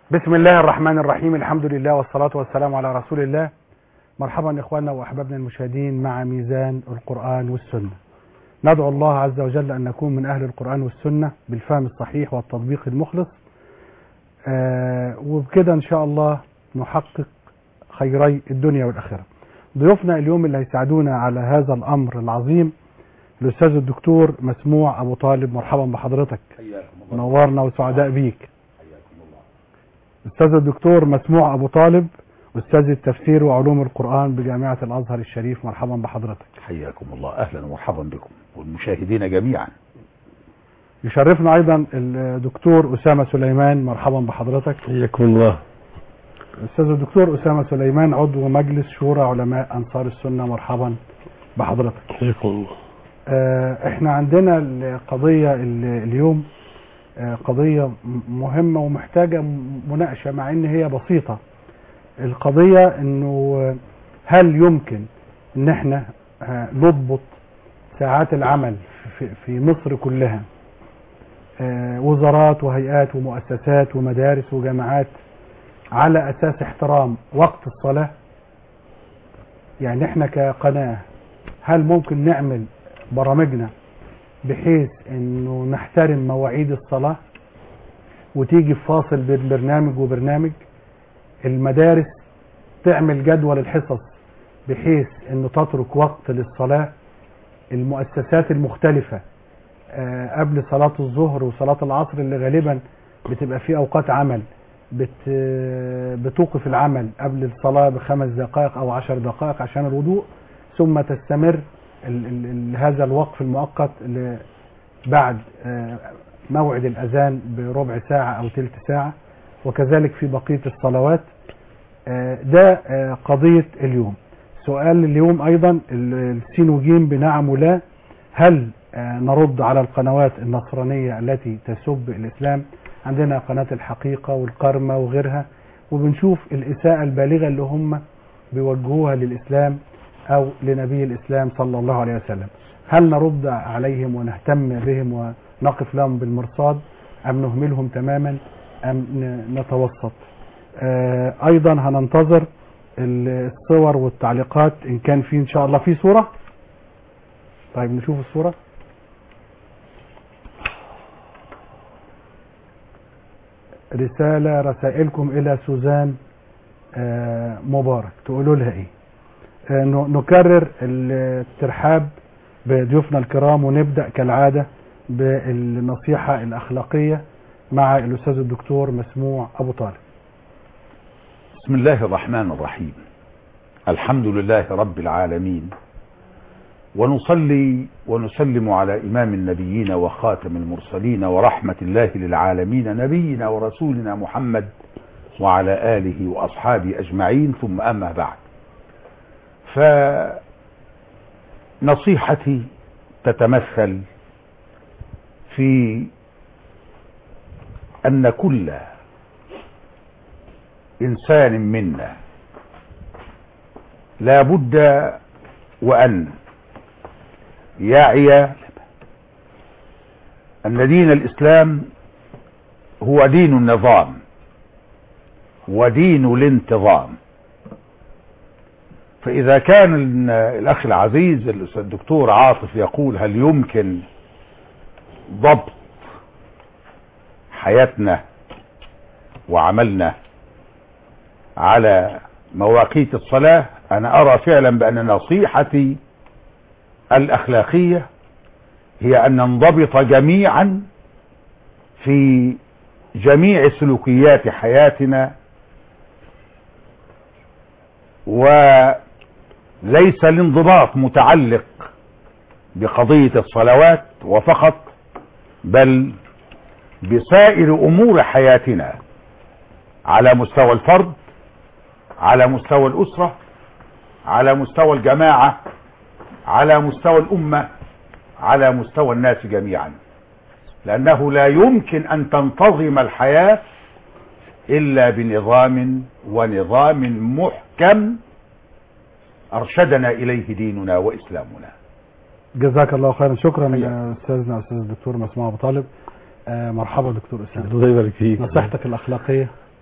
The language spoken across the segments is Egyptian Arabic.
بسم الله الرحمن الرحيم الحمد لله والصلاة والسلام على رسول الله مرحبا إخواننا وأحبابنا المشاهدين مع ميزان القرآن والسنة ندعو الله عز وجل أن نكون من أهل القرآن والسنة بالفهم الصحيح والتطبيق المخلص آه وبكده إن شاء الله نحقق خيري الدنيا والآخرة ضيوفنا اليوم اللي هيساعدونا على هذا الأمر العظيم الأستاذ الدكتور مسموع أبو طالب مرحبا بحضرتك نورنا وسعداء بيك أستاذ الدكتور مسموع أبو طالب أستاذ التفسير وعلوم القرآن بجامعة الأزهر الشريف مرحبا بحضرتك حياكم الله اهلا ومرحبا بكم والمشاهدين جميعا يشرفنا أيضا الدكتور أسامة سليمان مرحبا بحضرتك حياكم الله أستاذ الدكتور أسامة سليمان عضو مجلس شورى علماء أنصار السنة مرحبا بحضرتك حياكم الله آه، احنا عندنا القضية ال- اليوم آه، قضية م- مهمة ومحتاجة م- مناقشة مع ان هي بسيطة القضية انه آه، هل يمكن ان احنا آه، نضبط ساعات العمل في, في مصر كلها آه، وزارات وهيئات ومؤسسات ومدارس وجامعات على اساس احترام وقت الصلاة يعني احنا كقناة هل ممكن نعمل برامجنا بحيث انه نحترم مواعيد الصلاة وتيجي في فاصل بين برنامج وبرنامج المدارس تعمل جدول الحصص بحيث انه تترك وقت للصلاة المؤسسات المختلفة آه، قبل صلاة الظهر وصلاة العصر اللي غالبا بتبقى في اوقات عمل بت بتوقف العمل قبل الصلاة بخمس دقائق او عشر دقائق عشان الوضوء ثم تستمر ال ال ال هذا الوقف المؤقت ل- بعد آه، موعد الأذان بربع ساعة أو تلت ساعة وكذلك في بقية الصلوات آه، ده آه، قضية اليوم سؤال اليوم أيضا ال- السين وجيم بنعم ولا هل آه، نرد على القنوات النصرانية التي تسب الإسلام عندنا قناة الحقيقة والقرمة وغيرها وبنشوف الإساءة البالغة اللي هم بيوجهوها للإسلام أو لنبي الإسلام صلى الله عليه وسلم هل نرد عليهم ونهتم بهم ونقف لهم بالمرصاد أم نهملهم تماما أم ن- نتوسط آه، أيضا هننتظر الصور والتعليقات إن كان في إن شاء الله في صورة طيب نشوف الصورة رسالة رسائلكم إلى سوزان آه، مبارك تقولوا لها إيه آه، ن- نكرر الترحاب بضيوفنا الكرام ونبدأ كالعادة بالنصيحة الأخلاقية مع الأستاذ الدكتور مسموع أبو طالب بسم الله الرحمن الرحيم الحمد لله رب العالمين ونصلي ونسلم على إمام النبيين وخاتم المرسلين ورحمة الله للعالمين نبينا ورسولنا محمد وعلى آله وأصحابه أجمعين ثم أما بعد فنصيحتي تتمثل في أن كل إنسان منا لا بد وأن يعي أن دين الإسلام هو دين النظام ودين الانتظام فإذا كان ال- الأخ العزيز الأستاذ الدكتور عاطف يقول هل يمكن ضبط حياتنا وعملنا على مواقيت الصلاة أنا أرى فعلا بأن نصيحتي الأخلاقية هي أن ننضبط جميعا في جميع سلوكيات حياتنا وليس الانضباط متعلق بقضية الصلوات وفقط بل بسائر أمور حياتنا على مستوى الفرد على مستوى الأسرة على مستوى الجماعة على مستوى الأمة على مستوى الناس جميعا لأنه لا يمكن أن تنتظم الحياة إلا بنظام ونظام محكم أرشدنا إليه ديننا وإسلامنا جزاك الله خيرا شكرا حياك. يا أستاذنا أستاذ الدكتور مسموع أبو طالب آه، مرحبا دكتور أسامة الله يبارك فيك نصيحتك الأخلاقية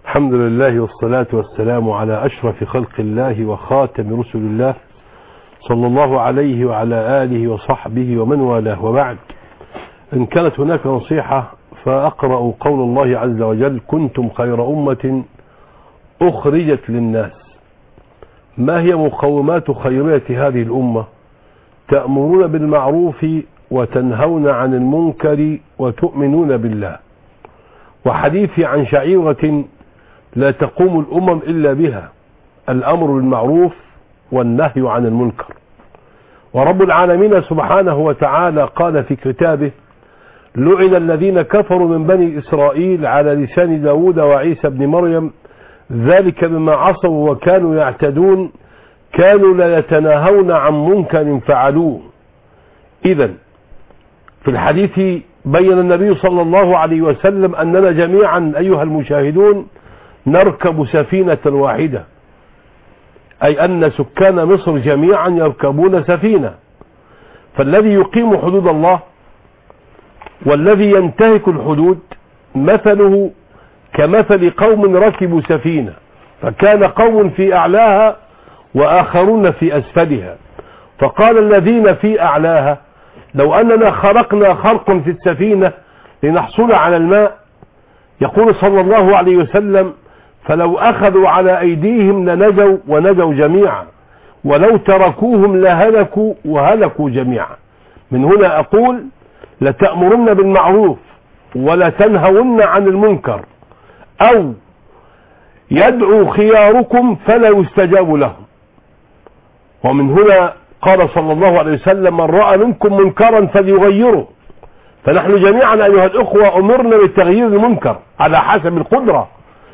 الحمد لله والصلاة والسلام على أشرف خلق الله وخاتم رسل الله صلى الله عليه وعلى آله وصحبه ومن والاه وبعد إن كانت هناك نصيحة فأقرأ قول الله عز وجل كنتم خير أمة أخرجت للناس ما هي مقومات خيرية هذه الأمة تأمرون بالمعروف وتنهون عن المنكر وتؤمنون بالله وحديثي عن شعيرة لا تقوم الأمم إلا بها الأمر بالمعروف والنهي عن المنكر ورب العالمين سبحانه وتعالى قال في كتابه لعن الذين كفروا من بني إسرائيل على لسان داود وعيسى بن مريم ذلك بما عصوا وكانوا يعتدون كانوا لا يتناهون عن منكر فعلوه إذا في الحديث بين النبي صلى الله عليه وسلم أننا جميعا أيها المشاهدون نركب سفينة واحدة أي أن سكان مصر جميعا يركبون سفينة فالذي يقيم حدود الله والذي ينتهك الحدود مثله كمثل قوم ركبوا سفينة فكان قوم في أعلاها وآخرون في أسفلها فقال الذين في أعلاها لو أننا خرقنا خرق في السفينة لنحصل على الماء يقول صلى الله عليه وسلم فلو أخذوا على أيديهم لنجوا ونجوا جميعا ولو تركوهم لهلكوا وهلكوا جميعا من هنا أقول لتأمرن بالمعروف ولا تنهون عن المنكر أو يدعو خياركم فلا يستجاب لهم ومن هنا قال صلى الله عليه وسلم من رأى منكم منكرا فليغيره فنحن جميعا أيها الأخوة أمرنا بتغيير المنكر على حسب القدرة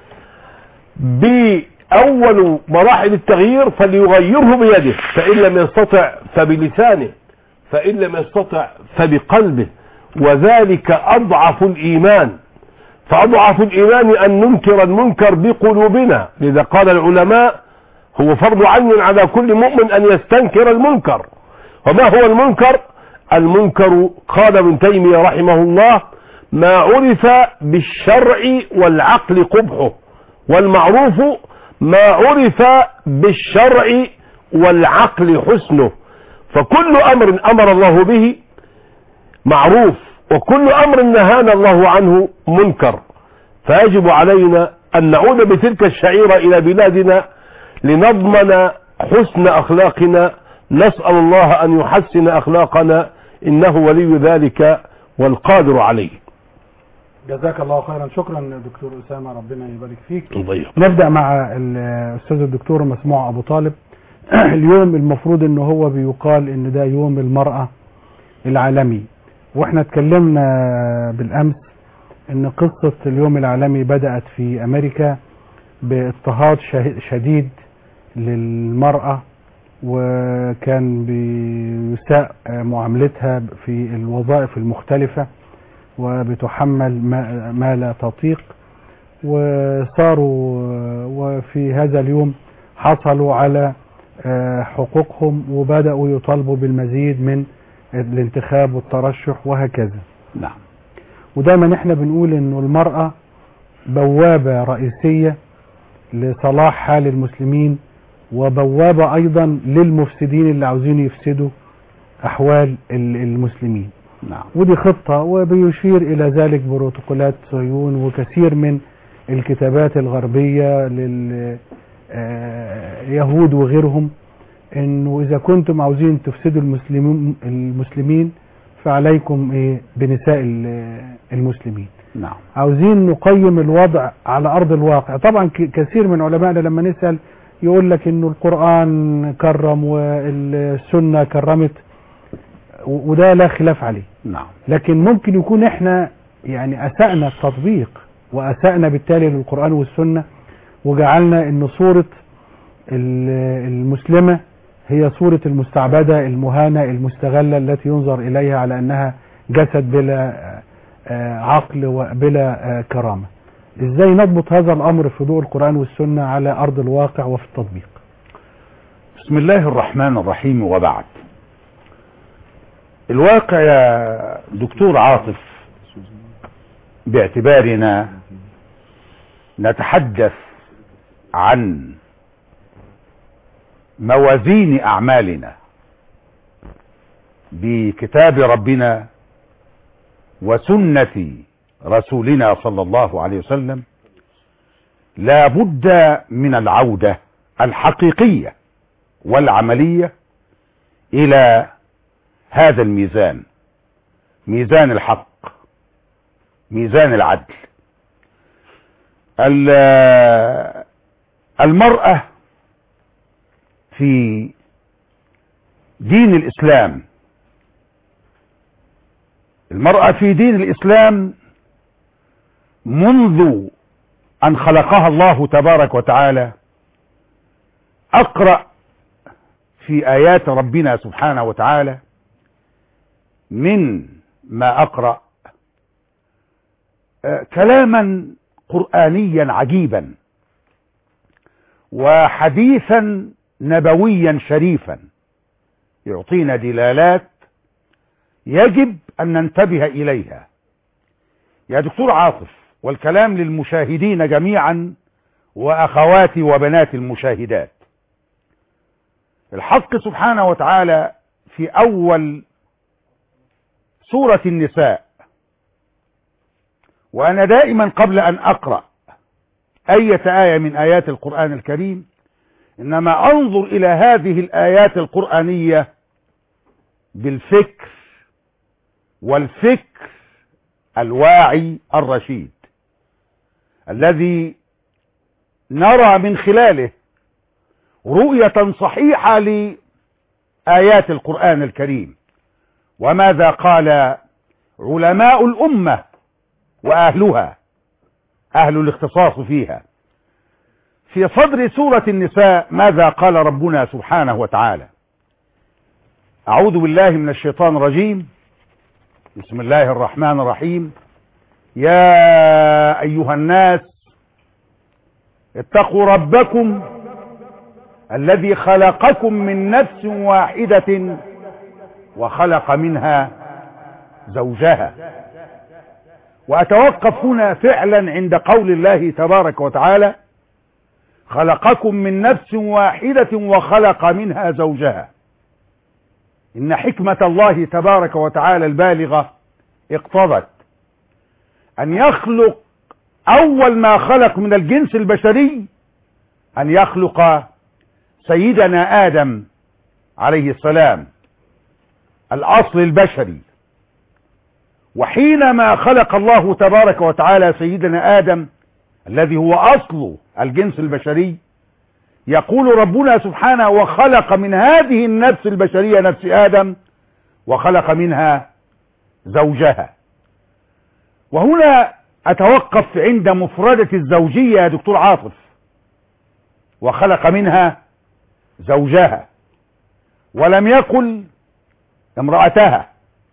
بأول مراحل التغيير فليغيره بيده فإن لم يستطع فبلسانه فإن لم يستطع فبقلبه وذلك أضعف الإيمان فأضعف الإيمان أن ننكر المنكر بقلوبنا لذا قال العلماء هو فرض عين على كل مؤمن أن يستنكر المنكر وما هو المنكر المنكر قال ابن تيمية رحمه الله ما عرف بالشرع والعقل قبحه والمعروف ما عرف بالشرع والعقل حسنه فكل أمر أمر الله به معروف وكل أمر نهانا الله عنه منكر فيجب علينا أن نعود بتلك الشعيرة إلى بلادنا لنضمن حسن أخلاقنا نسأل الله أن يحسن أخلاقنا إنه ولي ذلك والقادر عليه جزاك الله خيرا شكرا دكتور أسامة ربنا يبارك فيك ضيق نبدأ مع الأستاذ الدكتور مسموع أبو طالب اليوم المفروض أنه هو بيقال أن ده يوم المرأة العالمي واحنا اتكلمنا بالأمس أن قصة اليوم العالمي بدأت في أمريكا باضطهاد شه- شديد للمرأة وكان بيساء معاملتها في الوظائف المختلفة وبتحمل ما, ما لا تطيق وصاروا وفي هذا اليوم حصلوا على آه، حقوقهم وبدأوا يطالبوا بالمزيد من الانتخاب والترشح وهكذا نعم ودايما احنا بنقول انه المرأة بوابة رئيسية لصلاح حال المسلمين وبوابة ايضا للمفسدين اللي عاوزين يفسدوا احوال ال- المسلمين نعم ودي خطة وبيشير إلى ذلك بروتوكولات صهيون وكثير من الكتابات الغربية لليهود وغيرهم انه اذا كنتم عاوزين تفسدوا المسلمين المسلمين فعليكم ايه بنساء ال- المسلمين نعم عاوزين نقيم الوضع على ارض الواقع طبعا ك- كثير من علمائنا لما نسال يقول لك انه القران كرم والسنه كرمت و- وده لا خلاف عليه نعم لكن ممكن يكون احنا يعني اسأنا التطبيق واسأنا بالتالي للقرآن والسنة وجعلنا ان صورة ال- المسلمة هي صورة المستعبدة المهانة المستغلة التي ينظر اليها على انها جسد بلا آه، عقل وبلا آه، كرامة ازاي نضبط هذا الامر في ضوء القرآن والسنة على ارض الواقع وفي التطبيق بسم الله الرحمن الرحيم وبعد الواقع يا دكتور عاطف باعتبارنا نتحدث عن موازين اعمالنا بكتاب ربنا وسنه رسولنا صلى الله عليه وسلم لا بد من العوده الحقيقيه والعمليه الى هذا الميزان ميزان الحق ميزان العدل ال- المرأة في دين الإسلام المرأة في دين الإسلام منذ أن خلقها الله تبارك وتعالى أقرأ في آيات ربنا سبحانه وتعالى من ما أقرأ آه، كلاما قرآنيا عجيبا وحديثا نبويا شريفا يعطينا دلالات يجب أن ننتبه إليها يا دكتور عاطف والكلام للمشاهدين جميعا وأخواتي وبنات المشاهدات الحق سبحانه وتعالى في أول سورة النساء وأنا دائما قبل أن أقرأ أية آية من آيات القرآن الكريم إنما أنظر إلى هذه الآيات القرآنية بالفكر والفكر الواعي الرشيد الذي نرى من خلاله رؤية صحيحة لآيات القرآن الكريم وماذا قال علماء الأمة وأهلها أهل الاختصاص فيها في صدر سورة النساء ماذا قال ربنا سبحانه وتعالى أعوذ بالله من الشيطان الرجيم بسم الله الرحمن الرحيم يا أيها الناس اتقوا ربكم الذي خلقكم من نفس واحدة وخلق منها زوجها وأتوقف هنا فعلا عند قول الله تبارك وتعالى خلقكم من نفس واحدة وخلق منها زوجها إن حكمة الله تبارك وتعالى البالغة اقتضت أن يخلق أول ما خلق من الجنس البشري أن يخلق سيدنا آدم عليه السلام الأصل البشري وحينما خلق الله تبارك وتعالى سيدنا آدم الذي هو أصل الجنس البشري يقول ربنا سبحانه وخلق من هذه النفس البشرية نفس آدم وخلق منها زوجها وهنا أتوقف عند مفردة الزوجية يا دكتور عاطف وخلق منها زوجها ولم يقل امرأتها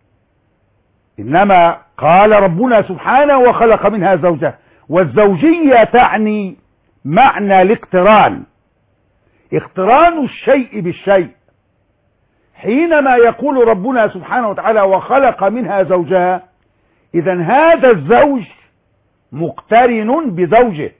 إنما قال ربنا سبحانه وخلق منها زوجها والزوجية تعني معنى الاقتران اقتران الشيء بالشيء حينما يقول ربنا سبحانه وتعالى وخلق منها زوجها إذا هذا الزوج مقترن بزوجه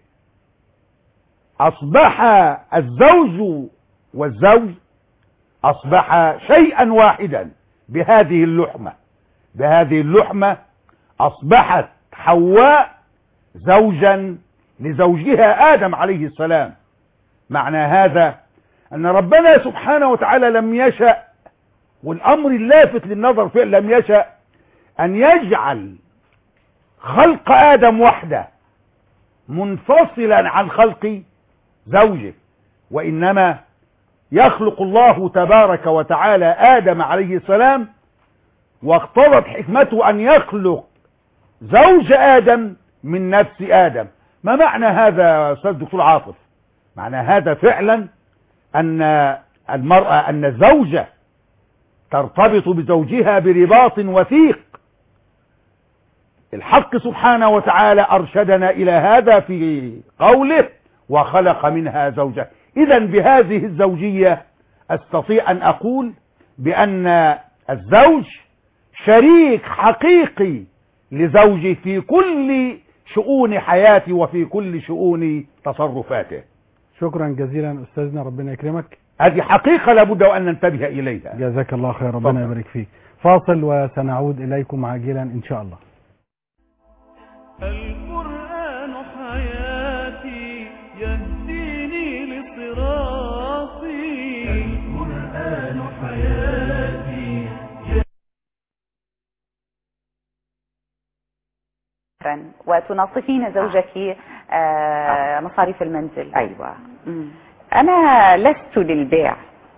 أصبح الزوج والزوج أصبح شيئا واحدا بهذه اللحمة بهذه اللحمة أصبحت حواء زوجا لزوجها آدم عليه السلام معنى هذا أن ربنا سبحانه وتعالى لم يشأ والأمر اللافت للنظر فيه لم يشأ أن يجعل خلق آدم وحده منفصلا عن خلق زوجه وإنما يخلق الله تبارك وتعالى آدم عليه السلام واقتضت حكمته أن يخلق زوج آدم من نفس آدم ما معنى هذا يا أستاذ دكتور عاطف معنى هذا فعلا أن المرأة أن الزوجة ترتبط بزوجها برباط وثيق الحق سبحانه وتعالى أرشدنا إلى هذا في قوله وخلق منها زوجها إذا بهذه الزوجية أستطيع أن أقول بأن الزوج شريك حقيقي لزوجه في كل شؤون حياتي وفي كل شؤون تصرفاته شكرا جزيلا استاذنا ربنا يكرمك هذه حقيقة لابد وأن ننتبه إليها جزاك الله خير ربنا اتفضل. يبارك فيك فاصل وسنعود اليكم عاجلا ان شاء الله القرآن حياتي يهديني لصراطي القرآن حياتي وتناصفين زوجك آه، مصاريف المنزل ايوه مم. أنا لست للبيع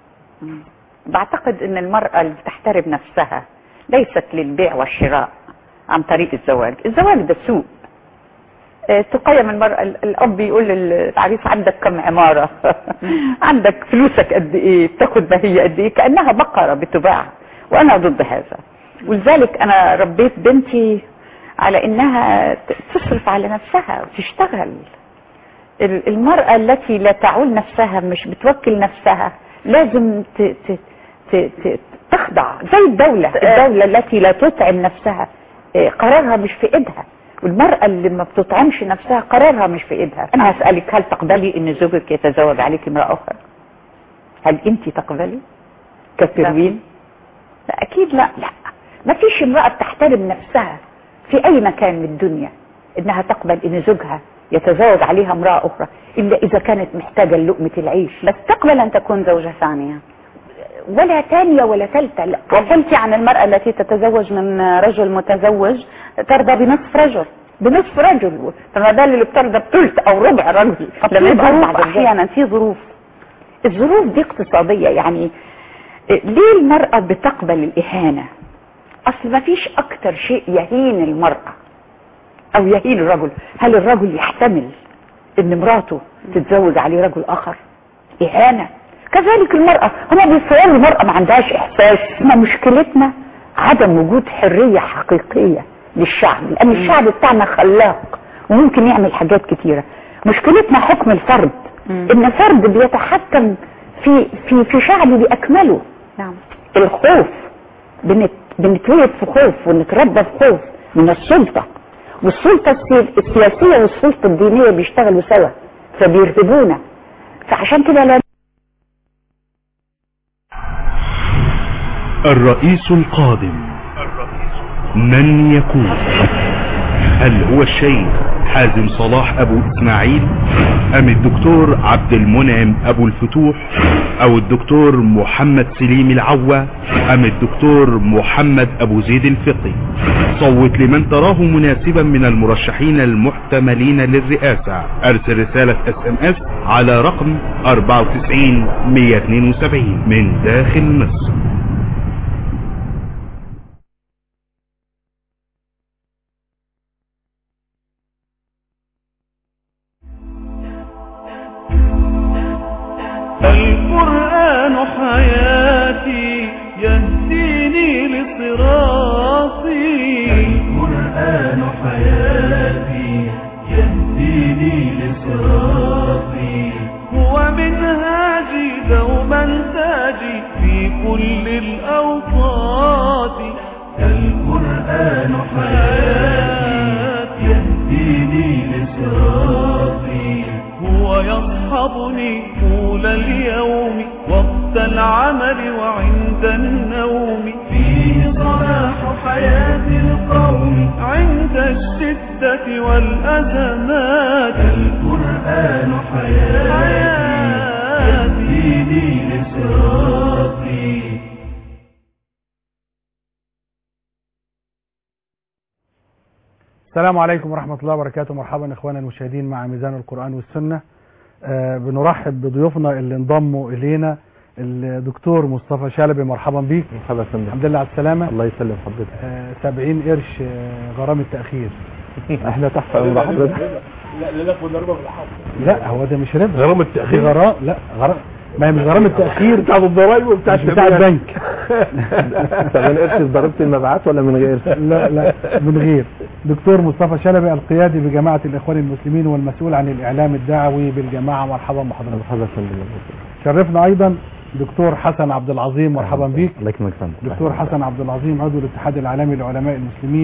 بعتقد أن المرأة اللي بتحترم نفسها ليست للبيع والشراء عن طريق الزواج الزواج ده سوق آه، تقيم المرأة ال- الأب يقول للعريس عندك كم عمارة عندك فلوسك قد إيه بتاخد بهية قد إيه كأنها بقرة بتباع وأنا ضد هذا ولذلك أنا ربيت بنتي على إنها ت- تصرف على نفسها وتشتغل ال- المرأة التي لا تعول نفسها مش بتوكل نفسها لازم ت... ت... ت... ت... تخضع زي الدولة الدولة التي لا تطعم نفسها إيه، قرارها مش في ايدها والمرأة اللي ما بتطعمش نفسها قرارها مش في ايدها انا هسألك هل تقبلي ان زوجك يتزوج عليك امرأة اخرى هل انت تقبلي كبروين لا اكيد لا لا ما فيش امرأة بتحترم نفسها في اي مكان من الدنيا انها تقبل ان زوجها يتزوج عليها امرأة اخرى الا اذا كانت محتاجة لقمة العيش بس تقبل ان تكون زوجة ثانية ولا تانية ولا ثالثة لا وقلت عن المرأة التي تتزوج من رجل متزوج ترضى بنصف رجل بنصف رجل فما ده اللي بترضى بثلث او ربع رجل طب لما في يبقى ظروف أربع رجال. احيانا في ظروف الظروف دي اقتصادية يعني ليه المرأة بتقبل الإهانة أصل ما فيش أكتر شيء يهين المرأة أو يهين الرجل هل الرجل يحتمل إن مراته تتزوج عليه رجل آخر إهانة كذلك المرأة هما بيتصوروا المرأة ما عندهاش إحساس ما مشكلتنا عدم وجود حرية حقيقية للشعب لأن الشعب بتاعنا خلاق وممكن يعمل حاجات كتيرة مشكلتنا حكم الفرد إن فرد بيتحكم في في في شعب بأكمله نعم الخوف بنت بنتولد في خوف ونتربى في خوف من السلطة والسلطة السي- السياسية والسلطة الدينية بيشتغلوا سوا فبيرهبونا فعشان كده لا الرئيس القادم من يكون هل هو الشيخ حازم صلاح ابو اسماعيل ام الدكتور عبد المنعم ابو الفتوح او الدكتور محمد سليم العوا ام الدكتور محمد ابو زيد الفقي صوت لمن تراه مناسبا من المرشحين المحتملين للرئاسة ارسل رسالة اس ام اس على رقم 94 172 من داخل مصر القرآن حياتي يهديني لصراطي القرآن حياتي يهديني لصراطي هو منهاجي دوما تاجي في كل الأوقات القرآن حياتي يهديني لصراطي هو يصحبني طول اليوم وقت العمل وعند النوم فيه صلاح حياة القوم عند الشدة والأزمات القرآن حياتي يهديني لصراطي السلام عليكم ورحمة الله وبركاته مرحبا إخوانا المشاهدين مع ميزان القرآن والسنة آه بنرحب بضيوفنا اللي انضموا إلينا الدكتور مصطفى شلبي مرحبا بيك مرحبا يا فندم الحمد لله على السلامة الله يسلم حضرتك آه 70 قرش آه غرامة تأخير احنا تحت امر حضرتك لا هو ده مش ربا غرامة دي التأخير غرام لا غرام ما هي مش غرامة تأخير بتاعت الضرايب وبتاع مش بتاع البنك طب انا قرش ضربت المبيعات ولا من غير؟ لا لا من غير دكتور مصطفى شلبي القيادي بجماعة الإخوان المسلمين والمسؤول عن الإعلام الدعوي بالجماعة مرحبا بحضرتك مرحبا يا فندم شرفنا أيضا دكتور حسن عبد العظيم مرحبا بيك الله يكرمك يا فندم دكتور حسن عبد العظيم عضو الاتحاد العالمي لعلماء المسلمين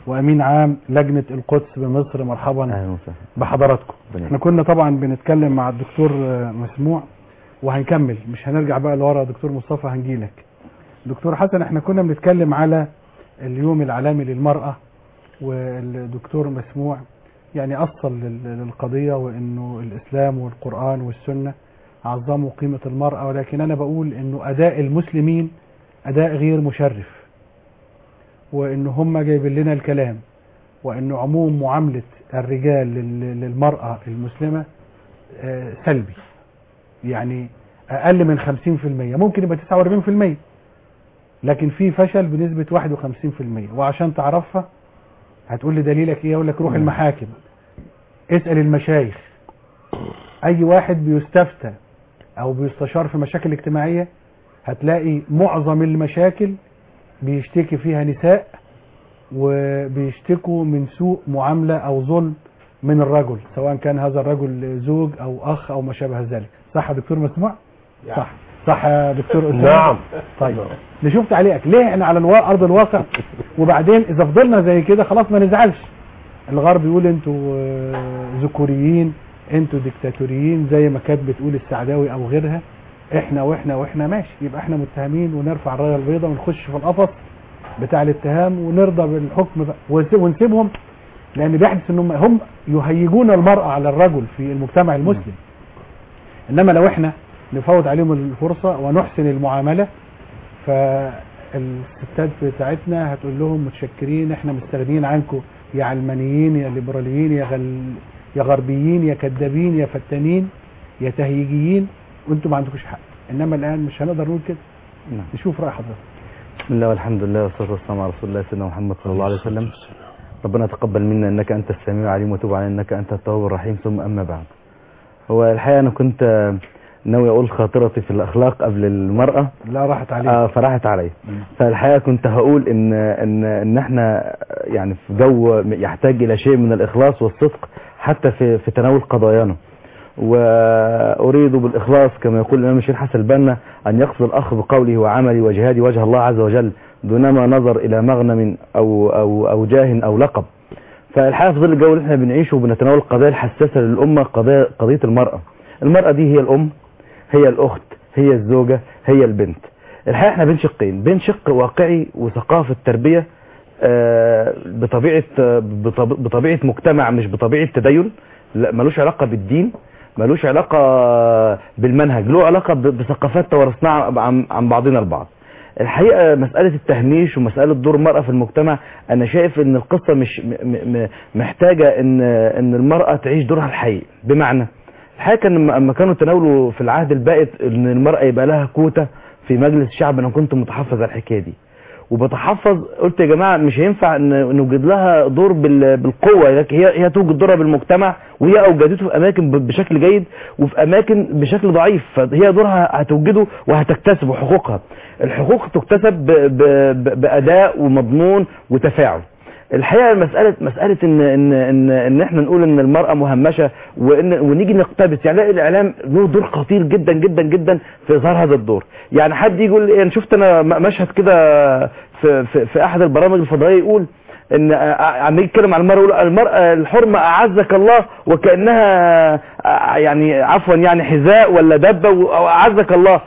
وامين عام لجنه القدس بمصر مرحبا اهلا وسهلا بحضراتكم ربنا احنا كنا طبعا بنتكلم مع الدكتور آه، مسموع وهنكمل مش هنرجع بقى لورا دكتور مصطفى هنجيلك دكتور حسن احنا كنا بنتكلم على اليوم العالمي للمرأة والدكتور مسموع يعني أصل لل- للقضية وإنه الإسلام والقرآن والسنة عظموا قيمة المرأة ولكن أنا بقول إنه أداء المسلمين أداء غير مشرف وإنه هم جايبين لنا الكلام وإنه عموم معاملة الرجال لل- للمرأة المسلمة آه، سلبي يعني أقل من 50% ممكن يبقى 49% لكن في فشل بنسبة 51% وعشان تعرفها هتقول لي دليلك ايه اقول لك روح المحاكم اسأل المشايخ اي واحد بيستفتى او بيستشار في مشاكل اجتماعية هتلاقي معظم المشاكل بيشتكي فيها نساء وبيشتكوا من سوء معاملة او ظلم من الرجل سواء كان هذا الرجل زوج او اخ او ما شابه ذلك صح يا دكتور مسموع صح صح يا دكتور أسامة؟ نعم طيب نشوف تعليقك ليه احنا على الوا... ارض الواقع وبعدين اذا فضلنا زي كده خلاص ما نزعلش الغرب يقول انتوا آه، ذكوريين انتوا ديكتاتوريين زي ما كانت بتقول السعداوي او غيرها احنا واحنا واحنا ماشي يبقى احنا متهمين ونرفع الرايه البيضاء ونخش في القفص بتاع الاتهام ونرضى بالحكم بقى ونسيب- ونسيبهم لان بيحدث انهم هم يهيجون المراه على الرجل في المجتمع المسلم انما لو احنا نفوت عليهم الفرصه ونحسن المعامله فالستات بتاعتنا هتقول لهم متشكرين احنا مستغنيين عنكم يا علمانيين يا ليبراليين يا غل... يا غربيين يا كذابين يا فتانين يا تهيجيين وانتم ما عندكوش حق انما الان مش هنقدر نقول كده نعم. نشوف راي حضرتك بسم الله والحمد لله والصلاه والسلام على رسول الله سيدنا محمد صلى الله عليه وسلم ربنا تقبل منا انك انت السميع العليم وتب علينا انك انت التواب الرحيم ثم اما بعد هو الحقيقه انا كنت ناوي اقول خاطرتي في الاخلاق قبل المراه لا راحت عليك آه فراحت علي فالحقيقه كنت هقول ان ان ان احنا يعني في جو يحتاج الى شيء من الاخلاص والصدق حتى في في تناول قضايانا واريد بالاخلاص كما يقول الامام الشيخ حسن البنا ان يقصد الاخ بقوله وعملي وجهادي وجه الله عز وجل دونما نظر الى مغنم او او او جاه او لقب فالحقيقه في ظل الجو اللي احنا بنعيشه وبنتناول القضايا الحساسه للامه قضيه قضيه المراه المراه دي هي الام هي الاخت هي الزوجه هي البنت الحقيقه احنا بين شقين بين شق واقعي وثقافه تربيه آه، بطبيعه آه، بطب- بطبيعه مجتمع مش بطبيعه تدين لا ملوش علاقه بالدين ملوش علاقه بالمنهج له علاقه ب- بثقافات توارثناها عن عن بعضنا البعض الحقيقه مساله التهميش ومساله دور المراه في المجتمع انا شايف ان القصه مش م- م- م- محتاجه ان ان المراه تعيش دورها الحقيقي بمعنى الحقيقه كان لما- لما كانوا تناولوا في العهد البائد ان المراه يبقى لها كوته في مجلس الشعب انا كنت متحفظ على الحكايه دي وبتحفظ قلت يا جماعه مش هينفع ان نوجد لها دور بال- بالقوه لكن هي هي توجد دورها بالمجتمع وهي اوجدته في اماكن ب- بشكل جيد وفي اماكن بشكل ضعيف فهي دورها هتوجده وهتكتسب حقوقها الحقوق تكتسب ب- ب- ب- باداء ومضمون وتفاعل الحقيقه مساله مساله ان ان ان ان احنا نقول ان المراه مهمشه وان ونيجي نقتبس يعني لا الاعلام له دور خطير جدا جدا جدا في اظهار هذا الدور يعني حد يجي يقول انا شفت انا م- مشهد كده في, في في احد البرامج الفضائيه يقول ان آه، عم يتكلم عن المراه يقول المراه الحرمه اعزك الله وكانها آه، يعني عفوا يعني حذاء ولا دبه و- او اعزك الله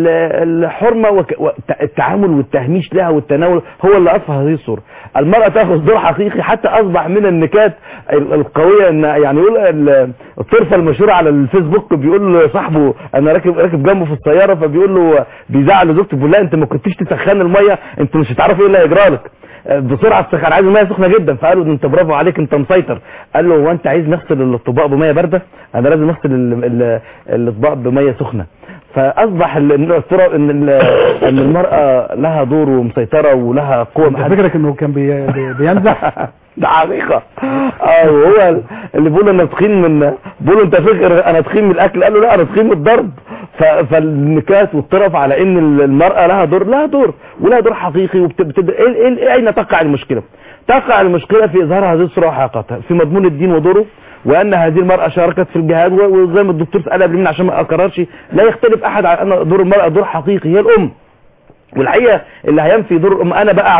ال- الحرمه وك... والت- التعامل والتهميش لها والتناول هو اللي اضفى هذه الصوره المراه تاخذ دور حقيقي حتى اصبح من النكات ال- القويه ان يعني يقول ال- الطرفه المشهوره على الفيسبوك بيقول لصاحبه انا راكب راكب جنبه في السياره فبيقول له بيزعل زوجته بيقول لها انت ما كنتيش تسخن الميه انت مش هتعرفي ايه اللي هيجرى لك بسرعه تسخن عايز الميه سخنه جدا فقالوا ده انت برافو عليك انت مسيطر قال له هو انت عايز نغسل الاطباق بميه بارده انا لازم اغسل ال- ال- الاطباق بميه سخنه فاصبح ال- الصوره ان ال- ان المراه لها دور ومسيطره ولها قوه انت فكرك انه كان بي... بي... بيمزح ده حقيقة اه وهو اللي بيقول انا تخين من بيقول انت فاكر انا تخين من الاكل قال له لا انا تخين من الضرب ف... فالنكات والطرف على ان المرأة لها دور لها دور ولها دور حقيقي وبتبدا إيه... إيه... إيه... اين تقع المشكلة تقع المشكلة في اظهار هذه الصورة وحقيقتها في مضمون الدين ودوره وان هذه المرأة شاركت في الجهاد و- وزي ما الدكتور قال قبل مني عشان ما اكررش لا يختلف احد عن ان دور المرأة دور حقيقي هي الام والحقيقه اللي هينفي دور الام انا بقى اعزو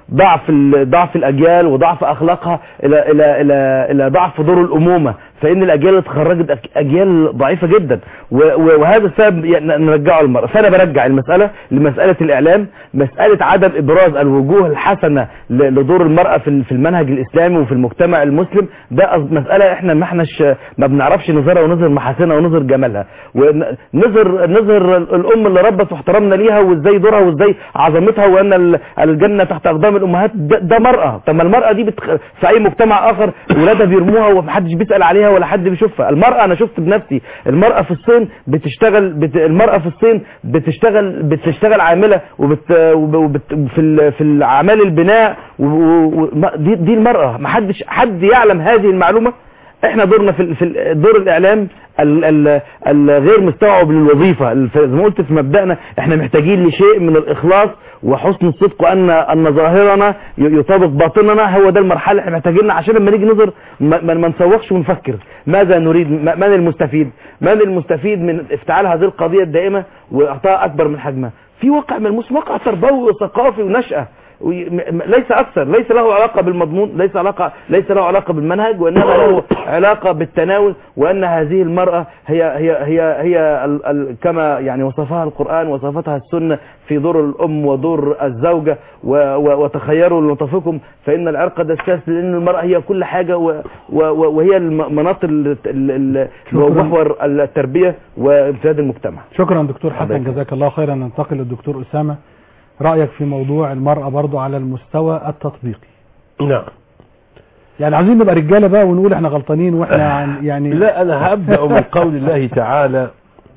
ضعف ال- ضعف الاجيال وضعف اخلاقها الى الى الى الى ضعف دور الامومه فان الاجيال اللي اتخرجت أك- اجيال ضعيفه جدا و- و- وهذا السبب ي- ن- نرجعه للمرأة فانا برجع المساله لمساله الاعلام مساله عدم ابراز الوجوه الحسنه ل- لدور المراه في ال- في المنهج الاسلامي وفي المجتمع المسلم ده أص- مساله احنا ما احناش ما بنعرفش نظهرها ونظهر محاسنها ونظهر جمالها ونظهر نظهر الام اللي ربت واحترمنا ليها وازاي دورها وازاي عظمتها وان ال- الجنه تحت اقدام الامهات ده, ده مراه طب ما المراه دي بتخ... في اي مجتمع اخر ولادها بيرموها ومحدش بيسال عليها ولا حد بيشوفها المراه انا شفت بنفسي المراه في الصين بتشتغل بت... المراه في الصين بتشتغل بتشتغل عامله وبت... وب- وبت... في ال... في الاعمال البناء و... و... ما- دي دي المراه ما حدش حد يعلم هذه المعلومه احنا دورنا في ال- في ال- دور الاعلام ال- ال- الغير مستوعب للوظيفه الف- زي ما قلت في مبدأنا احنا محتاجين لشيء من الاخلاص وحسن الصدق وان ان ظاهرنا ي- يطابق باطننا هو ده المرحله اللي احنا محتاجينها عشان لما نيجي نظهر ما, ما ما نسوقش ونفكر ماذا نريد ما- من المستفيد من المستفيد من افتعال هذه القضيه الدائمه واعطائها اكبر من حجمها في واقع ملموس واقع تربوي وثقافي ونشأة وي- م- م- ليس اكثر ليس له علاقه بالمضمون ليس علاقه ليس له علاقه بالمنهج وانما له علاقه بالتناول وان هذه المراه هي هي هي هي ال ال كما يعني وصفها القران وصفتها السنه في دور الام ودور الزوجه و- و- وتخيروا لنطفكم فان العرق دساس لان المراه هي كل حاجه و- و- و- وهي الم- مناط ال- ال- ال- شكراً. محور التربيه وامتداد المجتمع شكرا دكتور حسن عليك. جزاك الله خيرا ننتقل للدكتور أسامة رأيك في موضوع المرأة برضو على المستوى التطبيقي نعم يعني عايزين نبقى رجالة بقى ونقول احنا غلطانين واحنا عن- يعني لا أنا هبدأ من قول الله تعالى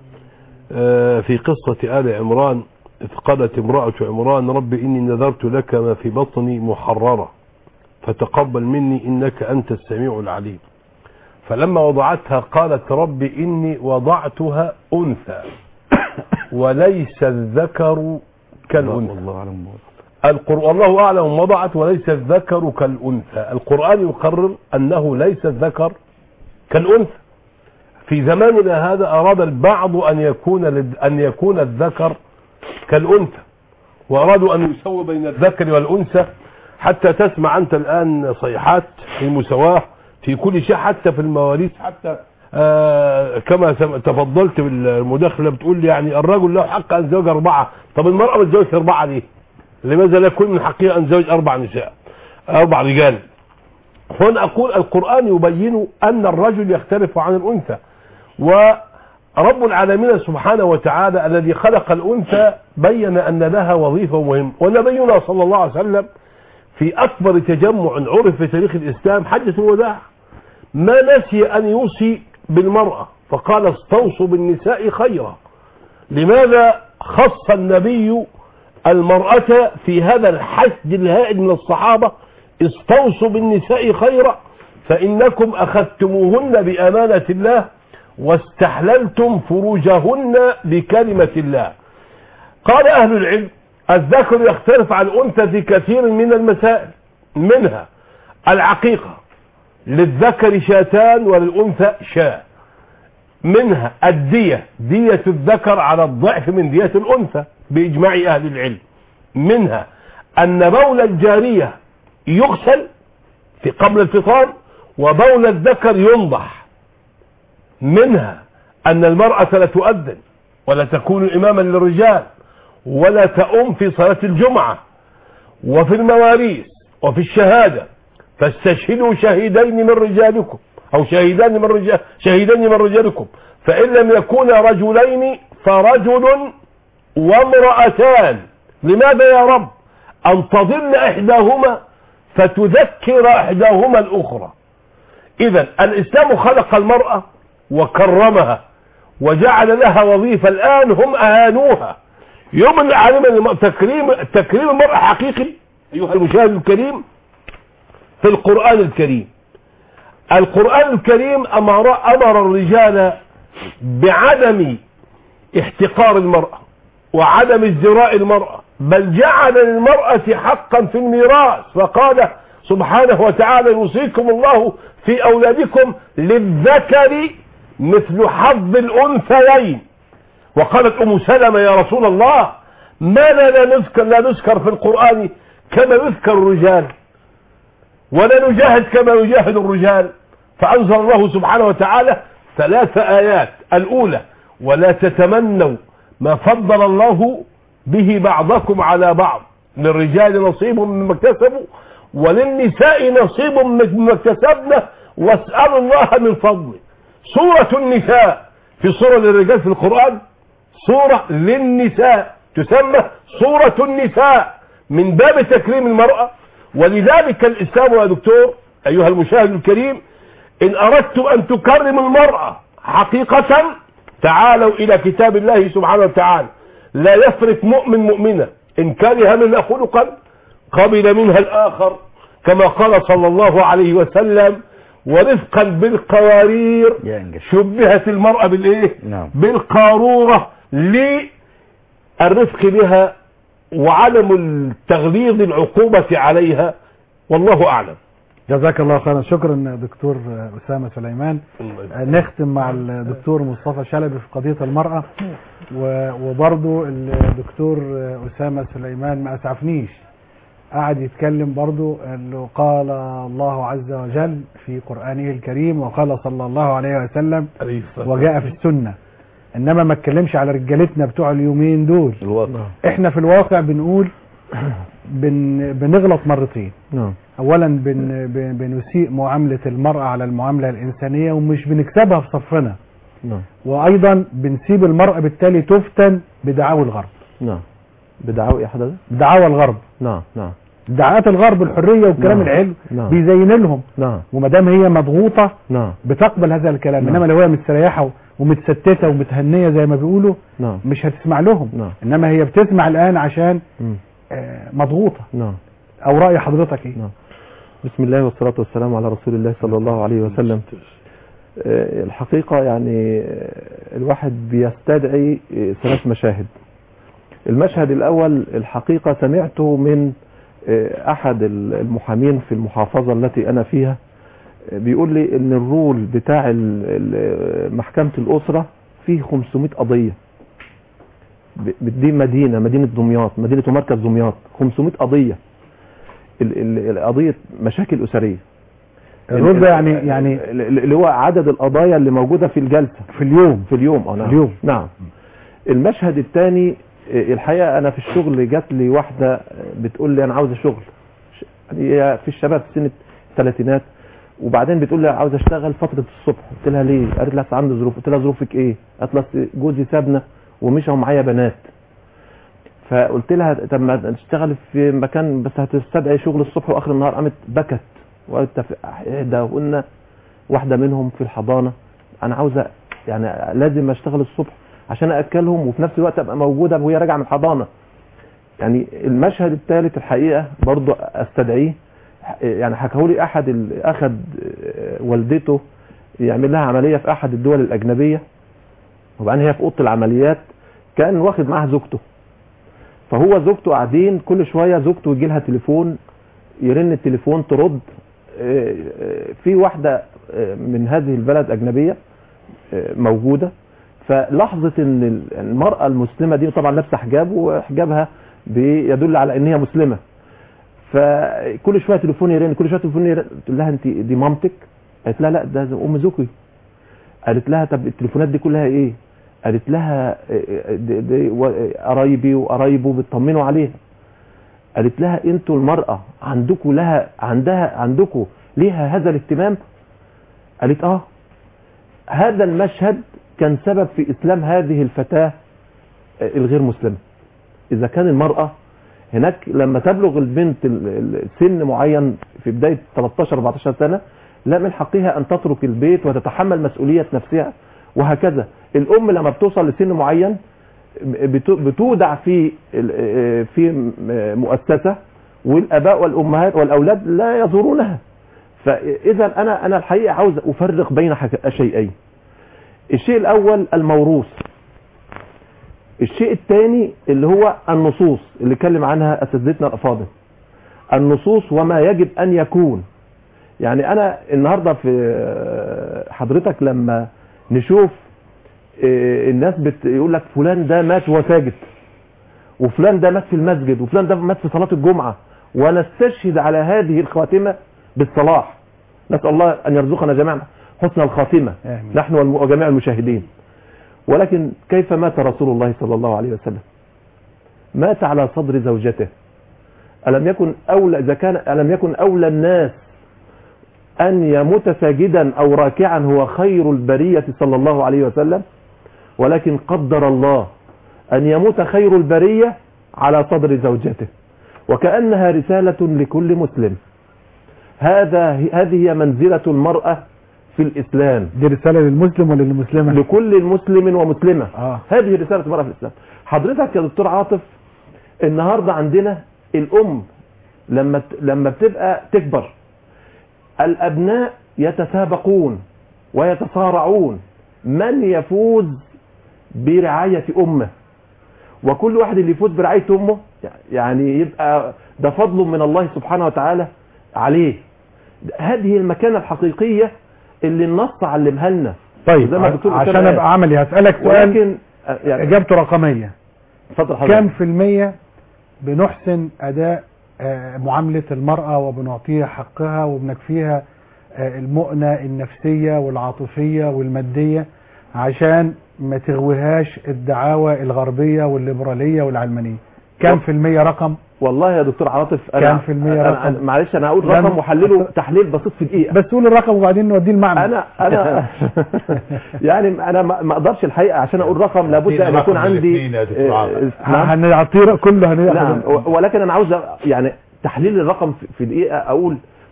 آه، في قصة آل عمران إذ قالت امرأة عمران رب إني نذرت لك ما في بطني محررة فتقبل مني إنك أنت السميع العليم فلما وضعتها قالت رب إني وضعتها أنثى وليس الذكر كالأنثى الله اعلم القرآن الله أعلم وضعت وليس الذكر كالأنثى القرآن يقرر أنه ليس الذكر كالأنثى في زماننا هذا أراد البعض أن يكون لد- أن يكون الذكر كالأنثى وأرادوا أن يسووا بين الذكر والأنثى حتى تسمع أنت الآن صيحات في المساواة في كل شيء حتى في المواريث حتى آه كما سم- تفضلت بالمداخلة بتقول لي يعني الرجل له حق أن يتزوج أربعة طب المرأة ما تتزوجش أربعة ليه؟ لماذا لا يكون من حقها أن تزوج أربع نساء أربع رجال هنا أقول القرآن يبين أن الرجل يختلف عن الأنثى ورب العالمين سبحانه وتعالى الذي خلق الأنثى بين أن لها وظيفة مهمة ونبينا صلى الله عليه وسلم في أكبر تجمع عرف في تاريخ الإسلام حجة الوداع ما نسي أن يوصي بالمرأة فقال استوصوا بالنساء خيرا لماذا خص النبي المرأة في هذا الحشد الهائل من الصحابة استوصوا بالنساء خيرا فإنكم أخذتموهن بأمانة الله واستحللتم فروجهن بكلمة الله قال أهل العلم الذكر يختلف عن الأنثى في كثير من المسائل منها العقيقة للذكر شاتان وللأنثى شاة منها الدية دية الذكر على الضعف من دية الأنثى بإجماع أهل العلم منها أن بول الجارية يغسل في قبل الفطام وبول الذكر ينضح منها أن المرأة لا تؤذن ولا تكون إماما للرجال ولا تؤم في صلاة الجمعة وفي المواريث وفي الشهادة فاستشهدوا شهيدين من رجالكم أو شهيدان من رجال شهيدين من رجالكم فإن لم يكونا رجلين فرجل وامرأتان لماذا يا رب أن تضل إحداهما فتذكر إحداهما الأخرى إذا الإسلام خلق المرأة وكرمها وجعل لها وظيفة الآن هم أهانوها يوم اللي علم تكريم تكريم المرأة حقيقي أيها المشاهد الكريم في القرآن الكريم القرآن الكريم أمر, أمر الرجال بعدم احتقار المرأة وعدم ازدراء المرأة بل جعل للمرأة حقا في الميراث فقال سبحانه وتعالى يوصيكم الله في أولادكم للذكر مثل حظ الأنثيين وقالت أم سلمة يا رسول الله ما لا نذكر لا نذكر في القرآن كما يذكر الرجال ولا نجاهد كما يجاهد الرجال فأنزل الله سبحانه وتعالى ثلاث آيات الأولى ولا تتمنوا ما فضل الله به بعضكم على بعض للرجال نصيب مما اكتسبوا وللنساء نصيب مما اكتسبنا واسألوا الله من فضله سورة النساء في سورة للرجال في القرآن سورة للنساء تسمى سورة النساء من باب تكريم المرأة ولذلك الإسلام يا دكتور أيها المشاهد الكريم إن أردت أن تكرم المرأة حقيقة تعالوا إلى كتاب الله سبحانه وتعالى لا يفرق مؤمن مؤمنة إن كره منها خلقا قبل منها الآخر كما قال صلى الله عليه وسلم ورفقا بالقوارير ينجح شبهت المرأة بالإيه نعم بالقارورة للرفق بها وعدم التغليظ العقوبة عليها والله أعلم جزاك الله خيرا شكرا دكتور أسامة سليمان نختم مع الدكتور مصطفى شلبي في قضية المرأة و- وبرضو الدكتور أسامة سليمان ما أسعفنيش قعد يتكلم برضو انه قال الله عز وجل في قرآنه الكريم وقال صلى الله عليه وسلم وجاء في السنة انما ما اتكلمش على رجالتنا بتوع اليومين دول الواقع احنا في الواقع بنقول بن بنغلط مرتين نعم اولا بن بن- بنسيء معاملة المرأة على المعاملة الانسانية ومش بنكسبها في صفنا نعم وايضا بنسيب المرأة بالتالي تفتن بدعاوى الغرب نعم بدعوة يا حضرتك دعاوى الغرب نعم نعم ادعاءات الغرب الحرية والكلام نعم. الحلو نعم. بيزين لهم نعم وما دام هي مضغوطة نعم بتقبل هذا الكلام نعم. انما لو هي مستريحة ومتستتة ومتهنية زي ما بيقولوا نعم مش هتسمع لهم نعم انما هي بتسمع الان عشان مم. آه، مضغوطة نعم او رأي حضرتك ايه نعم. بسم الله والصلاة والسلام على رسول الله صلى الله عليه وسلم آه، الحقيقة يعني آه، الواحد بيستدعي آه، ثلاث مشاهد المشهد الأول الحقيقة سمعته من آه، أحد المحامين في المحافظة التي أنا فيها آه، بيقول لي إن الرول بتاع ال- ال- محكمة الأسرة فيه 500 قضية ب- دي مدينة مدينة دمياط مدينة ومركز دمياط 500 قضية ال- ال- القضية مشاكل أسرية الرول ده يعني يعني ال- ال- اللي هو عدد القضايا اللي موجودة في الجلسة في اليوم في اليوم اه نعم اليوم. نعم المشهد الثاني الحقيقة أنا في الشغل جات لي واحدة بتقول لي أنا عاوزة شغل ش- يعني هي في الشباب في سن الثلاثينات وبعدين بتقول لي عاوز اشتغل فترة الصبح قلت لها ليه قالت لي أصل عندي ظروف قلت لها ظروفك ايه قالت لي أصل جوزي سابنا ومشى ومعايا بنات فقلت لها طب ما تشتغل في مكان بس هتستدعي شغل الصبح واخر النهار قامت بكت وقلت اهدى وقلنا واحده منهم في الحضانه انا عاوزه يعني لازم اشتغل الصبح عشان اكلهم وفي نفس الوقت ابقى موجوده وهي راجعه من الحضانه يعني المشهد الثالث الحقيقه برضو استدعيه يعني حكاهولي احد ال- اخد والدته يعمل لها عمليه في احد الدول الاجنبيه وبعدين هي في اوضه العمليات كان واخد معاها زوجته فهو زوجته قاعدين كل شويه زوجته يجي لها تليفون يرن التليفون ترد آه، آه، في واحده آه، من هذه البلد اجنبيه آه، موجوده فلحظه ان ال- المراه المسلمه دي طبعا لابسه حجاب وحجابها بيدل على ان هي مسلمه فكل شويه تليفون يرن كل شويه تليفون يرن تقول لها انت دي مامتك قالت لها لا ده ام زوجي قالت لها طب التليفونات دي كلها ايه قالت لها آه، دي- دي و- قرايبي وقرايبه بيطمنوا عليها قالت لها انتوا المرأة عندكم لها عندها عندكم ليها هذا الاهتمام قالت اه هذا المشهد كان سبب في اسلام هذه الفتاة آه، الغير مسلمة اذا كان المرأة هناك لما تبلغ البنت ال- ال- سن معين في بداية 13 14 سنة لا من حقها ان تترك البيت وتتحمل مسؤولية نفسها وهكذا الام لما بتوصل لسن معين بت- بتودع في ال- في م- مؤسسة والاباء والامهات والاولاد لا يزورونها فاذا انا انا الحقيقه عاوز افرق بين حك- شيئين الشيء الاول الموروث الشيء الثاني اللي هو النصوص اللي اتكلم عنها اساتذتنا الافاضل النصوص وما يجب ان يكون يعني انا النهارده في حضرتك لما نشوف آه، الناس بتقول لك فلان ده مات وهو ساجد وفلان ده مات في المسجد وفلان ده مات في صلاة الجمعة ونستشهد على هذه الخاتمة بالصلاح نسأل الله أن يرزقنا جميعا حسن الخاتمة آمين. نحن والم- وجميع المشاهدين ولكن كيف مات رسول الله صلى الله عليه وسلم مات على صدر زوجته ألم يكن أولى إذا كان ألم يكن أولى الناس أن يموت ساجدا أو راكعا هو خير البرية صلى الله عليه وسلم ولكن قدر الله أن يموت خير البرية على صدر زوجته وكأنها رسالة لكل مسلم هذا هذه هي منزلة المرأة في الإسلام دي رسالة للمسلم ولا للمسلمة لكل مسلم ومسلمة اه هذه رسالة المرأة في الإسلام حضرتك يا دكتور عاطف النهاردة عندنا الأم لما لما بتبقى تكبر الأبناء يتسابقون ويتصارعون من يفوز برعاية أمه وكل واحد اللي يفوز برعاية أمه يعني يبقى ده فضل من الله سبحانه وتعالى عليه هذه المكانة الحقيقية اللي النص علمها لنا طيب زي ما الدكتور عشان أسامة ابقى عملي هسألك سؤال ولكن آه، يعني اجابته رقمية اتفضل حضرتك كم في المية بنحسن اداء آه، معاملة المرأة وبنعطيها حقها وبنكفيها آه، المؤنة النفسية والعاطفية والمادية عشان ما تغويهاش الدعاوى الغربية والليبرالية والعلمانية كم في المية رقم والله يا دكتور عاطف كام في المية أنا- رقم؟ أنا- معلش انا هقول لن- رقم وحلله تحليل بسيط في دقيقه بس قول الرقم وبعدين نوديه المعنى انا انا يعني انا ما ما اقدرش الحقيقه عشان اقول رقم لابد ان رقم يكون من عندي الاثنين يا دكتور عاطف. آه، نعم هنعطيه كله نعم هناخد و- ولكن انا عاوز أ- يعني تحليل الرقم في- في دقيقه اقول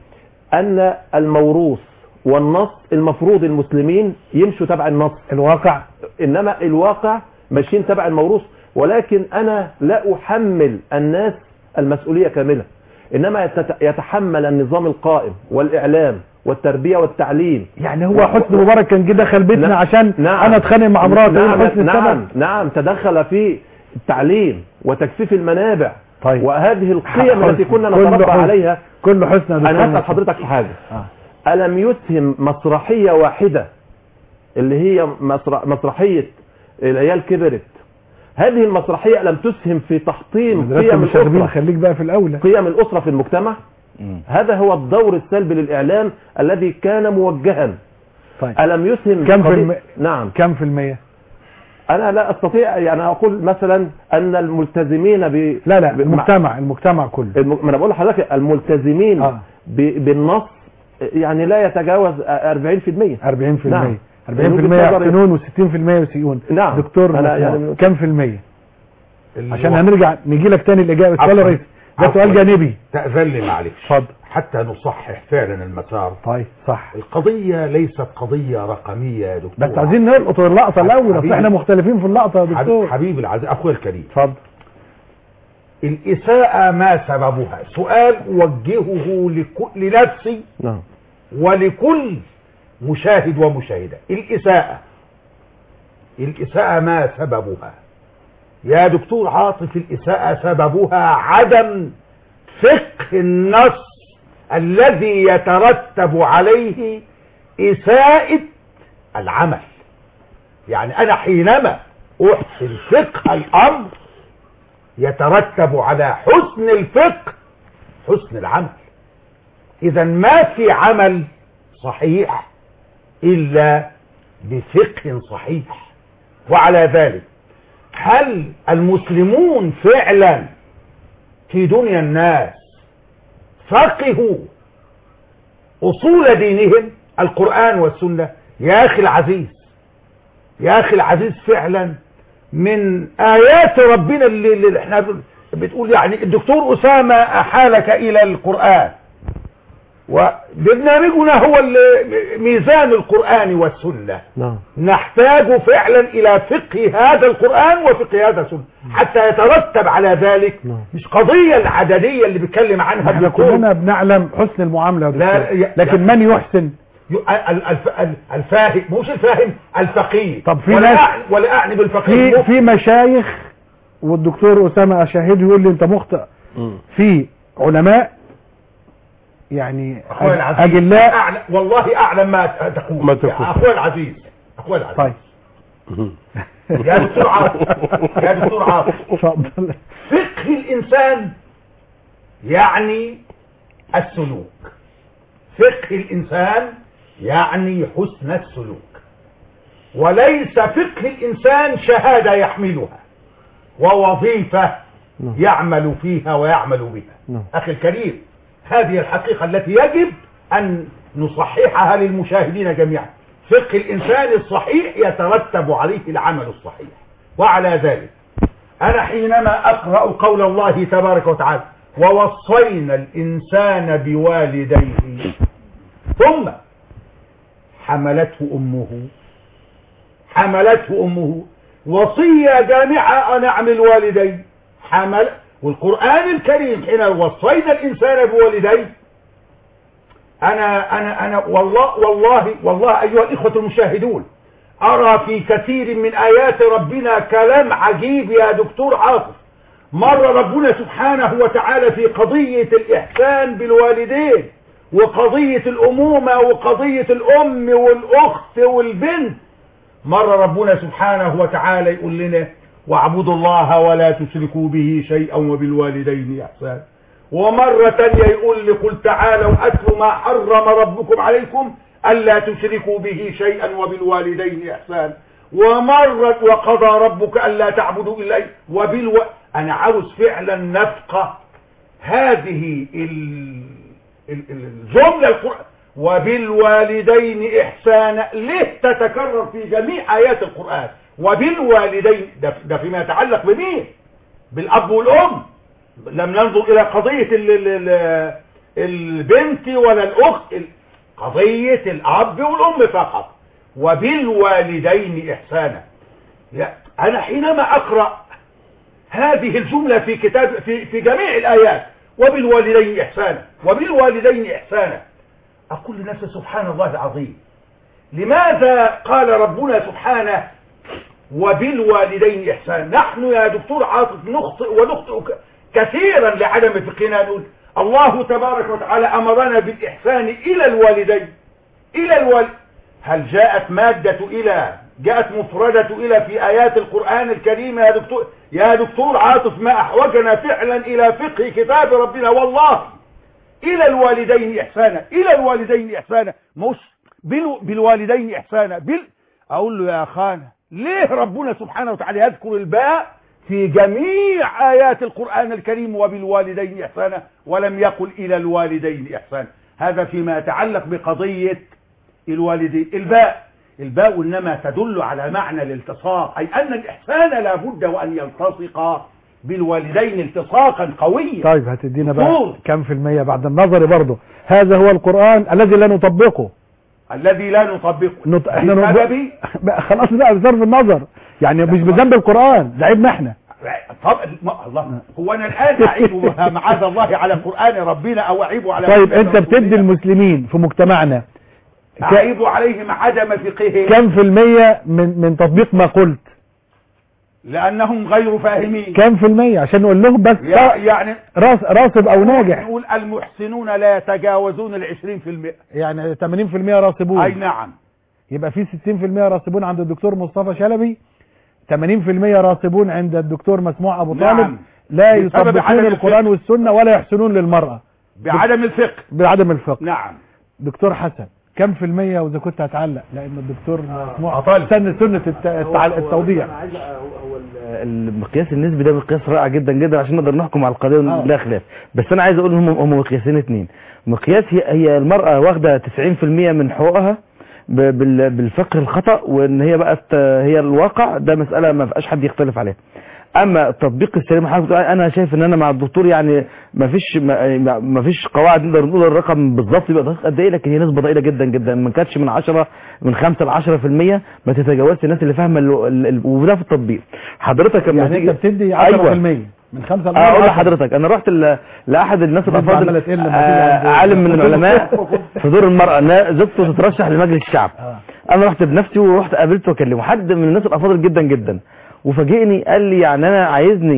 ان الموروث والنص المفروض المسلمين يمشوا تبع النص الواقع انما الواقع ماشيين تبع الموروث ولكن انا لا احمل الناس المسؤوليه كامله انما يتت- يتحمل النظام القائم والاعلام والتربيه والتعليم يعني هو حسني مبارك كان جه دخل بيتنا نعم. عشان نعم. انا اتخانق مع مراتي نعم يقول حسني نعم السبب نعم تدخل في التعليم وتكثيف المنابع طيب وهذه القيم حسن. التي كنا كل نتربى حسن. عليها كله حسني يا دكتور انا هسال نصر. حضرتك في حاجه آه. الم يسهم مسرحيه واحده اللي هي مسرح مسرحيه العيال كبرت هذه المسرحيه لم تسهم في تحطيم مدرسة قيم المشاغبين الاسره خليك بقى في الاولى قيم الاسره في المجتمع مم. هذا هو الدور السلبي للاعلام الذي كان موجها طيب الم يسهم كم في قضية- الم- نعم كم في المية انا لا استطيع يعني اقول مثلا ان الملتزمين ب لا لا ب- المجتمع المجتمع كله الم... ما انا بقول لحضرتك الملتزمين اه ب... بالنص يعني لا يتجاوز 40% 40% 40% نعم. 40% من وجهة نظري- يحسنون و60% يسيئون نعم. دكتور أنا مسموع. يعني- كم في المية عشان الوقت- هنرجع نيجي لك تاني الاجابه السؤال عفواً. الرئيسي ده عفواً. سؤال جانبي تأذن لي معلش اتفضل حتى نصحح فعلا المسار طيب صح القضية ليست قضية رقمية يا دكتور بس عايزين نلقط اللقطه الاول اصل حبيبي. احنا مختلفين في اللقطه يا حبيب دكتور حبيبي العزيز أخوي الكريم اتفضل الإساءة ما سببها سؤال أوجهه لكل لنفسي نعم ولكل مشاهد ومشاهدة الإساءة الإساءة ما سببها يا دكتور عاطف الإساءة سببها عدم فقه النص الذي يترتب عليه إساءة العمل يعني أنا حينما أحسن فقه الأمر يترتب على حسن الفقه حسن العمل إذا ما في عمل صحيح إلا بفقه صحيح وعلى ذلك هل المسلمون فعلا في دنيا الناس فقهوا أصول دينهم القرآن والسنة يا أخي العزيز يا أخي العزيز فعلا من آيات ربنا اللي, اللي احنا بتقول يعني الدكتور أسامة أحالك إلى القرآن وبرنامجنا هو ال- ميزان القرآن والسنة نعم نحتاج فعلا إلى فقه هذا القرآن وفقه هذا السنة حتى يترتب على ذلك نعم. مش قضية العددية اللي بيتكلم عنها احنا الدكتور كلنا بنعلم حسن المعامله يا لا، دكتور يا- لكن من يحسن ي- ال- الف- ال- الفاهم مش الفاهم الفقيه طب في ولا ناس- أعني ولا أعني بالفقيه في في مشايخ والدكتور اسامه اشاهد يقول لي انت مخطئ في علماء يعني أخوي العزيز اجلاء أعلم والله أعلم ما تقول ما تقول. يا أخوي العزيز أخوي العزيز طيب يا دكتور عاطف يا دكتور عاطف اتفضل فقه الإنسان يعني السلوك فقه الإنسان يعني حسن السلوك وليس فقه الإنسان شهادة يحملها ووظيفة نعم. يعمل فيها ويعمل بها نعم. أخي الكريم هذه الحقيقة التي يجب أن نصححها للمشاهدين جميعا فقه الإنسان الصحيح يترتب عليه العمل الصحيح وعلى ذلك أنا حينما أقرأ قول الله تبارك وتعالى ووصينا الإنسان بوالديه ثم حملته أمه حملته أمه وصية جامعة أن أعمل والدي حمل والقرآن الكريم حين وصينا الإنسان بوالديه أنا أنا أنا والله والله والله أيها الإخوة المشاهدون أرى في كثير من آيات ربنا كلام عجيب يا دكتور عاطف مر ربنا سبحانه وتعالى في قضية الإحسان بالوالدين وقضية الأمومة وقضية الأم والأخت والبنت مر ربنا سبحانه وتعالى يقول لنا واعبدوا الله ولا تشركوا به شيئا وبالوالدين إحسانا ومرة تانية يقول لي قل تعالوا أتلوا ما حرم ربكم عليكم ألا تشركوا به شيئا وبالوالدين إحسانا ومرة وقضى ربك ألا تعبدوا إلا إياه وبالو... أنا عاوز فعلا نفقه هذه ال... ال- ال- الجملة القرآن وبالوالدين إحسانا ليه تتكرر في جميع آيات القرآن وبالوالدين ده, ده فيما يتعلق بمين بالأب والأم لم ننظر إلى قضية ال ال ال البنت ولا الأخت ال- قضية الأب والأم فقط وبالوالدين إحسانا يا- أنا حينما أقرأ هذه الجملة في كتاب في في جميع الآيات وبالوالدين إحسانا وبالوالدين إحسانا أقول لنفسي سبحان الله العظيم لماذا قال ربنا سبحانه وبالوالدين إحسانا نحن يا دكتور عاطف نخطئ ونخطئ ك- كثيرا لعدم فقهنا نقول الله تبارك وتعالى أمرنا بالإحسان إلى الوالدين إلى الوالد هل جاءت مادة إلى جاءت مفردة إلى في آيات القرآن الكريم يا دكتور يا دكتور عاطف ما أحوجنا فعلا إلى فقه كتاب ربنا والله إلى الوالدين إحسانا إلى الوالدين إحسانا مش بال- بالوالدين إحسانا بال أقول له يا أخانا ليه ربنا سبحانه وتعالى يذكر الباء في جميع آيات القرآن الكريم وبالوالدين إحسانا ولم يقل إلى الوالدين إحسانا هذا فيما يتعلق بقضية الوالدين الباء الباء إنما تدل على معنى الالتصاق أي أن الإحسان لا بد وأن يلتصق بالوالدين التصاقا قويا طيب هتدينا بقى دكتور. كم في المية بعد النظر برضه هذا هو القرآن الذي لا نطبقه الذي لا نطبقه نط... احنا بسبب نطبق... بقى خلاص بقى بصرف النظر يعني مش بذنب القرآن ده عيبنا احنا طب ما الله هو انا الان اعيب معاذ الله على قران ربنا او اعيب على طيب سنة انت رسول بتدي الله. المسلمين في مجتمعنا ك... اعيب عليهم عدم فقههم كم في المية من من تطبيق ما قلت لانهم غير فاهمين كم في المية عشان نقول لهم بس يع- يعني راس راسب او ناجح نقول المحسنون لا يتجاوزون العشرين في المئة يعني 80% راسبون اي نعم يبقى في 60% راسبون عند الدكتور مصطفى شلبي 80% راسبون عند الدكتور مسموع ابو طالب نعم. لا بسبب يطبقون عدم القرآن الفقه. والسنة ولا يحسنون للمرأة بعدم الفقه بعدم الفقه نعم دكتور حسن كم في المية واذا كنت هتعلق لان الدكتور مسموع أطالب. سن سنة الت- التع- التوضيح المقياس النسبي ده مقياس رائع جدا جدا عشان نقدر نحكم على القضيه آه. بلا خلاف بس انا عايز اقول هم هم مقياسين اتنين مقياس هي, هي المراه واخده 90% من حقوقها ب- بال- بالفقه الخطا وان هي بقت آه، هي الواقع ده مساله ما فيهاش حد يختلف عليها اما التطبيق السليم حضرتك بتقول انا شايف ان انا مع الدكتور يعني ما فيش ما ما فيش قواعد نقدر نقول الرقم بالظبط يبقى دقيق قد ايه لكن هي نسبه ضئيله جدا جدا ما كانتش من 10 من 5 ل 10% ما تتجاوزش الناس اللي فاهمه ال- ال- ال- وده في التطبيق حضرتك لما يعني تيجي انت بتدي 10% أيوة. من 5 ل اه اقول 10. لحضرتك انا رحت ل- لاحد الناس النسبة الافاضل عمالة تقل لما تيجي آه، عند- عالم من العلماء في دور المراه إنها زوجته تترشح لمجلس الشعب آه. انا رحت بنفسي ورحت قابلته واكلمه حد من الناس الافاضل جدا جدا وفاجئني قال لي يعني انا عايزني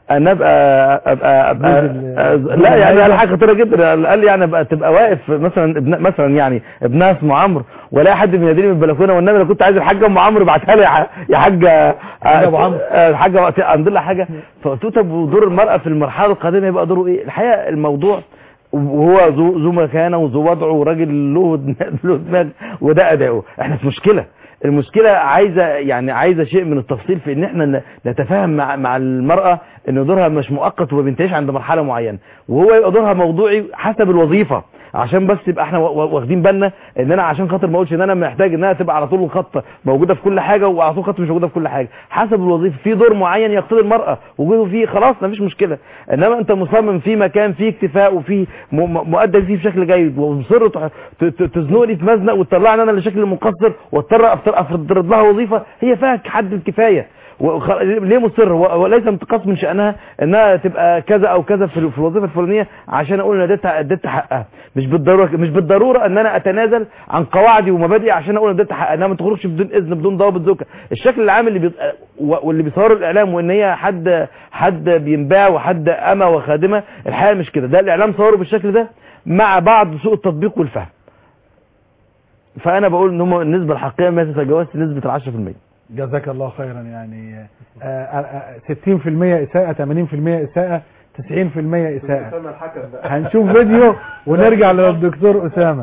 انا ابقى ابقى, أبقى جوز ال- لا يعني جوز انا حاجه خطيره جدا قال لي يعني ابقى تبقى واقف مثلا ابن مثلا يعني ابنها اسمه عمرو ولا حد بيناديني من البلكونه والنبي انا كنت عايز الحاجه ام عمرو ابعتها لي يا ح- يا حاجه حاجة أبو عمرو. آه، الحاجه وقت عندي لها حاجه فقلت له طب ودور المراه في المرحله القادمه يبقى دوره ايه الحقيقه الموضوع وهو ذو ذو مكانه وذو وضعه وراجل له دماغ- له دماغ وده اداؤه احنا في مشكله المشكله عايزه يعني عايزه شيء من التفصيل في ان احنا ن- نتفاهم مع مع المراه ان دورها مش مؤقت وما بينتهيش عند مرحله معينه وهو يبقى دورها موضوعي حسب الوظيفه عشان بس يبقى احنا وا- وا- واخدين بالنا ان انا عشان خاطر ما اقولش ان انا محتاج انها تبقى على طول الخط موجوده في كل حاجه وعلى طول الخط مش موجوده في كل حاجه حسب الوظيفه في دور معين يقتضي المراه وجوده فيه خلاص مفيش مشكله انما انت مصمم في مكان فيه اكتفاء وفيه م- م- مؤدب فيه بشكل جيد ومصر تح- ت- ت- تزنقني في مزنق وتطلعني انا لشكل مقصر واضطر أفت- افرض لها وظيفه هي فيها حد الكفايه وخ- ليه مصر و- وليس انتقاص من شأنها انها تبقى كذا او كذا في ال- في الوظيفه الفلانيه عشان اقول ان اديت اديت حقها مش بالضروره مش بالضروره ان انا اتنازل عن قواعدي ومبادئي عشان اقول ان اديت حقها انها ما تخرجش بدون اذن بدون ضوابط زوجها الشكل العام اللي بي... واللي بيصوره الاعلام وان هي حد حد بينباع وحد امه وخادمه الحقيقه مش كده ده الاعلام صوره بالشكل ده مع بعض سوء التطبيق والفهم فانا بقول ان هم النسبه الحقيقيه ما تتجاوزش نسبه ال 10% جزاك الله خيرا يعني آه، آه، آه، 60% إساءة 80% إساءة 90% إساءة هنشوف فيديو ونرجع للدكتور أسامة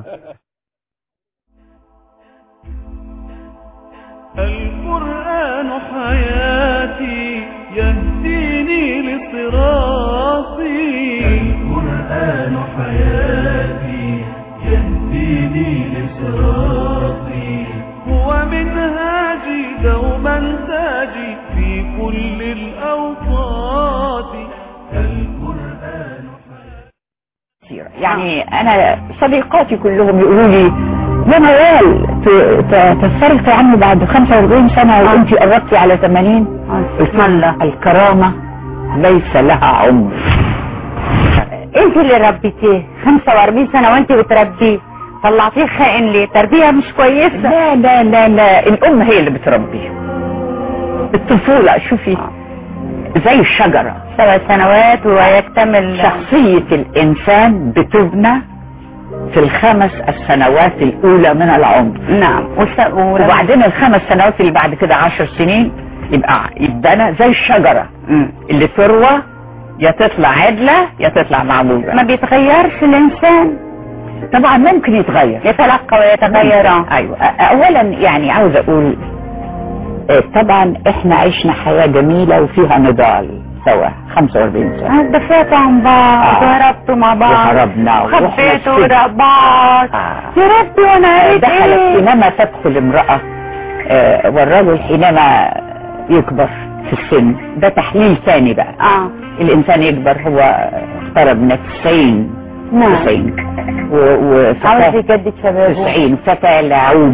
القرآن حياتي يهديني لصراطي القرآن حياتي يهديني لصراطي هو منهاجي دوما تاجي في كل الأوقات القرآن كتير. يعني انا صديقاتي كلهم يقولوا لي يا نوال ت- ت- تتصرفي عنه بعد 45 سنة وانت قربتي على 80 قلت لها الكرامة ليس لها عمر انت اللي ربيتيه 45 سنة وانت بتربيه طلعتيه خائن ليه تربية مش كويسة لا لا لا لا الام هي اللي بتربيه الطفولة شوفي زي الشجرة سبع سنوات ويكتمل شخصية الانسان بتبنى في الخمس السنوات الاولى من العمر نعم وس- ولما- وبعدين الخمس سنوات اللي بعد كده عشر سنين يبقى يبقى زي الشجرة مم. اللي تروى يا تطلع عدلة يا تطلع معبوبة ما بيتغيرش الانسان طبعا ممكن يتغير يتلقى ويتغير آه. ايوه أ- اولا يعني عاوز اقول آه، طبعا احنا عشنا حياة جميلة وفيها نضال سوا 45 سنة دفعتوا عن بعض آه. وهربتوا مع بعض وهربنا ورحنا خبيتوا السجن. وراء بعض آه. يا ربي وانا عيد دخلت ايه حينما تدخل امرأة آه، والرجل حينما يكبر في السن ده تحليل ثاني بقى اه الانسان يكبر هو اقترب من 90 نعم 90 و- عاوز وفتاة يجدد شبابه 90 فتاة لعوب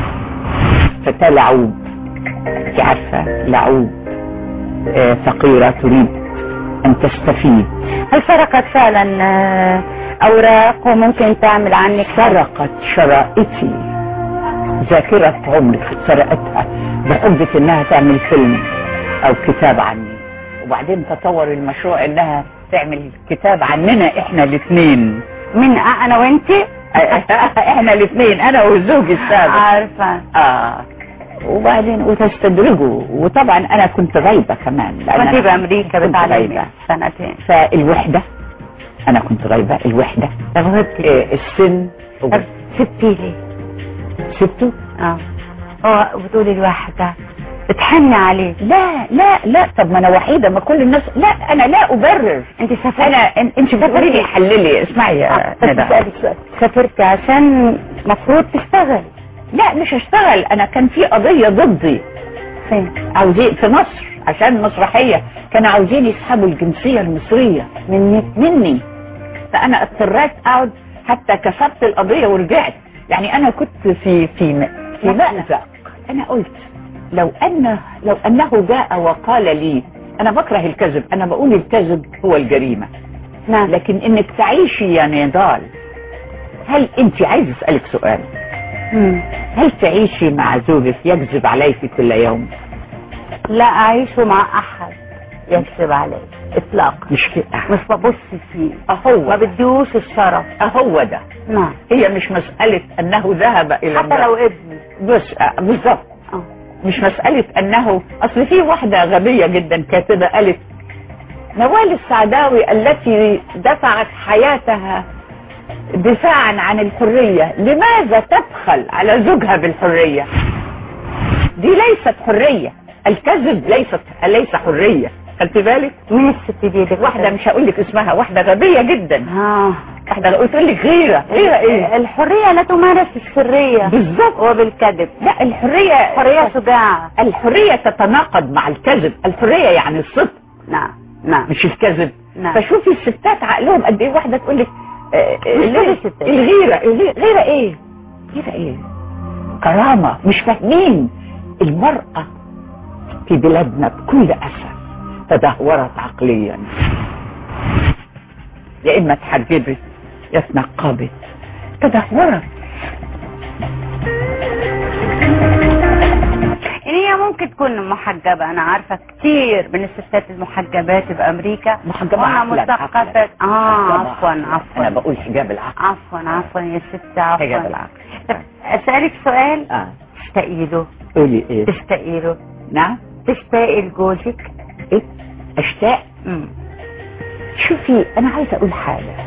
فتاة لعوب انت عارفة لعوب آه، فقيرة تريد ان تستفيد هل سرقت فعلا آه، اوراق وممكن تعمل عنك سرقت شرائطي ذاكرة عمرك سرقتها بحجة انها تعمل فيلم او كتاب عني وبعدين تطور المشروع انها تعمل كتاب عننا احنا الاثنين من آه، انا وانت احنا الاثنين انا وزوجي السابق عارفة اه وبعدين وتستدرجوا وطبعا انا كنت غايبة كمان لأن وانت أنا بامريكا كنت بتعلمي غايبة سنتين فالوحدة انا كنت غايبة الوحدة طب غبتي آه، السن طب سبتي لي سبته اه هو بتقولي الواحدة بتحني عليه لا لا لا طب ما انا وحيدة ما كل الناس لا انا لا ابرر انت سافرتي انا إن- انت بتقولي لي حللي اسمعي يا آه، بس ندى بسألك سؤال سافرتي عشان مفروض تشتغل لا مش هشتغل انا كان في قضية ضدي فين عاوزين في مصر عشان مسرحية كانوا عاوزين يسحبوا الجنسية المصرية مني مني فانا اضطريت اقعد حتى كسبت القضية ورجعت يعني انا كنت في في في مأزق انا قلت لو ان لو انه جاء وقال لي انا بكره الكذب انا بقول الكذب هو الجريمة نعم لكن انك تعيشي يا نضال هل انت عايز اسألك سؤال مم. هل تعيشي مع زوجك يكذب عليك كل يوم لا اعيش مع احد يكذب علي اطلاق مش كده مش ببص فيه اهو ما بديهوش الشرف اهو ده نعم هي مش مسألة انه ذهب الى حتى النار. لو ابني بس آه، بالظبط اه مش مسألة أنه أصل في واحدة غبية جدا كاتبة قالت نوال السعداوي التي دفعت حياتها دفاعا عن الحرية لماذا تبخل على زوجها بالحرية دي ليست حرية الكذب ليست ليس حرية خدت بالك مين الست دي اللي واحدة مش هقول لك اسمها واحدة غبية جدا اه واحدة قلت لك غيرة غيرة ايه الحرية لا تمارس السرية بالظبط وبالكذب لا الحرية حرية شجاعة الحرية تتناقض مع الكذب الحرية يعني الصدق نعم نعم مش الكذب نعم. فشوفي الستات عقلهم قد ايه واحده تقول لك آه، آه، مش كل ليه؟ الستات. الغيره الغيره غيره ايه غيره ايه كرامه مش فاهمين المراه في بلادنا بكل اسف تدهورت عقليا يا اما اتحجبت يا اتنقبت تدهورت يعني هي ممكن تكون محجبة أنا عارفة كتير من الستات المحجبات في أمريكا محجبة وأنا عقلاً، مثقفة عقلاً. آه محجبة عفوا عقلاً. عفوا انا بقول حجاب العقل عفوا عفوا يا ست عفوا حجاب العقل طب أسألك سؤال اه تشتاقي له قولي ايه تشتاقي له نعم تشتاقي لجوزك ايه اشتاق مم. شوفي انا عايزه اقول حاجه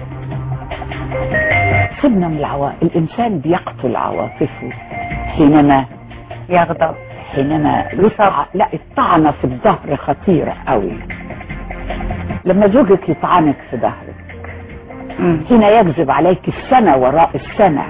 سيبنا من العواطف الانسان بيقتل عواطفه حينما يغضب حينما يطع لا الطعنه في الظهر خطيره قوي لما زوجك يطعنك في ظهرك مم. هنا يكذب عليك السنه وراء السنه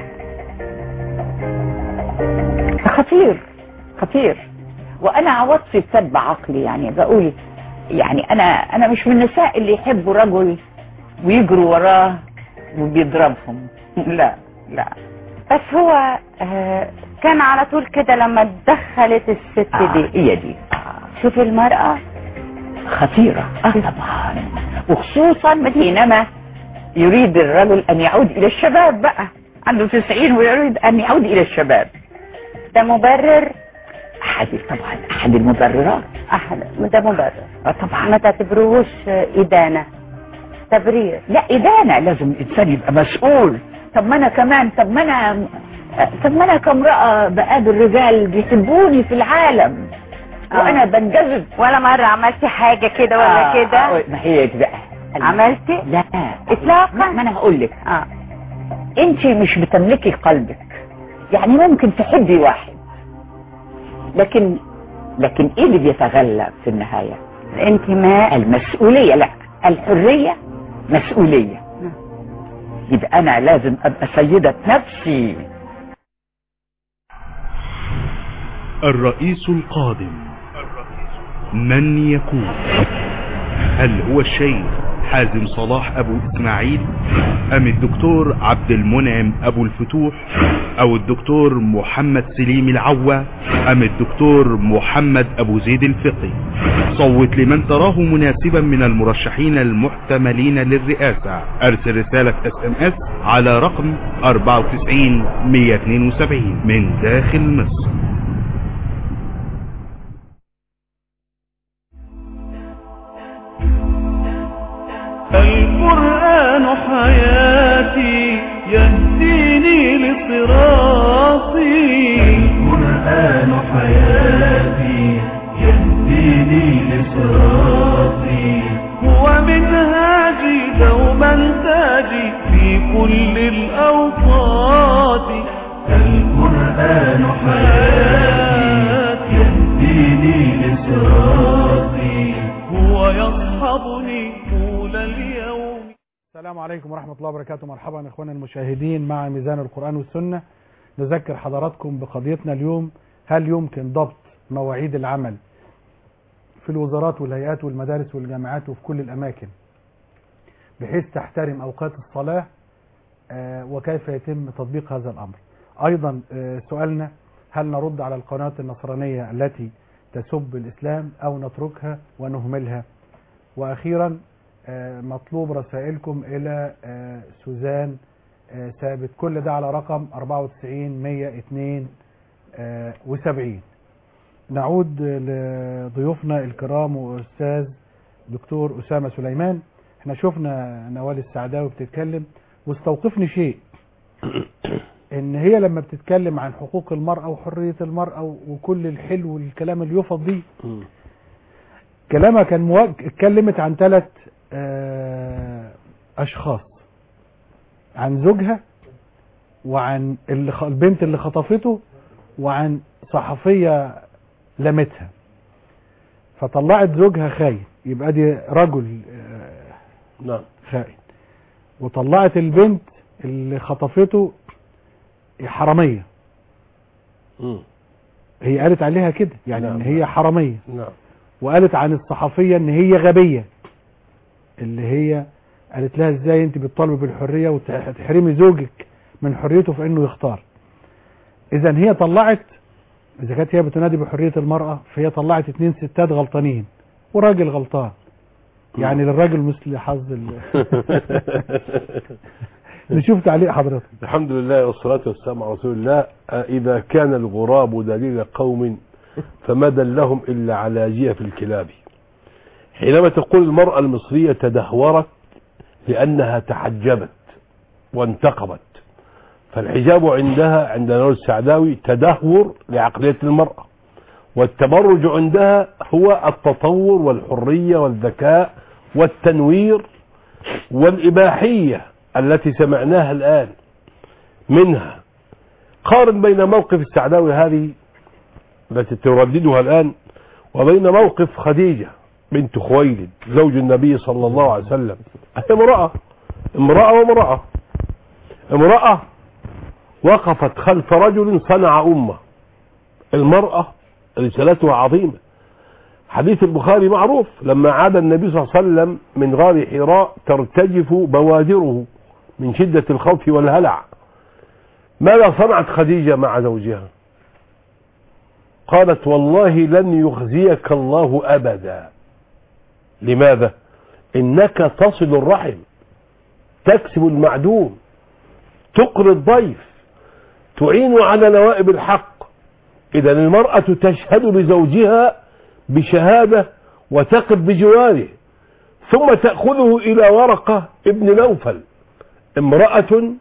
خطير خطير وانا عواطفي بتتبع عقلي يعني بقول يعني انا انا مش من النساء اللي يحبوا رجل ويجروا وراه وبيضربهم لا لا بس هو آه كان على طول كده لما اتدخلت الست آه دي هي دي آه شوفي المرأة خطيرة اه طبعا وخصوصا حينما يريد الرجل ان يعود الى الشباب بقى عنده 90 ويريد ان يعود الى الشباب ده مبرر احد طبعا احد المبررات أحد ده مبرر اه طبعا ما تعتبروهوش إدانة تبرير لا إدانة لازم الإنسان يبقى مسؤول طب ما أنا كمان طب ما أنا طب ما أنا كامرأة بقابل رجال بيحبوني في العالم آه. وأنا بنجذب ولا مرة عملتي حاجة كده ولا آه، كده آه، ما هي دي بقى عملتي لا إطلاقاً؟ لا، ما أنا هقول لك اه أنت مش بتملكي قلبك يعني ممكن تحبي واحد لكن لكن إيه اللي بيتغلب في النهاية الانتماء المسؤولية لا الحرية مسؤولية نعم. يبقى أنا لازم أبقى سيدة نفسي الرئيس القادم من يكون هل هو الشيخ حازم صلاح ابو اسماعيل ام الدكتور عبد المنعم ابو الفتوح او الدكتور محمد سليم العوا ام الدكتور محمد ابو زيد الفقي صوت لمن تراه مناسبا من المرشحين المحتملين للرئاسة ارسل رسالة اس ام اس على رقم 94 172 من داخل مصر القرآن حياتي يهديني لصراطي القرآن حياتي يهديني لصراطي هو منهاجي دوما تاجي في كل الأوقات القرآن حياتي يهديني لصراطي هو يصحبني طول اليوم السلام عليكم ورحمة الله وبركاته مرحبا إخواننا المشاهدين مع ميزان القرآن والسنة نذكر حضراتكم بقضيتنا اليوم هل يمكن ضبط مواعيد العمل في الوزارات والهيئات والمدارس والجامعات وفي كل الأماكن بحيث تحترم أوقات الصلاة آه، وكيف يتم تطبيق هذا الأمر أيضا آه، سؤالنا هل نرد على القناة النصرانية التي تسب الإسلام أو نتركها ونهملها وأخيرا آه، مطلوب رسائلكم إلى آه، سوزان آه، ثابت كل ده على رقم 94 172 نعود لضيوفنا الكرام وأستاذ دكتور أسامة سليمان احنا شفنا نوال السعداوي بتتكلم واستوقفني شيء ان هي لما بتتكلم عن حقوق المرأة وحرية المرأة وكل الحلو والكلام اللي يفض دي مم. كلامها كان موجه اتكلمت عن ثلاث اشخاص عن زوجها وعن اللي خ- البنت اللي خطفته وعن صحفية لمتها فطلعت زوجها خاين يبقى دي رجل آه، نعم خائن وطلعت البنت اللي خطفته حرامية مم. هي قالت عليها كده يعني نعم. ان هي حرامية نعم وقالت عن الصحفية ان هي غبية اللي هي قالت لها ازاي انت بتطالبي بالحرية وتحرمي زوجك من حريته في انه يختار اذا هي طلعت اذا كانت هي بتنادي بحرية المرأة فهي طلعت اتنين ستات غلطانين وراجل غلطان يعني للراجل مثل حظ ال... نشوف تعليق حضرتك الحمد لله والصلاة والسلام على رسول الله آه، إذا كان الغراب دليل قوم فما دلهم إلا على جيف الكلاب حينما تقول المرأة المصرية تدهورت لأنها تحجبت وانتقبت فالحجاب عندها عند نور السعداوي تدهور لعقلية المرأة والتبرج عندها هو التطور والحرية والذكاء والتنوير والإباحية التي سمعناها الآن منها قارن بين موقف السعداوي هذه التي ترددها الآن وبين موقف خديجة بنت خويلد زوج النبي صلى الله عليه وسلم هي امرأة امرأة وامرأة امرأة وقفت خلف رجل صنع أمة المرأة رسالتها عظيمة حديث البخاري معروف لما عاد النبي صلى الله عليه وسلم من غار حراء ترتجف بوادره من شدة الخوف والهلع ماذا صنعت خديجة مع زوجها قالت والله لن يخزيك الله أبدا لماذا إنك تصل الرحم تكسب المعدوم تقري الضيف تعين على نوائب الحق إذا المرأة تشهد لزوجها بشهادة وتقف بجواره ثم تأخذه إلى ورقة ابن نوفل امرأة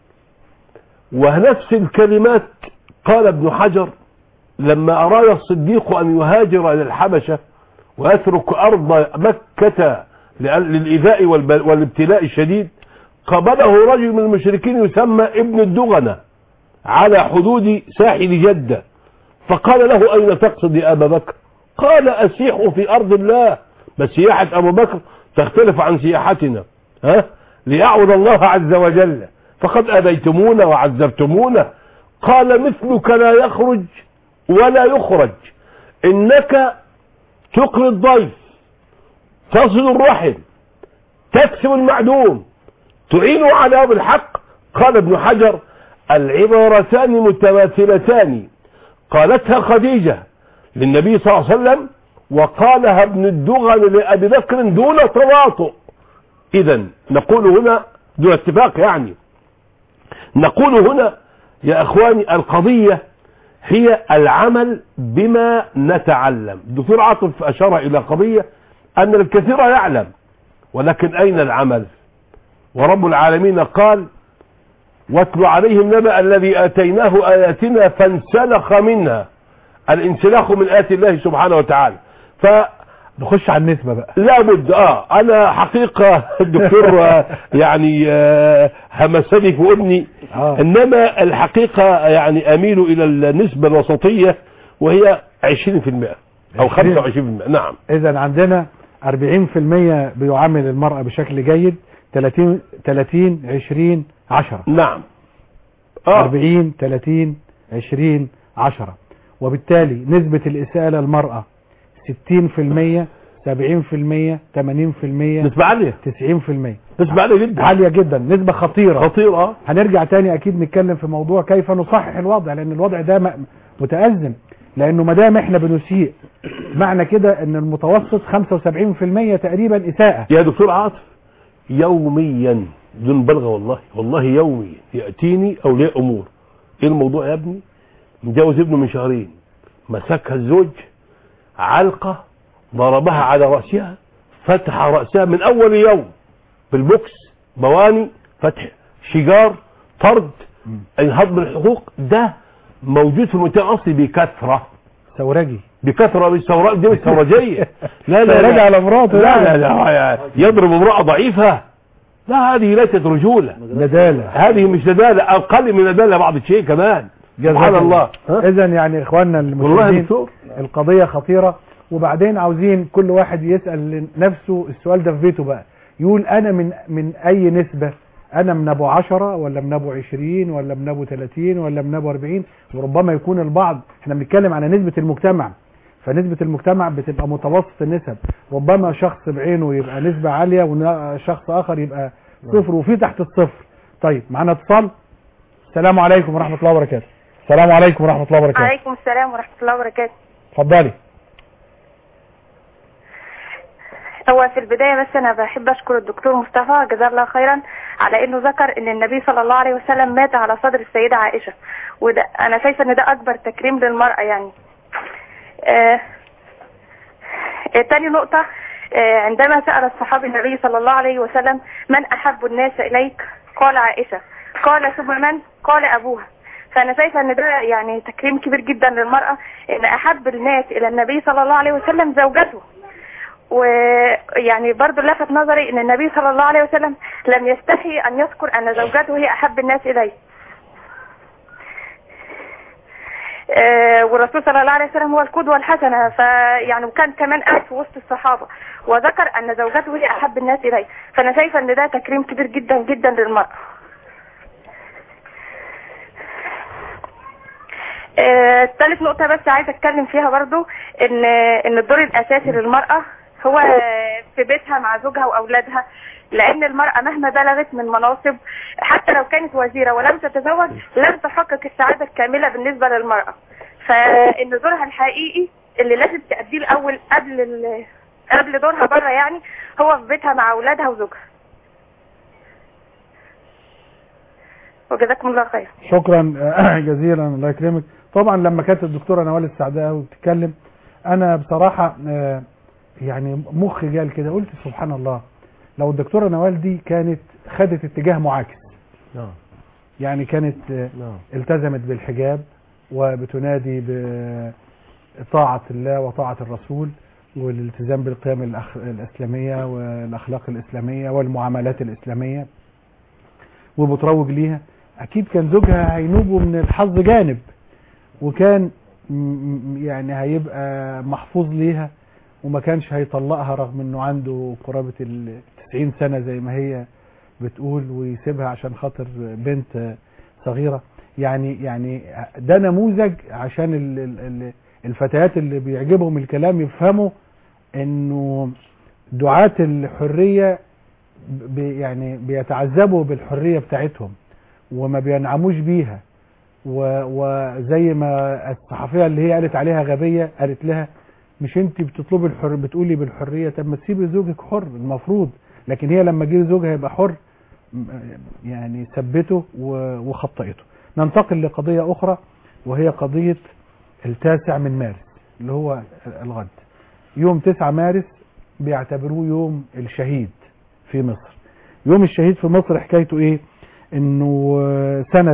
ونفس الكلمات قال ابن حجر لما أراد الصديق أن يهاجر إلى الحبشة ويترك أرض مكة للإيذاء والب- والابتلاء الشديد قابله رجل من المشركين يسمى ابن الدغنة على حدود ساحل جدة فقال له أين تقصد يا أبا بكر قال أسيح في أرض الله بس سياحة أبو بكر تختلف عن سياحتنا ها ليعبد الله عز وجل فقد أبيتمونا وعذبتمونا قال مثلك لا يخرج ولا يخرج إنك تقري الضيف تصل الرحم تكسب المعدوم تعين على أمر الحق قال ابن حجر العبارتان متماثلتان قالتها خديجة للنبي صلى الله عليه وسلم وقالها ابن الدغن لأبي بكر دون تواطؤ إذا نقول هنا دون اتفاق يعني نقول هنا يا أخواني القضية هي العمل بما نتعلم الدكتور عاطف أشار إلى قضية أن الكثير يعلم ولكن أين العمل ورب العالمين قال واتل عليهم نبأ الذي آتيناه آياتنا فانسلخ منها الانسلاخ من آيات الله سبحانه وتعالى ف نخش على النسبة بقى لابد اه انا حقيقة الدكتور آه، يعني آه، همسني في ابني آه. انما الحقيقة يعني اميل الى النسبة الوسطية وهي 20% او 25% نعم اذا عندنا 40% بيعامل المرأة بشكل جيد 30 30 20 10 نعم اه 40 30 20 10 وبالتالي نسبة الإساءة للمرأة 60% 70% 80% 90% نسبة عالية 90% نسبة عالية جدا عالية جدا نسبة خطيرة خطير اه هنرجع تاني اكيد نتكلم في موضوع كيف نصحح الوضع لان الوضع ده م- متأزم لانه ما دام احنا بنسيء معنى كده ان المتوسط 75% تقريبا اساءة يا دكتور عاطف يوميا بدون مبالغه والله والله يوميا ياتيني اولياء امور ايه الموضوع يا ابني متجوز ابنه من شهرين مسكها الزوج علقه ضربها على راسها فتح رأسها من أول يوم في البوكس بواني فتح شجار طرد هضم الحقوق ده موجود في المنطقة الأصلي بكثرة ثورجي بكثرة بالثورات دي مش ثورجية لا لا ثورجي لا على مراته لا يعني. لا لا يضرب امرأة ضعيفة لا هذه ليست رجولة ندالة هذه مش ندالة أقل من ندالة بعض الشيء كمان سبحان الله ها؟ اذا يعني اخواننا والله يا المشاهدين دكتور القضية خطيرة وبعدين عاوزين كل واحد يسأل نفسه السؤال ده في بيته بقى يقول انا من من اي نسبة انا من ابو عشرة ولا من ابو عشرين ولا من ابو تلاتين ولا من ابو اربعين وربما يكون البعض احنا بنتكلم على نسبة المجتمع فنسبة المجتمع بتبقى متوسط النسب ربما شخص بعينه يبقى نسبة عالية وشخص اخر يبقى صفر وفي تحت الصفر طيب معنا اتصال السلام عليكم ورحمة الله وبركاته السلام عليكم ورحمة الله وبركاته عليكم السلام ورحمة الله وبركاته اتفضلي هو في البداية بس أنا بحب أشكر الدكتور مصطفى جزاه الله خيرا على إنه ذكر إن النبي صلى الله عليه وسلم مات على صدر السيدة عائشة وده أنا شايفة إن ده أكبر تكريم للمرأة يعني آه آه تاني نقطة آه عندما سأل الصحابي النبي صلى الله عليه وسلم من أحب الناس إليك قال عائشة قال ثم من قال أبوها فأنا شايفة إن ده يعني تكريم كبير جدا للمرأة إن أحب الناس إلى النبي صلى الله عليه وسلم زوجته ويعني برضو لفت نظري ان النبي صلى الله عليه وسلم لم يستحي ان يذكر ان زوجته هي احب الناس اليه آه، والرسول صلى الله عليه وسلم هو القدوة الحسنة فيعني وكان كمان قاعد في وسط الصحابة وذكر ان زوجته هي احب الناس اليه فانا شايفة ان ده تكريم كبير جدا جدا للمرأة آه، ثالث نقطة بس عايزة اتكلم فيها برضو ان ان الدور الاساسي للمرأة هو في بيتها مع زوجها واولادها لان المرأة مهما بلغت من مناصب حتى لو كانت وزيرة ولم تتزوج لن تحقق السعادة الكاملة بالنسبة للمرأة فان دورها الحقيقي اللي لازم تأديه الاول قبل ال... قبل دورها بره يعني هو في بيتها مع اولادها وزوجها وجزاكم الله خير شكرا جزيلا الله يكرمك طبعا لما كانت الدكتوره نوال السعداوي بتتكلم انا بصراحه آه، يعني مخي جال كده قلت سبحان الله لو الدكتوره نوال دي كانت خدت اتجاه معاكس نعم يعني كانت آه، نعم التزمت بالحجاب وبتنادي بطاعة الله وطاعة الرسول والالتزام بالقيم الأخ- الإسلامية والأخلاق الإسلامية والمعاملات الإسلامية وبتروج ليها أكيد كان زوجها هينوبه من الحظ جانب وكان م- م- يعني هيبقى محفوظ ليها وما كانش هيطلقها رغم انه عنده قرابة ال 90 سنة زي ما هي بتقول ويسيبها عشان خاطر بنت صغيرة يعني يعني ده نموذج عشان ال- ال- ال- الفتيات اللي بيعجبهم الكلام يفهموا انه دعاة الحرية ب- يعني بيتعذبوا بالحرية بتاعتهم وما بينعموش بيها و- وزي ما الصحفية اللي هي قالت عليها غبية قالت لها مش انت بتطلبي الحر بتقولي بالحرية طب ما تسيبي زوجك حر المفروض لكن هي لما جه زوجها يبقى حر م- يعني ثبته و- وخطئته ننتقل لقضية أخرى وهي قضية التاسع من مارس اللي هو الغد يوم 9 مارس بيعتبروه يوم الشهيد في مصر يوم الشهيد في مصر حكايته ايه انه سنة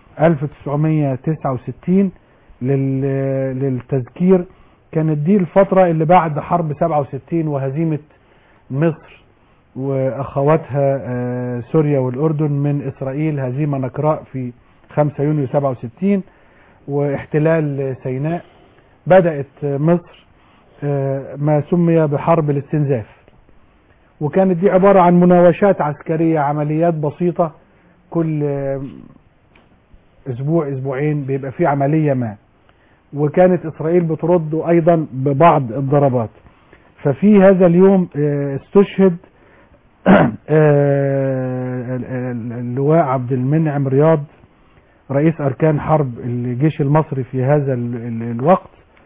1969 لل- للتذكير كانت دي الفترة اللي بعد حرب 67 وهزيمة مصر واخواتها آه، سوريا والاردن من اسرائيل هزيمة نكراء في 5 يونيو 67 واحتلال سيناء بدأت مصر آه، ما سمي بحرب الاستنزاف وكانت دي عبارة عن مناوشات عسكرية عمليات بسيطة كل آه، اسبوع اسبوعين بيبقى في عملية ما وكانت اسرائيل بترد ايضا ببعض الضربات ففي هذا اليوم آه، استشهد آه، ال- ال- اللواء عبد المنعم رياض رئيس اركان حرب الجيش المصري في هذا ال- ال- الوقت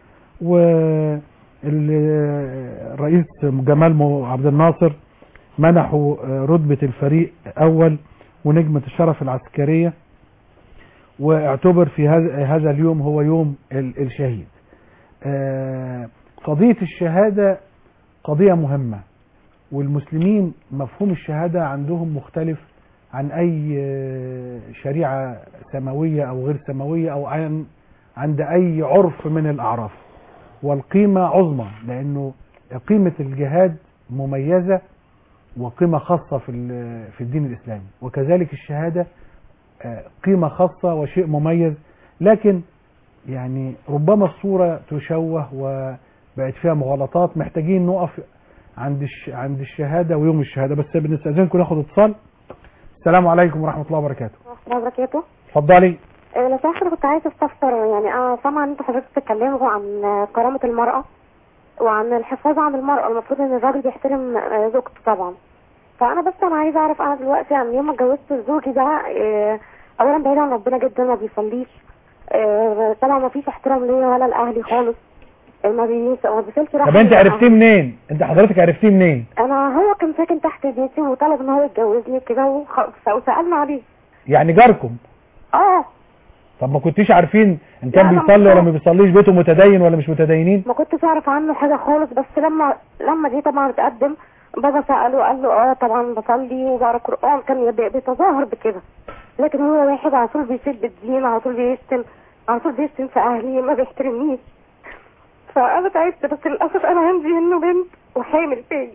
والرئيس جمال مو- عبد الناصر منحوا آه، رتبة الفريق اول ونجمة الشرف العسكرية واعتبر في هذا هذا اليوم هو يوم ال- الشهيد آه، قضية الشهادة قضية مهمة والمسلمين مفهوم الشهادة عندهم مختلف عن أي آه، شريعة سماوية أو غير سماوية أو عن عند أي عرف من الأعراف والقيمة عظمى لأنه قيمة الجهاد مميزة وقيمة خاصة في ال- في الدين الإسلامي وكذلك الشهادة آه، قيمة خاصة وشيء مميز لكن يعني ربما الصورة تشوه وبقت فيها مغالطات محتاجين نقف عند الش... عند الشهادة ويوم الشهادة بس بنستأذنكم ناخد اتصال السلام عليكم ورحمة الله وبركاته الله وبركاته اتفضلي آه، لو سمحت كنت عايزه استفسر يعني انا سامعه ان انتوا حضرتك بتتكلموا عن آه، كرامه المراه وعن الحفاظ عن المراه المفروض ان الراجل بيحترم آه، زوجته طبعا فانا بس انا عايزه اعرف انا دلوقتي يعني يوم ما اتجوزت زوجي ده آه، اولا بعيد عن ربنا جدا ما بيصليش آه، طبعا ما فيش احترام ليا ولا لاهلي خالص آه، ما بيس- ما بيصلش طب رحمي انت ولا عرفتيه أهلي. منين انت حضرتك عرفتيه منين انا هو كان ساكن تحت بيتي وطلب ان هو يتجوزني كده وخ- وسالنا عليه يعني جاركم اه طب ما كنتيش عارفين ان كان لا، أنا بيصلي مش ولا عارف. ما بيصليش بيته متدين ولا مش متدينين ما كنتش اعرف عنه حاجه خالص بس لما لما جه طبعا اتقدم بابا ساله قال له اه طبعا بصلي وبقرا قران كان بي- بيتظاهر بكده لكن هو واحد على طول بيسب الدين على طول بيشتم على طول بيشتم في اهلي ما بيحترمنيش فانا تعبت بس للاسف انا عندي انه بنت وحامل فيا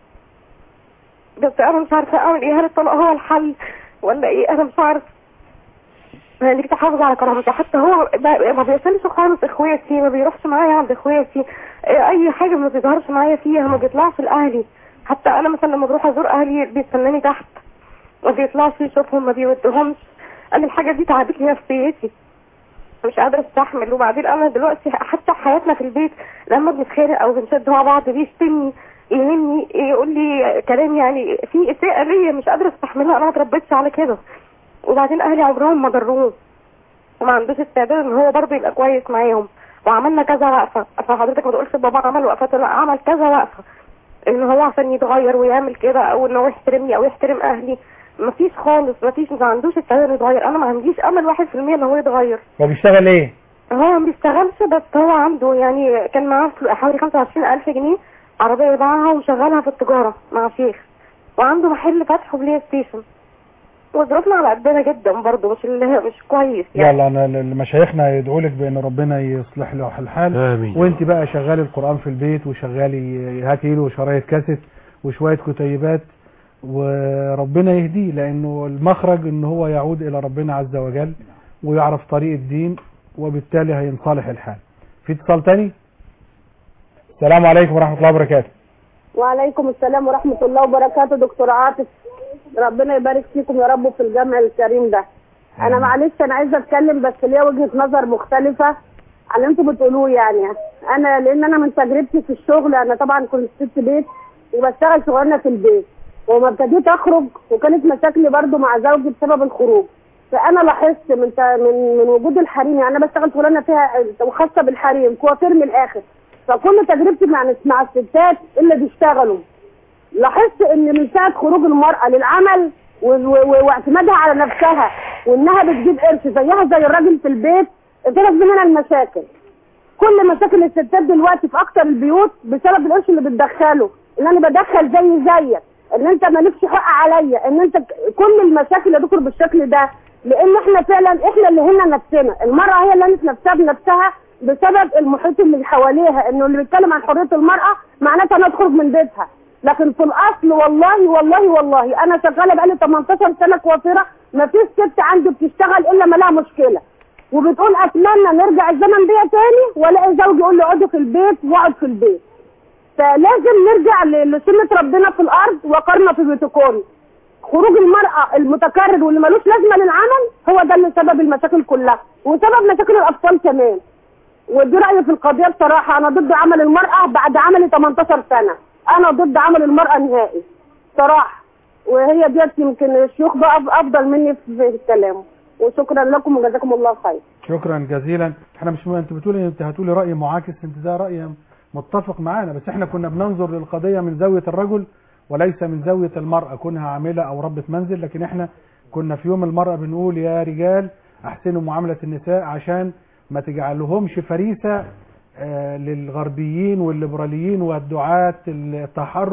بس انا مش عارفه اعمل ايه هل الطلاق هو الحل ولا ايه انا مش عارفه يعني ليك تحافظ على كرامته حتى هو ما- ما بيصلش خالص اخواتي ما بيروحش معايا عند اخواتي إيه، اي حاجه ما بيظهرش معايا فيها ما بيطلعش لاهلي حتى انا مثلا لما بروح ازور اهلي بيستناني تحت ما بيطلعش يشوفهم ما بيودهمش انا الحاجه دي تعبت لي نفسيتي مش قادره استحمل وبعدين انا دلوقتي حتى حياتنا في البيت لما بنتخانق او بنشد مع بعض بيشتمني يهني يقول لي كلام يعني في اساءه ليا مش قادره استحملها انا ما اتربيتش على كده وبعدين اهلي عمرهم ما ضروه وما عندوش استعداد ان هو برضه يبقى كويس معاهم وعملنا كذا وقفه فحضرتك ما تقولش بابا عمل وقفات لا عمل كذا وقفه ان هو عشان يتغير ويعمل كده او ان هو يحترمني او يحترم اهلي مفيش خالص مفيش ما عندوش استعداد انه يتغير انا ما عنديش امل واحد في المية ان هو يتغير هو بيشتغل ايه هو ما بيشتغلش بس هو عنده يعني كان معاه فلو- حوالي 25000 جنيه عربية باعها وشغالها في التجارة مع شيخ وعنده محل فتح بلاي ستيشن وظروفنا على قدنا جدا برضه مش اللي هي مش كويس يعني يلا انا ل- مشايخنا يدعوا لك بان ربنا يصلح له الحال آمين. وانت بقى شغالي القران في البيت وشغالي هاتي له شرايط كاسيت وشويه كتيبات وربنا يهديه لانه المخرج ان هو يعود الى ربنا عز وجل ويعرف طريق الدين وبالتالي هينصلح الحال في اتصال تاني السلام عليكم ورحمه الله وبركاته وعليكم السلام ورحمة الله وبركاته دكتور عاطف ربنا يبارك فيكم يا رب في الجامع الكريم ده انا معلش انا عايزه اتكلم بس ليا وجهة نظر مختلفة عن اللي انتوا بتقولوه يعني انا لان انا من تجربتي في الشغل انا طبعا كنت ست بيت وبشتغل شغلانه في البيت وما ابتديت اخرج وكانت مشاكلي برضو مع زوجي بسبب الخروج فانا لاحظت من تا- من من وجود الحريم يعني انا بشتغل شغلانه فيها وخاصه بالحريم كوافير من الاخر فكل تجربتي مع مع الستات اللي بيشتغلوا لاحظت ان من ساعه خروج المراه للعمل و- و- و- واعتمادها على نفسها وانها بتجيب قرش زيها زي الراجل في البيت ابتدت منها المشاكل كل مشاكل الستات دلوقتي في اكتر البيوت بسبب القرش اللي بتدخله ان انا بدخل زي زيك ان انت مالكش حق عليا ان انت ك- كل المشاكل اللي تدخل بالشكل ده لان احنا فعلا احنا اللي هنا نفسنا المراه هي اللي هنت نفسها بنفسها بسبب المحيط اللي حواليها انه اللي بيتكلم عن حريه المراه معناتها انها تخرج من بيتها لكن في الاصل والله والله والله انا شغاله بقالي 18 سنه كوافيره ما فيش ست عندي بتشتغل الا ما لها مشكله وبتقول اتمنى نرجع الزمن ده تاني والاقي زوجي يقول لي اقعدي في البيت واقعد في البيت فلازم نرجع ل- لسنه ربنا في الارض وقرنا في بيوتكم خروج المرأة المتكرر واللي ملوش لازمة للعمل هو ده اللي سبب المشاكل كلها وسبب مشاكل الأطفال كمان ودي رأيي في القضية بصراحة أنا ضد عمل المرأة بعد عملي 18 سنة أنا ضد عمل المرأة نهائي صراحة وهي ديت يمكن الشيوخ بقى أفضل مني في الكلام وشكرا لكم وجزاكم الله خير شكرا جزيلا احنا مش انت بتقولي انت هتقولي راي معاكس انت ده راي متفق معانا بس احنا كنا بننظر للقضيه من زاويه الرجل وليس من زاويه المراه كونها عامله او ربة منزل لكن احنا كنا في يوم المراه بنقول يا رجال احسنوا معامله النساء عشان ما تجعلهمش فريسه آه، للغربيين والليبراليين والدعاة التحرر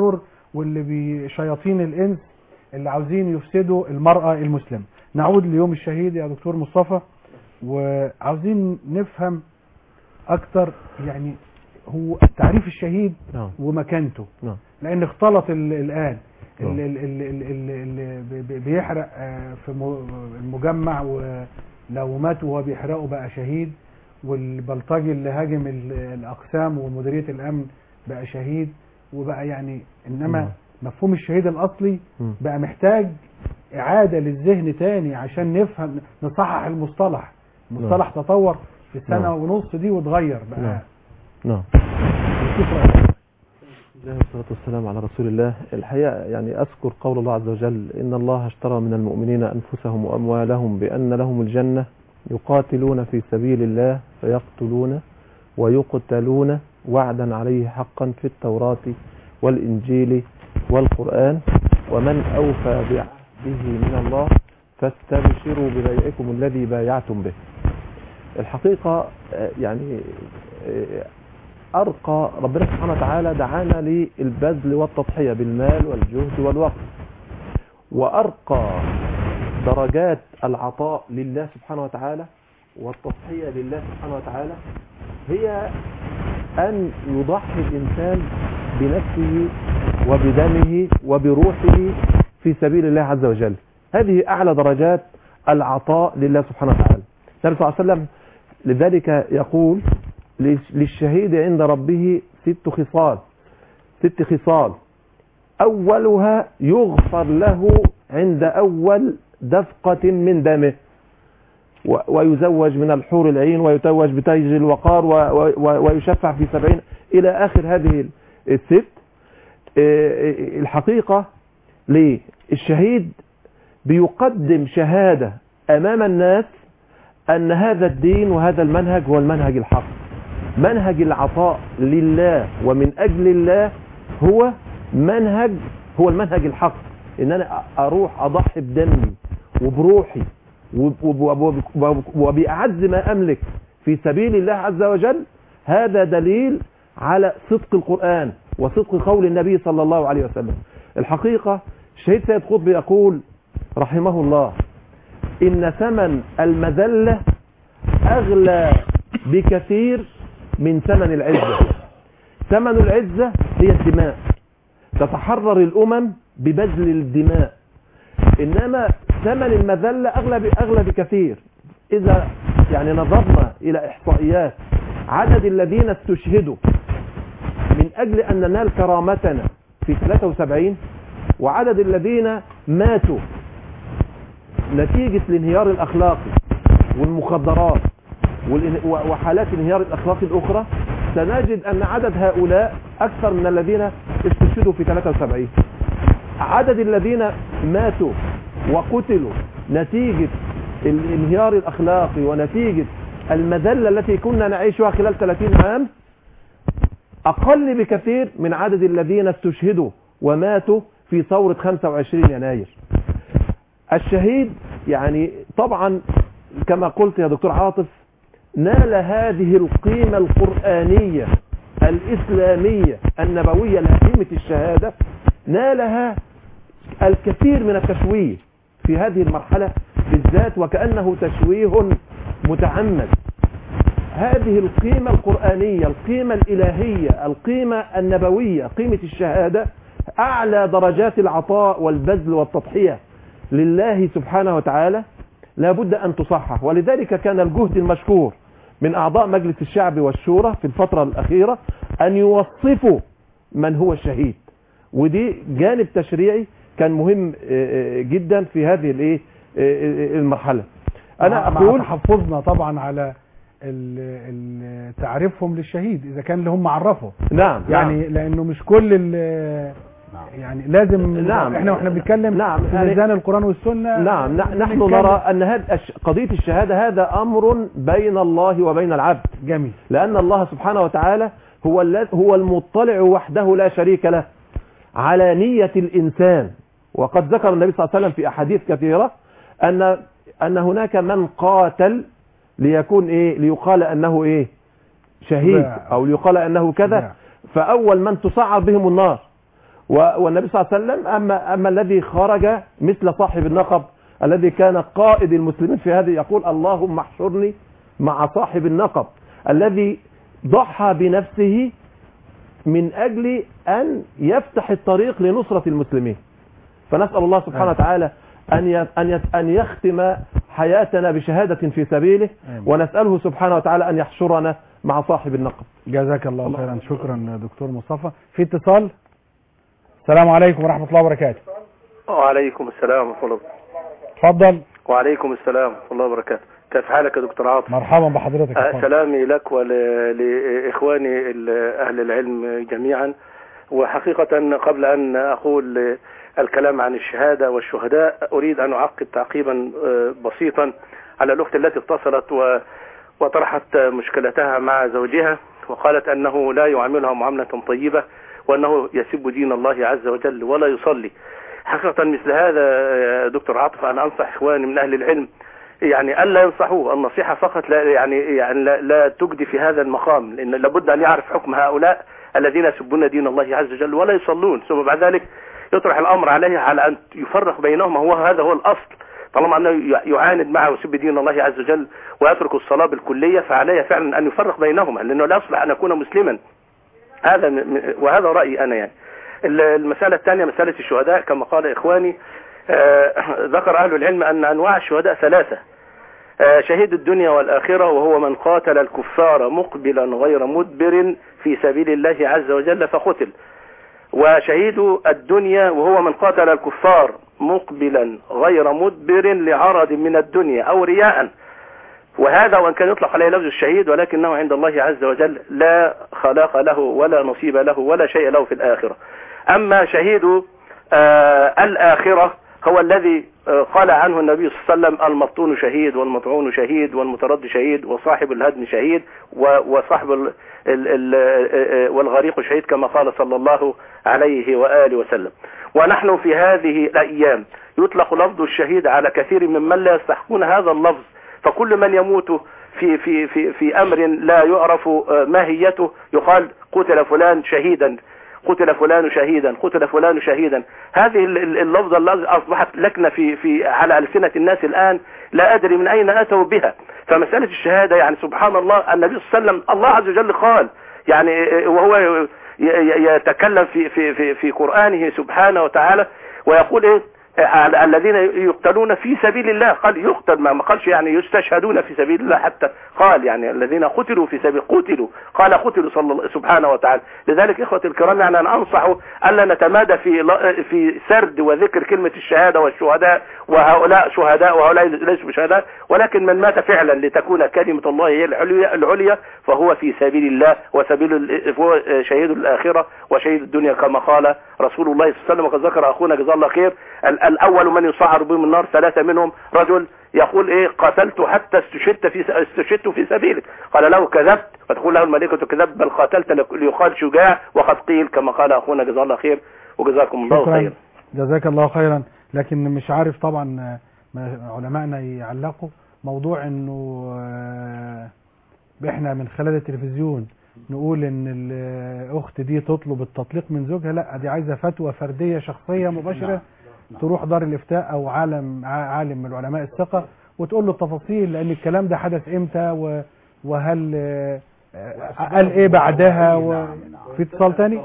واللي بشياطين الانس اللي عاوزين يفسدوا المرأة المسلمة نعود ليوم الشهيد يا دكتور مصطفى وعاوزين نفهم اكتر يعني هو تعريف الشهيد نعم ومكانته نعم لان اختلط ال- الان نعم. اللي, اللي, اللي, اللي بي- بي- بيحرق آه، في م- المجمع ولو مات وهو بيحرقه بقى شهيد والبلطجي اللي هاجم ال- الاقسام ومديريه الامن بقى شهيد وبقى يعني انما نعم. مفهوم الشهيد الاصلي مم. بقى محتاج اعاده للذهن تاني عشان نفهم نصحح المصطلح المصطلح تطور في السنه نعم. ونص دي واتغير بقى نعم. نعم نشوف رأيك. بسم الله والصلاة والسلام على رسول الله الحقيقة يعني أذكر قول الله عز وجل إن الله اشترى من المؤمنين أنفسهم وأموالهم بأن لهم الجنة يقاتلون في سبيل الله فيقتلون ويقتلون وعدا عليه حقا في التوراة والإنجيل والقرآن ومن أوفى بعهده من الله فاستبشروا ببيعكم الذي بايعتم به الحقيقة آه، يعني آه، أرقى ربنا سبحانه وتعالى دعانا للبذل والتضحية بالمال والجهد والوقت وأرقى درجات العطاء لله سبحانه وتعالى والتضحية لله سبحانه وتعالى هي أن يضحي الإنسان بنفسه وبدمه وبروحه في سبيل الله عز وجل هذه أعلى درجات العطاء لله سبحانه وتعالى النبي صلى الله عليه وسلم لذلك يقول للشهيد عند ربه ست خصال ست خصال أولها يغفر له عند أول دفقة من دمه و- ويزوج من الحور العين ويتوج بتاج الوقار و- و- ويشفع في سبعين إلى آخر هذه الست آه، الحقيقة ليه الشهيد بيقدم شهادة أمام الناس أن هذا الدين وهذا المنهج هو المنهج الحق منهج العطاء لله ومن أجل الله هو منهج هو المنهج الحق إن أنا أروح أضحي بدمي وبروحي وب- وب- وب- وبأعز ما أملك في سبيل الله عز وجل هذا دليل على صدق القرآن وصدق قول النبي صلى الله عليه وسلم الحقيقة الشهيد سيد قطب يقول رحمه الله إن ثمن المذلة أغلى بكثير من ثمن العزة ثمن العزة هي الدماء تتحرر الأمم ببذل الدماء إنما ثمن المذلة أغلى أغلى بكثير إذا يعني نظرنا إلى إحصائيات عدد الذين استشهدوا من أجل أن ننال كرامتنا في 73 وعدد الذين ماتوا نتيجة الانهيار الأخلاقي والمخدرات والإن- و- وحالات الانهيار الأخلاقي الأخرى سنجد أن عدد هؤلاء أكثر من الذين استشهدوا في 73 عدد الذين ماتوا وقتلوا نتيجة الانهيار الأخلاقي ونتيجة المذلة التي كنا نعيشها خلال 30 عام أقل بكثير من عدد الذين استشهدوا وماتوا في ثورة 25 يناير الشهيد يعني طبعا كما قلت يا دكتور عاطف نال هذه القيمة القرآنية الإسلامية النبوية لقيمة الشهادة نالها الكثير من التشويه في هذه المرحلة بالذات وكأنه تشويه متعمد هذه القيمة القرآنية القيمة الإلهية القيمة النبوية قيمة الشهادة أعلى درجات العطاء والبذل والتضحية لله سبحانه وتعالى لابد أن تصحح ولذلك كان الجهد المشكور من أعضاء مجلس الشعب والشورى في الفترة الأخيرة أن يوصفوا من هو الشهيد ودي جانب تشريعي كان مهم آه، آه، جدا في هذه الايه آه، آه، المرحلة أنا مع- مع أقول تحفظنا طبعا على ال- ال- تعريفهم للشهيد اذا كان اللي هم عرفوا نعم يعني لانه مش كل ال- يعني لازم نعم. احنا واحنا بنتكلم نعم. في يعني- ميزان القران والسنه نعم نح- نحن بنتكلم- نرى أن هذا الش- قضية الشهادة هذا أمر بين الله وبين العبد جميل لأن الله سبحانه وتعالى هو الذي هو المطلع وحده لا شريك له على نية الإنسان وقد ذكر النبي صلى الله عليه وسلم في أحاديث كثيرة أن أن هناك من قاتل ليكون إيه ليقال أنه إيه شهيد باع. أو ليقال أنه كذا باع. فأول من تصعر بهم النار و- والنبي صلى الله عليه وسلم أما, أما الذي خرج مثل صاحب النقب الذي كان قائد المسلمين في هذه يقول اللهم احشرني مع صاحب النقب الذي ضحى بنفسه من أجل أن يفتح الطريق لنصرة المسلمين فنسأل الله سبحانه وتعالى أن ي- أن يت- أن يختم حياتنا بشهادة في سبيله آمين. ونسأله سبحانه وتعالى أن يحشرنا مع صاحب النقب جزاك الله خيرا شكرا دكتور مصطفى في اتصال السلام عليكم ورحمة الله وبركاته وعليكم السلام ورحمة الله اتفضل وعليكم السلام ورحمة الله وبركاته كيف حالك يا دكتور عاطف مرحبا بحضرتك آه، اتفضل. سلامي لك ولإخواني ال- أهل العلم جميعا وحقيقة قبل أن أقول الكلام عن الشهادة والشهداء أريد أن أعقب تعقيبا آه، بسيطا على الأخت التي اتصلت و وطرحت مشكلتها مع زوجها وقالت أنه لا يعاملها معاملة طيبة وأنه يسب دين الله عز وجل ولا يصلي حقيقة مثل هذا يا دكتور عاطف أنا أنصح إخواني من أهل العلم يعني ألا ينصحوه النصيحة فقط لا يعني يعني لا, لا تجدي في هذا المقام لأن لابد أن يعرف حكم هؤلاء الذين يسبون دين الله عز وجل ولا يصلون ثم بعد ذلك يطرح الأمر عليه على أن يفرق بينهما هو هذا هو الأصل طالما أنه يعاند معه ويسب دين الله عز وجل ويترك الصلاة بالكلية فعليه فعلا أن يفرق بينهما لأنه لا يصلح أن يكون مسلما هذا م- م- وهذا رأيي أنا يعني ال- المسألة الثانية مسألة الشهداء كما قال إخواني آه، ذكر أهل العلم أن أنواع الشهداء ثلاثة آه، شهيد الدنيا والآخرة وهو من قاتل الكفار مقبلا غير مدبر في سبيل الله عز وجل فقتل وشهيد الدنيا وهو من قاتل الكفار مقبلا غير مدبر لعرض من الدنيا أو رياء وهذا وان كان يطلق عليه لفظ الشهيد ولكنه عند الله عز وجل لا خلاق له ولا نصيب له ولا شيء له في الآخرة أما شهيد آه الآخرة هو الذي آه قال عنه النبي صلى الله عليه وسلم المبطون شهيد والمطعون شهيد والمترد شهيد وصاحب الهدم شهيد و- وصاحب ال ال ال آه، آه، والغريق شهيد كما قال صلى الله عليه وآله وسلم ونحن في هذه الأيام يطلق لفظ الشهيد على كثير ممن لا يستحقون هذا اللفظ فكل من يموت في في في في امر لا يعرف آه، ماهيته يقال قتل فلان شهيدا قتل فلان شهيدا قتل فلان شهيدا هذه ال- ال- اللفظة التي أصبحت لكنة في في على ألسنة الناس الآن لا أدري من أين أتوا بها فمسألة الشهادة يعني سبحان الله النبي صلى الله عليه وسلم الله عز وجل قال يعني آه، وهو ي- ي- يتكلم في في في في قرآنه سبحانه وتعالى ويقول ايه آه، الذين يقتلون في سبيل الله قال يقتل ما ما قالش يعني يستشهدون في سبيل الله حتى قال يعني الذين قتلوا في سبيل قتلوا قال قتلوا صلى الله سبحانه وتعالى لذلك اخوتي الكرام يعني انا انصح الا نتمادى في ل- في سرد وذكر كلمه الشهاده والشهداء وهؤلاء شهداء وهؤلاء ليسوا شهداء ولكن من مات فعلا لتكون كلمه الله هي العليا العليا فهو في سبيل الله وسبيل ال- هو شهيد الاخره وشهيد الدنيا كما قال رسول الله صلى الله عليه وسلم وقد ذكر اخونا جزاه الله خير ال- الاول من يصعر بهم النار ثلاثه منهم رجل يقول ايه قاتلت حتى استشهدت في استشهدت في سبيلك قال له كذبت فتقول له الملائكه كذبت بل قاتلت لك- ليقال شجاع وقد قيل كما قال اخونا جزاه الله خير وجزاكم الله شكرا خيرا جزاك الله خيرا لكن مش عارف طبعا آه، ما علمائنا يعلقوا موضوع انه آه، احنا من خلال التلفزيون نقول ان الاخت دي تطلب التطليق من زوجها لا دي عايزه فتوى فرديه شخصيه مباشره تروح دار الافتاء او عالم ع- عالم من علماء الثقه وتقول له التفاصيل لان الكلام ده حدث امتى و- وهل آه، آه، قال ايه بعدها و... في اتصال تاني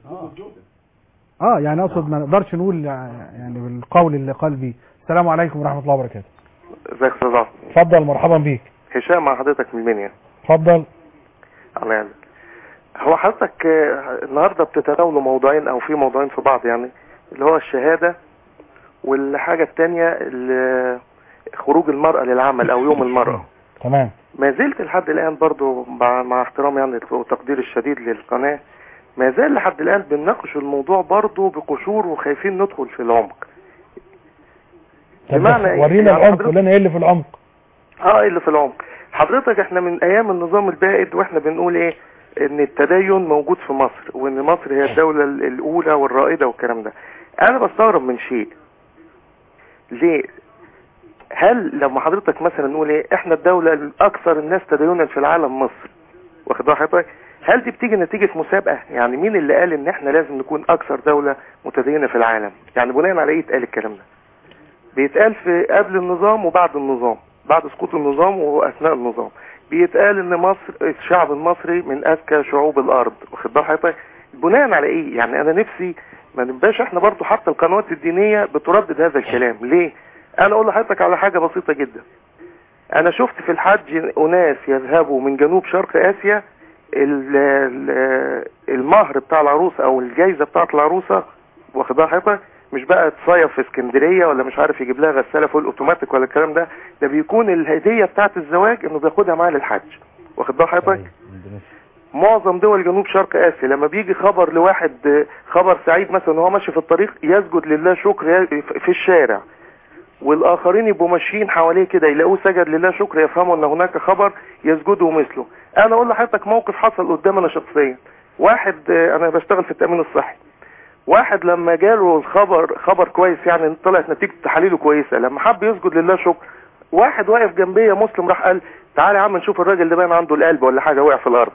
اه يعني اقصد ما نقدرش نقول يعني بالقول اللي قال بيه السلام عليكم ورحمه الله وبركاته ازيك يا استاذ عاصم اتفضل مرحبا بيك هشام مع حضرتك من المنيا اتفضل الله يعزك هو حضرتك آه، النهارده بتتناولوا موضوعين او في موضوعين في بعض يعني اللي هو الشهاده والحاجه الثانيه خروج المراه للعمل او يوم المراه تمام ما زلت لحد الان برضو مع, مع احترامي يعني وتقديري الشديد للقناه ما زال لحد الان بنناقش الموضوع برضو بقشور وخايفين ندخل في العمق طب بمعنى بس إيه؟ ورينا يعني العمق حضرتك- قول لنا ايه اللي في العمق اه اللي في العمق حضرتك احنا من ايام النظام البائد واحنا بنقول ايه ان التدين موجود في مصر وان مصر هي الدولة ال- الاولى والرائدة والكلام ده انا بستغرب من شيء ليه هل لما حضرتك مثلا نقول ايه احنا الدولة الاكثر الناس تدينا في العالم مصر واخد بال حضرتك هل دي بتيجي نتيجة مسابقة يعني مين اللي قال ان احنا لازم نكون اكثر دولة متدينة في العالم يعني بناء على ايه اتقال الكلام ده بيتقال في قبل النظام وبعد النظام بعد سقوط النظام واثناء النظام بيتقال ان مصر الشعب المصري من اذكى شعوب الارض واخد بال حضرتك بناء على ايه يعني انا نفسي ما نبقاش احنا برضو حتى القنوات الدينية بتردد هذا الكلام ليه انا اقول لحضرتك على حاجة بسيطة جدا انا شفت في الحج اناس يذهبوا من جنوب شرق اسيا ال- ال- المهر بتاع العروسة او الجايزة بتاعت العروسة واخد بال حضرتك مش بقى تصيف في اسكندرية ولا مش عارف يجيب لها غسالة فوق الاوتوماتيك ولا الكلام ده ده بيكون الهدية بتاعت الزواج انه بياخدها معاه للحج واخد بال حضرتك معظم دول جنوب شرق اسيا لما بيجي خبر لواحد خبر سعيد مثلا وهو ماشي في الطريق يسجد لله شكر في الشارع والاخرين يبقوا ماشيين حواليه كده يلاقوه سجد لله شكر يفهموا ان هناك خبر يسجدوا مثله انا اقول لحضرتك موقف حصل قدامنا شخصيا واحد آه، انا بشتغل في التامين الصحي واحد لما جاله الخبر خبر كويس يعني إن طلعت نتيجه تحاليله كويسه لما حب يسجد لله شكر واحد واقف جنبيه مسلم راح قال تعالى يا عم نشوف الراجل ده باين عنده القلب ولا حاجه وقع في الارض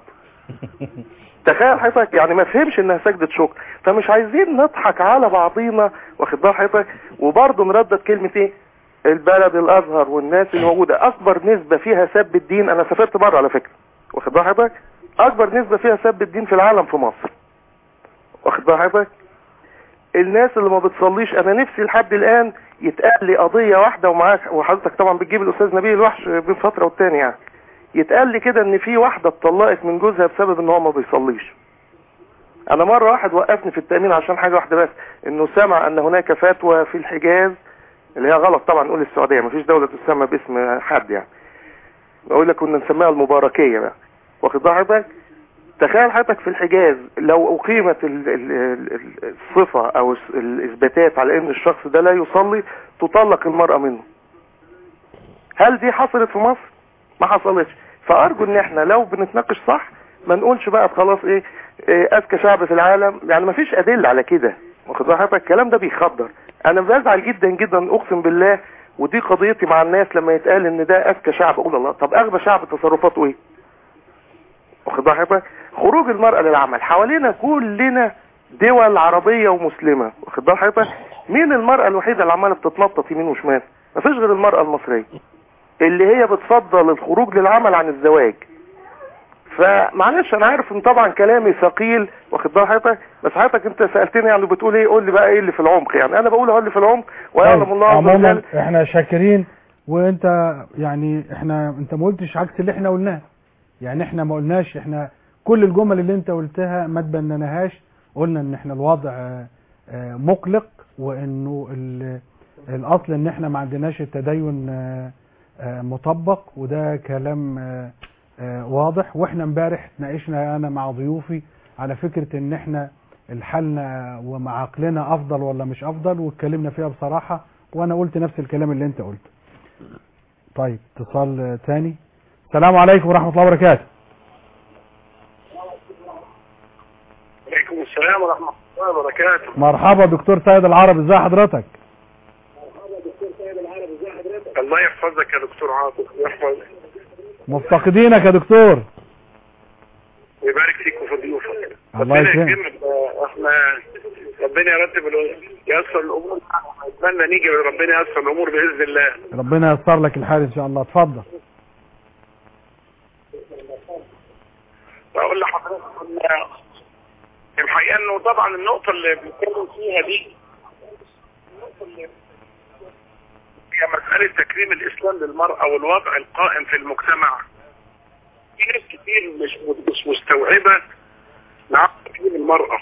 تخيل حضرتك يعني ما فهمش انها سجدة شكر فمش عايزين نضحك على بعضينا واخد بال حضرتك وبرضه نردد كلمة ايه البلد الازهر والناس اللي موجودة اكبر نسبة فيها سب الدين انا سافرت بره على فكرة واخد بال حضرتك اكبر نسبة فيها سب الدين في العالم في مصر واخد بال حضرتك الناس اللي ما بتصليش انا نفسي لحد الان يتقال لي قضية واحدة ومعاك وحضرتك طبعا بتجيب الاستاذ نبيل الوحش بين فترة والتانية يعني يتقال لي كده ان في واحدة اتطلقت من جوزها بسبب ان هو ما بيصليش انا مرة واحد وقفني في التأمين عشان حاجة واحدة بس انه سمع ان هناك فتوى في الحجاز اللي هي غلط طبعا نقول السعودية مفيش دولة تسمى باسم حد يعني بقول لك كنا نسميها المباركية بقى واخد بال حضرتك تخيل حضرتك في الحجاز لو اقيمت ال- ال- ال- الصفة او الس- الاثباتات على ان الشخص ده لا يصلي تطلق المرأة منه هل دي حصلت في مصر ما حصلتش فارجو ان احنا لو بنتناقش صح ما نقولش بقى خلاص ايه, إيه اذكى شعب في العالم يعني ما فيش ادله على كده واخد بال حضرتك الكلام ده بيخدر انا بزعل جدا جدا اقسم بالله ودي قضيتي مع الناس لما يتقال ان ده اذكى شعب اقول الله طب اغبى شعب تصرفاته ايه واخد بال حضرتك خروج المرأة للعمل حوالينا كلنا دول عربية ومسلمة واخد بال حضرتك مين المرأة الوحيدة اللي عمالة بتتنطط يمين وشمال مفيش غير المرأة المصرية اللي هي بتفضل الخروج للعمل عن الزواج فمعلش انا عارف ان طبعا كلامي ثقيل واخد بال حضرتك بس حضرتك انت سالتني يعني بتقول ايه قول لي بقى ايه اللي في العمق يعني انا بقول اهو اللي في العمق ويعلم الله عز عموما وجل احنا شاكرين وانت يعني احنا انت ما قلتش عكس اللي احنا قلناه يعني احنا ما قلناش احنا كل الجمل اللي انت قلتها ما تبنناهاش قلنا ان احنا الوضع آه، آه، مقلق وانه ال- الاصل ان احنا ما عندناش التدين آه، آه، مطبق وده كلام آه، آه، واضح واحنا امبارح ناقشنا انا مع ضيوفي على فكرة ان احنا الحالنا ومع عقلنا افضل ولا مش افضل واتكلمنا فيها بصراحة وانا قلت نفس الكلام اللي انت قلته طيب اتصال آه، تاني السلام عليكم ورحمة الله وبركاته عليكم السلام ورحمة الله وبركاته مرحبا دكتور سيد العرب ازي حضرتك الله يحفظك يا دكتور عاطف ويحفظك مفتقدينك يا دكتور ويبارك فيك وفي ضيوفك الله ربنا يكرمك. يكرمك آه، احنا ربنا يرتب الأمور ييسر الامور اتمنى نيجي ربنا ييسر الامور باذن الله ربنا ييسر لك الحال ان شاء الله اتفضل واقول لحضرتك ان الحقيقه انه طبعا النقطه اللي بنتكلم فيها دي هي مساله تكريم الاسلام للمراه والوضع القائم في المجتمع في ناس كتير مش مش مستوعبه مع تكريم المراه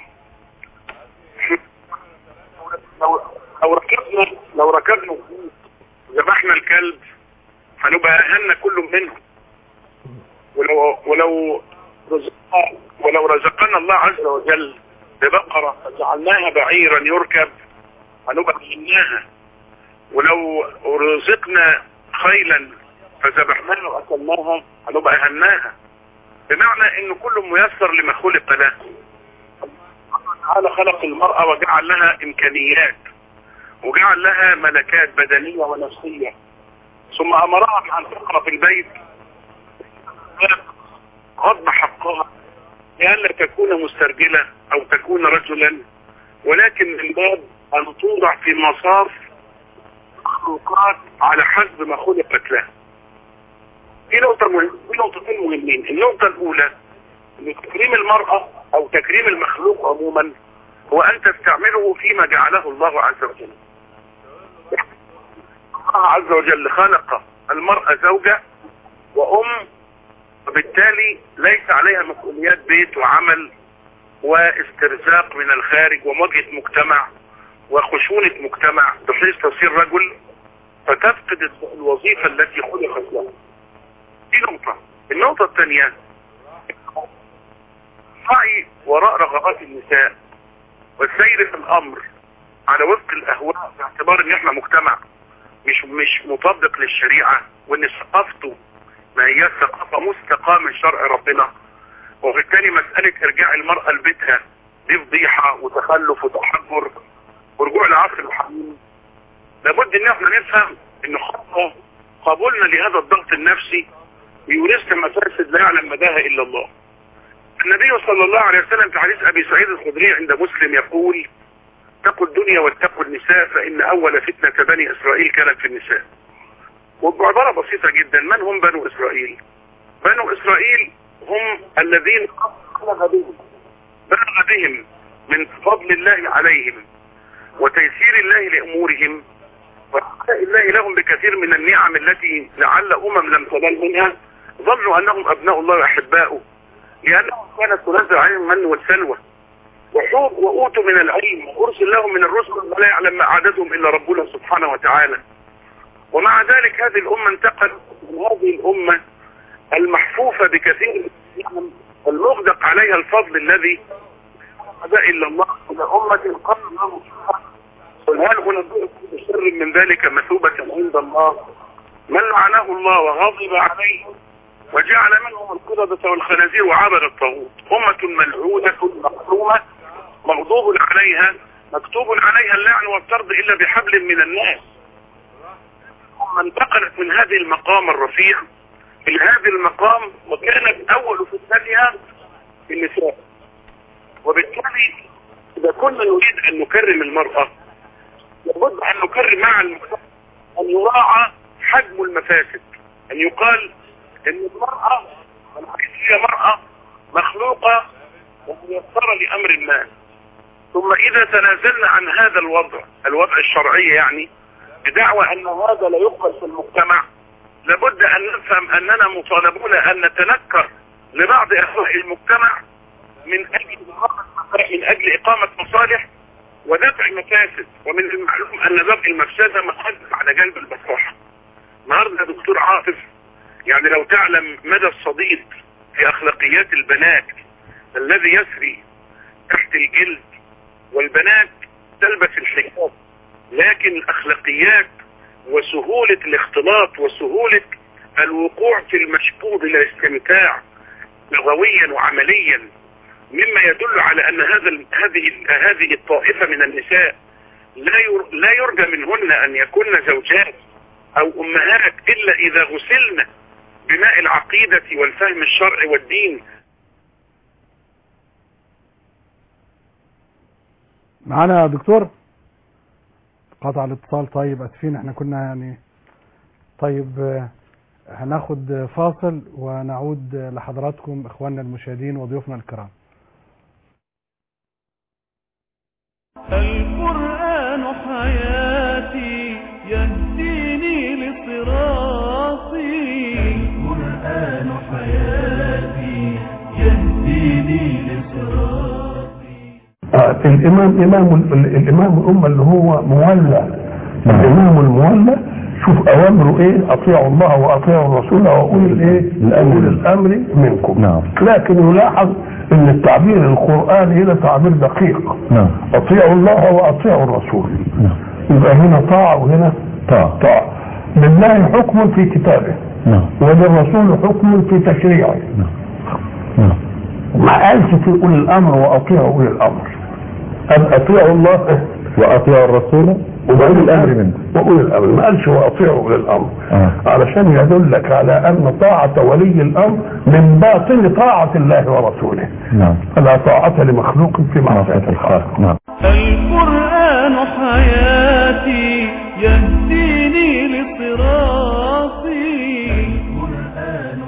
لو لو ركبنا لو ركبنا ذبحنا الكلب هنبقى اهلنا كل منهم ولو ولو رزقنا ولو رزقنا الله عز وجل ببقرة فجعلناها بعيرا يركب هنبقى أهلناها ولو رزقنا خيلا فذبحناها وأكلناها هنبقى أهلناها بمعنى إن كل ميسر لما خلق له تعالى خلق المرأة وجعل لها إمكانيات وجعل لها ملكات بدنية ونفسية ثم أمرها بأن تقرأ في البيت غض حقها لئلا تكون مسترجلة أو تكون رجلا ولكن من باب أن توضع في مصاف مخلوقات على حسب ما خلقت له في نقطة مهم في نقطتين مهمين النقطة الأولى أن تكريم المرأة أو تكريم المخلوق عموما هو أن تستعمله فيما جعله الله عز وجل الله عز وجل خلق المرأة زوجة وأم وبالتالي ليس عليها مسؤوليات بيت وعمل واسترزاق من الخارج ومواجهة مجتمع وخشونة مجتمع بحيث تصير رجل فتفقد الوظيفة التي خلقت لها دي نقطة النقطة الثانية سعي وراء رغبات النساء والسير في الأمر على وفق الأهواء باعتبار ان احنا مجتمع مش مش مطبق للشريعة وان ثقافته ما هي ثقافة مستقاة من شرع ربنا وبالتالي مسألة ارجاع المرأة لبيتها دي فضيحة وتخلف وتحجر ورجوع لعصر الحميم لابد ان احنا نفهم ان خطوة قبولنا لهذا الضغط النفسي بيورثنا مفاسد لا يعلم مداها الا الله النبي صلى الله عليه وسلم في حديث ابي سعيد الخدري عند مسلم يقول اتقوا الدنيا واتقوا النساء فان اول فتنة بني اسرائيل كانت في النساء وبعبارة بسيطة جدا من هم بنو اسرائيل بنو اسرائيل هم الذين بلغ بهم بلغ بهم من فضل الله عليهم وتيسير الله لامورهم وإعطاء الله لهم بكثير من النعم التي لعل امم لم تنال منها ظنوا انهم ابناء الله واحباؤه لانهم كانت تنزل عليهم المن والسلوى وحوب واوتوا من العلم وارسل لهم من الرسل ولا يعلم ما عددهم الا ربنا سبحانه وتعالى ومع ذلك هذه الامه انتقلت من هذه الامه المحفوفه بكثير من النعم المغدق عليها الفضل الذي لا الا الله الى امه قال الله قل هل انبئكم بشر من ذلك مثوبه عند الله من لعنه الله وغضب عليه وجعل منهم القردة والخنازير وعبد الطاغوت أمة ملعونة مقسومة مغضوب عليها مكتوب عليها اللعن والطرد إلا بحبل من الناس ثم انتقلت من هذه المقام الرفيع إلى هذه المقام وكانت أول فتنتها النساء وبالتالي إذا كنا نريد أن نكرم المرأة لابد أن نكرم مع المجتمع أن يراعى حجم المفاسد أن يقال ان المرأة هي مرأة مخلوقة وميسرة لامر ما ثم اذا تنازلنا عن هذا الوضع الوضع الشرعي يعني بدعوى ان هذا لا يقبل في المجتمع لابد ان نفهم اننا مطالبون ان نتنكر لبعض اهواء المجتمع من اجل من اجل اقامة مصالح ودفع مفاسد ومن المعلوم ان دفع المفسدة مقدم على جلب المصلحة النهارده دكتور عاطف يعني لو تعلم مدى الصديق في اخلاقيات البنات الذي يسري تحت الجلد والبنات تلبس الحجاب لكن الاخلاقيات وسهولة الاختلاط وسهولة الوقوع في المشبوه للاستمتاع لغويا وعمليا مما يدل على ان هذا هذه هذه الطائفة من النساء لا لا يرجى منهن ان يكن زوجات او امهات الا اذا غسلن بماء العقيدة والفهم الشرعي والدين معانا يا دكتور قطع الاتصال طيب اسفين احنا كنا يعني طيب آه، هناخد فاصل ونعود لحضراتكم اخواننا المشاهدين وضيوفنا الكرام القرآن حياتي يهديني لصراطي القرآن حياتي يهديني لصراطي آه، الامام امام ال- الامام الامه اللي هو مولى الامام المولى شوف اوامره ايه اطيعوا الله واطيعوا الرسول واولي الايه اولي الامر منكم نعم. لكن يلاحظ ان التعبير القراني هنا تعبير دقيق نعم اطيعوا الله واطيعوا الرسول نعم يبقى هنا طاعه وهنا طاعة طاعه لله حكم في كتابه نعم وللرسول حكم في تشريعه نعم ما قالش في اولي الامر واطيعوا اولي الامر قال اطيعوا الله واطيعوا الرسول وأولي الأمر منكم وأولي الأمر ما قالش وأطيعوا أولي الأمر آه. علشان يدلك على أن طاعة ولي الأمر من باطن طاعة الله ورسوله نعم فلا طاعة لمخلوق في معصية الخالق نعم القرآن حياتي يهديني لصراطي القرآن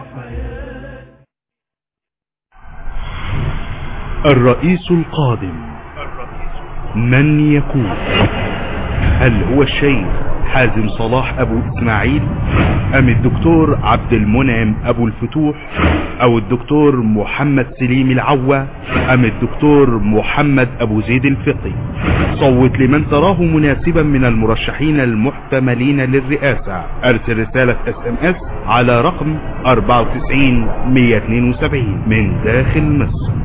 الرئيس القادم من يكون هل هو الشيخ حازم صلاح ابو اسماعيل ام الدكتور عبد المنعم ابو الفتوح او الدكتور محمد سليم العوا ام الدكتور محمد ابو زيد الفقي صوت لمن تراه مناسبا من المرشحين المحتملين للرئاسة ارسل رسالة اس ام اس على رقم 94 172 من داخل مصر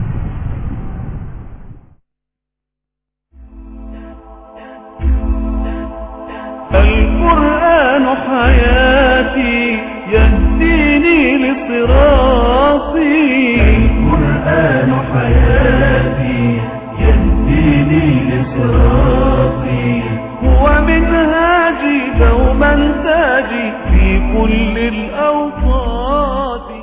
القرآن حياتي يهديني لصراطي القرآن حياتي يهديني لصراطي هو منهاجي دوما تاجي في كل الأوقات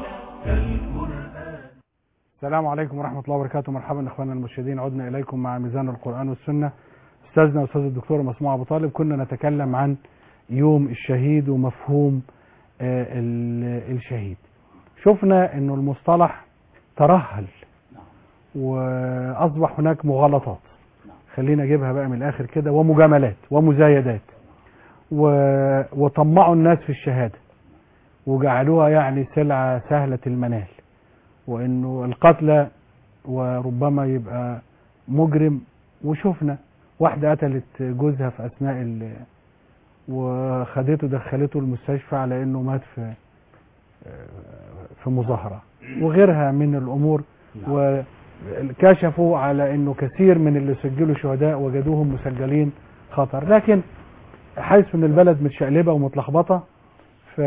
السلام عليكم ورحمة الله وبركاته مرحبا اخواننا المرشدين عدنا اليكم مع ميزان القرآن والسنة استاذنا استاذ الدكتور مسموع ابو طالب كنا نتكلم عن يوم الشهيد ومفهوم آه، ال- الشهيد شفنا انه المصطلح ترهل واصبح هناك مغالطات خلينا اجيبها بقى من الاخر كده ومجاملات ومزايدات و- وطمعوا الناس في الشهادة وجعلوها يعني سلعة سهلة المنال وانه القتلى وربما يبقى مجرم وشفنا واحدة قتلت جوزها في اثناء ال وخدته دخلته المستشفى على انه مات في في مظاهرة وغيرها من الامور وكشفوا على انه كثير من اللي سجلوا شهداء وجدوهم مسجلين خطر لكن حيث ان البلد متشقلبه ومتلخبطه ف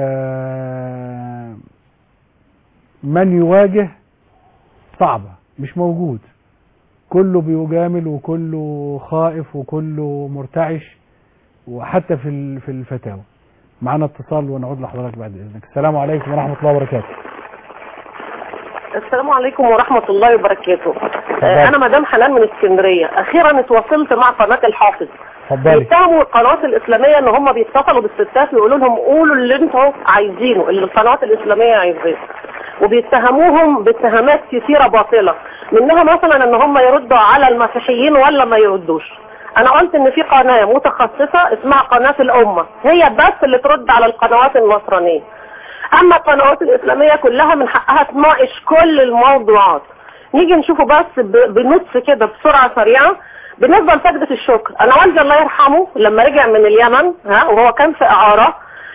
من يواجه صعبة مش موجود كله بيجامل وكله خائف وكله مرتعش وحتى في ال- في الفتاوى معانا اتصال ونعود لحضرتك بعد اذنك السلام عليكم ورحمة الله وبركاته السلام عليكم ورحمة الله وبركاته آه، أنا مدام حنان من اسكندرية أخيرا اتواصلت مع قناة الحافظ اتفضلي بيتهموا القنوات الإسلامية إن هم بيتصلوا بالستات ويقولوا لهم قولوا اللي انتوا عايزينه اللي القنوات الإسلامية عايزاه وبيتهموهم باتهامات كثيرة باطلة منها مثلا ان هم يردوا على المسيحيين ولا ما يردوش انا قلت ان في قناة متخصصة اسمها قناة الامة هي بس اللي ترد على القنوات النصرانية اما القنوات الاسلامية كلها من حقها تناقش كل الموضوعات نيجي نشوفه بس ب- بنص كده بسرعة سريعة بالنسبة لسجدة الشكر انا والدي الله يرحمه لما رجع من اليمن ها وهو كان في اعارة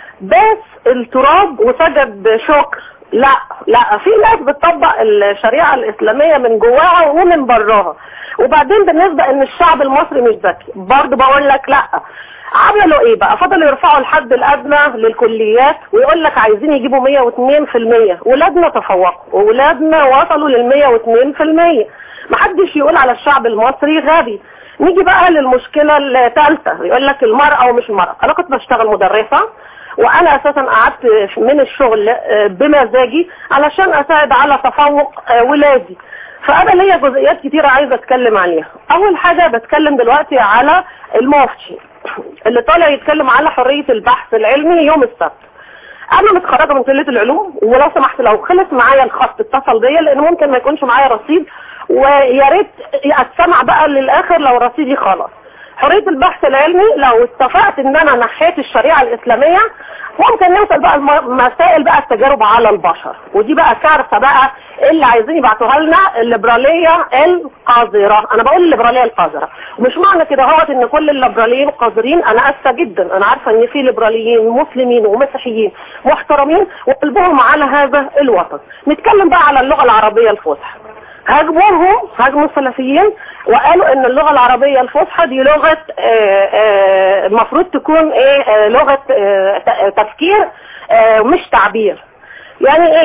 بس التراب وسجد شكر لا لا في ناس بتطبق الشريعة الإسلامية من جواها ومن براها وبعدين بالنسبة ان الشعب المصري مش ذكي برضه بقول لك لا عملوا ايه بقى فضلوا يرفعوا الحد الادنى للكليات ويقول لك عايزين يجيبوا 102% ولادنا تفوقوا وولادنا وصلوا لل 102% محدش يقول على الشعب المصري غبي نيجي بقى للمشكلة الثالثة يقول لك المرأة ومش المرأة انا كنت بشتغل مدرسة وانا اساسا قعدت من الشغل آه، بمزاجي علشان اساعد على تفوق آه، ولادي فانا ليا جزئيات كتيرة عايزة اتكلم عليها اول حاجة بتكلم دلوقتي على المفتي اللي طالع يتكلم على حرية البحث العلمي يوم السبت انا متخرجة من كلية العلوم ولو سمحت لو خلص معايا الخط اتصل بيا لان ممكن ما يكونش معايا رصيد ويا ريت استمع بقى للاخر لو رصيدي خلاص حرية البحث العلمي لو اتفقت ان انا نحيت الشريعة الاسلامية ممكن نوصل بقى مسائل بقى التجارب على البشر ودي بقى كارثة بقى اللي عايزين يبعتوها لنا الليبرالية القذرة انا بقول الليبرالية القذرة ومش معنى كده هوت ان كل الليبراليين قذرين انا اسفة جدا انا عارفة ان في ليبراليين مسلمين ومسيحيين محترمين وقلبهم على هذا الوطن نتكلم بقى على اللغة العربية الفصحى هاجموهم هاجموا السلفيين وقالوا ان اللغة العربية الفصحى دي لغة آه، آه، المفروض تكون ايه آه، لغة آه، ت- تفكير آه، مش تعبير يعني ايه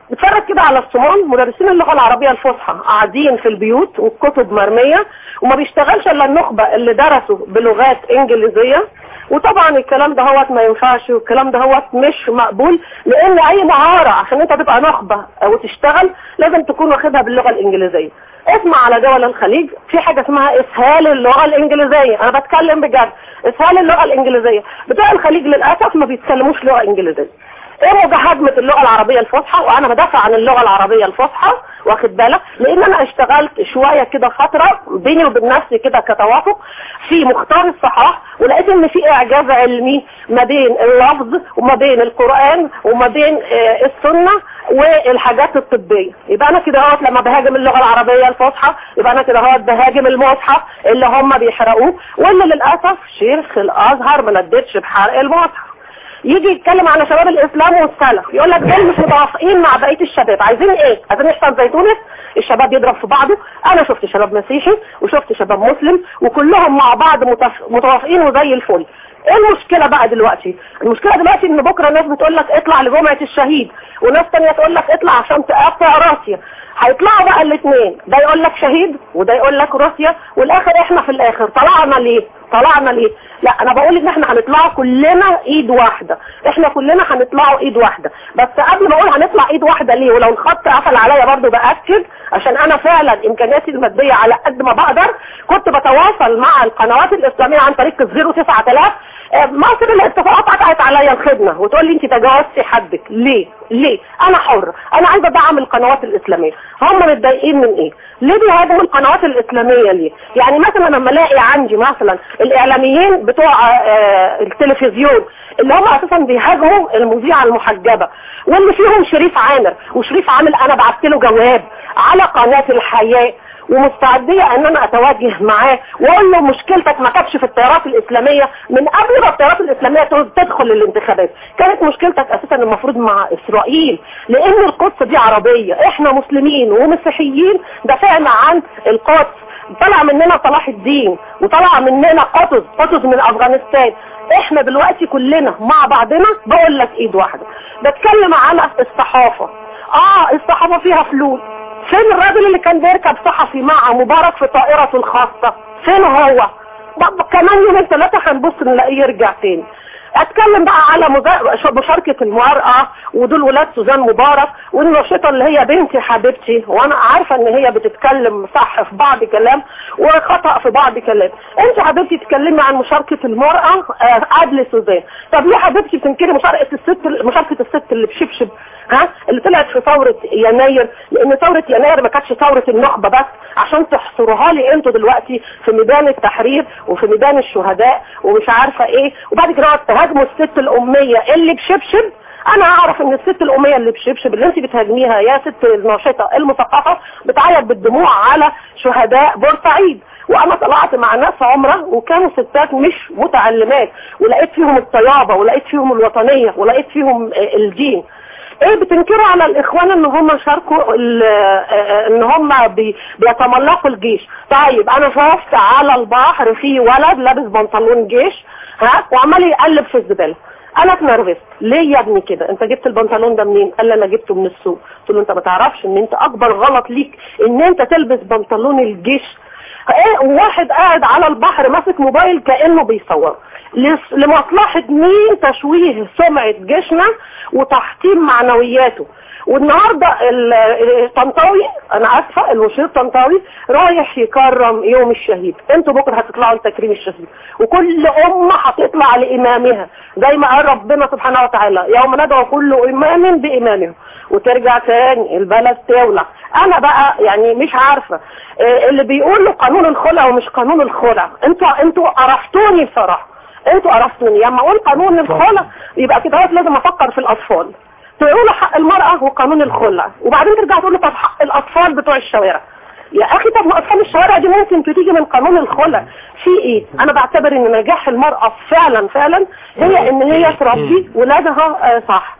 نتفرج كده على الصومال مدرسين اللغه العربيه الفصحى قاعدين في البيوت والكتب مرميه وما بيشتغلش الا النخبه اللي درسوا بلغات انجليزيه وطبعا الكلام ده هوت ما ينفعش والكلام ده هوت مش مقبول لان اي مهاره عشان انت تبقى نخبه او تشتغل لازم تكون واخدها باللغه الانجليزيه اسمع على دول الخليج في حاجه اسمها اسهال اللغه الانجليزيه انا بتكلم بجد اسهال اللغه الانجليزيه بتوع الخليج للاسف ما بيتكلموش لغه انجليزيه ايه مجاهدة اللغة العربية الفصحى وانا بدافع عن اللغة العربية الفصحى واخد بالك لان انا اشتغلت شوية كده فترة بيني وبين نفسي كده كتوافق في مختار الصحاح ولقيت ان في اعجاز علمي ما بين اللفظ وما بين القرآن وما بين آه، السنة والحاجات الطبية يبقى انا كده اهوت لما بهاجم اللغة العربية الفصحى يبقى انا كده اهوت بهاجم المصحف اللي هم بيحرقوه واللي للاسف شيخ الازهر ما ندتش بحرق المصحف يجي يتكلم على شباب الاسلام والسلف يقول لك دول مش متوافقين مع بقيه الشباب عايزين ايه عايزين يحصل زي تونس الشباب يضرب في بعضه انا شفت شباب مسيحي وشفت شباب مسلم وكلهم مع بعض متف- متوافقين وزي الفل ايه المشكله بقى دلوقتي المشكله دلوقتي ان بكره الناس بتقول لك اطلع لجمعه الشهيد وناس تانية تقول لك اطلع عشان تقطع روسيا هيطلعوا بقى الاثنين ده يقول لك شهيد وده يقول لك روسيا والاخر احنا في الاخر طلعنا ليه طلعنا ليه لا انا بقول ان احنا هنطلعوا كلنا ايد واحده احنا كلنا هنطلعوا ايد واحده بس قبل ما اقول هنطلع ايد واحده ليه ولو الخط قفل عليا برضو باكد عشان انا فعلا امكانياتي الماديه على قد ما بقدر كنت بتواصل مع القنوات الاسلاميه عن طريق الزيرو 9000 آه، مصر الاتفاقات قطعت عليا الخدمه وتقول لي انت تجاوزتي حدك ليه ليه انا حر انا عايزه ادعم القنوات الاسلاميه هم متضايقين من ايه ليه بيهاجموا القنوات الاسلاميه ليه يعني مثلا لما الاقي عندي مثلا الاعلاميين بتوع آه، التلفزيون اللي هم اساسا بيهاجموا المذيعه المحجبه واللي فيهم شريف عامر وشريف عامر انا بعت له جواب على قناه الحياه ومستعدية ان انا اتواجه معاه واقول له مشكلتك ما كانتش في التيارات الاسلامية من قبل ما التيارات الاسلامية تدخل الانتخابات كانت مشكلتك اساسا المفروض مع اسرائيل لان القدس دي عربية احنا مسلمين ومسيحيين دافعنا عن القدس طلع مننا صلاح الدين وطلع مننا قطز قطز من افغانستان احنا دلوقتي كلنا مع بعضنا بقول لك ايد واحده بتكلم على الصحافه اه الصحافه فيها فلوس فين الراجل اللي كان بيركب صحفي مع مبارك في طائرته الخاصه فين هو طب كمان يومين ثلاثه هنبص نلاقيه يرجع تاني اتكلم بقى على مجا- مشاركة المرأة ودول ولاد سوزان مبارك والنشطة اللي هي بنتي حبيبتي وانا عارفة ان هي بتتكلم صح في بعض كلام وخطأ في بعض كلام انت حبيبتي تتكلمي عن مشاركة المرأة آه، قبل سوزان طب ليه حبيبتي بتنكري مشاركة الست مشاركة الست اللي بشبشب ها اللي طلعت في ثورة يناير لان ثورة يناير ما كانتش ثورة النخبة بس عشان تحصروها لي انتوا دلوقتي في ميدان التحرير وفي ميدان الشهداء ومش عارفة ايه وبعد كده تهاجموا الست الامية اللي بشبشب انا اعرف ان الست الامية اللي بشبشب اللي انت بتهاجميها يا ست الناشطة المثقفة بتعيط بالدموع على شهداء بورسعيد وانا طلعت مع ناس عمره وكانوا ستات مش متعلمات ولقيت فيهم الطيابة ولقيت فيهم الوطنية ولقيت فيهم آه، الدين ايه بتنكروا على الاخوان ان هم شاركوا ال- آه، ان هم بي- بيتملقوا الجيش طيب انا شفت على البحر في ولد لابس بنطلون جيش ها وعمال يقلب في الزباله انا اتنرفزت ليه يا ابني كده انت جبت البنطلون ده منين قال لي انا جبته من السوق قلت له انت ما تعرفش ان انت اكبر غلط ليك ان انت تلبس بنطلون الجيش ايه واحد قاعد على البحر ماسك موبايل كانه بيصور لس- لمصلحة مين تشويه سمعة جيشنا وتحطيم معنوياته والنهاردة ال- الطنطاوي انا اسفة الوشير الطنطاوي رايح يكرم يوم الشهيد انتوا بكرة هتطلعوا لتكريم الشهيد وكل امة هتطلع لامامها زي ما قال ربنا سبحانه وتعالى يوم ندعو كل امام بامامه وترجع تاني البلد تولع انا بقى يعني مش عارفة إيه اللي بيقولوا قانون الخلع ومش قانون الخلع انتوا انتوا قرفتوني بصراحة انتوا قرفتوني لما اقول قانون الخلع يبقى كده لازم افكر في الاطفال تقولوا حق المرأة وقانون الخلع وبعدين ترجعوا تقولوا طب حق الاطفال بتوع الشوارع يا اخي طب ما اطفال الشوارع دي ممكن تيجي من قانون الخلع في ايه انا بعتبر ان نجاح المرأة فعلا فعلا هي ان هي تربي ولادها آه، صح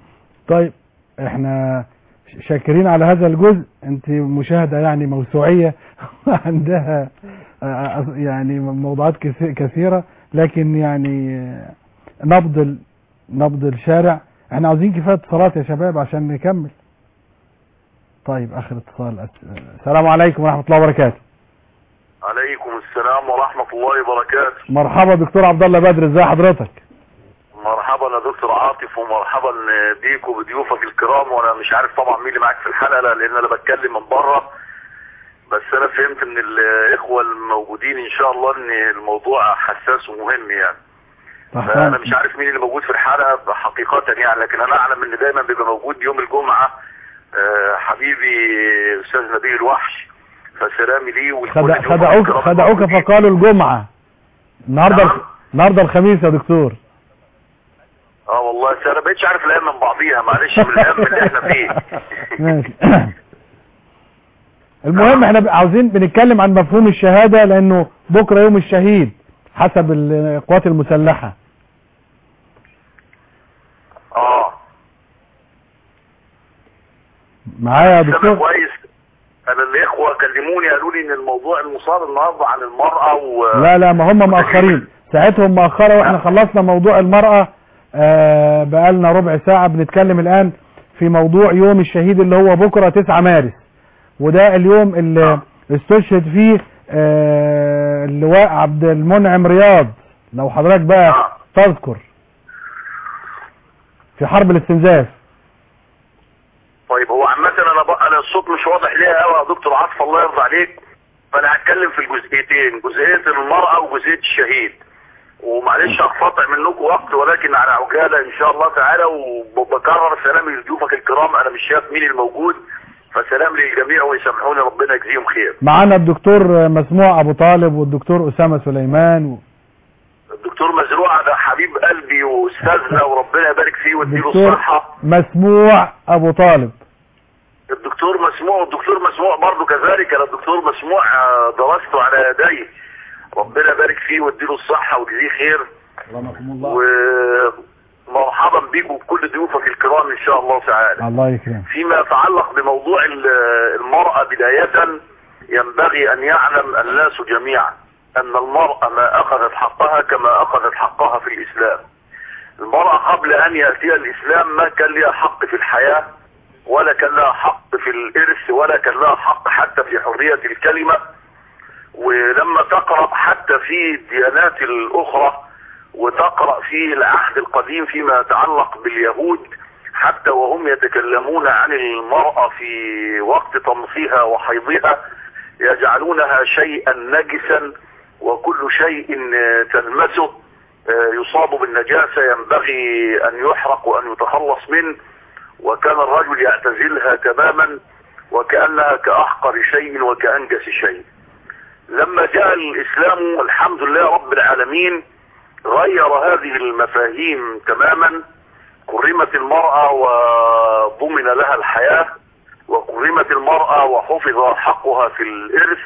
طيب احنا شاكرين على هذا الجزء انت مشاهدة يعني موسوعية عندها آه، يعني موضوعات كثي- كثيرة لكن يعني آه، نبض ال- نبض الشارع احنا عاوزين كفاية اتصالات يا شباب عشان نكمل طيب اخر اتصال أس- السلام عليكم ورحمه الله وبركاته عليكم السلام ورحمة الله وبركاته مرحبا دكتور عبد الله بدر ازي حضرتك مرحبا يا دكتور عاطف ومرحبا بيك وبضيوفك الكرام وانا مش عارف طبعا مين اللي معاك في الحلقة لان انا بتكلم من بره بس انا فهمت من الاخوة الموجودين ان شاء الله ان الموضوع حساس ومهم يعني فانا مش عارف مين اللي موجود في الحلقة حقيقة يعني لكن انا اعلم ان دايما بيبقى موجود يوم الجمعة آه، حبيبي استاذ نبيل الوحش فسلامي ليه ولكل خدع ضيوفك خدعوك الكرام خدعوك فقالوا الجمعه النهارده النهارده الخميس يا دكتور اه والله أصل انا بقيتش عارف الايام من بعضيها معلش من الايام اللي احنا فيه ماشي المهم احنا ب- عاوزين بنتكلم عن مفهوم الشهادة لانه بكرة يوم الشهيد حسب القوات المسلحة اه معايا يا سامع دكتور كويس انا الاخوه كلموني قالوا لي ان الموضوع المصاب النهارده عن المراه و لا لا ما هم مأخرين ساعتهم مأخرة واحنا خلصنا موضوع المرأة آه بقالنا ربع ساعة بنتكلم الآن في موضوع يوم الشهيد اللي هو بكرة 9 مارس وده اليوم اللي استشهد فيه آه اللواء عبد المنعم رياض لو حضرتك بقى تذكر في حرب الاستنزاف طيب هو عامه انا بقى انا الصوت مش واضح ليا قوي يا دكتور عاطف الله يرضى عليك فانا هتكلم في الجزئيتين جزئيه المراه وجزئيه الشهيد ومعلش هقطع منكم وقت ولكن على عجاله ان شاء الله تعالى وبكرر سلامي لضيوفك الكرام انا مش شايف مين الموجود فسلام للجميع ويسامحوني ربنا يجزيهم خير معانا الدكتور مسموع ابو طالب والدكتور اسامة سليمان و... الدكتور مزروع ده حبيب قلبي واستاذنا وربنا يبارك فيه ويديله الدكتور الصحه مسموع ابو طالب الدكتور مسموع والدكتور مسموع برضه كذلك انا الدكتور مسموع آه، درسته على يدي ربنا يبارك فيه ويديله الصحه ويجزيه خير ومرحبا بيكم وبكل ضيوفك الكرام ان شاء الله تعالى الله يكرمك فيما يتعلق بموضوع ال- المرأة بداية ينبغي أن يعلم الناس جميعا أن المرأة ما أخذت حقها كما أخذت حقها في الإسلام المرأة قبل أن يأتي الإسلام ما كان لها حق في الحياة ولا كان لها حق في الإرث ولا كان لها حق حتى في حرية الكلمة ولما تقرأ حتى في الديانات الأخرى وتقرأ في العهد القديم فيما يتعلق باليهود حتى وهم يتكلمون عن المرأة في وقت طمسها وحيضها يجعلونها شيئا نجسا وكل شيء تلمسه يصاب بالنجاسة ينبغي أن يحرق وأن يتخلص منه وكان الرجل يعتزلها تماما وكأنها كأحقر شيء وكأنجس شيء لما جاء الإسلام الحمد لله رب العالمين غير هذه المفاهيم تماما كرمت المرأة وضمن لها الحياة وكرمت المرأة وحفظ حقها في الإرث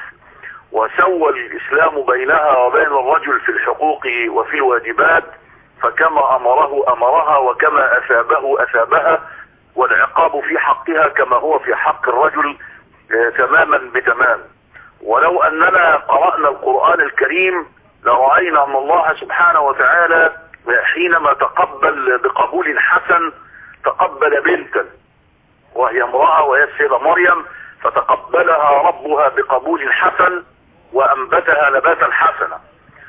وسوى الإسلام بينها وبين الرجل في الحقوق وفي الواجبات فكما أمره أمرها وكما أثابه أثابها والعقاب في حقها كما هو في حق الرجل آه، تماما بتمام ولو أننا قرأنا القرآن الكريم لرأينا أن الله سبحانه وتعالى حينما تقبل بقبول حسن تقبل بنتا وهي امرأة وهي السيدة مريم فتقبلها ربها بقبول حسن وأنبتها نباتا حسنا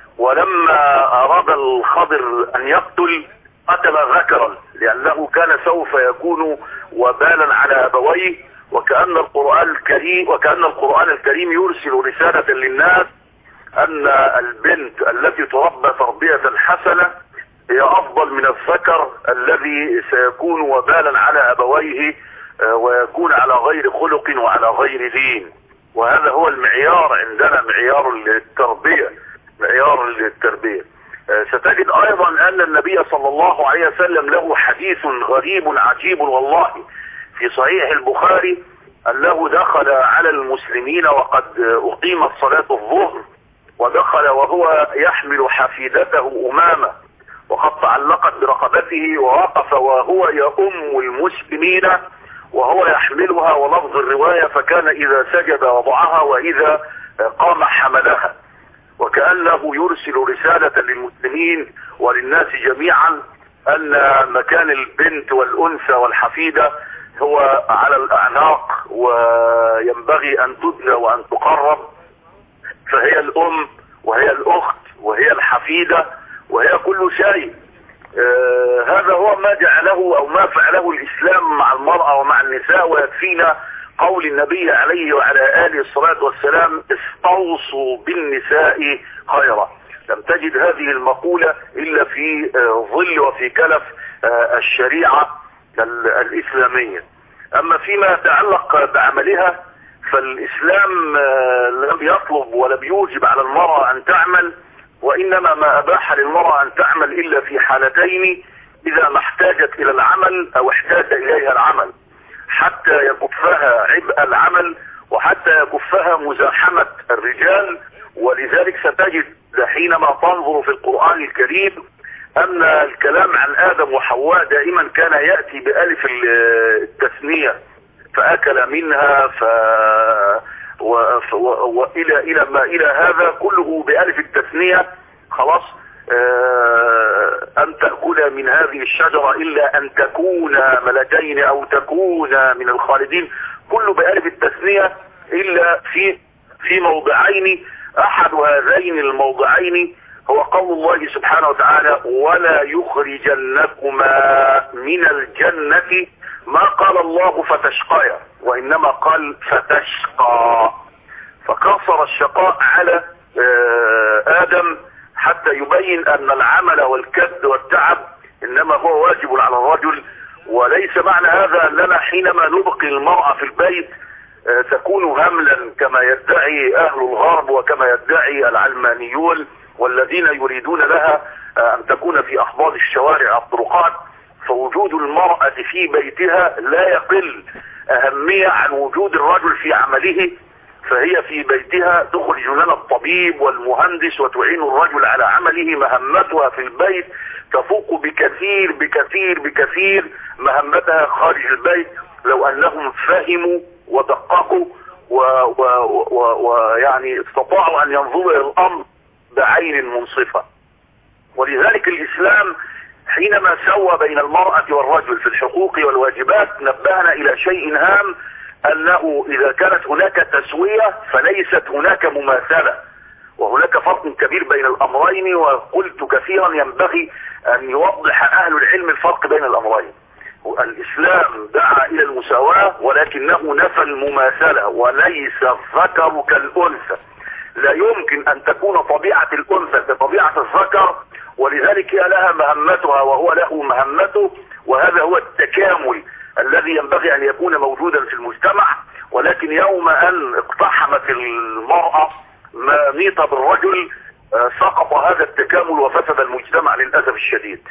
ولما أراد الخضر أن يقتل قتل ذكرا لأنه كان سوف يكون وبالا على أبويه وكأن القرآن الكريم وكأن القرآن الكريم يرسل رسالة للناس أن البنت التي تربى تربية حسنة هي أفضل من الذكر الذي سيكون وبالا على أبويه آه، ويكون على غير خلق وعلى غير دين وهذا هو المعيار عندنا معيار التربية معيار التربية آه، ستجد أيضا أن النبي صلى الله عليه وسلم له حديث غريب عجيب والله في صحيح البخاري أنه دخل على المسلمين وقد أقيمت صلاة الظهر ودخل وهو يحمل حفيدته أمامة وقد تعلقت برقبته ووقف وهو يؤم المسلمين وهو يحملها ولفظ الرواية فكان إذا سجد وضعها وإذا قام حملها وكأنه يرسل رسالة للمسلمين وللناس جميعا ان مكان البنت والانثى والحفيدة هو على الاعناق وينبغي ان تدنى وان تقرب فهي الام وهي الاخت وهي الحفيدة وهي كل شيء آه هذا هو ما جعله او ما فعله الاسلام مع المرأة ومع النساء ويكفينا قول النبي عليه وعلى آله الصلاة والسلام استوصوا بالنساء خيرا لم تجد هذه المقولة إلا في آه ظل وفي كلف آه الشريعة الإسلامية أما فيما يتعلق بعملها فالإسلام آه لم يطلب ولم يوجب على المرأة أن تعمل وإنما ما أباح للمرأة أن تعمل إلا في حالتين إذا ما احتاجت إلى العمل أو احتاج إليها العمل حتى يكفها عبء العمل وحتى يكفها مزاحمة الرجال ولذلك ستجد حينما تنظر في القرآن الكريم أن الكلام عن آدم وحواء دائما كان يأتي بألف التثنية فأكل منها ف... و... ف... و... وإلى إلى ما إلى هذا كله بألف التثنية خلاص آه أن تأكل من هذه الشجرة إلا أن تكون ملكين أو تكون من الخالدين كله بألف التثنية إلا في في موضعين أحد هذين الموضعين هو قول الله سبحانه وتعالى ولا يخرجنكما من الجنة ما قال الله فتشقيا وإنما قال فتشقى فقصر الشقاء على آه آدم حتى يبين ان العمل والكد والتعب انما هو واجب على الرجل وليس معنى هذا اننا حينما نبقي المرأة في البيت تكون هملا كما يدعي اهل الغرب وكما يدعي العلمانيون والذين يريدون لها ان تكون في احضان الشوارع الطرقات فوجود المرأة في بيتها لا يقل اهمية عن وجود الرجل في عمله فهي في بيتها تخرج لنا الطبيب والمهندس وتعين الرجل على عمله مهمتها في البيت تفوق بكثير بكثير بكثير مهمتها خارج البيت لو انهم فهموا ودققوا ويعني استطاعوا ان ينظروا الى الامر بعين منصفة ولذلك الاسلام حينما سوى بين المرأة والرجل في الحقوق والواجبات نبهنا الى شيء هام انه اذا كانت هناك تسوية فليست هناك مماثلة وهناك فرق كبير بين الامرين وقلت كثيرا ينبغي ان يوضح اهل العلم الفرق بين الامرين الاسلام دعا الى المساواة ولكنه نفى المماثلة وليس الذكر كالانثى لا يمكن ان تكون طبيعة الانثى كطبيعة الذكر ولذلك هي لها مهمتها وهو له مهمته وهذا هو التكامل الذي ينبغي ان يكون موجودا في المجتمع ولكن يوم ان اقتحمت المرأة ميت بالرجل سقط هذا التكامل وفسد المجتمع للأسف الشديد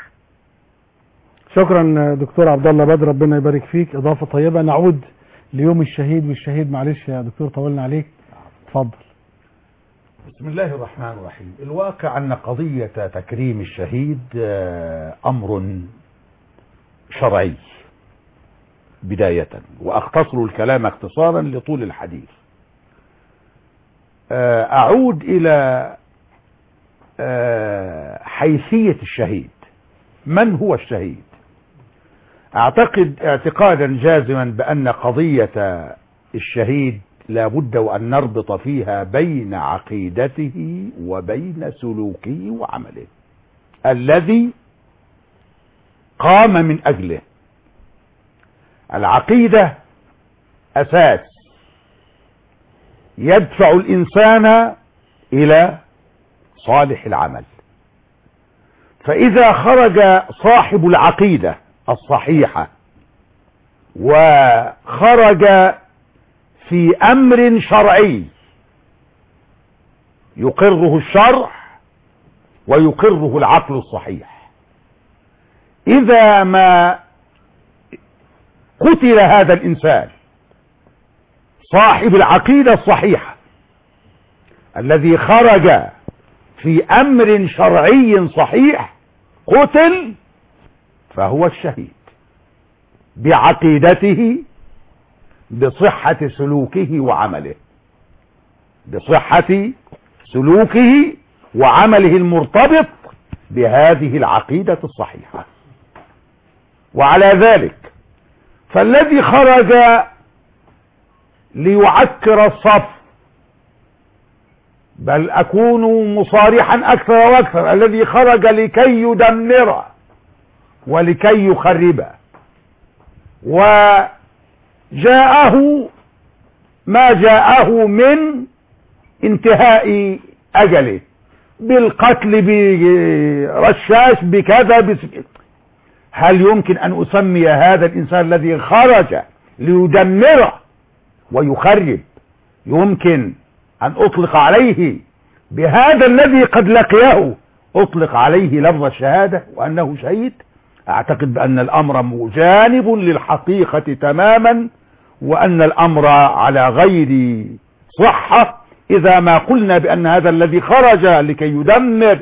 شكرا دكتور عبد الله بدر ربنا يبارك فيك اضافه طيبه نعود ليوم الشهيد والشهيد معلش يا دكتور طولنا عليك اتفضل بسم الله الرحمن الرحيم الواقع أن قضية تكريم الشهيد أمر شرعي بداية وأختصر الكلام اختصارا لطول الحديث أعود إلى حيثية الشهيد من هو الشهيد أعتقد اعتقادا جازما بأن قضية الشهيد لا بد وأن نربط فيها بين عقيدته وبين سلوكه وعمله الذي قام من أجله العقيدة أساس يدفع الإنسان إلى صالح العمل فإذا خرج صاحب العقيدة الصحيحة وخرج في أمر شرعي يقره الشرع ويقره العقل الصحيح إذا ما قتل هذا الإنسان صاحب العقيدة الصحيحة الذي خرج في أمر شرعي صحيح قتل فهو الشهيد بعقيدته بصحة سلوكه وعمله بصحة سلوكه وعمله المرتبط بهذه العقيدة الصحيحة وعلى ذلك فالذي خرج ليعكر الصف بل أكون مصارحا أكثر وأكثر الذي خرج لكي يدمر ولكي يخرب وجاءه ما جاءه من انتهاء أجله بالقتل برشاش بكذا بس هل يمكن أن أسمي هذا الإنسان الذي خرج ليدمر ويخرب يمكن أن أطلق عليه بهذا الذي قد لقيه أطلق عليه لفظ الشهادة وأنه شهيد أعتقد بأن الأمر جانب للحقيقة تماما وأن الأمر على غير صحة إذا ما قلنا بأن هذا الذي خرج لكي يدمر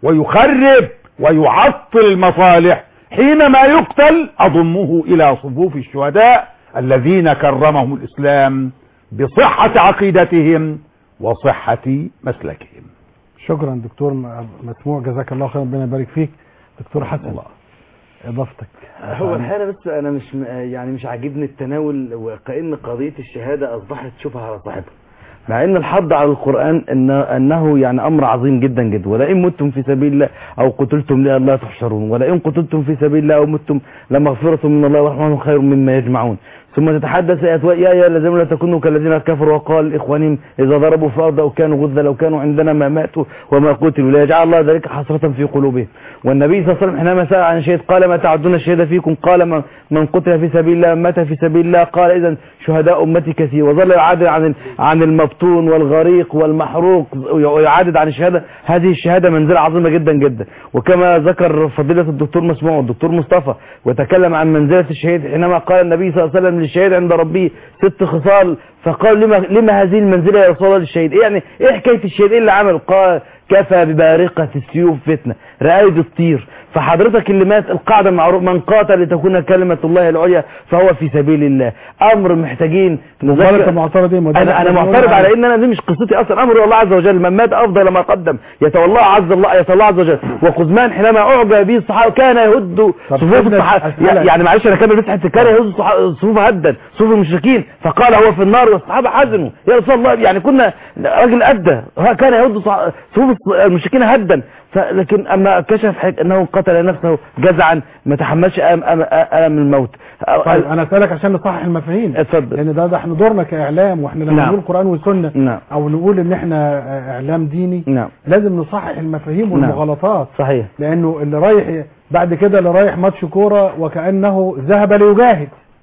ويخرب ويعطل المصالح حينما يقتل أضمه إلى صفوف الشهداء الذين كرمهم الإسلام بصحة عقيدتهم وصحة مسلكهم شكرا دكتور مسموع جزاك الله خير ربنا يبارك فيك دكتور حسن الله اضافتك هو الحقيقه بس انا مش م- يعني مش عاجبني التناول وكأن قضيه الشهاده اصبحت شبهه على صاحبها مع ان الحض على القران ان انه يعني امر عظيم جدا جدا ولئن متم في سبيل الله او قتلتم لا تحشرون ولئن قتلتم في سبيل الله او متم لمغفره من الله ورحمه خير مما يجمعون ثم تتحدث آيات يا أيها الذين لا تكونوا كالذين كفروا وقال لإخوانهم إذا ضربوا في الأرض أو كانوا غزة لو كانوا عندنا ما ماتوا وما قتلوا ليجعل الله ذلك حسرة في قلوبهم والنبي صلى الله عليه وسلم حينما سأل عن شهيد قال ما تعدون الشهيد فيكم قال من- من قتل في سبيل الله من مات في سبيل الله قال إذا شهداء أمتي كثير وظل يعادل عن ال- عن المبطون والغريق والمحروق ويعادد عن الشهادة هذه الشهادة منزلة عظيمة جدا جدا وكما ذكر فضيلة الدكتور مسموع والدكتور مصطفى وتكلم عن منزلة الشهيد حينما قال النبي صلى الله عليه وسلم للشهيد عند ربه ست خصال فقال لما, لما هذه المنزلة يا رسول الله للشهيد إيه يعني ايه حكاية الشهيد ايه اللي عمل قال كفى ببارقة السيوف فتنة رائد الطير فحضرتك اللي مات القاعدة معروف من قاتل لتكون كلمة الله العليا فهو في سبيل الله امر محتاجين مبارك معترض ايه ما ده انا انا احنا بنقول معترض على عليه. ان انا دي مش قصتي اصلا امر الله عز وجل من مات افضل ما قدم يتولاه عز الله يتولاه عز وجل وقزمان حينما اعجب به الصحابه كان يهد صفوف سيدنا الصحابه أسألك. يعني معلش انا كمل بس حته كان يهد الصحا- صفوف هدا صفوف المشركين فقال هو في النار والصحابه حزنوا يا رسول الله يعني كنا راجل ادى ها كان يهد صح- صفوف المشركين هدا ف- لكن اما كشف حك- انه قتل نفسه جزعا ما تحملش ألم, ألم, ألم الموت طيب انا اسالك عشان نصحح المفاهيم اتفضل لان ده, ده احنا دورنا كاعلام واحنا لما نعم. نقول قران وسنه نعم. او نقول ان احنا آه، اعلام ديني نعم لازم نصحح المفاهيم نعم. والمغالطات صحيح لانه اللي رايح بعد كده اللي رايح ماتش كوره وكانه ذهب ليجاهد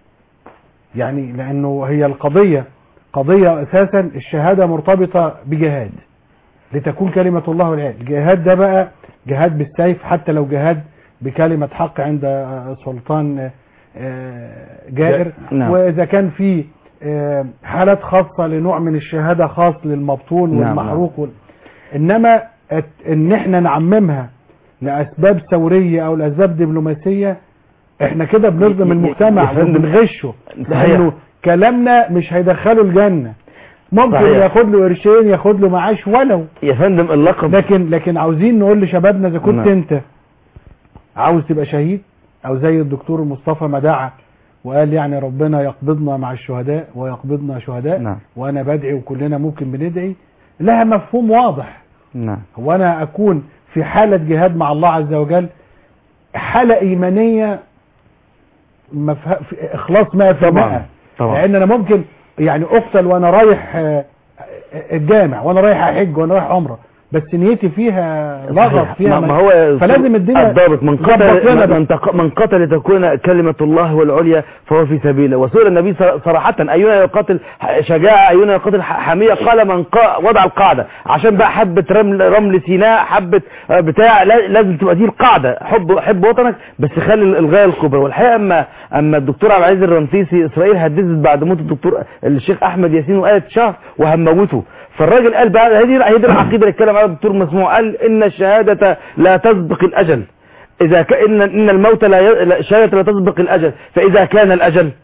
يعني لانه هي القضيه قضيه اساسا الشهاده مرتبطه بجهاد لتكون كلمه الله العليا الجهاد ده بقى جهاد بالسيف حتى لو جهاد بكلمه حق عند آه، سلطان آه، جائر نعم. واذا كان في آه، حالات خاصه لنوع من الشهاده خاص للمبطون نعم، والمحروق وال... انما الت- ان احنا نعممها لاسباب ثوريه او لاسباب دبلوماسيه احنا كده بنظلم ي- ي- المجتمع يا فندم، وبنغشه صحيح. لانه كلامنا مش هيدخله الجنه ممكن صحيح. ياخد له قرشين ياخد له معاش ولو يا فندم اللقب لكن لكن عاوزين نقول لشبابنا اذا كنت نعم. انت عاوز تبقى شهيد او زي الدكتور مصطفى ما دعا وقال يعني ربنا يقبضنا مع الشهداء ويقبضنا شهداء نعم. وانا بدعي وكلنا ممكن بندعي لها مفهوم واضح نعم هو انا اكون في حالة جهاد مع الله عز وجل حالة ايمانية مفه... في اخلاص 100% طبعا طبعا لان انا ممكن يعني اقتل وانا رايح آه، آه، الجامع وانا رايح احج وانا رايح عمره بس نيتي فيها لغط صحيح. فيها ما ما هو فلازم الدنيا الضابط من ظبط لنا قتل ده. من, تق... من قتل تكون كلمة الله والعليا فهو في سبيله وسئل النبي صر- صراحة أينا يقاتل ح- شجاعة أينا يقاتل ح- حمية قال من قا... وضع القاعدة عشان بقى حبة رمل رمل سيناء حبة آه، بتاع لا- لازم تبقى دي القاعدة حب حب وطنك بس خلي الغاية الكبرى والحقيقة أما أما الدكتور عبد العزيز الرنسيسي إسرائيل هددت بعد موت الدكتور الشيخ أحمد ياسين وقالت شهر وهنموته فالراجل قال بقى هذه هذه العقيدة اللي اتكلم عليها الدكتور مسموع قال إن الشهادة لا تسبق الأجل إذا كان إن الموت لا ي... لا- الشهادة لا تسبق الأجل فإذا كان الأجل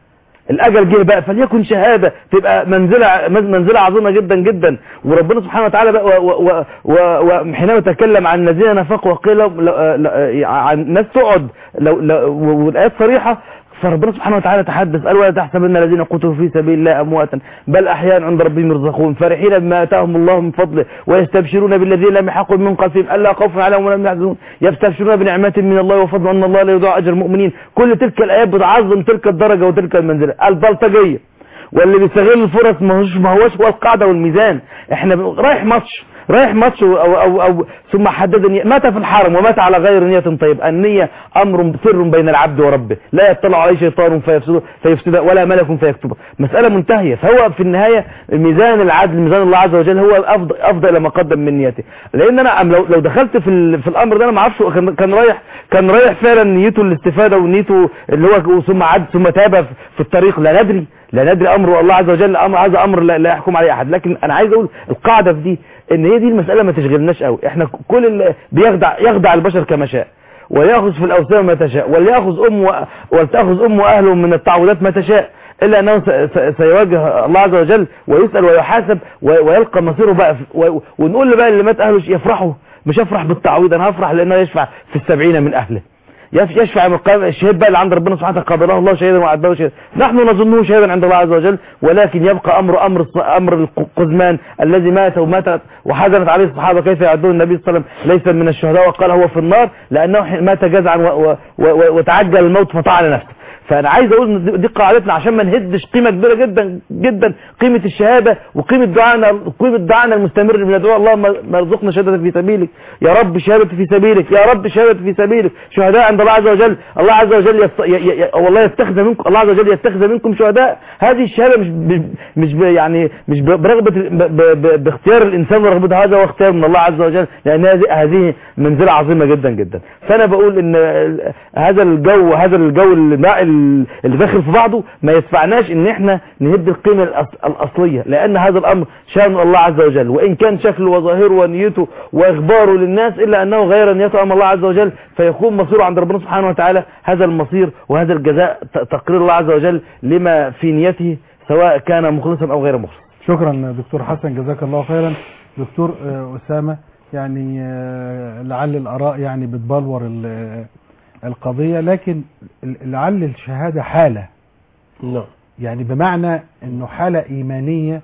الاجل جه بقى فليكن شهاده تبقى منزله منزله عظيمه جدا جدا وربنا سبحانه وتعالى بقى و- و- و- وحينما تكلم عن الذين نفقوا وقيل لهم- لو- لو- عن ناس تقعد لو لو والايات صريحه فربنا سبحانه وتعالى تحدث قال ولا تحسبن الذين قتلوا في سبيل الله امواتا بل احياء عند ربهم يرزقون فرحين بما اتاهم الله من فضله ويستبشرون بالذين لم يحقوا من قلبهم الا خوف عليهم ولا هم يحزنون يستبشرون بنعمه من الله وفضل ان الله لا يضيع اجر المؤمنين كل تلك الايات بتعظم تلك الدرجه وتلك المنزله البلطجيه واللي بيستغل الفرص ما هوش ما هوش هو القاعده والميزان احنا بن- رايح ماتش رايح ماتش أو, أو, أو ثم حدد النية مات في الحرم ومات على غير نية طيب النية أمر سر بين العبد وربه لا يطلع عليه شيطان فيفسده, فيفسده ولا ملك فيكتبه مسألة منتهية فهو في النهاية ميزان العدل ميزان الله عز وجل هو الأفضل أفضل ما قدم من نيته لأن أنا أم لو, لو دخلت في, ال- في الأمر ده أنا ما اعرفش هو كان, كان رايح كان رايح فعلا نيته الاستفادة ونيته اللي هو ثم عد ثم تاب في- في الطريق لا ندري لا ندري امر الله عز وجل امر هذا امر لا, لا يحكم عليه احد لكن انا عايز اقول القاعده في دي ان هي دي المساله ما تشغلناش قوي احنا كل اللي بيخدع يخدع البشر كما شاء وليأخذ في الأوثان ما تشاء وليأخذ أم و... ولتأخذ أم وأهله من التعوذات ما تشاء إلا أنه س... س... سيواجه الله عز وجل ويسأل ويحاسب و... ويلقى مصيره بقى في... و... ونقول له بقى اللي مات أهله يفرحوا مش هفرح بالتعويض أنا هفرح لأنه يشفع في السبعين من أهله يف- يشفع من القيامة الشهيد بقى اللي عند ربنا سبحانه وتعالى قبله الله شهيدا وعده شهيدا نحن نظنه شهيدا عند الله عز وجل ولكن يبقى امر امر الص- امر القزمان الذي مات ومات وحزنت عليه الصحابه كيف يعدون النبي صلى الله عليه وسلم ليس من الشهداء وقال هو في النار لانه حين مات جزعا و- و- و- وتعجل الموت فطعن نفسه فانا عايز اقول ان دي- دي قاعدتنا عشان ما نهدش قيمه كبيره جدا جدا قيمه الشهاده وقيمه دعائنا قيمه دعائنا المستمر بندعو الله ما ما ارزقنا شهاده في سبيلك يا رب شهاده في سبيلك يا رب شهاده في سبيلك شهداء عند الله عز وجل الله عز وجل يست... ي... ي... ي... والله يتخذ منكم الله عز وجل يتخذ منكم شهداء هذه الشهاده مش ب... مش ب... يعني مش ب... برغبه ب... ب... ب... باختيار الانسان ورغبته هذا هو اختيار من الله عز وجل لان هذه هذه منزله عظيمه جدا جدا فانا بقول ان ال- هذا الجو هذا الجو اللي اللي داخل في بعضه ما يدفعناش ان احنا نهد القيمه الأص- الاصليه لان هذا الامر شان الله عز وجل وان كان شكله وظاهره ونيته واخباره للناس الا انه غير نيته امام الله عز وجل فيكون مصيره عند ربنا سبحانه وتعالى هذا المصير وهذا الجزاء ت- تقرير الله عز وجل لما في نيته سواء كان مخلصا او غير مخلص شكرا دكتور حسن جزاك الله خيرا دكتور آه، أسامة يعني آه، لعل الآراء يعني بتبلور ال- القضية لكن لعل الشهادة حالة نعم يعني بمعنى انه حالة ايمانية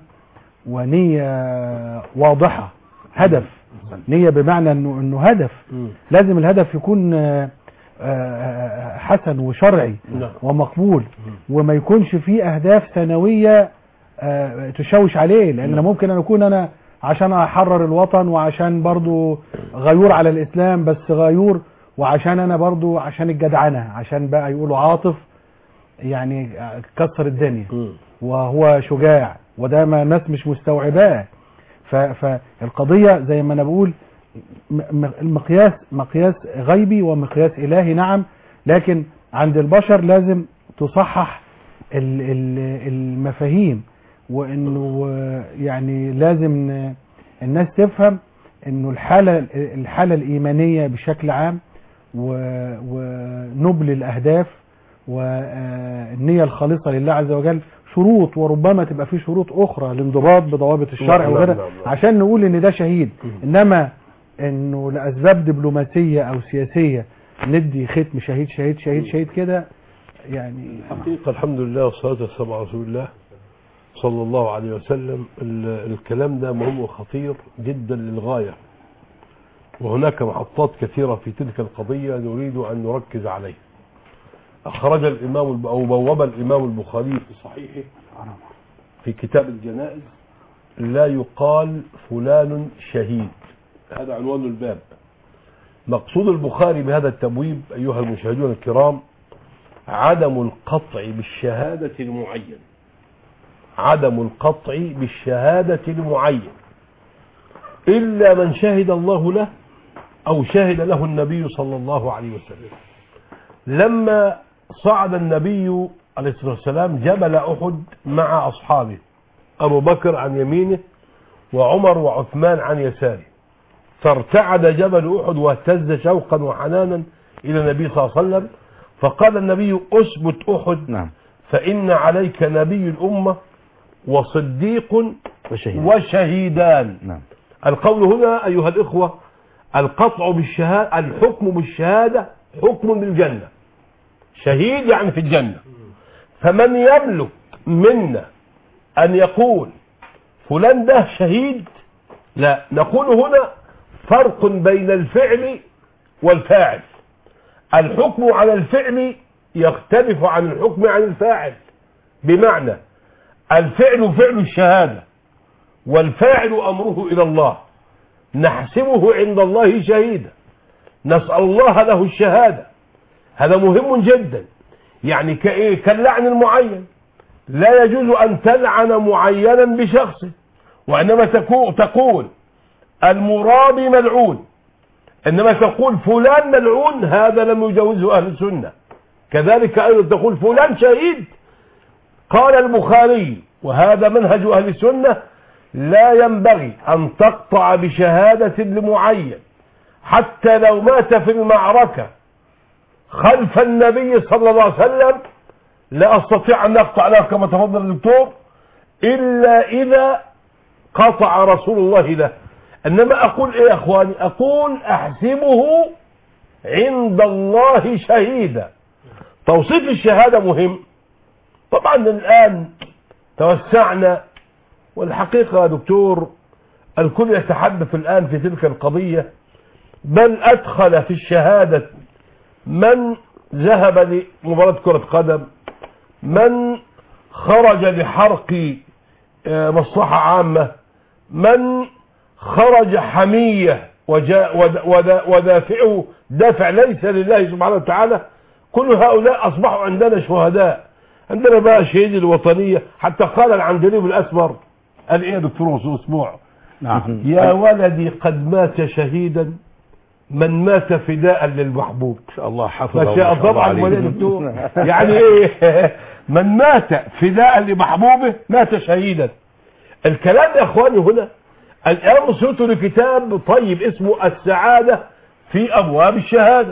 ونية واضحة هدف نية بمعنى انه انه هدف لازم الهدف يكون آه، آه، حسن وشرعي نعم. ومقبول وما يكونش فيه اهداف ثانوية آه، تشوش عليه لان أنا ممكن ان اكون انا عشان احرر الوطن وعشان برضو غيور على الاسلام بس غيور وعشان انا برضو عشان الجدعنة عشان بقى يقولوا عاطف يعني كسر الدنيا وهو شجاع وده ما الناس مش مستوعباه ف- فالقضية زي ما انا بقول م- م- المقياس مقياس غيبي ومقياس الهي نعم لكن عند البشر لازم تصحح ال- ال- المفاهيم وانه يعني لازم ن- الناس تفهم انه الحالة الحالة الايمانية بشكل عام و- ونبل الاهداف والنية الخالصة لله عز وجل شروط وربما تبقى في شروط اخرى لانضباط بضوابط الشرع نعم، وغيرها نعم، نعم. عشان نقول ان ده شهيد انما انه لاسباب دبلوماسية او سياسية ندي ختم شهيد شهيد شهيد شهيد كده يعني حقيقة الحمد لله والصلاة والسلام على رسول الله صلى الله عليه وسلم ال- الكلام ده مهم وخطير جدا للغاية وهناك محطات كثيرة في تلك القضية نريد أن نركز عليها أخرج الإمام الب- أو بوب الإمام البخاري في صحيحه في كتاب الجنائز لا يقال فلان شهيد هذا عنوان الباب مقصود البخاري بهذا التبويب أيها المشاهدون الكرام عدم القطع بالشهادة المعين عدم القطع بالشهادة المعين إلا من شهد الله له أو شهد له النبي صلى الله عليه وسلم لما صعد النبي عليه الصلاة والسلام جبل أحد مع أصحابه أبو بكر عن يمينه وعمر وعثمان عن يساره فارتعد جبل أحد واهتز شوقا وحنانا إلى النبي صلى الله عليه وسلم فقال النبي أثبت أحد نعم فإن عليك نبي الأمة وصديق وشهيد وشهيدان نعم القول هنا أيها الإخوة القطع بالشهادة الحكم بالشهادة حكم بالجنة شهيد يعني في الجنة فمن يملك منا أن يقول فلان ده شهيد لا نقول هنا فرق بين الفعل والفاعل الحكم على الفعل يختلف عن الحكم عن الفاعل بمعنى الفعل فعل الشهادة والفاعل أمره إلى الله نحسبه عند الله شهيدا نسأل الله له الشهادة هذا مهم جدا يعني كإيه كاللعن المعين لا يجوز أن تلعن معينا بشخصه وإنما تكو- تقول المرابي ملعون إنما تقول فلان ملعون هذا لم يجوزه أهل السنة كذلك أيضا تقول فلان شهيد قال البخاري وهذا منهج أهل السنة لا ينبغي أن تقطع بشهادة لمعين حتى لو مات في المعركة خلف النبي صلى الله عليه وسلم لا أستطيع أن أقطع له كما تفضل الدكتور إلا إذا قطع رسول الله له إنما أقول إيه يا أخواني أقول أحسبه عند الله شهيدا توصيف الشهادة مهم طبعا الآن توسعنا والحقيقة يا دكتور الكل يتحدث الآن في تلك القضية بل أدخل في الشهادة من ذهب لمباراة كرة قدم من خرج لحرق آه، مصلحة عامة من خرج حمية وجاء ود- ود- ودافعه دافع ليس لله سبحانه وتعالى كل هؤلاء أصبحوا عندنا شهداء عندنا بقى شهيد الوطنية حتى قال العندليب الأسمر قال إيه يا دكتور وصول أسبوع نعم يا ولدي قد مات شهيدا من مات فداء للمحبوب شاء الله حفظه ما شاء وما شاء الله طبعا عليه. ولا دكتور يعني ايه من مات فداء لمحبوبه مات شهيدا الكلام يا اخواني هنا الان وصلت لكتاب طيب اسمه السعادة في ابواب الشهادة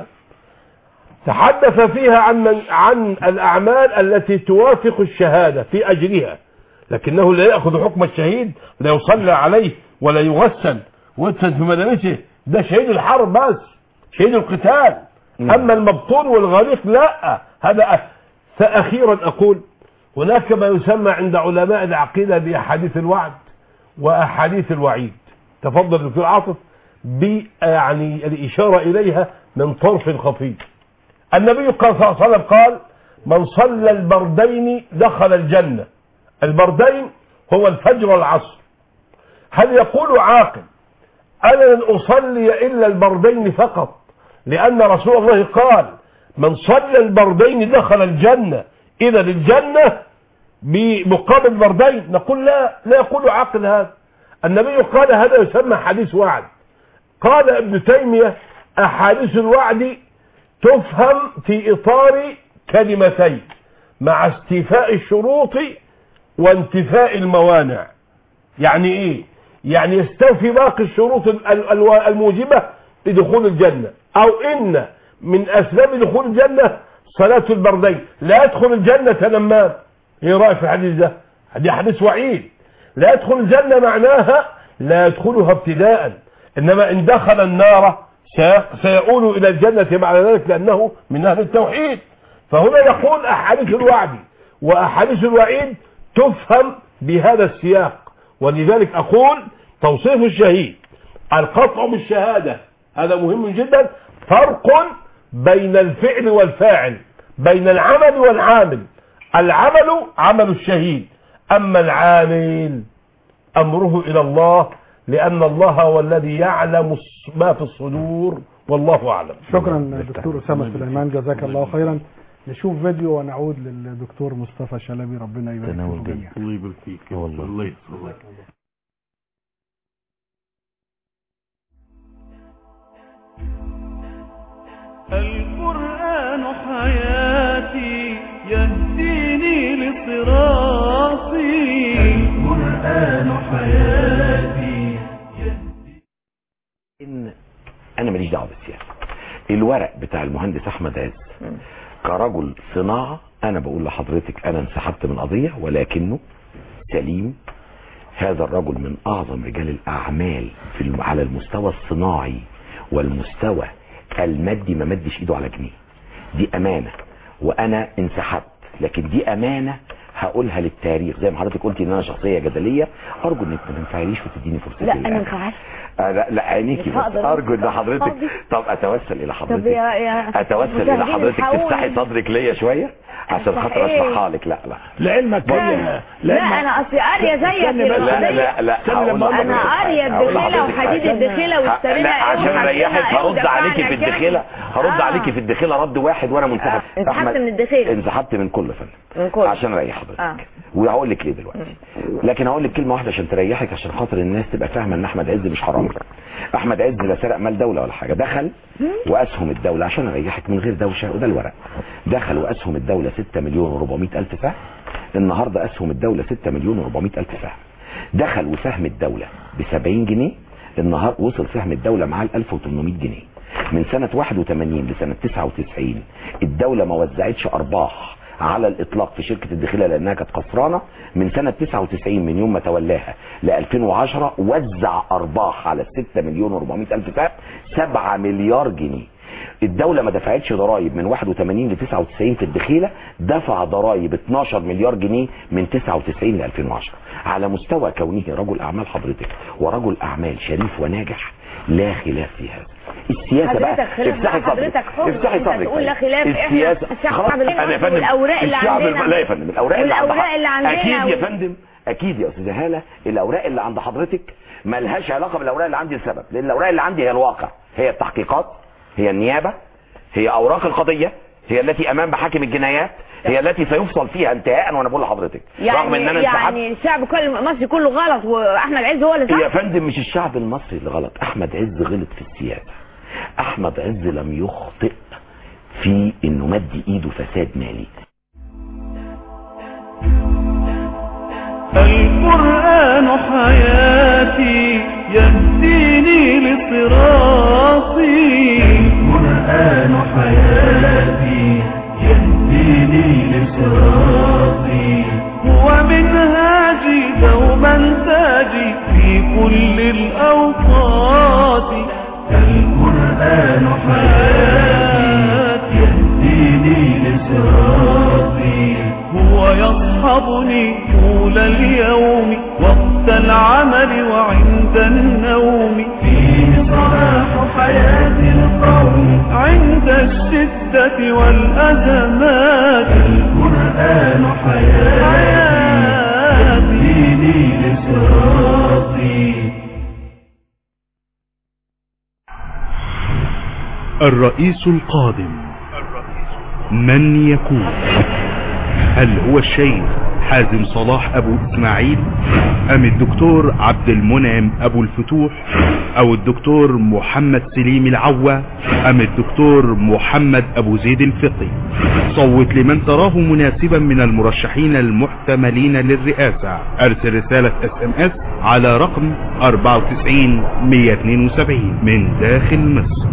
تحدث فيها عن من عن الاعمال التي توافق الشهادة في اجرها لكنه لا ياخذ حكم الشهيد لا يصلى عليه ولا يغسل ويدفن في مدرسه ده شهيد الحرب بس شهيد القتال اما المبطون والغريق لا هذا أ- فاخيرا اقول هناك ما يسمى عند علماء العقيده باحاديث الوعد واحاديث الوعيد تفضل دكتور عاطف ب يعني الاشاره اليها من طرف خفي النبي قال صلى الله عليه وسلم قال من صلى البردين دخل الجنه البردين هو الفجر والعصر هل يقول عاقل انا لن اصلي الا البردين فقط لان رسول الله قال من صلى البردين دخل الجنه اذا الجنه بمقابل بردين نقول لا لا يقول عاقل هذا النبي قال هذا يسمى حديث وعد قال ابن تيميه احاديث الوعد تفهم في اطار كلمتين مع استيفاء الشروط وانتفاء الموانع يعني ايه يعني يستوفي باقي الشروط ال- ال- الموجبة لدخول الجنة او ان من اسباب دخول الجنة صلاة البردين لا يدخل الجنة نمام ايه رأيك في الحديث ده دي حديث وعيد لا يدخل الجنة معناها لا يدخلها ابتداء انما ان دخل النار سي- سيؤول الى الجنة بعد ذلك لانه من اهل التوحيد فهنا يقول احاديث الوعد واحاديث الوعيد تفهم بهذا السياق ولذلك اقول توصيف الشهيد القطع بالشهادة هذا مهم جدا فرق بين الفعل والفاعل بين العمل والعامل العمل عمل الشهيد اما العامل امره الى الله لان الله هو الذي يعلم ما في الصدور والله اعلم شكرا دكتور اسامه سليمان جزاك الله خيرا نشوف فيديو ونعود للدكتور مصطفى شلبي ربنا يبارك تناول فيكم جيد. جميعا الله يبارك فيك والله. الله يحفظك القرآن حياتي يهديني لصراطي القرآن حياتي ان انا ماليش دعوه بالسياسه الورق بتاع المهندس احمد عز كرجل صناعه انا بقول لحضرتك انا انسحبت من قضية ولكنه سليم هذا الرجل من اعظم رجال الاعمال في الم- على المستوى الصناعي والمستوى المادي ما مدش ايده على جنيه دي امانة وانا انسحبت لكن دي امانة هقولها للتاريخ زي ما حضرتك قلتي ان انا شخصية جدلية ارجو انك ما تنفعليش وتديني فرصتي لا انا الآن. انفعلت آه لا لا عينيكي مش بس هقدر ارجو ان أوصل. حضرتك فاضي. طب اتوسل الى طب حضرتك يا يا اتوسل الى المشاهدين حضرتك الحقوني. تفتحي صدرك ليا شويه عشان أفتح خاطر إيه؟ اشرحها لك لا لا لعلمك هي لا انا اصلي قاريه زيك استني بس. لا لا لا استني لما أقول لك انا حاجة. قاريه هقول الدخيله لحضرتك وحديد حاجة. الدخيله واشترينا لا ايه عشان وحطينا اريحك ايه هرد عليكي في ودفعنا كام. الدخيله هرد آه. عليكي في الدخيله رد واحد وانا منسحب آه. انسحبت من الدخيلة. انسحبت من كل فن من كل. عشان اريح حضرتك اه وهقول لك ليه دلوقتي لكن هقول لك كلمه واحده عشان تريحك عشان خاطر الناس تبقى فاهمه ان احمد عز مش حرامي احمد عز لا سرق مال دوله ولا حاجه دخل واسهم الدوله عشان اريحك من غير دوشه وده الورق دخل واسهم الدوله 6 مليون و400 الف سهم النهارده اسهم الدوله 6 مليون و400 الف سهم دخل وسهم الدوله ب 70 جنيه النهار وصل سهم الدوله معاه ل 1800 جنيه من سنه 81 لسنه 99 الدوله ما وزعتش ارباح على الاطلاق في شركه الدخيله لانها كانت خسرانه من سنه 99 من يوم ما تولاها ل 2010 وزع ارباح على ال 6 مليون و400 الف سهم 7 مليار جنيه الدولة ما دفعتش ضرائب من 81 ل 99 في الدخيلة دفع ضرائب 12 مليار جنيه من 99 ل 2010 على مستوى كونه رجل أعمال حضرتك ورجل أعمال شريف وناجح لا خلاف في هذا السياسة بقى حضرتك خلاف افتحي بقى، صدرك حضرتك حر افتحي انت صدرك تقول لا طيب. خلاف احنا السياسة الشعب خلاص العمل انا يا فندم والاوراق اللي الشعب عندنا لا يا فندم الاوراق اللي عند والأوراق اللي عندنا اكيد يا و- فندم اكيد يا استاذه هاله الاوراق اللي عند حضرتك ملهاش علاقه بالاوراق اللي عندي لسبب لان الاوراق اللي عندي هي الواقع هي التحقيقات هي النيابه هي اوراق القضيه هي التي امام محاكم الجنايات هي التي سيفصل فيها انتهاء وانا بقول لحضرتك يعني رغم ان انا انسحبت يعني الشعب كل مصر كله غلط واحمد عز هو اللي يا صح فندم مش الشعب المصري اللي غلط احمد عز غلط في السياسه احمد عز لم يخطئ في انه مد ايده فساد مالي القرآن حياتي يهديني لصراطي القرآن حياتي يهديني لصراطي هو منهاجي دوما تاجي في كل الأوقات القرآن حياتي يهديني لصراطي هو يصحبني طول اليوم وقت العمل وعند النوم فيه صلاح حياة القوم عند الشدة والأزمات القرآن حياتي يهديني لصراطي الرئيس القادم من يكون هل هو الشيخ حازم صلاح ابو اسماعيل ام الدكتور عبد المنعم ابو الفتوح او الدكتور محمد سليم العوا ام الدكتور محمد ابو زيد الفقي صوت لمن تراه مناسبا من المرشحين المحتملين للرئاسة ارسل رسالة اس ام اس على رقم 94 172 من داخل مصر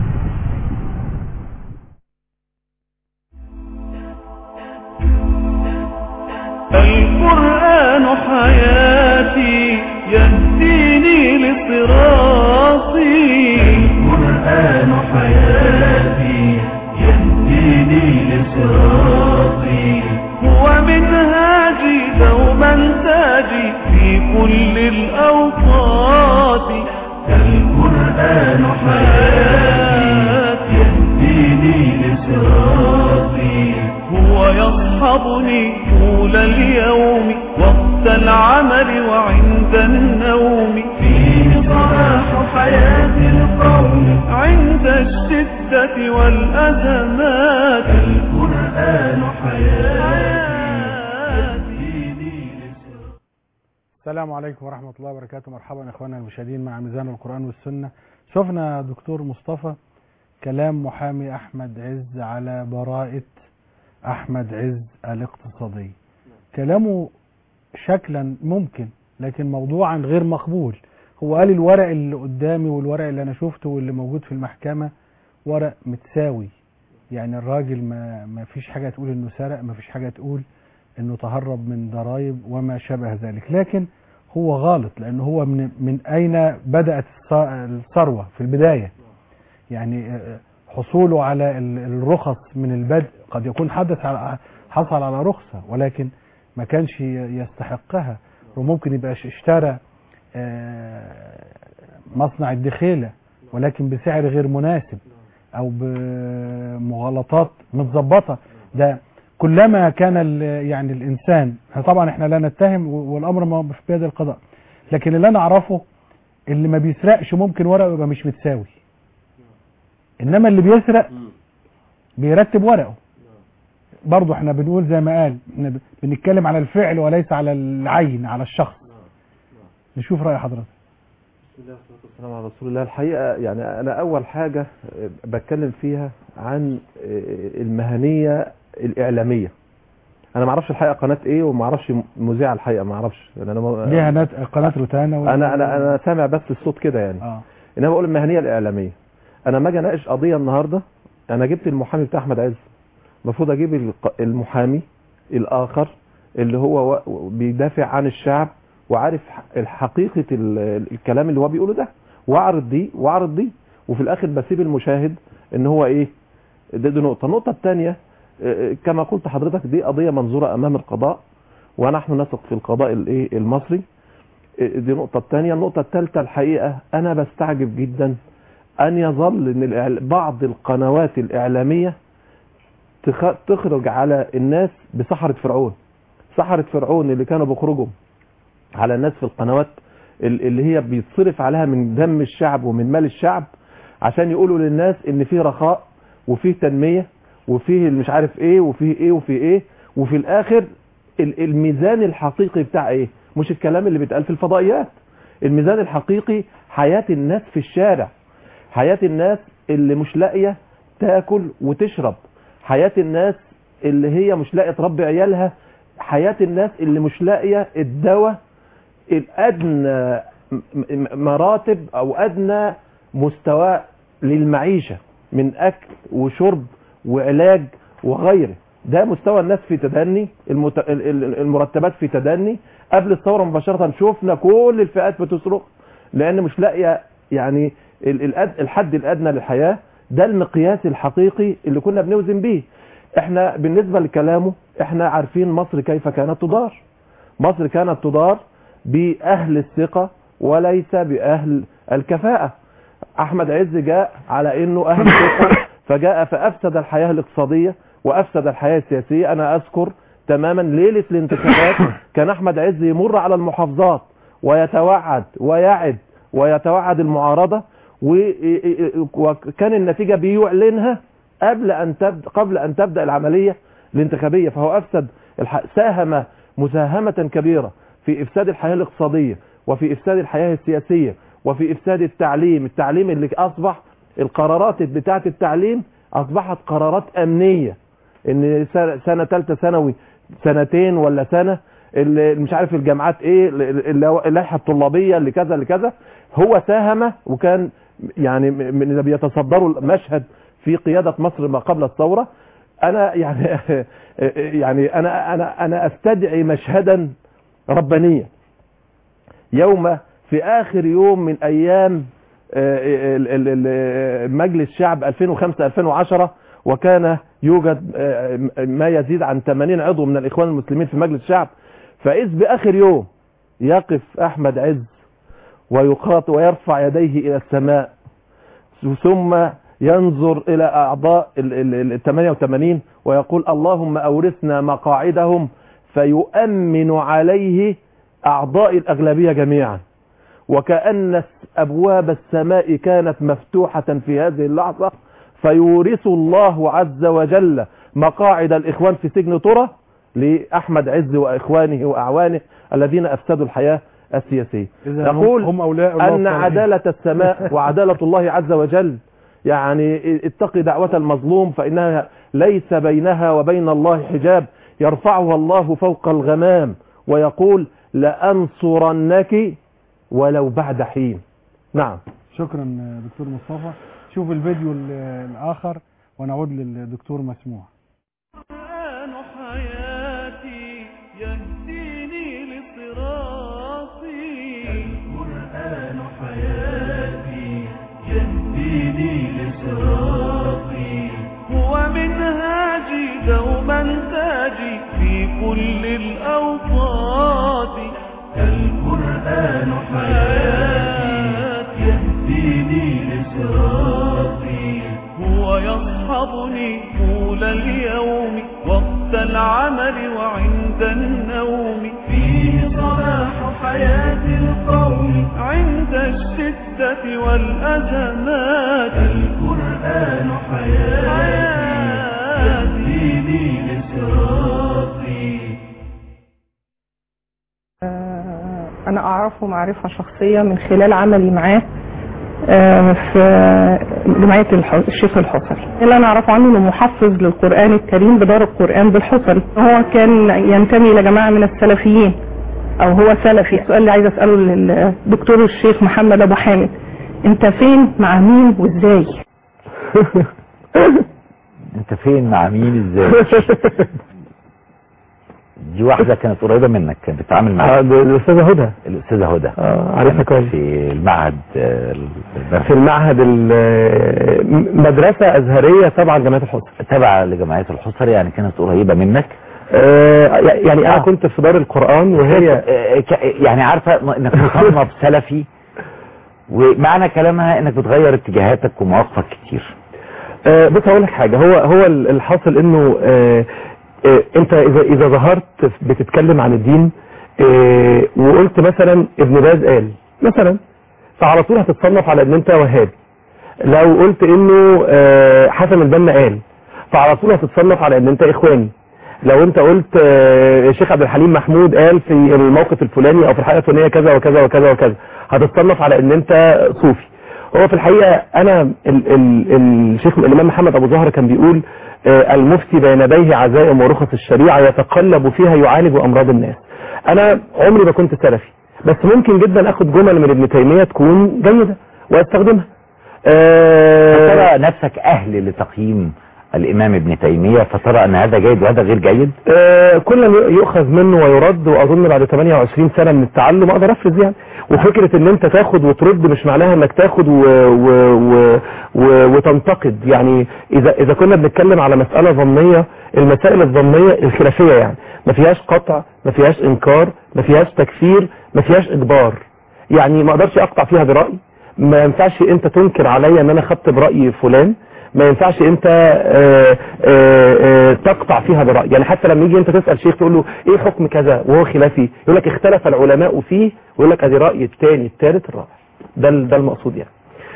القرآن حياتي يهديني لصراطي القرآن حياتي يهديني لصراطي هو منهاجي دوما تاجي في كل الأوقات القرآن حياتي يهديني لصراطي هو يصحبني طول اليوم وقت العمل وعند النوم فيه صلاح حياة القوم عند الشدة والأزمات القرآن حياتي السلام عليكم ورحمة الله وبركاته مرحبا اخوانا المشاهدين مع ميزان القرآن والسنة شفنا دكتور مصطفى كلام محامي احمد عز على براءة احمد عز الاقتصادي كلامه شكلا ممكن لكن موضوعا غير مقبول هو قال الورق اللي قدامي والورق اللي انا شفته واللي موجود في المحكمة ورق متساوي يعني الراجل ما ما فيش حاجة تقول انه سرق ما فيش حاجة تقول انه تهرب من ضرائب وما شابه ذلك لكن هو غلط لانه هو من من اين بدأت الث- الثروة في البداية يعني آه، حصوله على ال- الرخص من البدء قد يكون حدث على حصل على رخصة ولكن ما كانش ي- يستحقها وممكن يبقى ش- اشترى آه، مصنع الدخيلة ولكن بسعر غير مناسب او بمغالطات متظبطه ده كلما كان ال- يعني الانسان طبعا احنا لا نتهم والامر ما مش بيد القضاء لكن اللي انا اعرفه اللي ما بيسرقش ممكن ورقه يبقى مش متساوي انما اللي بيسرق بيرتب ورقه برضه احنا بنقول زي ما قال احنا ب- بنتكلم على الفعل وليس على العين على الشخص نشوف راي حضرتك بسم الله والصلاة والسلام على رسول الله الحقيقة يعني أنا أول حاجة آه، بتكلم فيها عن آه، المهنية الإعلامية أنا ما أعرفش الحقيقة قناة إيه وما أعرفش مذيع الحقيقة ما أعرفش يعني أنا ما- ليها نت- قناه روتانا و- أنا أنا أنا سامع بس الصوت كده يعني اه إنما بقول المهنية الإعلامية أنا لما أجي أناقش قضية النهاردة أنا جبت المحامي بتاع أحمد عز المفروض أجيب الق- المحامي الآخر اللي هو و- بيدافع عن الشعب وعارف ح- حقيقة ال- الكلام اللي هو بيقوله ده واعرض دي واعرض دي وفي الاخر بسيب المشاهد ان هو ايه دي, دي نقطة النقطة الثانية كما قلت حضرتك دي قضية منظورة امام القضاء ونحن نثق في القضاء الايه المصري آه، دي النقطة الثانية النقطة الثالثة الحقيقة انا بستعجب جدا ان يظل ان الإعل- بعض القنوات الاعلامية تخ- تخرج على الناس بسحرة فرعون سحرة فرعون اللي كانوا بيخرجوا على الناس في القنوات ال- اللي هي بيتصرف عليها من دم الشعب ومن مال الشعب عشان يقولوا للناس ان في رخاء وفي تنمية وفيه مش عارف ايه وفيه ايه وفيه ايه وفي الاخر ال- الميزان الحقيقي بتاع ايه مش الكلام اللي بيتقال في الفضائيات الميزان الحقيقي حياة الناس في الشارع حياة الناس اللي مش لاقية تاكل وتشرب حياة الناس اللي هي مش لاقية تربي عيالها حياة الناس اللي مش لاقية الدواء الادنى م- م- مراتب او ادنى مستوى للمعيشة من اكل وشرب وعلاج وغيره ده مستوى الناس في تدني المت... ال- ال- المرتبات في تدني قبل الثورة مباشرة شفنا كل الفئات بتصرخ لان مش لاقية يعني ال- الأد... الحد الادنى للحياة ده المقياس الحقيقي اللي كنا بنوزن بيه احنا بالنسبة لكلامه احنا عارفين مصر كيف كانت تدار مصر كانت تدار بأهل الثقة وليس بأهل الكفاءة أحمد عز جاء على أنه أهل ثقة فجاء فأفسد الحياة الاقتصادية وأفسد الحياة السياسية أنا أذكر تماما ليلة الانتخابات كان أحمد عز يمر على المحافظات ويتوعد ويعد ويتوعد المعارضة و- وكان النتيجة بيعلنها قبل أن تبدأ قبل أن تبدأ العملية الانتخابية فهو أفسد الح... ساهم مساهمة كبيرة في إفساد الحياة الاقتصادية وفي إفساد الحياة السياسية وفي إفساد التعليم التعليم اللي أصبح القرارات بتاعة التعليم أصبحت قرارات أمنية إن سنة- سنة ثالثة ثانوي سنتين ولا سنة اللي مش عارف الجامعات ايه اللي- اللائحة الطلابية اللي كذا اللي كذا هو ساهم وكان يعني من اللي بيتصدروا المشهد في قيادة مصر ما قبل الثورة انا يعني يعني انا انا انا استدعي مشهدا ربانيا يوم في اخر يوم من ايام آه، ال- ال- ال- مجلس شعب 2005 2010 وكان يوجد آه، ما يزيد عن 80 عضو من الاخوان المسلمين في مجلس الشعب فاذ باخر يوم يقف احمد عز ويقاط ويرفع يديه الى السماء ثم ينظر الى اعضاء ال- ال ال 88 ويقول اللهم اورثنا مقاعدهم فيؤمن عليه اعضاء الاغلبيه جميعا وكأن ابواب السماء كانت مفتوحة في هذه اللحظة فيورث الله عز وجل مقاعد الاخوان في سجن طرة لاحمد عز واخوانه واعوانه الذين افسدوا الحياة السياسية إذا هم- يقول هم أولياء الله ان الصالحين. عدالة السماء وعدالة الله عز وجل يعني اتقي دعوة المظلوم فإنها ليس بينها وبين الله حجاب يرفعها الله فوق الغمام ويقول لأنصرنك ولو بعد حين نعم شكرا دكتور مصطفى شوف الفيديو ال- الاخر ونعود للدكتور مسموع القرآن حياتي يهديني لصراطي القرآن حياتي يهديني لصراطي هو منهاجي دوما تاجي في كل الأوقات القرآن حياتي يهديني لصراطي هو يصحبني طول اليوم وقت العمل وعند النوم فيه صلاح حياة القوم عند الشدة والأزمات القرآن حياتي يهديني لصراطي أنا أعرفه معرفة شخصية من خلال عملي معاه آه، في جمعية الح- الشيخ الحصري اللي أنا أعرفه عنه إنه محفظ للقرآن الكريم بدار القرآن بالحصري هو كان ينتمي إلى جماعة من السلفيين أو هو سلفي السؤال اللي عايز أسأله للدكتور الشيخ محمد أبو حامد أنت فين مع مين وإزاي؟ انت فين مع مين ازاي دي واحده كانت قريبه منك كانت بتتعامل معاك الاستاذه هدى الاستاذه هدى اه عارفها كانت كويس في المعهد آه، ال- في المعهد ال- مدرسه ازهريه تبع جامعه الحصر تبع لجمعيه الحصر يعني كانت قريبه منك آه، يعني انا كنت في دار القران وهي آه، ك- يعني عارفه انك مصنف سلفي ومعنى كلامها انك بتغير اتجاهاتك ومواقفك كتير آه، بص هقول لك حاجه هو هو ال- الحاصل انه آه، آه، انت اذا اذا ظهرت بتتكلم عن الدين آه، وقلت مثلا ابن باز قال مثلا فعلى طول هتتصنف على ان انت وهابي لو قلت انه آه، حسن البنا قال فعلى طول هتتصنف على ان انت اخواني لو انت قلت آه، الشيخ عبد الحليم محمود قال في الموقف الفلاني او في الحلقه الفلانيه كذا وكذا وكذا وكذا هتتصنف على ان انت صوفي هو في الحقيقه انا ال ال الشيخ الامام محمد ابو زهر كان بيقول آه، المفتي بين يديه عزائم ورخص الشريعه يتقلب فيها يعالج امراض الناس انا عمري ما كنت سلفي بس ممكن جدا اخد جمل من ابن تيميه تكون جيده واستخدمها آه، فترى نفسك اهل لتقييم الامام ابن تيميه فترى ان هذا جيد وهذا غير جيد آه، كل ما يؤخذ منه ويرد واظن بعد 28 سنه من التعلم اقدر افرز يعني وفكره ان انت تاخد وترد مش معناها انك تاخد و... و... و... و... وتنتقد يعني اذا اذا كنا بنتكلم على مساله ظنيه المسائل الظنيه الخلافيه يعني ما فيهاش قطع ما فيهاش انكار ما فيهاش تكفير ما فيهاش اجبار يعني ما اقدرش اقطع فيها برايي ما ينفعش انت تنكر عليا ان انا خدت براي فلان ما ينفعش انت آه، آه، آه، تقطع فيها برأي يعني حتى لما يجي انت تسأل شيخ تقول له ايه حكم كذا وهو خلافي يقول لك اختلف العلماء فيه ويقول لك ادي رأي الثاني الثالث الرابع ده ال- ده المقصود يعني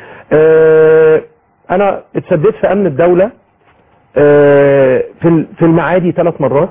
آه، انا اتشددت في امن الدولة آه، في ال- في المعادي ثلاث مرات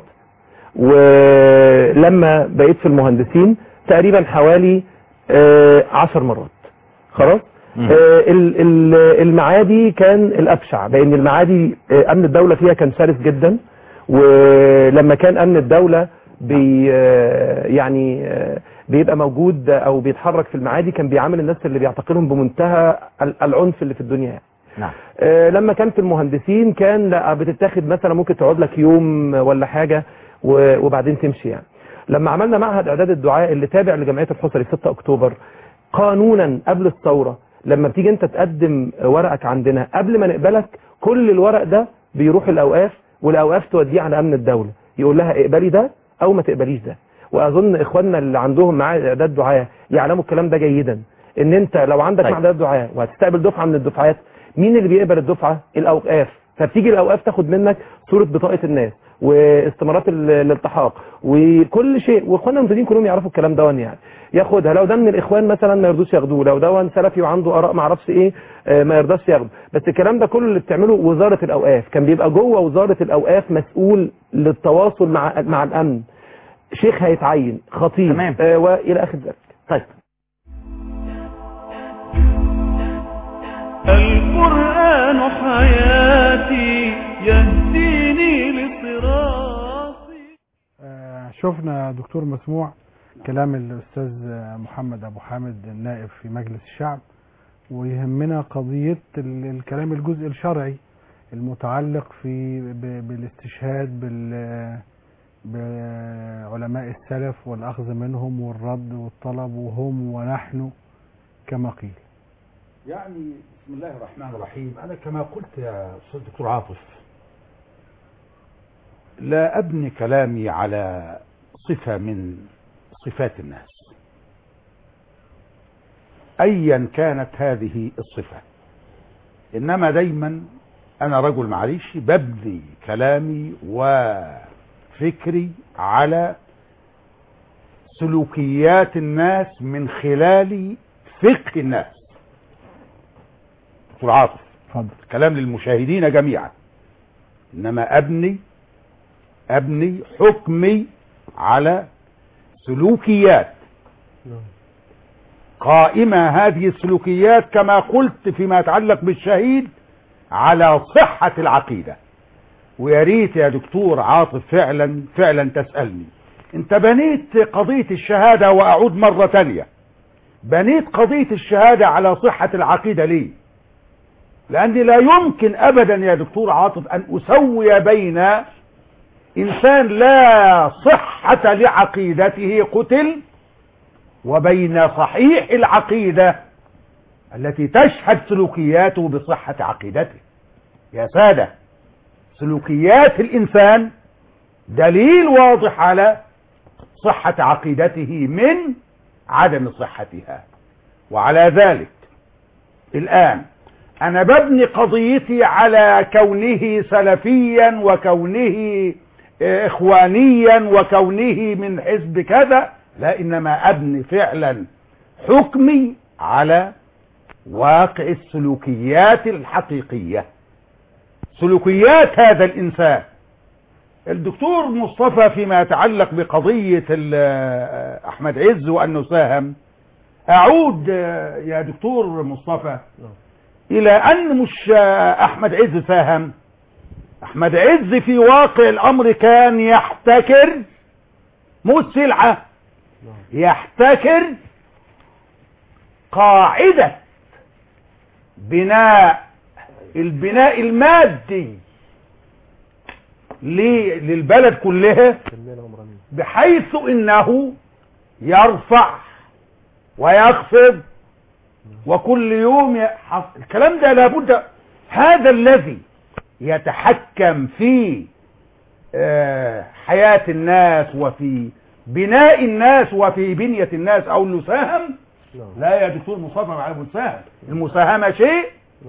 ولما بقيت في المهندسين تقريبا حوالي آه، عشر مرات خلاص آه، ال- ال- المعادي كان الابشع لان المعادي آه، امن الدوله فيها كان شرس جدا ولما كان امن الدوله بي آه، يعني آه، بيبقى موجود او بيتحرك في المعادي كان بيعامل الناس اللي بيعتقلهم بمنتهى ال- العنف اللي في الدنيا يعني. نعم آه، لما كان في المهندسين كان لا بتتاخد مثلا ممكن تقعد لك يوم ولا حاجة و- وبعدين تمشي يعني لما عملنا معهد اعداد الدعاء اللي تابع لجمعية الحصري 6 اكتوبر قانونا قبل الثورة لما بتيجي انت تقدم ورقك عندنا قبل ما نقبلك كل الورق ده بيروح الاوقاف والاوقاف توديه على امن الدولة يقول لها اقبلي ده او ما تقبليش ده واظن اخواننا اللي عندهم معاهد اعداد دعاء يعلموا الكلام ده جيدا ان انت لو عندك معهد اعداد دعاء وهتستقبل دفعه من الدفعات مين اللي بيقبل الدفعه الاوقاف فبتيجي الاوقاف تاخد منك صوره بطاقه الناس واستمارات ال- الالتحاق وكل شيء واخواننا المنتدين كلهم يعرفوا الكلام ده يعني ياخدها لو ده من الاخوان مثلا ما يرضوش ياخدوه لو ده سلفي وعنده اراء ما اعرفش ايه آه، ما يرضاش ياخده بس الكلام ده كله اللي بتعمله وزاره الاوقاف كان بيبقى جوه وزاره الاوقاف مسؤول للتواصل مع مع الامن شيخ هيتعين خطيب تمام. آه والى اخر ذلك طيب القرآن حياتي يهديني لصراط آه، شفنا دكتور مسموع كلام الأستاذ محمد أبو حامد النائب في مجلس الشعب ويهمنا قضية ال- الكلام الجزء الشرعي المتعلق في ب- بالاستشهاد بال بعلماء السلف والأخذ منهم والرد والطلب وهم ونحن كما قيل يعني بسم الله الرحمن الرحيم أنا كما قلت يا أستاذ دكتور عاطف لا أبني كلامي على صفة من صفات الناس أيا كانت هذه الصفة إنما دايما أنا رجل معلش ببني كلامي وفكري على سلوكيات الناس من خلال فقه الناس دكتور عاطف اتفضل كلام للمشاهدين جميعا انما ابني ابني حكمي على سلوكيات قائمة هذه السلوكيات كما قلت فيما يتعلق بالشهيد على صحة العقيدة ويا ريت يا دكتور عاطف فعلا فعلا تسألني انت بنيت قضية الشهادة واعود مرة تانية بنيت قضية الشهادة على صحة العقيدة ليه لأني لا يمكن أبدا يا دكتور عاطف أن أسوي بين إنسان لا صحة لعقيدته قتل وبين صحيح العقيدة التي تشهد سلوكياته بصحة عقيدته يا سادة سلوكيات الإنسان دليل واضح على صحة عقيدته من عدم صحتها وعلى ذلك الآن أنا ببني قضيتي على كونه سلفيا وكونه إخوانيا وكونه من حزب كذا لا إنما أبني فعلا حكمي على واقع السلوكيات الحقيقية سلوكيات هذا الإنسان الدكتور مصطفى فيما يتعلق بقضية ال- أحمد عز وأنه ساهم أعود يا دكتور مصطفى إلى أن مش أحمد عز ساهم أحمد عز في واقع الأمر كان يحتكر مش سلعة يحتكر قاعدة بناء البناء المادي ل- للبلد كلها بحيث انه يرفع ويخفض وكل يوم يحص... الكلام ده لابد هذا الذي يتحكم في آه، حياة الناس وفي بناء الناس وفي بنية الناس او المساهم لا يا دكتور مصطفى مع المساهم المساهمة شيء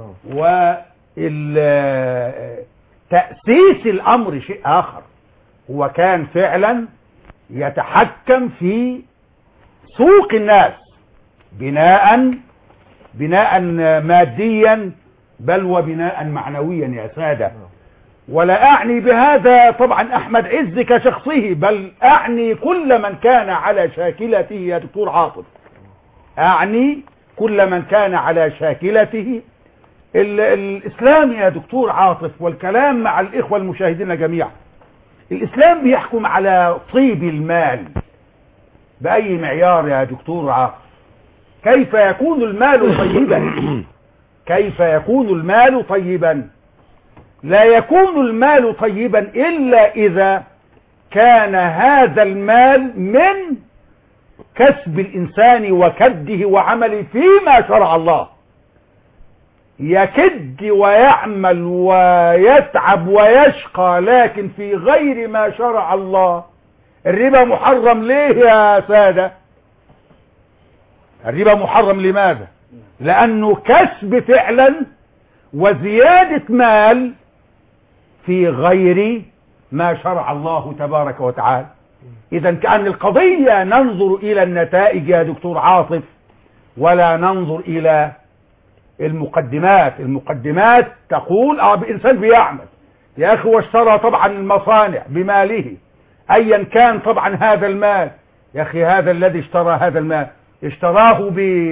وتأسيس الأمر شيء آخر هو كان فعلا يتحكم في سوق الناس بناء بناء ماديا بل وبناء معنويا يا سادة ولا أعني بهذا طبعا أحمد عز كشخصه بل أعني كل من كان على شاكلته يا دكتور عاطف أعني كل من كان على شاكلته ال- الإسلام يا دكتور عاطف والكلام مع الإخوة المشاهدين جميعا الإسلام بيحكم على طيب المال بأي معيار يا دكتور عاطف كيف يكون المال طيبا كيف يكون المال طيبا لا يكون المال طيبا إلا إذا كان هذا المال من كسب الإنسان وكده وعمله فيما شرع الله يكد ويعمل ويتعب ويشقى لكن في غير ما شرع الله الربا محرم ليه يا سادة الربا محرم لماذا لأنه كسب فعلا وزيادة مال في غير ما شرع الله تبارك وتعالى إذا كأن القضية ننظر إلى النتائج يا دكتور عاطف ولا ننظر إلى المقدمات المقدمات تقول اه بإنسان بيعمل يا أخي واشترى طبعا المصانع بماله أيا كان طبعا هذا المال يا أخي هذا الذي اشترى هذا المال اشتراه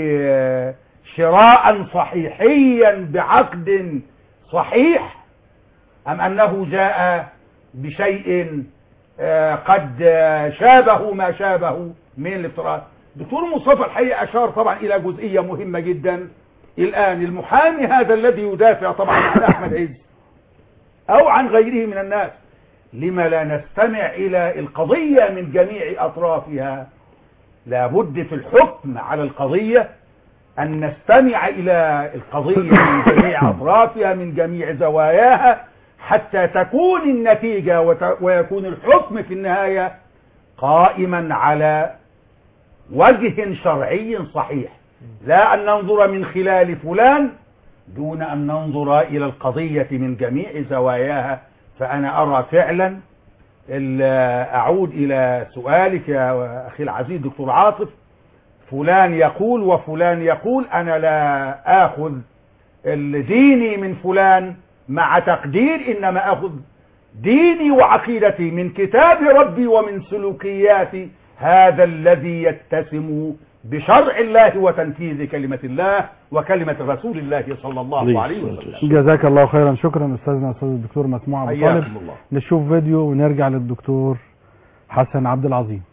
بشراء صحيحيا بعقد صحيح أم أنه جاء بشيء آه، قد آه، شابه ما شابه من الافتراء دكتور مصطفى الحقيقة أشار طبعا إلى جزئية مهمة جدا الآن المحامي هذا الذي يدافع طبعا عن أحمد عز أو عن غيره من الناس لما لا نستمع إلى القضية من جميع أطرافها لابد في الحكم على القضية أن نستمع إلى القضية من جميع أطرافها من جميع زواياها حتى تكون النتيجة وت- ويكون الحكم في النهاية قائما على وجه شرعي صحيح لا أن ننظر من خلال فلان دون أن ننظر إلى القضية من جميع زواياها فأنا أرى فعلا ال- أعود إلى سؤالك يا أخي العزيز دكتور عاطف فلان يقول وفلان يقول أنا لا آخذ ديني من فلان مع تقدير إنما أخذ ديني وعقيدتي من كتاب ربي ومن سلوكيات هذا الذي يتسم بشرع الله وتنفيذ كلمة الله وكلمة رسول الله صلى الله عليه وسلم جزاك الله خيرا شكرا استاذنا استاذ الدكتور مسموع ابو حياكم طالب الله. نشوف فيديو ونرجع للدكتور حسن عبد العظيم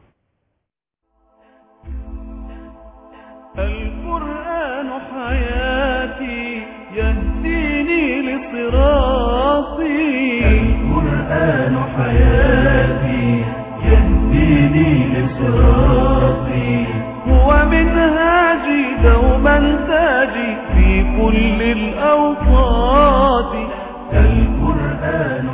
القرآن حياتي يهديني لصراطي القرآن حياتي يهديني لصراطي هو منهاجي دوما تاجي في كل الأوقات القرآن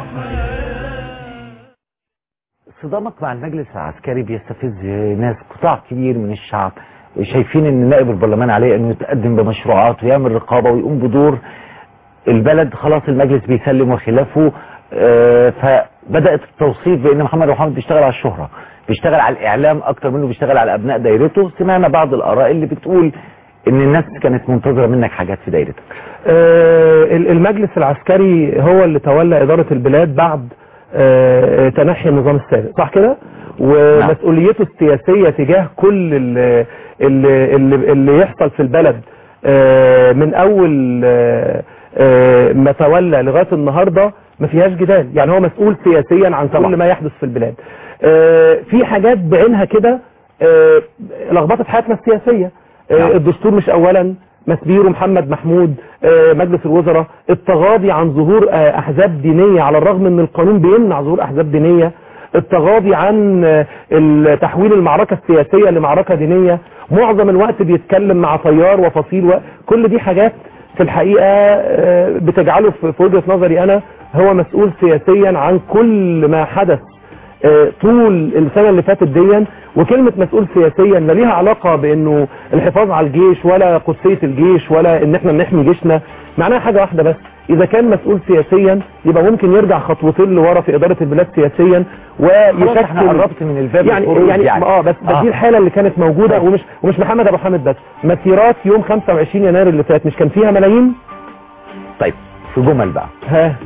صدامك مع المجلس العسكري بيستفز ناس قطاع كبير من الشعب شايفين ان نائب البرلمان عليه انه يتقدم بمشروعات ويعمل رقابه ويقوم بدور البلد خلاص المجلس بيسلم وخلافه آه، فبدات التوصيف بان محمد محمد بيشتغل على الشهره بيشتغل على الاعلام اكتر منه بيشتغل على ابناء دايرته سمعنا بعض الاراء اللي بتقول ان الناس كانت منتظره منك حاجات في دايرتك آه، المجلس العسكري هو اللي تولى إدارة البلاد بعد آه، تنحي النظام السابق صح كده ومسؤوليته السياسية تجاه كل اللي, اللي, اللي, اللي يحصل في البلد آه، من أول آه، آه، ما تولى لغاية النهاردة ما فيهاش جدال يعني هو مسؤول سياسيا عن كل ما يحدث في البلاد آه، في حاجات بعينها كده آه، لخبطت حياتنا السياسية آه، الدستور مش أولا مسبير محمد محمود آه، مجلس الوزراء التغاضي عن ظهور آه، احزاب دينيه على الرغم ان القانون بيمنع ظهور احزاب دينيه التغاضي عن آه، ال- تحويل المعركه السياسيه لمعركه دينيه معظم الوقت بيتكلم مع تيار وفصيل و... كل دي حاجات في الحقيقه آه، بتجعله في في وجهه نظري انا هو مسؤول سياسيا عن كل ما حدث آه، طول السنه اللي فاتت ديا وكلمه مسؤول سياسيا لا ليها علاقه بانه الحفاظ على الجيش ولا قدسيه الجيش ولا ان احنا نحمي جيشنا معناها حاجه واحده بس اذا كان مسؤول سياسيا يبقى ممكن يرجع خطوتين لورا في اداره البلاد سياسيا خلاص ويشكل احنا قربت من الباب يعني الخروج يعني, يعني. اه بس بس آه. دي الحاله اللي كانت موجوده ومش ومش محمد ابو حامد بس مسيرات يوم 25 يناير اللي فات مش كان فيها ملايين طيب في جمل بقى ها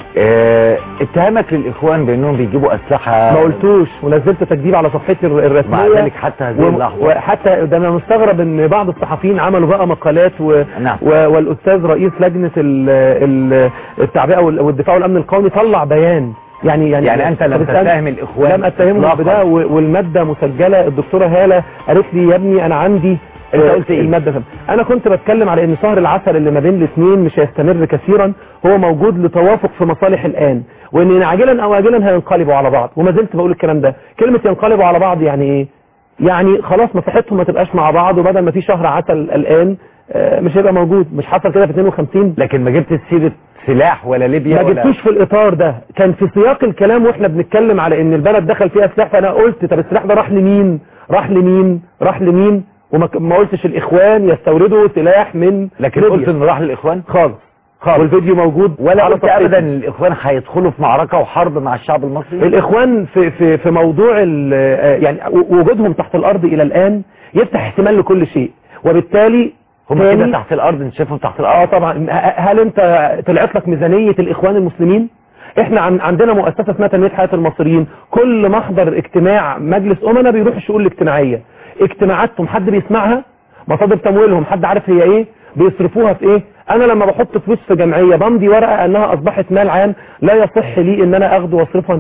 اه اتهامك للاخوان بانهم بيجيبوا اسلحه ما قلتوش ونزلت تكذيب على صفحتي الر- الرسميه مع ذلك حتى هذه و- اللحظة. وحتى ده انا مستغرب ان بعض الصحفيين عملوا بقى مقالات و... نعم. و... والاستاذ رئيس لجنه ال... ال... التعبئه وال- والدفاع والامن القومي طلع بيان يعني يعني يعني أنت لم طب استنى. تتهم الإخوان لم اتهمهم إطلاقاً. بده و- والماده مسجله الدكتوره هاله قالت لي يا ابني انا عندي أنت آه، قلت إيه؟ الماده فهم. انا كنت بتكلم على ان شهر العسل اللي ما بين الاثنين مش هيستمر كثيرا هو موجود لتوافق في مصالح الان وان عاجلا او اجلا هينقلبوا على بعض وما زلت بقول الكلام ده كلمه ينقلبوا على بعض يعني ايه يعني خلاص مصلحتهم ما تبقاش مع بعض وبدل ما في شهر عسل الان آه، مش هيبقى موجود مش حصل كده في 52 لكن ما جبت سيره سلاح ولا ليبيا ما ولا جبتوش في الاطار ده كان في سياق الكلام واحنا بنتكلم على ان البلد دخل فيها سلاح فانا قلت طب السلاح ده راح لمين راح لمين راح لمين وما ك- ما قلتش الاخوان يستوردوا سلاح من لكن ليبيا. قلت انه راح للاخوان خالص خالص والفيديو موجود ولا على قلت صفحتي. ابدا ان الاخوان هيدخلوا في معركه وحرب مع الشعب المصري الاخوان في في في موضوع ال- آه، يعني و- وجودهم تحت الارض الى الان يفتح احتمال لكل شيء وبالتالي هم تاني- كده تحت الارض انت شايفهم تحت اه الارض طبعا ه- هل انت طلعت لك ميزانيه الاخوان المسلمين احنا عن عندنا مؤسسه اسمها تنميه حياه المصريين كل ما احضر اجتماع مجلس امنا بيروح الشؤون الاجتماعيه اجتماعاتهم حد بيسمعها مصادر تمويلهم حد عارف هي ايه بيصرفوها في ايه انا لما بحط فلوس في جمعيه بمضي ورقه انها اصبحت مال عام لا يصح لي ان انا اخده واصرفها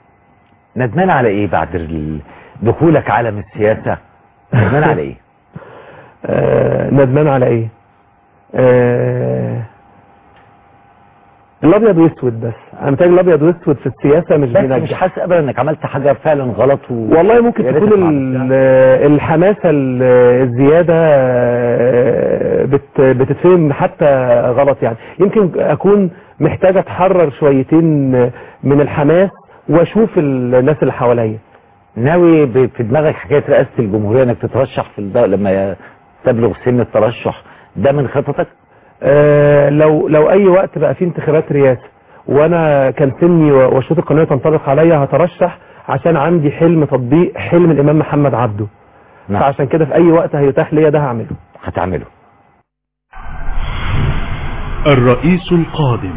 ندمان على ايه بعد ال- دخولك عالم السياسه ندمان على ايه آه ندمان على ايه آه الابيض واسود بس انا متهيألي الابيض واسود في السياسه مش بس بينجح مش حاسس ابدا انك عملت حاجه فعلا غلط و... والله ممكن يا ريت تكون اتعمل. ال- الحماسة ال- الزيادة آه، بت- بتتفهم حتى غلط يعني يمكن أكون محتاج أتحرر شويتين من الحماس وأشوف الناس اللي حواليا ناوي ب- في دماغك حكايه رئاسه الجمهوريه انك تترشح في الد... لما تبلغ سن الترشح ده من خططك آه، لو لو أي وقت بقى فيه انتخابات رئاسة وأنا كان سني و- وشروط القانونية تنطبق عليا هترشح عشان عندي حلم تطبيق حلم الإمام محمد عبده نعم. فعشان كده في أي وقت هيتاح ليا ده هعمله هتعمله الرئيس القادم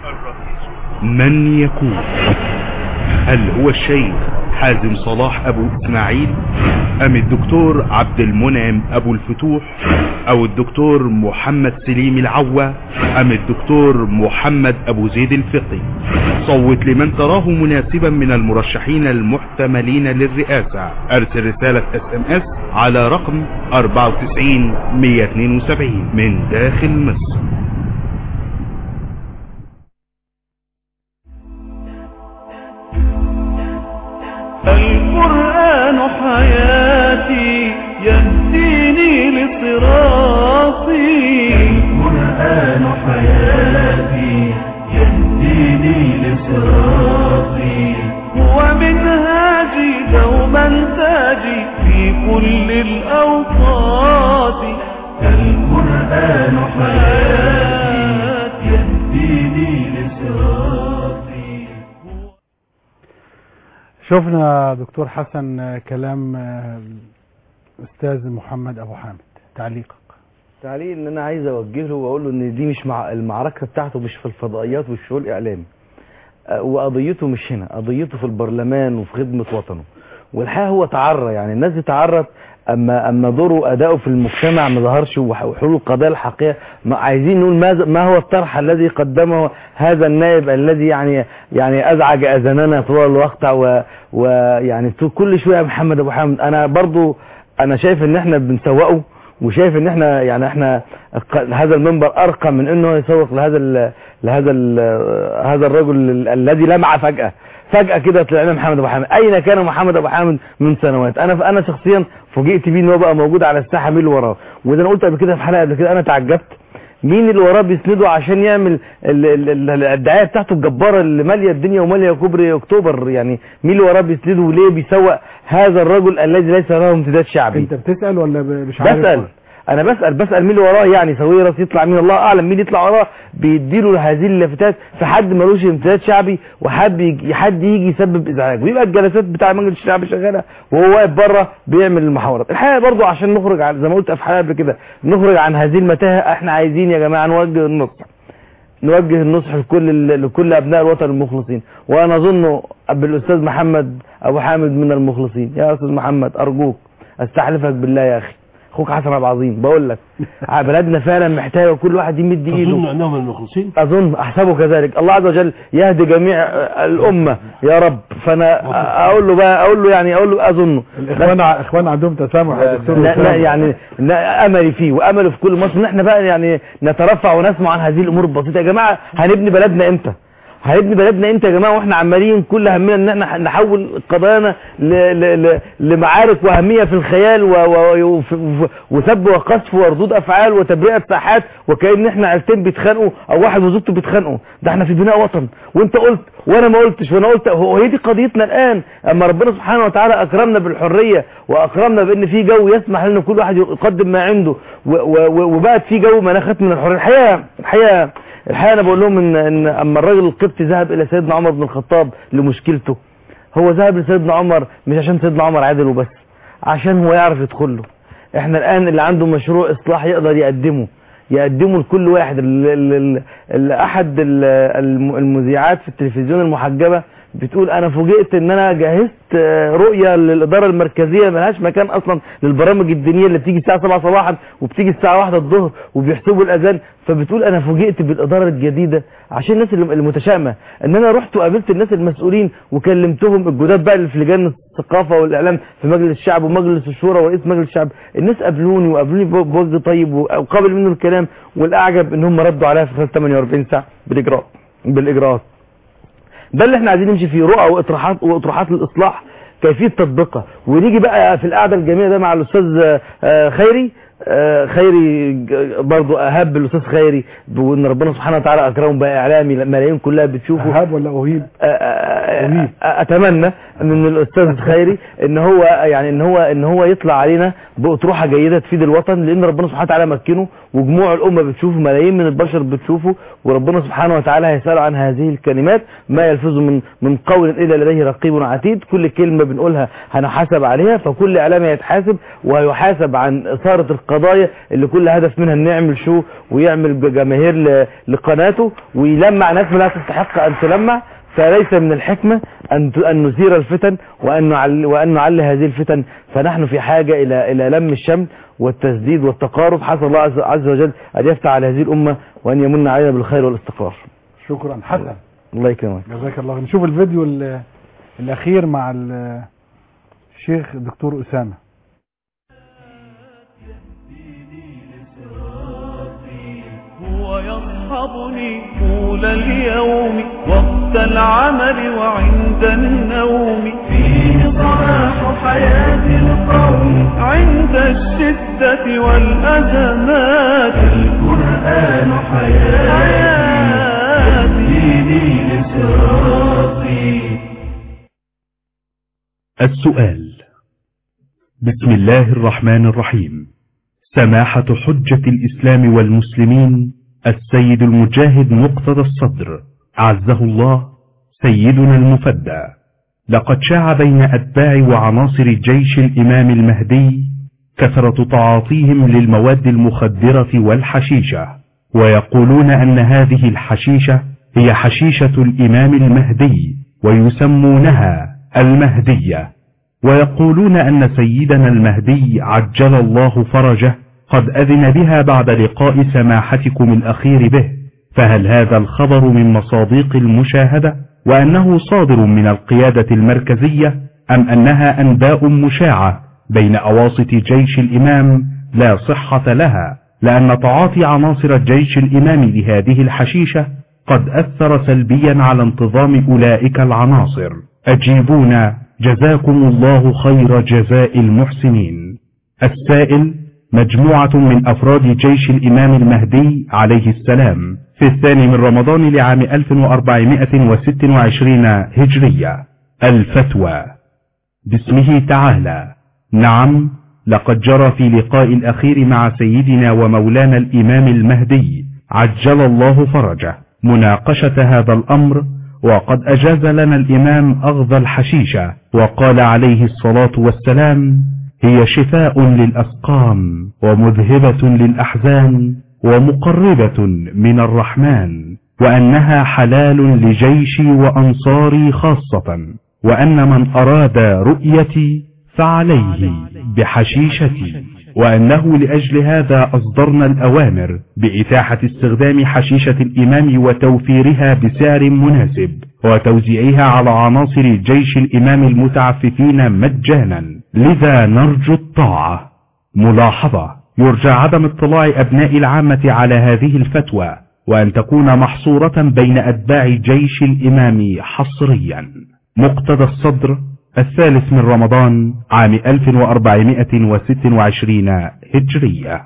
من يكون هل هو الشيخ حازم صلاح ابو اسماعيل ام الدكتور عبد المنعم ابو الفتوح او الدكتور محمد سليم العوا ام الدكتور محمد ابو زيد الفقي صوت لمن تراه مناسبا من المرشحين المحتملين للرئاسة ارسل رسالة اس ام اس على رقم 94 172 من داخل مصر القرآن حياتي يهديني لصراطي القرآن حياتي يهديني لصراطي هو منهاجي دوما تاجي في كل الأوقات القرآن حياتي يهديني لصراطي شفنا دكتور حسن آه، كلام آه، الاستاذ محمد ابو حامد تعليقك تعليق ان انا عايز اوجه له واقول له ان دي مش مع المعركه بتاعته مش في الفضائيات والشؤون الاعلامي أه، وقضيته مش هنا قضيته في البرلمان وفي خدمه وطنه والحقيقه هو تعرى يعني الناس دي تعرت اما اما دوره واداؤه في المجتمع ما ظهرش وح- وحلول القضايا الحقيقيه ما عايزين نقول ماذا ما هو الطرح الذي قدمه هذا النائب الذي يعني يعني ازعج اذاننا طوال الوقت و- ويعني طول- كل شويه يا محمد ابو حامد انا برضو انا شايف ان احنا بنسوقه وشايف ان احنا يعني احنا ق- هذا المنبر ارقى من انه يسوق لهذا ال لهذا ال هذا الرجل ال- الذي لمع فجأة فجأة كده طلعنا محمد ابو حامد اين كان محمد ابو حامد من سنوات انا انا شخصيا فوجئت بيه ان هو بقى موجود على الساحه مين اللي وراه وده انا قلت قبل كده في حلقه قبل كده انا تعجبت مين اللي وراه بيسنده عشان يعمل ال- ال- ال- الدعايه بتاعته الجباره اللي ماليه الدنيا وماليه كوبري اكتوبر يعني مين اللي وراه بيسنده وليه بيسوق هذا الرجل الذي ليس له امتداد شعبي انت بتسال ولا ب- مش عارف بسأل انا بسأل بسأل مين اللي وراه يعني ساويرس يطلع مين الله اعلم مين يطلع وراه بيديله هذه اللافتات في حد ملوش امتداد شعبي وحد يجي حد يجي يسبب ازعاج ويبقى الجلسات بتاع مجلس الشعب شغاله وهو واقف بره بيعمل المحاورات الحقيقه برضو عشان نخرج عن زي ما قلت في حلقه قبل كده نخرج عن هذه المتاهه احنا عايزين يا جماعه نوجه النصح نوجه النصح لكل لكل ابناء الوطن المخلصين وانا اظن بالاستاذ محمد ابو حامد من المخلصين يا استاذ محمد ارجوك استحلفك بالله يا اخي اخوك حسن عبد العظيم بقول لك بلدنا فعلا محتاجه كل واحد يمد تظن ايده انهم المخلصين اظن احسبه كذلك الله عز وجل يهدي جميع الامه يا رب فانا اقول له بقى اقول له يعني اقول له اظنه الاخوان ع- اخوان عندهم تسامح يا دكتور لا, لا أسامة. يعني لا املي فيه وامله في كل مصر ان احنا بقى يعني نترفع ونسمع عن هذه الامور البسيطه يا جماعه هنبني بلدنا امتى هنبني بلدنا امتى يا جماعه واحنا عمالين كل همنا ان احنا نحول قضايانا ل... ل... ل... لمعارك وهميه في الخيال و... و... وف- وف- وسب وقذف وردود افعال وتبرئه ساحات وكأن احنا عيلتين بيتخانقوا او واحد وزوجته بيتخانقوا ده احنا في بناء وطن وانت قلت وانا ما قلتش وانا قلت هو هي دي قضيتنا الان اما ربنا سبحانه وتعالى اكرمنا بالحريه واكرمنا بان في جو يسمح لنا كل واحد يقدم ما عنده و... و... و- وبقت في جو مناخات من الحريه الحقيقه الحقيقه الحقيقه انا بقول لهم ان ان اما الراجل القبطي ذهب الى سيدنا عمر بن الخطاب لمشكلته هو ذهب لسيدنا عمر مش عشان سيدنا عمر عادل وبس عشان هو يعرف يدخل له احنا الان اللي عنده مشروع اصلاح يقدر يقدمه يقدمه لكل واحد ال ال ال ال احد ال الم- المذيعات في التلفزيون المحجبه بتقول انا فوجئت ان انا جهزت آه، رؤيه للاداره المركزيه ملهاش مكان اصلا للبرامج الدينيه اللي بتيجي الساعه 7 صباحا وبتيجي الساعه 1 الظهر وبيحسبوا الاذان فبتقول انا فوجئت بالاداره الجديده عشان الناس اللي- المتشائمه ان انا رحت وقابلت الناس المسؤولين وكلمتهم الجداد بقى اللي في لجان الثقافه والاعلام في مجلس الشعب ومجلس الشورى ورئيس مجلس الشعب الناس قابلوني وقابلوني ب- بوجه طيب وقابل منه الكلام والاعجب ان هم ردوا عليا في خلال 48 ساعه بالاجراء بالاجراءات ده اللي احنا عايزين نمشي فيه رؤى واطروحات واطروحات للاصلاح كيفيه تطبيقها ونيجي بقى في القعده الجميله ده مع الاستاذ آه، خيري آه، خيري ج- برضو اهاب الاستاذ خيري وان ربنا سبحانه وتعالى اكرمه بقى اعلامي ملايين كلها بتشوفه اهاب ولا اهيب أهيب. اتمنى من الاستاذ خيري ان هو يعني ان هو ان هو يطلع علينا باطروحه جيده تفيد الوطن لان ربنا سبحانه وتعالى مكنه وجموع الامه بتشوفه ملايين من البشر بتشوفه وربنا سبحانه وتعالى هيسال عن هذه الكلمات ما يلفظ من من قول الا لديه رقيب عتيد كل كلمه بنقولها هنحاسب عليها فكل اعلامي هيتحاسب وهيحاسب عن اثاره القضايا اللي كل هدف منها ان يعمل شو ويعمل ج- جماهير ل- لقناته ويلمع ناس لا تستحق ان تلمع فليس من الحكمة أن ت- أن نثير الفتن وأن نعل وأن نعلي هذه الفتن فنحن في حاجة إلى إلى لم الشمل والتسديد والتقارب حسب الله عز- عز وجل أن يفتح على هذه الأمة وأن يمن علينا بالخير والاستقرار شكرا حسن الله يكرمك جزاك الله خير. نشوف الفيديو ال- الاخير مع ال- الشيخ الدكتور اسامه هو يصحبني طول اليوم وقت العمل وعند النوم فيه صلاح حياة القوم عند الشدة والأزمات القرآن حياتي يهديني لصراطي السؤال بسم الله الرحمن الرحيم سماحة حجة الإسلام والمسلمين السيد المجاهد مقتدى الصدر عزه الله سيدنا المفدى لقد شاع بين أتباع وعناصر جيش الإمام المهدي كثرة تعاطيهم للمواد المخدرة والحشيشة ويقولون أن هذه الحشيشة هي حشيشة الإمام المهدي ويسمونها المهدية ويقولون أن سيدنا المهدي عجل الله فرجه قد أذن بها بعد لقاء سماحتكم الأخير به فهل هذا الخبر من مصاديق المشاهدة وأنه صادر من القيادة المركزية أم أنها أنباء مشاعة بين أواسط جيش الإمام لا صحة لها لأن تعاطي عناصر جيش الإمام لهذه الحشيشة قد أثر سلبيا على انتظام أولئك العناصر أجيبونا جزاكم الله خير جزاء المحسنين السائل مجموعة من أفراد جيش الإمام المهدي عليه السلام في الثاني من رمضان لعام 1426 هجرية الفتوى باسمه تعالى نعم لقد جرى في لقاء الأخير مع سيدنا ومولانا الإمام المهدي عجل الله فرجه مناقشة هذا الأمر وقد أجاز لنا الإمام أغض الحشيشة وقال عليه الصلاة والسلام هي شفاء للأسقام ومذهبة للأحزان ومقربة من الرحمن وأنها حلال لجيشي وأنصاري خاصة وأن من أراد رؤيتي فعليه بحشيشتي وأنه لأجل هذا أصدرنا الأوامر بإتاحة استخدام حشيشة الإمام وتوفيرها بسعر مناسب وتوزيعها على عناصر جيش الإمام المتعففين مجانا لذا نرجو الطاعة ملاحظة يرجى عدم اطلاع أبناء العامة على هذه الفتوى وأن تكون محصورة بين أتباع جيش الإمام حصريا مقتدى الصدر الثالث من رمضان عام 1426 هجرية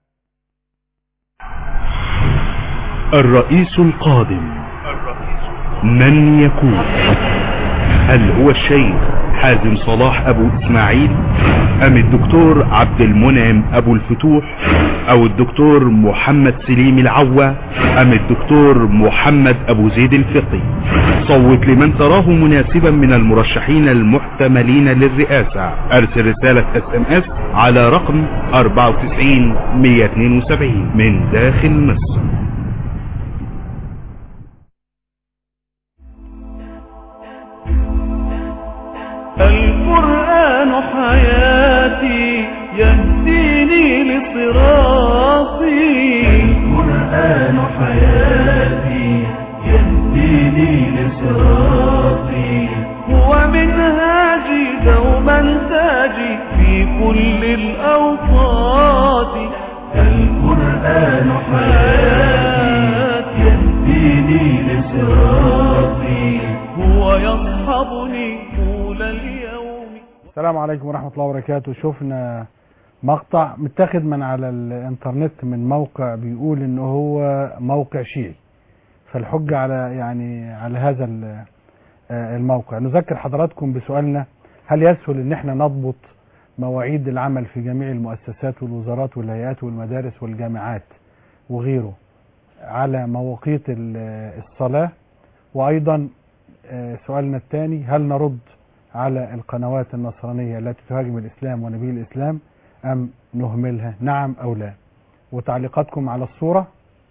الرئيس القادم من يكون هل هو الشيخ حازم صلاح ابو اسماعيل ام الدكتور عبد المنعم ابو الفتوح او الدكتور محمد سليم العوة ام الدكتور محمد ابو زيد الفقي صوت لمن تراه مناسبا من المرشحين المحتملين للرئاسة ارسل رسالة اس ام اس على رقم 94 172 من داخل مصر القرآن حياتي يهديني لصراطي القرآن حياتي يهديني لصراطي هو منهاجي دوما تاجي في كل الأوقات القرآن حياتي يهديني لصراطي يصابني طول اليوم السلام عليكم ورحمة الله وبركاته شفنا مقطع متاخد من على الانترنت من موقع بيقول ان هو موقع شيعي فالحجة على يعني على هذا ال- آه، الموقع نذكر حضراتكم بسؤالنا هل يسهل ان احنا نضبط مواعيد العمل في جميع المؤسسات والوزارات والهيئات والمدارس والجامعات وغيره على مواقيت ال- الصلاة وايضا آه، سؤالنا الثاني هل نرد على القنوات النصرانية التي تهاجم الإسلام ونبي الإسلام أم نهملها نعم أو لا وتعليقاتكم على الصورة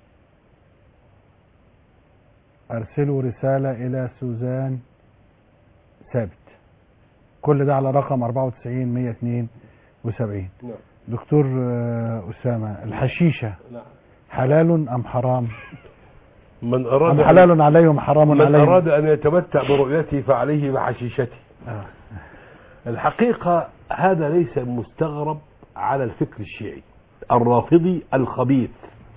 أرسلوا رسالة إلى سوزان ثابت كل ده على رقم 94 172 نعم. دكتور آه، أسامة الحشيشة نعم. حلال أم حرام من أراد أم حلال عليهم حرام من عليهم أراد أن يتمتع برؤيتي فعليه بحشيشتي آه. الحقيقة هذا ليس مستغرب على الفكر الشيعي الرافضي الخبيث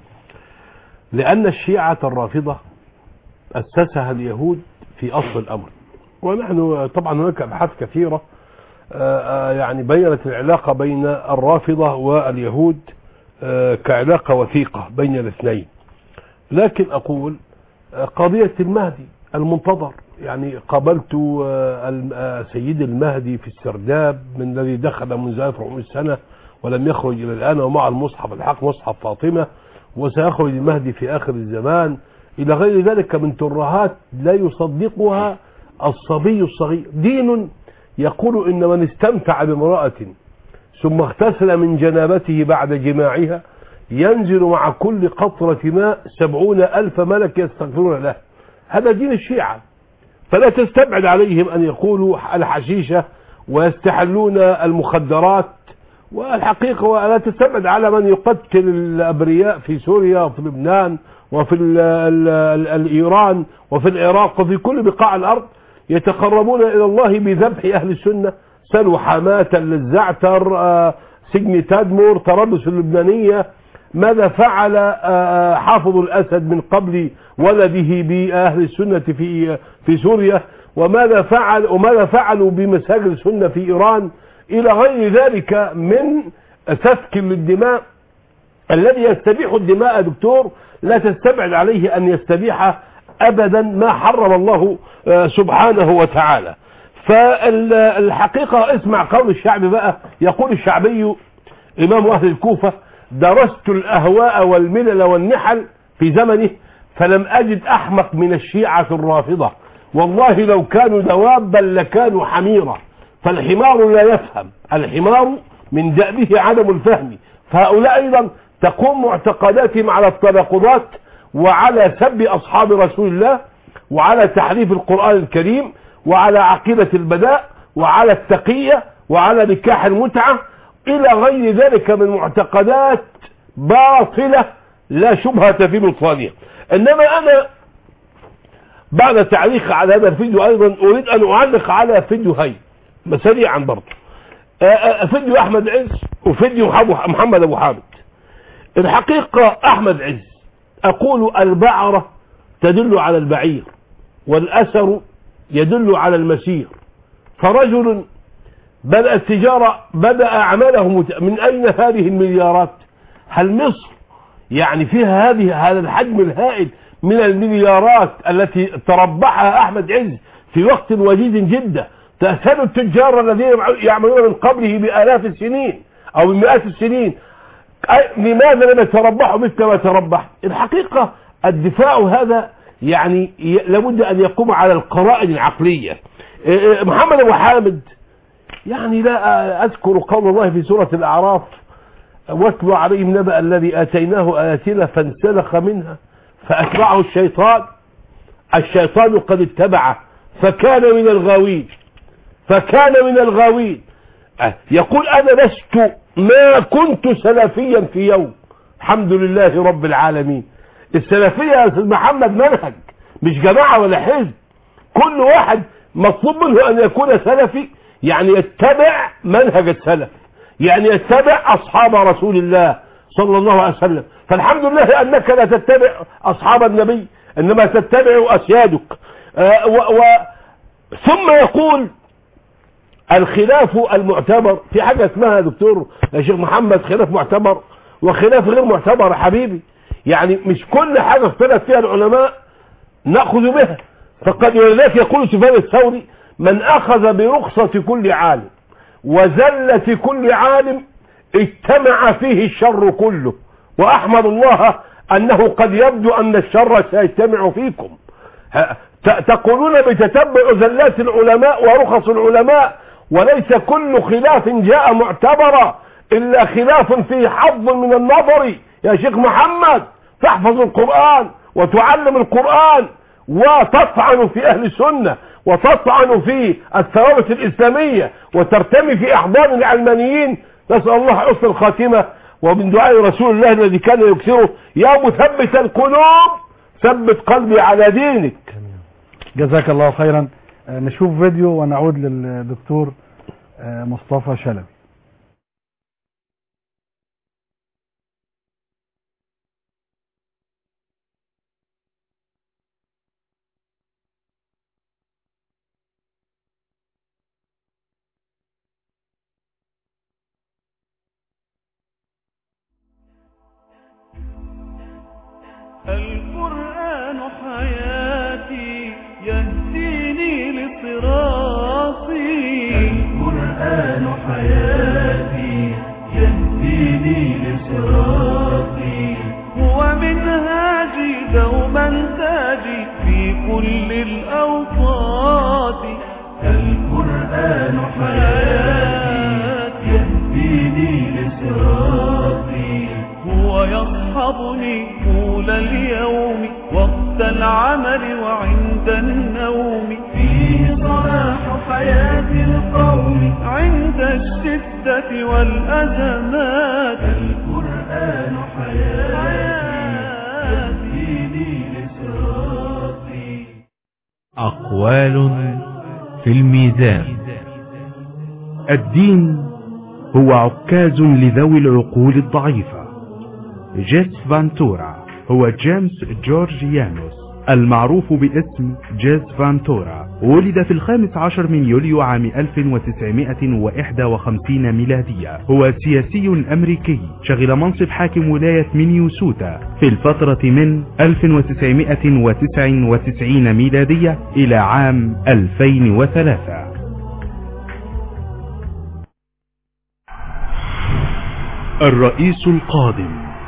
لأن الشيعة الرافضة أسسها اليهود في أصل الأمر ونحن طبعا هناك أبحاث كثيرة آه، آه، يعني بينت العلاقة بين الرافضة واليهود آه، كعلاقة وثيقة بين الاثنين لكن أقول آه، قضية المهدي المنتظر يعني قابلت آه، الم- آه، سيد المهدي في السرداب من الذي دخل منذ 1400 سنة ولم يخرج إلى الآن ومع المصحف الحق مصحف فاطمة وسيخرج المهدي في آخر الزمان إلى غير ذلك من ترهات لا يصدقها الصبي الصغير دين يقول إن من استمتع بامرأة ثم اغتسل من جنابته بعد جماعها ينزل مع كل قطرة ماء سبعون ألف ملك يستغفرون له هذا دين الشيعة فلا تستبعد عليهم أن يقولوا الحشيشة ويستحلون المخدرات والحقيقة ولا تستبعد على من يقتل الأبرياء في سوريا وفي لبنان وفي ال ال ال الإيران وفي العراق وفي كل بقاع الأرض يتقربون إلى الله بذبح أهل السنة سلوا حماة للزعتر آه، سجن تادمور طرابلس اللبنانية ماذا فعل آه، حافظ الأسد من قبل ولده بأهل السنة في في سوريا وماذا فعل وماذا فعلوا بمساجد السنة في إيران إلى غير ذلك من سفك للدماء الذي يستبيح الدماء يا دكتور لا تستبعد عليه أن يستبيح أبدا ما حرم الله آه، سبحانه وتعالى فالحقيقة اسمع قول الشعب بقى يقول الشعبي إمام أهل الكوفة درست الأهواء والملل والنحل في زمنه فلم أجد أحمق من الشيعة الرافضة والله لو كانوا دوابا لكانوا حميرا فالحمار لا يفهم الحمار من دأبه عدم الفهم فهؤلاء أيضا تقوم معتقداتهم على التناقضات وعلى سب أصحاب رسول الله وعلى تحريف القرآن الكريم وعلى عقيدة البداء وعلى التقية وعلى نكاح المتعة إلى غير ذلك من معتقدات باطلة لا شبهة في بطلانها إنما أنا بعد تعليق على هذا الفيديو أيضا أريد أن أعلق على فيديوهين سريعا برضه آه، آه، فيديو أحمد عز وفيديو أبو- محمد أبو حامد الحقيقة أحمد عز أقول البعرة تدل على البعير والأثر يدل على المسير فرجل بدأ التجارة بدأ أعماله مت- من أين هذه المليارات هل مصر يعني فيها هذه هذا الحجم الهائل من المليارات التي تربحها أحمد عز في وقت وجيز جدا تأثر التجار الذين يعملون من قبله بآلاف السنين أو بمئات السنين أي- لماذا لم يتربحوا مثل ما تربح الحقيقة الدفاع هذا يعني ي- لابد أن يقوم على القرائن العقلية إيه إيه محمد أبو حامد يعني لا أذكر قول الله في سورة الأعراف واتل عليهم نبأ الذي آتيناه آياتنا فانسلخ منها فأتبعه الشيطان الشيطان قد اتبعه فكان من الغاوين فكان من الغاوين أه، يقول أنا لست ما كنت سلفيا في يوم الحمد لله رب العالمين السلفية يا أستاذ محمد منهج مش جماعة ولا حزب كل واحد مطلوب منه أن يكون سلفي يعني يتبع منهج السلف يعني يتبع أصحاب رسول الله صلى الله عليه وسلم فالحمد لله أنك لا تتبع أصحاب النبي إنما تتبع أسيادك آه، و و ثم يقول الخلاف المعتبر في حاجة اسمها يا دكتور يا شيخ محمد خلاف معتبر وخلاف غير معتبر يا حبيبي يعني مش كل حاجة اختلف فيها العلماء نأخذ بها فقد ولذلك يقول سفيان الثوري من أخذ برخصة كل عالم وزلة كل عالم اجتمع فيه الشر كله وأحمد الله أنه قد يبدو أن الشر سيجتمع فيكم ه- ت- تقولون بتتبع زلات العلماء ورخص العلماء وليس كل خلاف جاء معتبرا إلا خلاف فيه حظ من النظر يا شيخ محمد تحفظ القرآن وتعلم القرآن وتطعن في أهل السنة وتطعن في الثوابت الإسلامية وترتمي في أحضان العلمانيين نسأل الله حسن الخاتمة ومن دعاء رسول الله الذي كان يكثره يا مثبت القلوب ثبت قلبي على دينك جزاك الله خيرا آه، نشوف فيديو ونعود للدكتور آه، مصطفى شلبي القرآن حياتي يهديني لصراطي القرآن حياتي يهديني لصراطي هو منهاجي دوما تاجي في كل الأوقات القرآن حياتي يهديني لصراطي هو يصحبني طول اليوم وقت العمل وعند النوم فيه صلاح حياة القوم عند الشدة والأزمات القرآن حياتي يهديني لصراطي أقوال في الميزان الدين هو عكاز لذوي العقول الضعيفة جيس فانتورا هو جيمس جورج يانوس المعروف باسم جيس فانتورا ولد في الخامس عشر من يوليو عام 1951 ميلادية هو سياسي أمريكي شغل منصب حاكم ولاية مينيوسوتا في الفترة من 1999 ميلادية إلى عام 2003 الرئيس القادم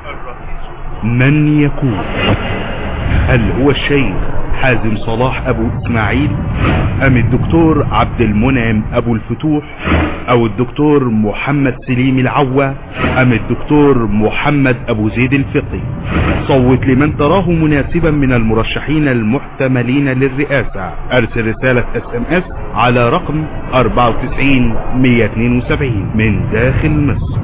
من يكون هل هو الشيخ حازم صلاح ابو اسماعيل ام الدكتور عبد المنعم ابو الفتوح او الدكتور محمد سليم العوا ام الدكتور محمد ابو زيد الفقي صوت لمن تراه مناسبا من المرشحين المحتملين للرئاسة ارسل رسالة اس ام اس على رقم 94 172 من داخل مصر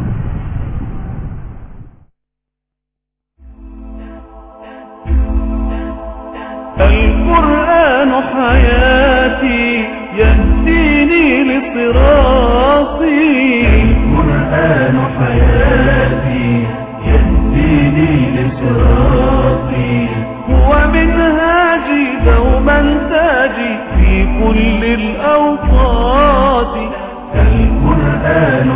القرآن حياتي يهديني لصراطي القرآن حياتي يهديني لصراطي هو منهاجي دوما تاجي في كل الأوقات القرآن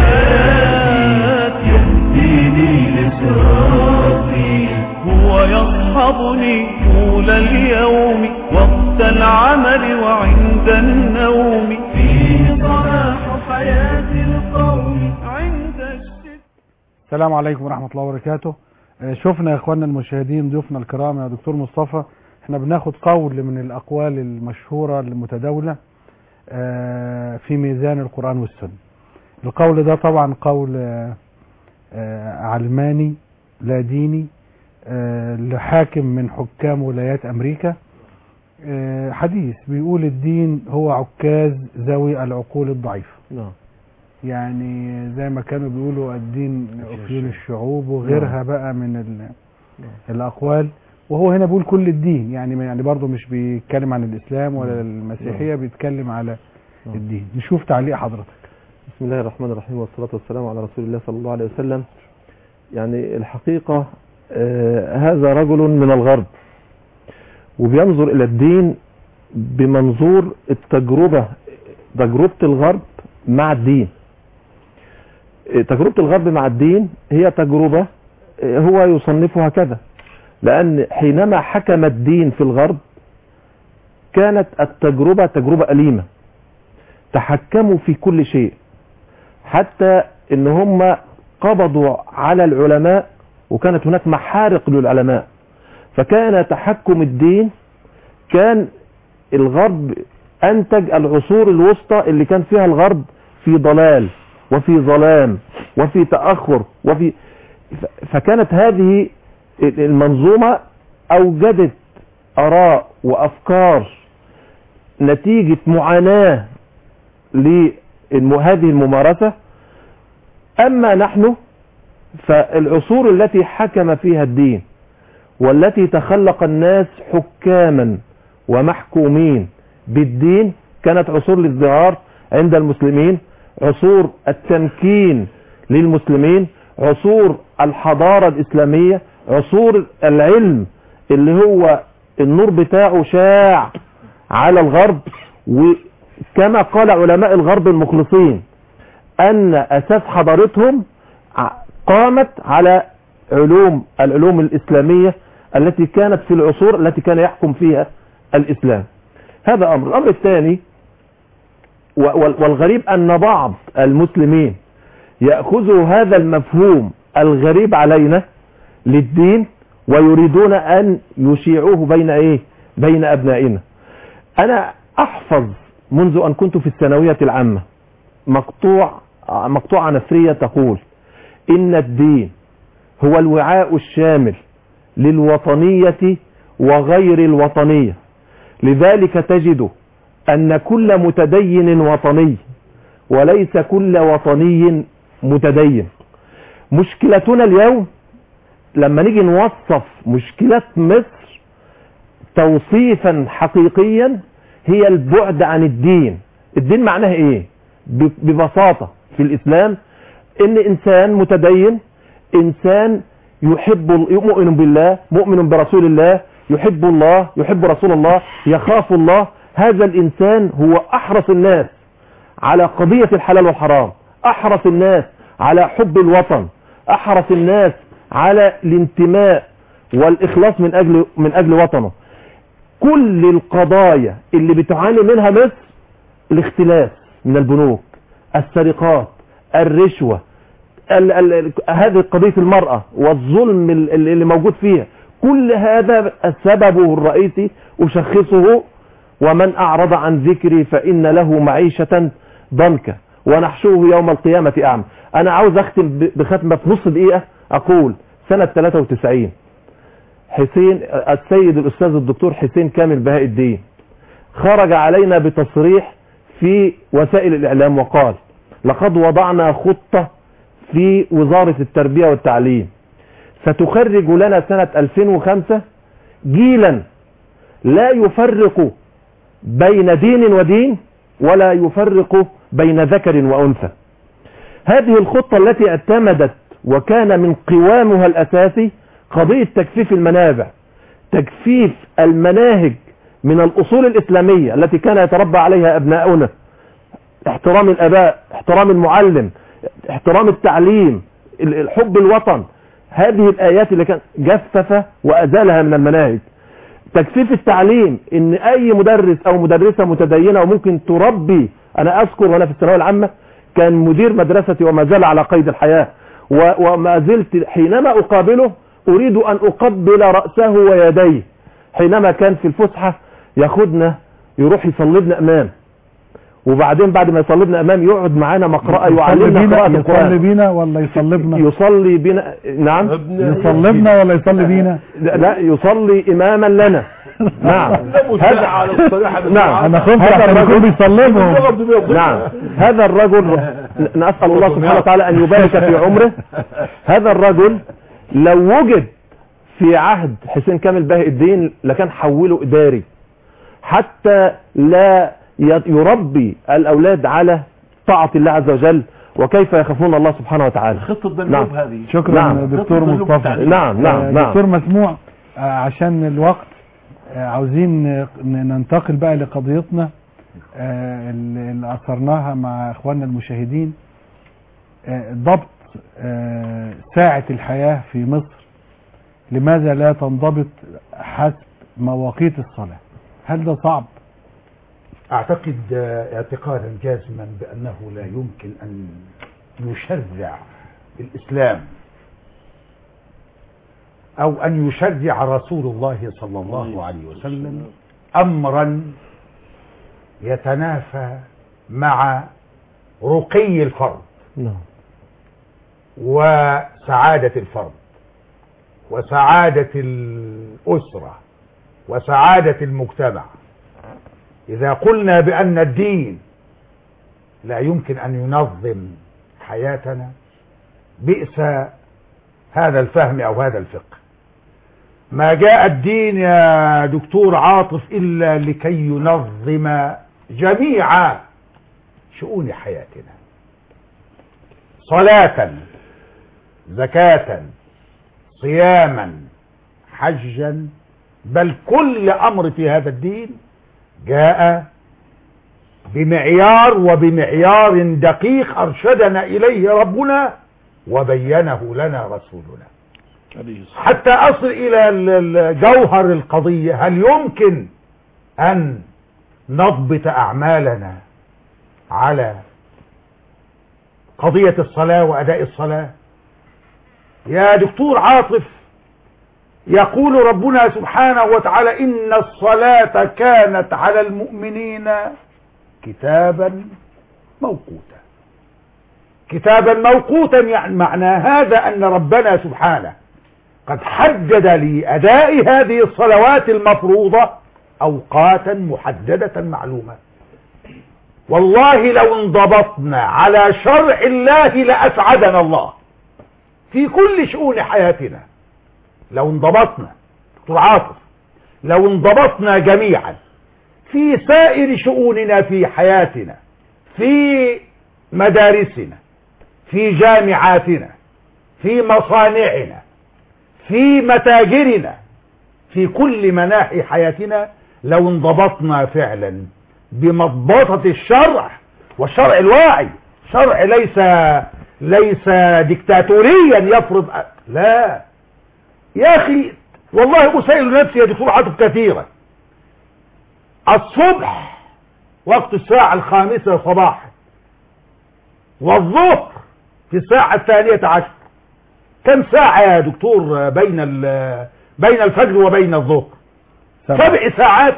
حياتي يهديني لصراطي هو يصحبني طول اليوم وقت العمل وعند النوم فيه صلاح حياة القوم عند الشتاء السلام عليكم ورحمة الله وبركاته آه، شفنا يا اخواننا المشاهدين ضيوفنا الكرام يا دكتور مصطفى احنا بناخد قول من الاقوال المشهورة المتداولة آه، في ميزان القرآن والسنة القول ده طبعا قول آه، آه، علماني لا ديني آه، لحاكم من حكام ولايات امريكا آه، حديث بيقول الدين هو عكاز ذوي العقول الضعيفة نعم يعني زي ما كانوا بيقولوا الدين أفيون الشعوب وغيرها بقى من ال- الأقوال وهو هنا بيقول كل الدين يعني يعني برضه مش بيتكلم عن الإسلام ولا المسيحية بيتكلم على الدين نشوف تعليق حضرتك بسم الله الرحمن الرحيم والصلاة والسلام على رسول الله صلى الله عليه وسلم يعني الحقيقة آه، هذا رجل من الغرب وبينظر إلى الدين بمنظور التجربة تجربة الغرب مع الدين تجربة الغرب مع الدين هي تجربة هو يصنفها كذا لأن حينما حكم الدين في الغرب كانت التجربة تجربة أليمة تحكموا في كل شيء حتى ان هم قبضوا على العلماء وكانت هناك محارق للعلماء فكان تحكم الدين كان الغرب انتج العصور الوسطى اللي كان فيها الغرب في ضلال وفي ظلام وفي تأخر وفي فكانت هذه المنظومة اوجدت اراء وافكار نتيجة معاناة لهذه الممارسة اما نحن فالعصور التي حكم فيها الدين والتي تخلق الناس حكاما ومحكومين بالدين كانت عصور الازدهار عند المسلمين عصور التمكين للمسلمين عصور الحضارة الإسلامية عصور العلم اللي هو النور بتاعه شاع على الغرب وكما قال علماء الغرب المخلصين أن أساس حضارتهم قامت على علوم العلوم الإسلامية التي كانت في العصور التي كان يحكم فيها الإسلام هذا أمر الأمر الثاني والغريب أن بعض المسلمين يأخذوا هذا المفهوم الغريب علينا للدين ويريدون أن يشيعوه بين إيه بين أبنائنا أنا أحفظ منذ أن كنت في الثانوية العامة مقطوع مقطوعة نثرية تقول إن الدين هو الوعاء الشامل للوطنية وغير الوطنية لذلك تجد أن كل متدين وطني وليس كل وطني متدين مشكلتنا اليوم لما نيجي نوصف مشكلة مصر توصيفا حقيقيا هي البعد عن الدين الدين معناه ايه ببساطة في الاسلام ان انسان متدين انسان يحب يؤمن بالله مؤمن برسول الله يحب الله يحب رسول الله يخاف الله هذا الانسان هو احرص الناس على قضية الحلال والحرام احرص الناس على حب الوطن احرص الناس على الانتماء والاخلاص من اجل من اجل وطنه كل القضايا اللي بتعاني منها مصر الاختلاس من البنوك السرقات الرشوة ال ال هذه قضية المرأة والظلم اللي موجود فيها كل هذا سببه الرئيسي أشخصه ومن أعرض عن ذكري فإن له معيشة ضنكا ونحشوه يوم القيامة أعمى أنا عاوز أختم بختمة في نص دقيقة أقول سنة 93 حسين السيد الأستاذ الدكتور حسين كامل بهاء الدين خرج علينا بتصريح في وسائل الإعلام وقال لقد وضعنا خطة في وزارة التربية والتعليم ستخرج لنا سنة 2005 جيلا لا يفرق بين دين ودين ولا يفرق بين ذكر وأنثى هذه الخطة التي اعتمدت وكان من قوامها الأساسي قضية تكثيف المنابع تكثيف المناهج من الأصول الإسلامية التي كان يتربى عليها أبناؤنا احترام الأباء احترام المعلم احترام التعليم الحب الوطن هذه الآيات اللي كان جفف وأزالها من المناهج تكثيف التعليم ان اي مدرس او مدرسة متدينة وممكن تربي انا اذكر وانا في الثانويه العامة كان مدير مدرستي وما زال على قيد الحياة وما زلت حينما اقابله اريد ان اقبل رأسه ويديه حينما كان في الفسحة ياخدنا يروح يصلبنا امام وبعدين بعد ما يصلبنا امام يقعد معانا مقرأة يعلمنا قراءة يصلي القرآن بينا ولا يصلبنا يصلي بنا نعم يصلبنا ولا يصلي بينا لا يصلي اماما لنا نعم هذا نعم انا خفت هذا عشان يكون الرجل بيصلبهم نعم هذا الرجل نسأل الله سبحانه وتعالى أن يبارك في عمره هذا الرجل لو وجد في عهد حسين كامل باهي الدين لكان حوله إداري حتى لا ي- يربي الأولاد على طاعة الله عز وجل وكيف يخافون الله سبحانه وتعالى خطة دلوب نعم. هذه شكرا نعم. دكتور خطة مصطفى التعليم. نعم آه، نعم نعم دكتور مسموع آه، عشان الوقت آه، عاوزين آه، ن- ننتقل بقى لقضيتنا آه، اللي اللي أثرناها مع إخواننا المشاهدين آه، ضبط آه، ساعة الحياة في مصر لماذا لا تنضبط حسب مواقيت الصلاة هل ده صعب أعتقد آه، اعتقادا جازما بأنه لا يمكن أن يشرع الإسلام أو أن يشرع رسول الله صلى الله عليه وسلم أمرا يتنافى مع رقي الفرد نعم وسعادة الفرد وسعادة الأسرة وسعادة المجتمع إذا قلنا بأن الدين لا يمكن أن ينظم حياتنا بئس هذا الفهم أو هذا الفقه ما جاء الدين يا دكتور عاطف إلا لكي ينظم جميع شؤون حياتنا صلاة زكاة صياما حجا بل كل أمر في هذا الدين جاء بمعيار وبمعيار دقيق أرشدنا إليه ربنا وبينه لنا رسولنا حتى أصل إلى ال- ال- جوهر القضية هل يمكن أن نضبط أعمالنا على قضية الصلاة وأداء الصلاة يا دكتور عاطف يقول ربنا سبحانه وتعالى إن الصلاة كانت على المؤمنين كتابا موقوتا كتابا موقوتا يعني معنى هذا أن ربنا سبحانه قد حدد لأداء هذه الصلوات المفروضة أوقاتا محددة معلومة والله لو انضبطنا على شرع الله لأسعدنا الله في كل شؤون حياتنا لو انضبطنا دكتور عاطف لو انضبطنا جميعا في سائر شؤوننا في حياتنا في مدارسنا في جامعاتنا في مصانعنا في متاجرنا في كل مناحي حياتنا لو انضبطنا فعلا بمضبطة الشرع والشرع الواعي شرع ليس ليس ديكتاتوريا يفرض لا يا اخي والله اسائل نفسي يا دكتور عاطف كثيرا الصبح وقت الساعة الخامسة صباحا والظهر في الساعة الثانية عشر كم ساعة يا دكتور بين ال- بين الفجر وبين الظهر سبع ساعات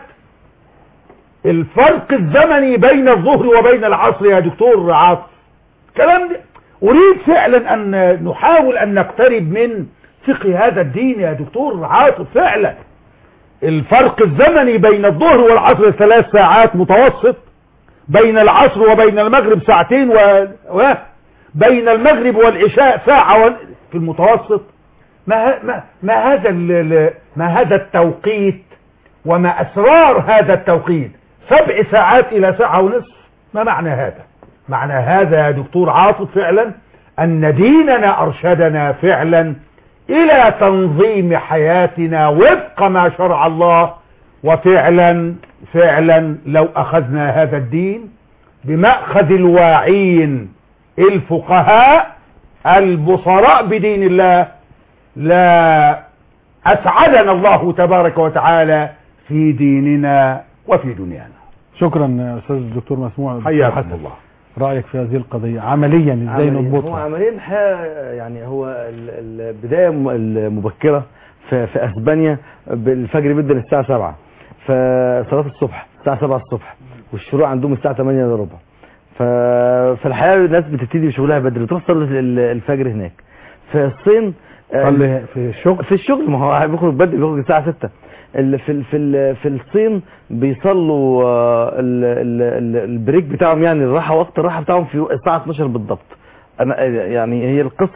الفرق الزمني بين الظهر وبين العصر يا دكتور عاطف كلام ده أريد فعلا أن نحاول أن نقترب من فقه هذا الدين يا دكتور عاطف فعلا الفرق الزمني بين الظهر والعصر ثلاث ساعات متوسط بين العصر وبين المغرب ساعتين و... و... بين المغرب والعشاء ساعة و... في المتوسط ما, ه... ما... ما هذا ال... ال- ما هذا التوقيت وما أسرار هذا التوقيت سبع ساعات إلى ساعة ونصف ما معنى هذا معنى هذا يا دكتور عاطف فعلا أن ديننا أرشدنا فعلا إلى تنظيم حياتنا وفق ما شرع الله وفعلا فعلا لو أخذنا هذا الدين بمأخذ الواعين الفقهاء البصراء بدين الله لا أسعدنا الله تبارك وتعالى في ديننا وفي دنيانا شكرا أستاذ الدكتور مسموع حياكم حسن. الله رأيك في هذه القضية عمليا ازاي عملياً. هو نضبطها عمليا الحقيقه يعني هو ال- البدايه م- المبكره في, في اسبانيا الفجر بيبدا الساعه 7 فصلاه الصبح الساعه 7 الصبح والشروق عندهم الساعه 8 الا ربع ف- في الحقيقه الناس بتبتدي شغلها بدري تروح تصلي ال- الفجر هناك في الصين آه، صلي في الشغل في الشغل ما هو بيخرج بدري بيخرج الساعه 6 ال- في ال- في ال- في الصين بيصلوا آه، ال- ال- ال- البريك بتاعهم يعني الراحه وقت الراحه بتاعهم في الساعه 12 بالضبط انا يعني هي القصه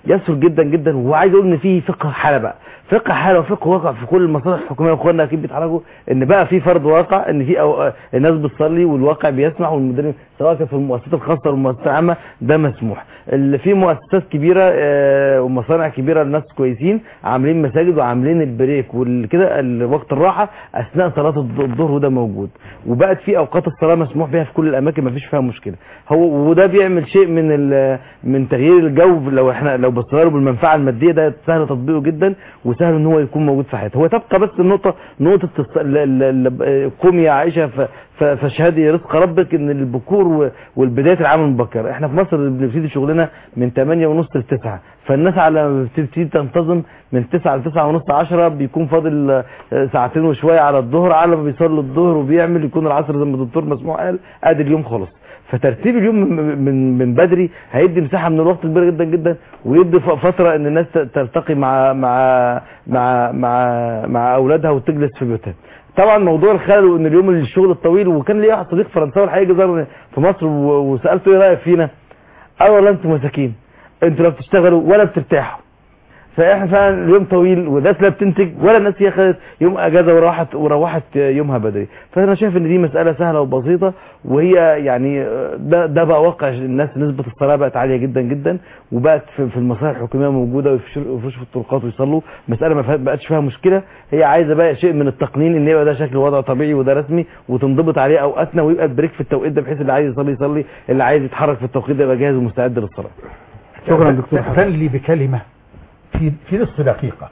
يسهل جدا جدا وعايز اقول ان في فقه حاله بقى فقه حاله وفقه واقع في كل المصالح الحكوميه واخواننا اكيد بيتحركوا ان بقى في فرض واقع ان في أو الناس بتصلي والواقع بيسمح والمديرين سواء كان في المؤسسات الخاصه او المؤسسات العامه ده مسموح اللي في مؤسسات كبيره آه، ومصانع كبيره الناس كويسين عاملين مساجد وعاملين البريك وكده ال- وقت الراحه اثناء صلاه الظ- الظهر وده موجود وبقت في اوقات الصلاه مسموح بها في كل الاماكن ما فيش فيها مشكله هو وده بيعمل شيء من ال- من تغيير الجو لو احنا لو بصينا له بالمنفعه الماديه ده سهل تطبيقه جدا وسهل ان هو يكون موجود في حياته هو تبقى بس النقطه نقطه الص- ال- ال- ال- قومي يا عائشه ف- ف- فاشهدي رزق ربك ان البكور و- والبدايه العام المبكر احنا في مصر بنبتدي شغلنا من 8 ونص ل 9 فالناس على ما بتبتدي تنتظم من 9 ل 9 ونص 10 بيكون فاضل آه، ساعتين وشويه على الظهر على ما بيصلي الظهر وبيعمل يكون العصر زي ما الدكتور مسموع قال ادي اليوم خلص فترتيب اليوم من من من بدري هيدي مساحه من الوقت كبيره جدا جدا ويدي ف- فتره ان الناس ت- تلتقي مع مع مع مع مع اولادها وتجلس في بيوتها طبعا موضوع الخلل وان اليوم الشغل الطويل وكان لي واحد صديق فرنساوي الحقيقه زار في مصر و- وسالته ايه رايك فينا قال والله انتوا مساكين انتوا لا بتشتغلوا ولا بترتاحوا فاحنا فعلا اليوم طويل والناس لا بتنتج ولا الناس هي خدت يوم اجازه وروحت وروحت يومها بدري فانا شايف ان دي مساله سهله وبسيطه وهي يعني ده ده بقى واقع الناس نسبه الصلاه بقت عاليه جدا جدا وبقت في في المصالح الحكوميه موجوده ويفرشوا في الطرقات ويصلوا مساله ما فيها- بقتش فيها مشكله هي عايزه بقى شيء من التقنين ان يبقى ده شكل وضع طبيعي وده رسمي وتنضبط عليه اوقاتنا ويبقى البريك في التوقيت ده بحيث اللي عايز يصلي يصلي اللي عايز يتحرك في التوقيت ده يبقى جاهز ومستعد للصلاه شكرا دكتور تأذن لي بكلمة في في نصف دقيقة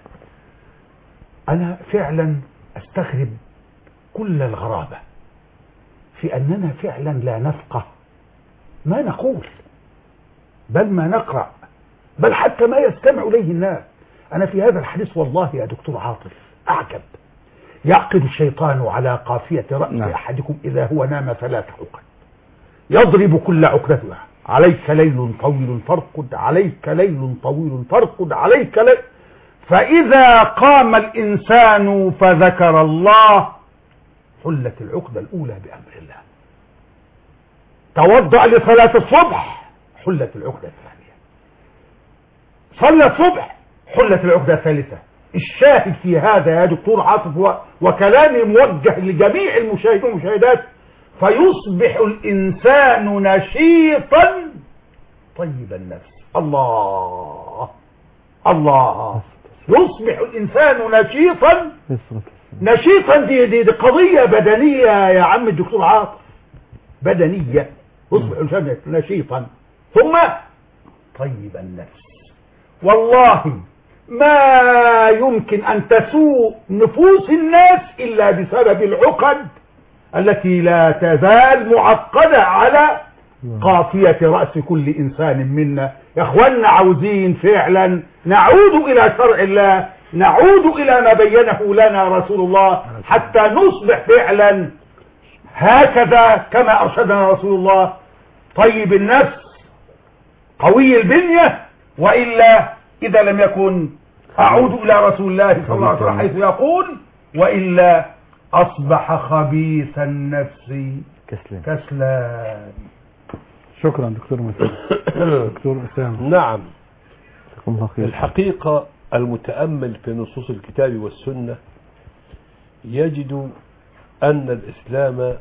أنا فعلا أستغرب كل الغرابة في أننا فعلا لا نفقه ما نقول بل ما نقرأ بل حتى ما يستمع إليه الناس أنا في هذا الحديث والله يا دكتور عاطف أعجب يعقد الشيطان على قافية رأس نعم. أحدكم إذا هو نام ثلاث عقد يضرب كل عقدتها عليك ليل طويل فارقد عليك ليل طويل فارقد عليك ليل فإذا قام الإنسان فذكر الله حلت العقدة الأولى بأمر الله توضأ لصلاة الصبح حلت العقدة الثانية صلى الصبح حلت العقدة الثالثة الشاهد في هذا يا دكتور عاطف و- وكلامي موجه لجميع المشاهدين والمشاهدات فيصبح الإنسان نشيطا طيب النفس الله الله يصبح الإنسان نشيطا نشيطا دي, دي, دي قضية بدنية يا عم الدكتور عاطف بدنية يصبح الإنسان نشيطا ثم طيب النفس والله ما يمكن أن تسوء نفوس الناس إلا بسبب العقد التي لا تزال معقدة على قافية رأس كل إنسان منا يا أخوانا عاوزين فعلا نعود إلى شرع الله نعود إلى ما بينه لنا رسول الله حتى نصبح فعلا هكذا كما أرشدنا رسول الله طيب النفس قوي البنية وإلا إذا لم يكن أعود إلى رسول الله صلى الله عليه وسلم حيث يقول وإلا أصبح خبيث النفس كسلان كسلان شكرا دكتور مسلم دكتور أسامة نعم جزاكم الله خير الحقيقة المتأمل في نصوص الكتاب والسنة يجد أن الإسلام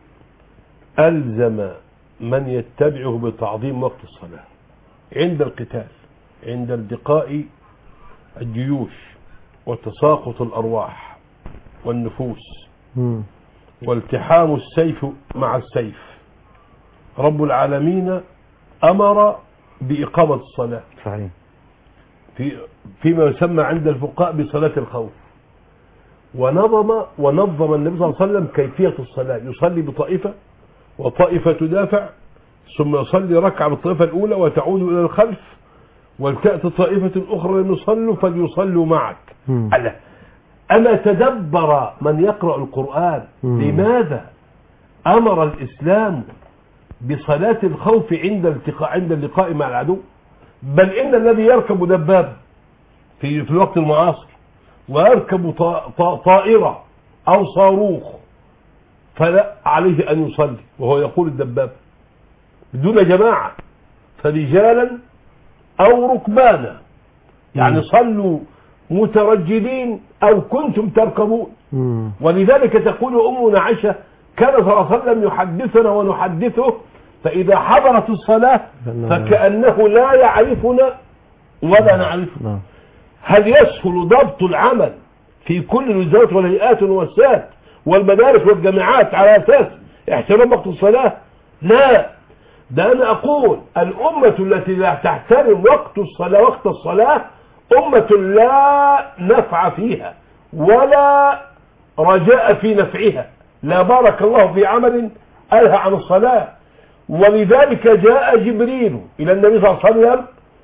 ألزم من يتبعه بتعظيم وقت الصلاة عند القتال عند التقاء الجيوش وتساقط الأرواح والنفوس والتحام السيف مع السيف رب العالمين أمر بإقامة الصلاة صحيح في فيما يسمى عند الفقهاء بصلاة الخوف ونظم ونظم النبي صلى الله عليه وسلم كيفية الصلاة يصلي بطائفة وطائفة تدافع ثم يصلي ركعة بالطائفة الأولى وتعود إلى الخلف ولتأتي طائفة أخرى لم يصلوا فليصلوا معك ألا أما تدبر من يقرأ القرآن مم. لماذا أمر الإسلام بصلاة الخوف عند التقاء عند اللقاء مع العدو بل إن الذي يركب دباب في في الوقت المعاصر ويركب طا- طا- طائرة أو صاروخ فلا عليه أن يصلي وهو يقول الدباب دون جماعة فرجالا أو ركبانا يعني صلوا مترجلين أو كنتم تركبون ولذلك تقول أمنا عائشة كان صلى الله عليه وسلم يحدثنا ونحدثه فإذا حضرت الصلاة فكأنه لا يعرفنا ولا نعرفه هل يسهل ضبط العمل في كل الوزارات والهيئات والوسائل والمدارس والجامعات على أساس احترام وقت الصلاة لا ده أنا أقول الأمة التي لا تحترم وقت الصلاة وقت الصلاة أمة لا نفع فيها ولا رجاء في نفعها لا بارك الله في عمل ألهى عن الصلاة ولذلك جاء جبريل إلى النبي صلى الله عليه وسلم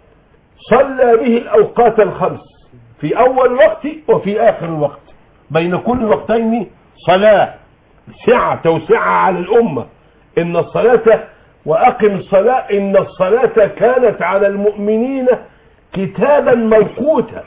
صلى به الأوقات الخمس في أول وقت وفي آخر الوقت بين كل وقتين صلاة سعة توسعة على الأمة إن الصلاة وأقم الصلاة إن الصلاة كانت على المؤمنين كتابا موقوتا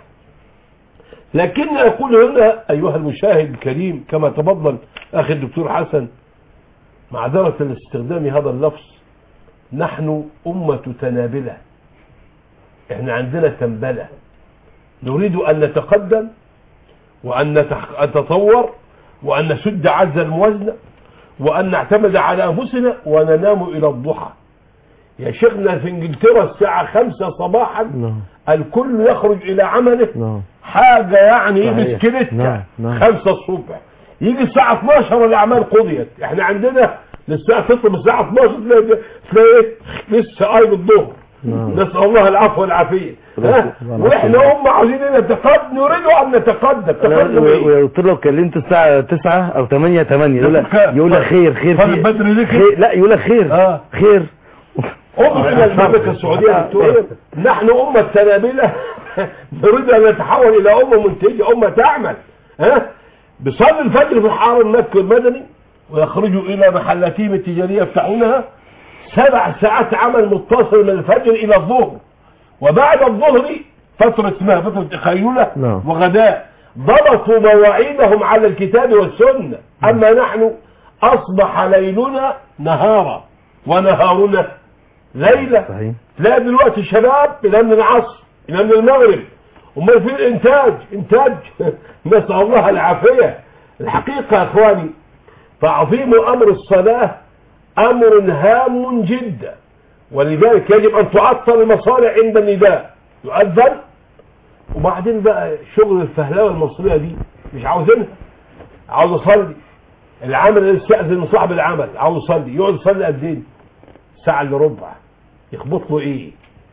لكن أقول هنا أيها المشاهد الكريم كما تفضل أخي الدكتور حسن معذرة لاستخدام هذا اللفظ نحن أمة تنابلة احنا عندنا تنبلة نريد أن نتقدم وأن نتح- نتطور وأن نسد عز الموازنة وأن نعتمد على أنفسنا وننام إلى الضحى يا شيخنا في انجلترا الساعة خمسة صباحا الكل يخرج إلى عمله حاجة يعني صحيح. بسكليتة نعم، نعم. خمسة الصبح يجي الساعة 12 الأعمال قضيت احنا عندنا للساعة تطلب الساعة 12 تلاقي تلاقي لسه قايم الظهر نسأل الله العفو والعافية ها؟ واحنا هم عاوزين نتقدم نريد ان نتقدم تقدم ايه؟ وقلت له كلمته الساعة 9 أو 8 8 يقول لك يقول لك خير خير فرق في- بدري ليه كده؟ خير لا يقول لك خير خير انظر الى المملكه السعوديه يا دكتور نحن امه تنابله نريد ان نتحول الى امه منتجه امه تعمل ها بيصلي الفجر في الحرم المكي والمدني ويخرجوا الى محلاتهم التجاريه يفتحونها سبع ساعات عمل متصل من الفجر الى الظهر وبعد الظهر فتره اسمها فتره تخيله نعم. وغداء ضبطوا مواعيدهم على الكتاب والسنه اما نحن اصبح ليلنا نهارا ونهارنا ليلة صحيح لا دلوقتي الشباب إلى من العصر إلى من المغرب امال في الانتاج انتاج نسأل الله العافية الحقيقة يا اخواني تعظيم امر الصلاة امر هام جدا ولذلك يجب ان تعطل المصالح عند النداء يؤذن وبعدين بقى شغل الفهلاوه المصريه دي مش عاوزينها عاوز اصلي العمل يستأذن من صاحب العمل عاوز يصلي يقعد يصلي قد ايه؟ ساعة الا ربع يخبط له ايه؟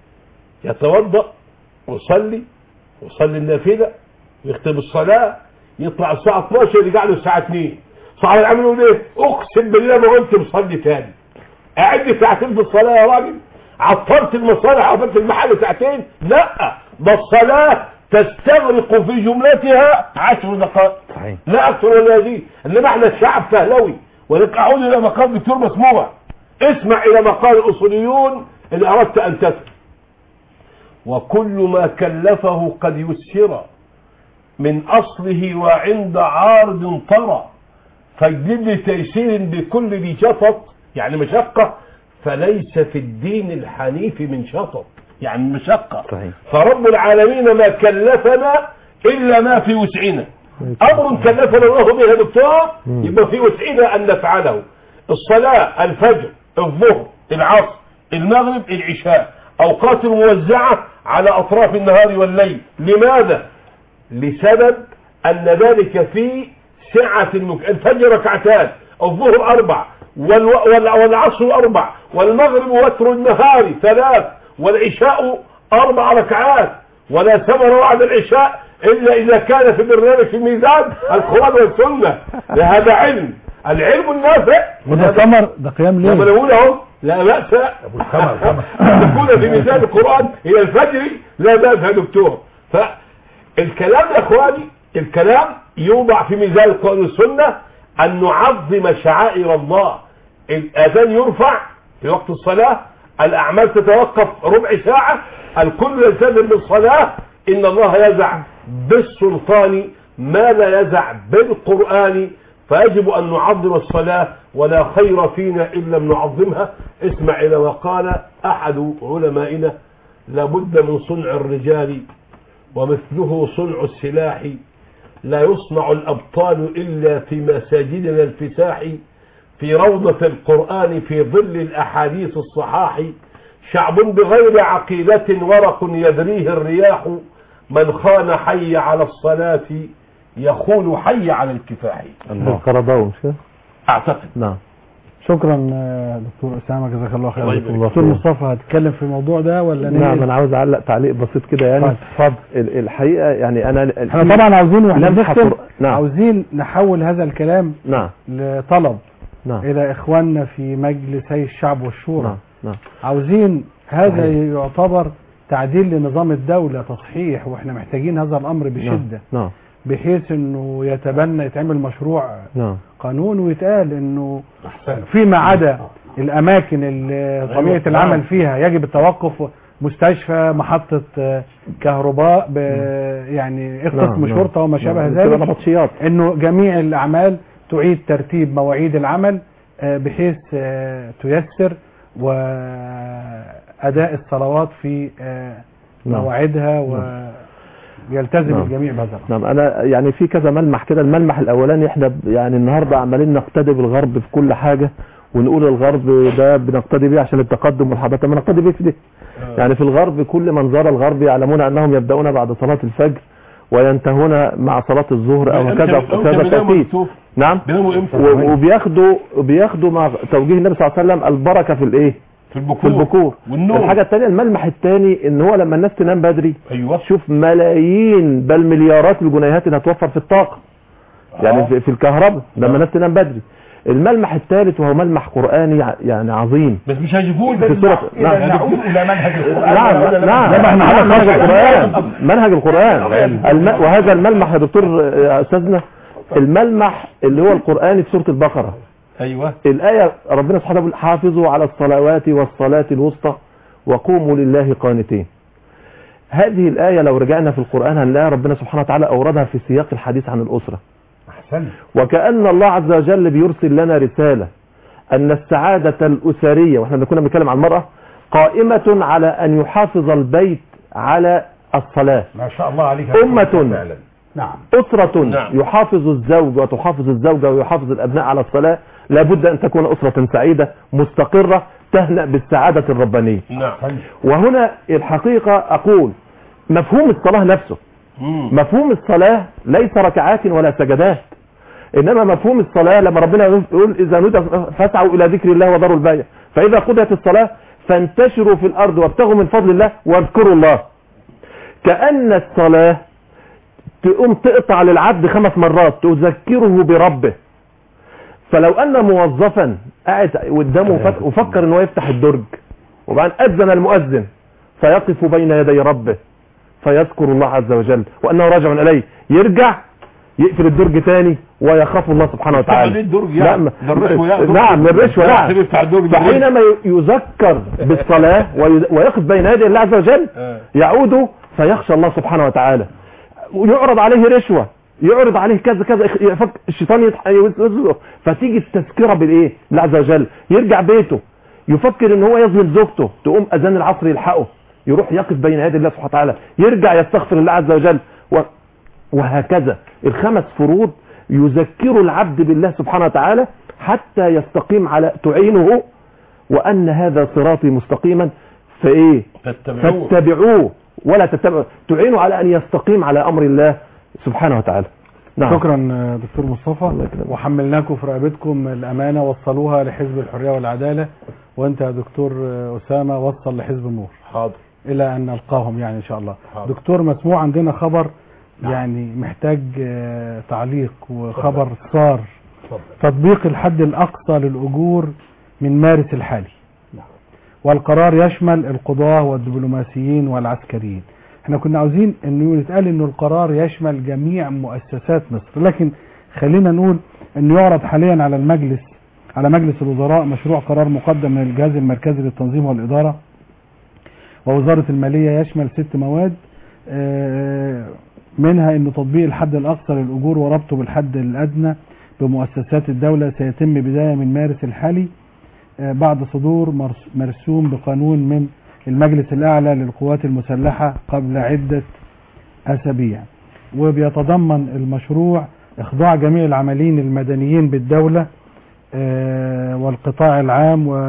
يتوضأ ويصلي ويصلي النافلة ويختم الصلاة يطلع الساعة 12 يرجع له الساعة 2 صاحب العمل يقول ايه؟ اقسم بالله ما قلت مصلي تاني قاعد لي ساعتين في الصلاة يا راجل عطلت المصالح عطلت المحل ساعتين لا ده الصلاة تستغرق في جملتها عشر دقائق صحيح لا اكثر ولا يزيد انما احنا الشعب فهلوي ولك اعود الى مقام دكتور مسموع اسمع الى مقال الاصوليون ان اردت ان تفهم وكل ما كلفه قد يسر من اصله وعند عارض طرى فاجلب لتيسير بكل ذي شطط يعني مشقة فليس في الدين الحنيف من شطط يعني مشقة صحيح فرب العالمين ما كلفنا إلا ما في وسعنا أمر كلفنا الله به يا دكتور يبقى في وسعنا أن نفعله الصلاة الفجر الظهر العصر المغرب العشاء أوقات موزعة على أطراف النهار والليل لماذا؟ لسبب أن ذلك في سعة المك... الفجر ركعتان الظهر أربع والو... وال... والعصر أربع والمغرب وتر النهار ثلاث والعشاء أربع ركعات ولا ثمر بعد العشاء إلا إذا كان في برنامج في الميزان القرآن والسنة هذا علم العلم النافع وده ثمر ده قيام لما ليل نقول اهو لا بأس أن تكون في ميزان القرآن هي الفجر لا بأس يا دكتور فالكلام يا اخواني الكلام يوضع في ميزان القرآن والسنة أن نعظم شعائر الله الأذان يرفع في وقت الصلاة الأعمال تتوقف ربع ساعة الكل يلتزم بالصلاة إن الله يزع بالسلطان ما لا يزع بالقرآن فيجب أن نعظم الصلاة ولا خير فينا إن لم نعظمها اسمع إلى ما قال أحد علمائنا لابد من صنع الرجال ومثله صنع السلاح لا يصنع الأبطال إلا في مساجدنا الفساح في روضة القرآن في ظل الأحاديث الصحاح شعب بغير عقيدة ورق يدريه الرياح من خان حي على الصلاة يخون حي على الكفاح القرضاوي مش كده؟ أعتقد نعم شكرا آه، دكتور اسامه جزاك الله خير الله يبارك فيك. دكتور مصطفى هتتكلم في الموضوع ده ولا نعم ننقل؟ انا عاوز اعلق تعليق بسيط كده يعني اتفضل ال- الحقيقه يعني انا احنا طبعا عاوزين واحنا لمحة بنختم قر- نعم عاوزين نحول هذا الكلام نعم لطلب نعم الى اخواننا في مجلسي الشعب والشورى نعم نعم عاوزين هذا صحيح. يعتبر تعديل لنظام الدولة تصحيح واحنا محتاجين هذا الامر بشدة نعم بحيث انه يتبنى يتعمل مشروع نعم قانون ويتقال انه فيما عدا الاماكن اللي طبيعه نعم. العمل فيها يجب التوقف مستشفى محطه آه، كهرباء ب يعني قسم نعم. شرطه وما شابه نعم. بتبقى ذلك نبطشيات انه جميع الاعمال تعيد ترتيب مواعيد العمل آه، بحيث آه، تيسر واداء الصلوات في آه، نعم. مواعيدها ويلتزم نعم. الجميع بهذا الأمر. نعم انا يعني في كذا ملمح كده الملمح الاولاني احنا ب- يعني النهارده عمالين نقتدي بالغرب في كل حاجه ونقول الغرب ده بنقتدي بيه عشان التقدم والحضاره طب ما نقتدي بيه في دي يعني في الغرب كل من زار الغرب يعلمون انهم يبداون بعد صلاه الفجر وينتهون مع صلاه الظهر او هكذا كذا ترتيب نعم بيناموا امتى؟ و- وبياخدوا بياخدوا مع توجيه النبي صلى الله عليه وسلم البركه في الايه في البكور في البكور والنوم الحاجه الثانيه الملمح الثاني ان هو لما الناس تنام بدري ايوه شوف ملايين بل مليارات الجنيهات اللي هتوفر في الطاقه يعني في, في الكهرباء لما الناس تنام بدري الملمح الثالث وهو ملمح قراني ع- يعني عظيم بس مش هيجيبوه في سوره إذا نعود إلى منهج القرآن نعم ولا لا؟ نعم لا، ما احنا منهج هنخرج القرآن منهج القرآن الم... وهذا الملمح يا دكتور يا أستاذنا الملمح اللي هو القرآن في سورة البقرة ايوه الآية ربنا سبحانه وتعالى بيقول حافظوا على الصلوات والصلاة الوسطى وقوموا لله قانتين هذه الآية لو رجعنا في القرآن هنلاقي ربنا سبحانه وتعالى أوردها في سياق الحديث عن الأسرة أحسنت وكأن الله عز وجل بيرسل لنا رسالة أن السعادة الأسرية وإحنا كنا بنتكلم عن المرأة قائمة على أن يحافظ البيت على الصلاة ما شاء الله عليك أمة فعلا نعم أسرة نعم. يحافظ الزوج وتحافظ الزوجة ويحافظ الأبناء على الصلاة لابد أن تكون أسرة سعيدة مستقرة تهنأ بالسعادة الربانية نعم وهنا الحقيقة أقول مفهوم الصلاة نفسه مم. مفهوم الصلاة ليس ركعات ولا سجدات إنما مفهوم الصلاة لما ربنا يقول إذا نودى فاسعوا إلى ذكر الله وذروا البيع فإذا قضيت الصلاة فانتشروا في الأرض وابتغوا من فضل الله واذكروا الله كأن الصلاة تقوم تقطع للعبد خمس مرات تذكره بربه فلو أن موظفا قاعد قدامه وفك- وفكر ان هو يفتح الدرج وبعدين أذن المؤذن فيقف بين يدي ربه فيذكر الله عز وجل وأنه راجع إليه يرجع يقفل الدرج تاني ويخاف الله سبحانه يفتح وتعالى عليه الدرج لا يعني. ما- ده الرشوة يعني. نعم الرشوة لا، نعم يحسب يفتح الدرج بالرشوة. فحينما يذكر بالصلاة وي- ويقف بين يدي الله عز وجل آه. يعود فيخشى الله سبحانه وتعالى ويعرض عليه رشوة يعرض عليه كذا كذا يخ- يفك الشيطان يضح- يوزه فتيجي التذكرة بالايه الله عز وجل يرجع بيته يفكر ان هو يظلم زوجته تقوم اذان العصر يلحقه يروح يقف بين يدي الله سبحانه وتعالى يرجع يستغفر الله عز وجل و... وهكذا الخمس فروض يذكر العبد بالله سبحانه وتعالى حتى يستقيم على تعينه وأن هذا صراطي مستقيما فإيه تتبعوه فاتبعوه ولا تتبعوا تعينوا على أن يستقيم على أمر الله سبحانه وتعالى نعم شكرا آه، دكتور مصطفى وحملناكم في رقبتكم الامانه وصلوها لحزب الحريه والعداله وانت يا دكتور آه، اسامه وصل لحزب النور حاضر الى ان نلقاهم يعني ان شاء الله حاضر. دكتور مسموع عندنا خبر يعني محتاج آه، تعليق وخبر صار تطبيق الحد الاقصى للاجور من مارس الحالي والقرار يشمل القضاة والدبلوماسيين والعسكريين احنا كنا عاوزين انه يتقال انه القرار يشمل جميع مؤسسات مصر لكن خلينا نقول انه يعرض حاليا على المجلس على مجلس الوزراء مشروع قرار مقدم من الجهاز المركزي للتنظيم والإدارة ووزارة المالية يشمل ست مواد آه، منها ان تطبيق الحد الاقصى للاجور وربطه بالحد الادنى بمؤسسات الدولة سيتم بداية من مارس الحالي آه، بعد صدور مرس- مرسوم بقانون من المجلس الأعلى للقوات المسلحة قبل عدة أسابيع وبيتضمن المشروع إخضاع جميع العاملين المدنيين بالدولة آه، والقطاع العام و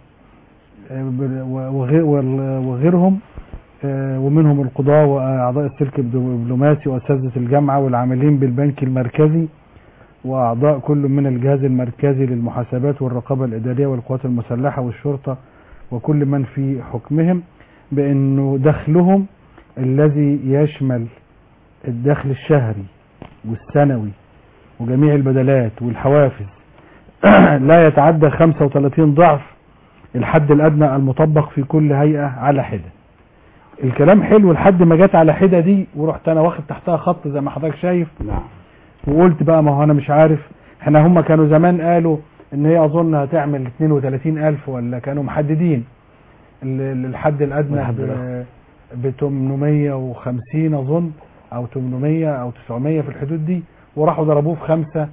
وغير- وغيرهم آه، ومنهم القضاة وأعضاء السلك الدبلوماسي وأساتذة الجامعة والعاملين بالبنك المركزي وأعضاء كل من الجهاز المركزي للمحاسبات والرقابة الإدارية والقوات المسلحة والشرطة وكل من في حكمهم بأنه دخلهم الذي يشمل الدخل الشهري والسنوي وجميع البدلات والحوافز لا يتعدى 35 ضعف الحد الأدنى المطبق في كل هيئة على حدة الكلام حلو لحد ما جت على حدة دي ورحت أنا واخد تحتها خط زي ما حضرتك شايف نعم وقلت بقى ما هو انا مش عارف احنا هم كانوا زمان قالوا ان هي اظن هتعمل 32000 ولا كانوا محددين ال- ال- الحد الادنى والحد ب- ب 850 اظن او 800 او 900 في الحدود دي وراحوا ضربوه في 5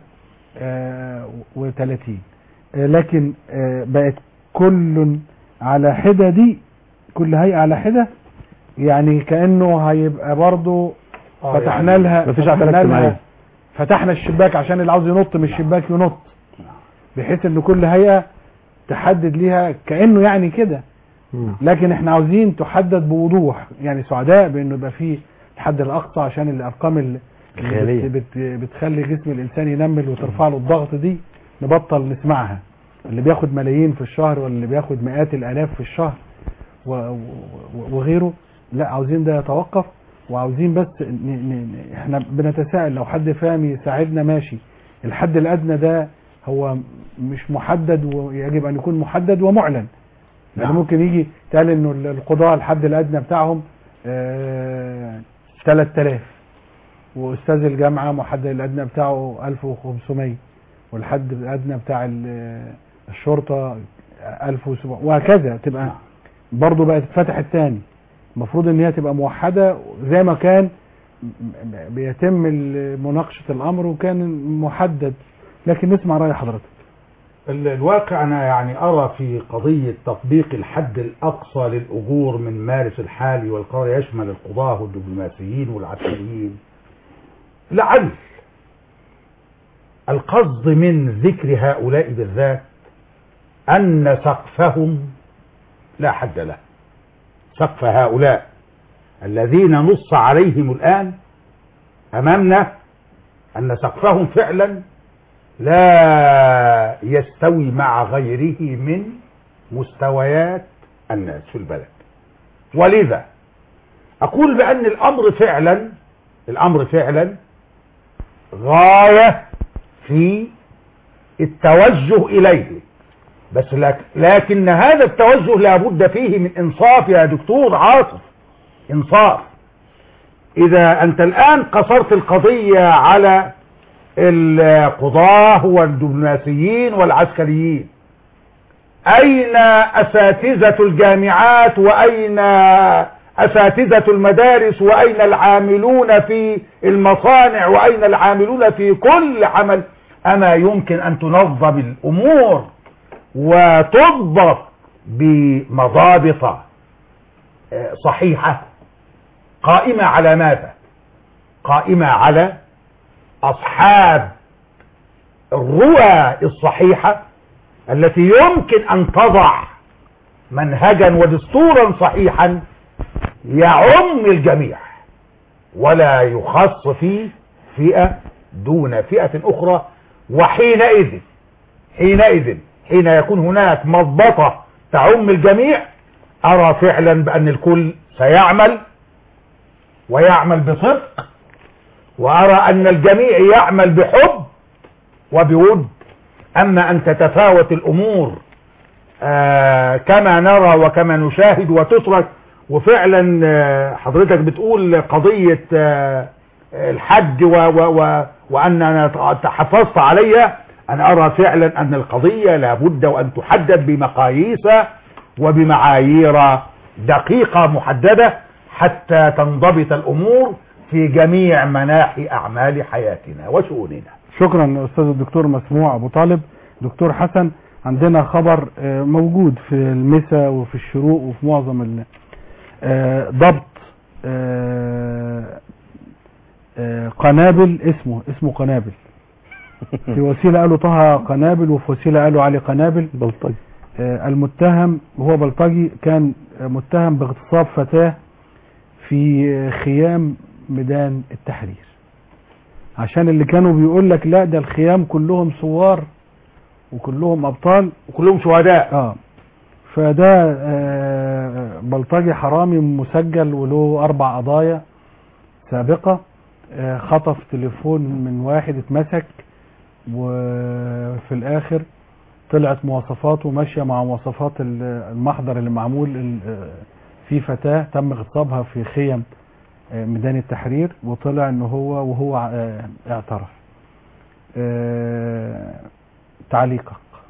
و30 لكن آه، بقت كل على حدة دي كل هيئة على حدة يعني كأنه هيبقى برضه آه، فتحنا يعني لها مفيش فتحنا عدالة لها اجتماعية. فتحنا الشباك عشان اللي عاوز ينط من الشباك ينط بحيث ان كل هيئة تحدد ليها كأنه يعني كده لكن احنا عاوزين تحدد بوضوح يعني سعداء بانه يبقى فيه الحد الاقصى عشان الارقام اللي اللي خيالية. بت بت بتخلي جسم الانسان ينمل وترفع له الضغط دي نبطل نسمعها اللي بياخد ملايين في الشهر واللي بياخد مئات الالاف في الشهر و- و- وغيره لا عاوزين ده يتوقف وعاوزين بس ن- ن- ن- احنا بنتساءل لو حد فاهم يساعدنا ماشي الحد الادنى ده هو مش محدد ويجب ان يكون محدد ومعلن يعني نعم. ممكن يجي تقال انه ال- القضاء الحد الادنى بتاعهم آه 3000 واستاذ الجامعه محدد الادنى بتاعه 1500 والحد الادنى بتاع ال- الشرطه 1700 وهكذا تبقى برضه بقت اتفتحت تاني المفروض ان هي تبقى موحده زي ما كان م- م- بيتم ال- مناقشه الامر وكان محدد لكن نسمع راي حضرتك ال- الواقع أنا يعني أرى في قضية تطبيق الحد الأقصى للأجور من مارس الحالي والقرار يشمل القضاة والدبلوماسيين والعسكريين لعل القصد من ذكر هؤلاء بالذات أن سقفهم لا حد له سقف هؤلاء الذين نص عليهم الآن أمامنا أن سقفهم فعلا لا يستوي مع غيره من مستويات الناس في البلد ولذا أقول بأن الأمر فعلا الأمر فعلا غاية في التوجه إليه بس لك لكن هذا التوجه لابد فيه من إنصاف يا دكتور عاطف إنصاف إذا أنت الآن قصرت القضية على القضاة والدبلوماسيين والعسكريين أين أساتذة الجامعات وأين أساتذة المدارس وأين العاملون في المصانع وأين العاملون في كل عمل أما يمكن أن تنظم الأمور وتضبط بمضابط آه، صحيحة قائمة على ماذا قائمة على أصحاب الرؤى الصحيحة التي يمكن أن تضع منهجا ودستورا صحيحا يعم الجميع ولا يخص فيه فئة دون فئة أخرى وحينئذ حينئذ حين يكون هناك مضبطة تعم الجميع أرى فعلا بأن الكل سيعمل ويعمل بصدق وأرى أن الجميع يعمل بحب وبود أما أن تتفاوت الأمور آه كما نرى وكما نشاهد وتترك وفعلا آه حضرتك بتقول قضية آه الحج و و و وأن أنا تحفظت عليها أنا أرى فعلا أن القضية لابد وأن تحدد بمقاييس وبمعايير دقيقة محددة حتى تنضبط الأمور في جميع مناحي أعمال حياتنا وشؤوننا شكرا استاذ الدكتور مسموع ابو طالب دكتور حسن عندنا خبر آه، موجود في المسا وفي الشروق وفي معظم ال- آه، ضبط آه، آه، قنابل اسمه اسمه قنابل في وسيلة قالوا طه قنابل وفي وسيلة قالوا علي قنابل بلطجي المتهم هو بلطجي كان آه، متهم باغتصاب فتاة في آه، خيام ميدان التحرير عشان اللي كانوا بيقول لك لا ده الخيام كلهم ثوار وكلهم ابطال وكلهم شهداء اه فده آه، بلطجي حرامي مسجل وله اربع قضايا سابقة آه، خطف تليفون من واحد اتمسك وفي الاخر طلعت مواصفاته ماشية مع مواصفات ال- المحضر اللي معمول ال- آه، في فتاة تم اغتصابها في خيم آه، ميدان التحرير وطلع ان هو وهو آه، اعترف آه، تعليقك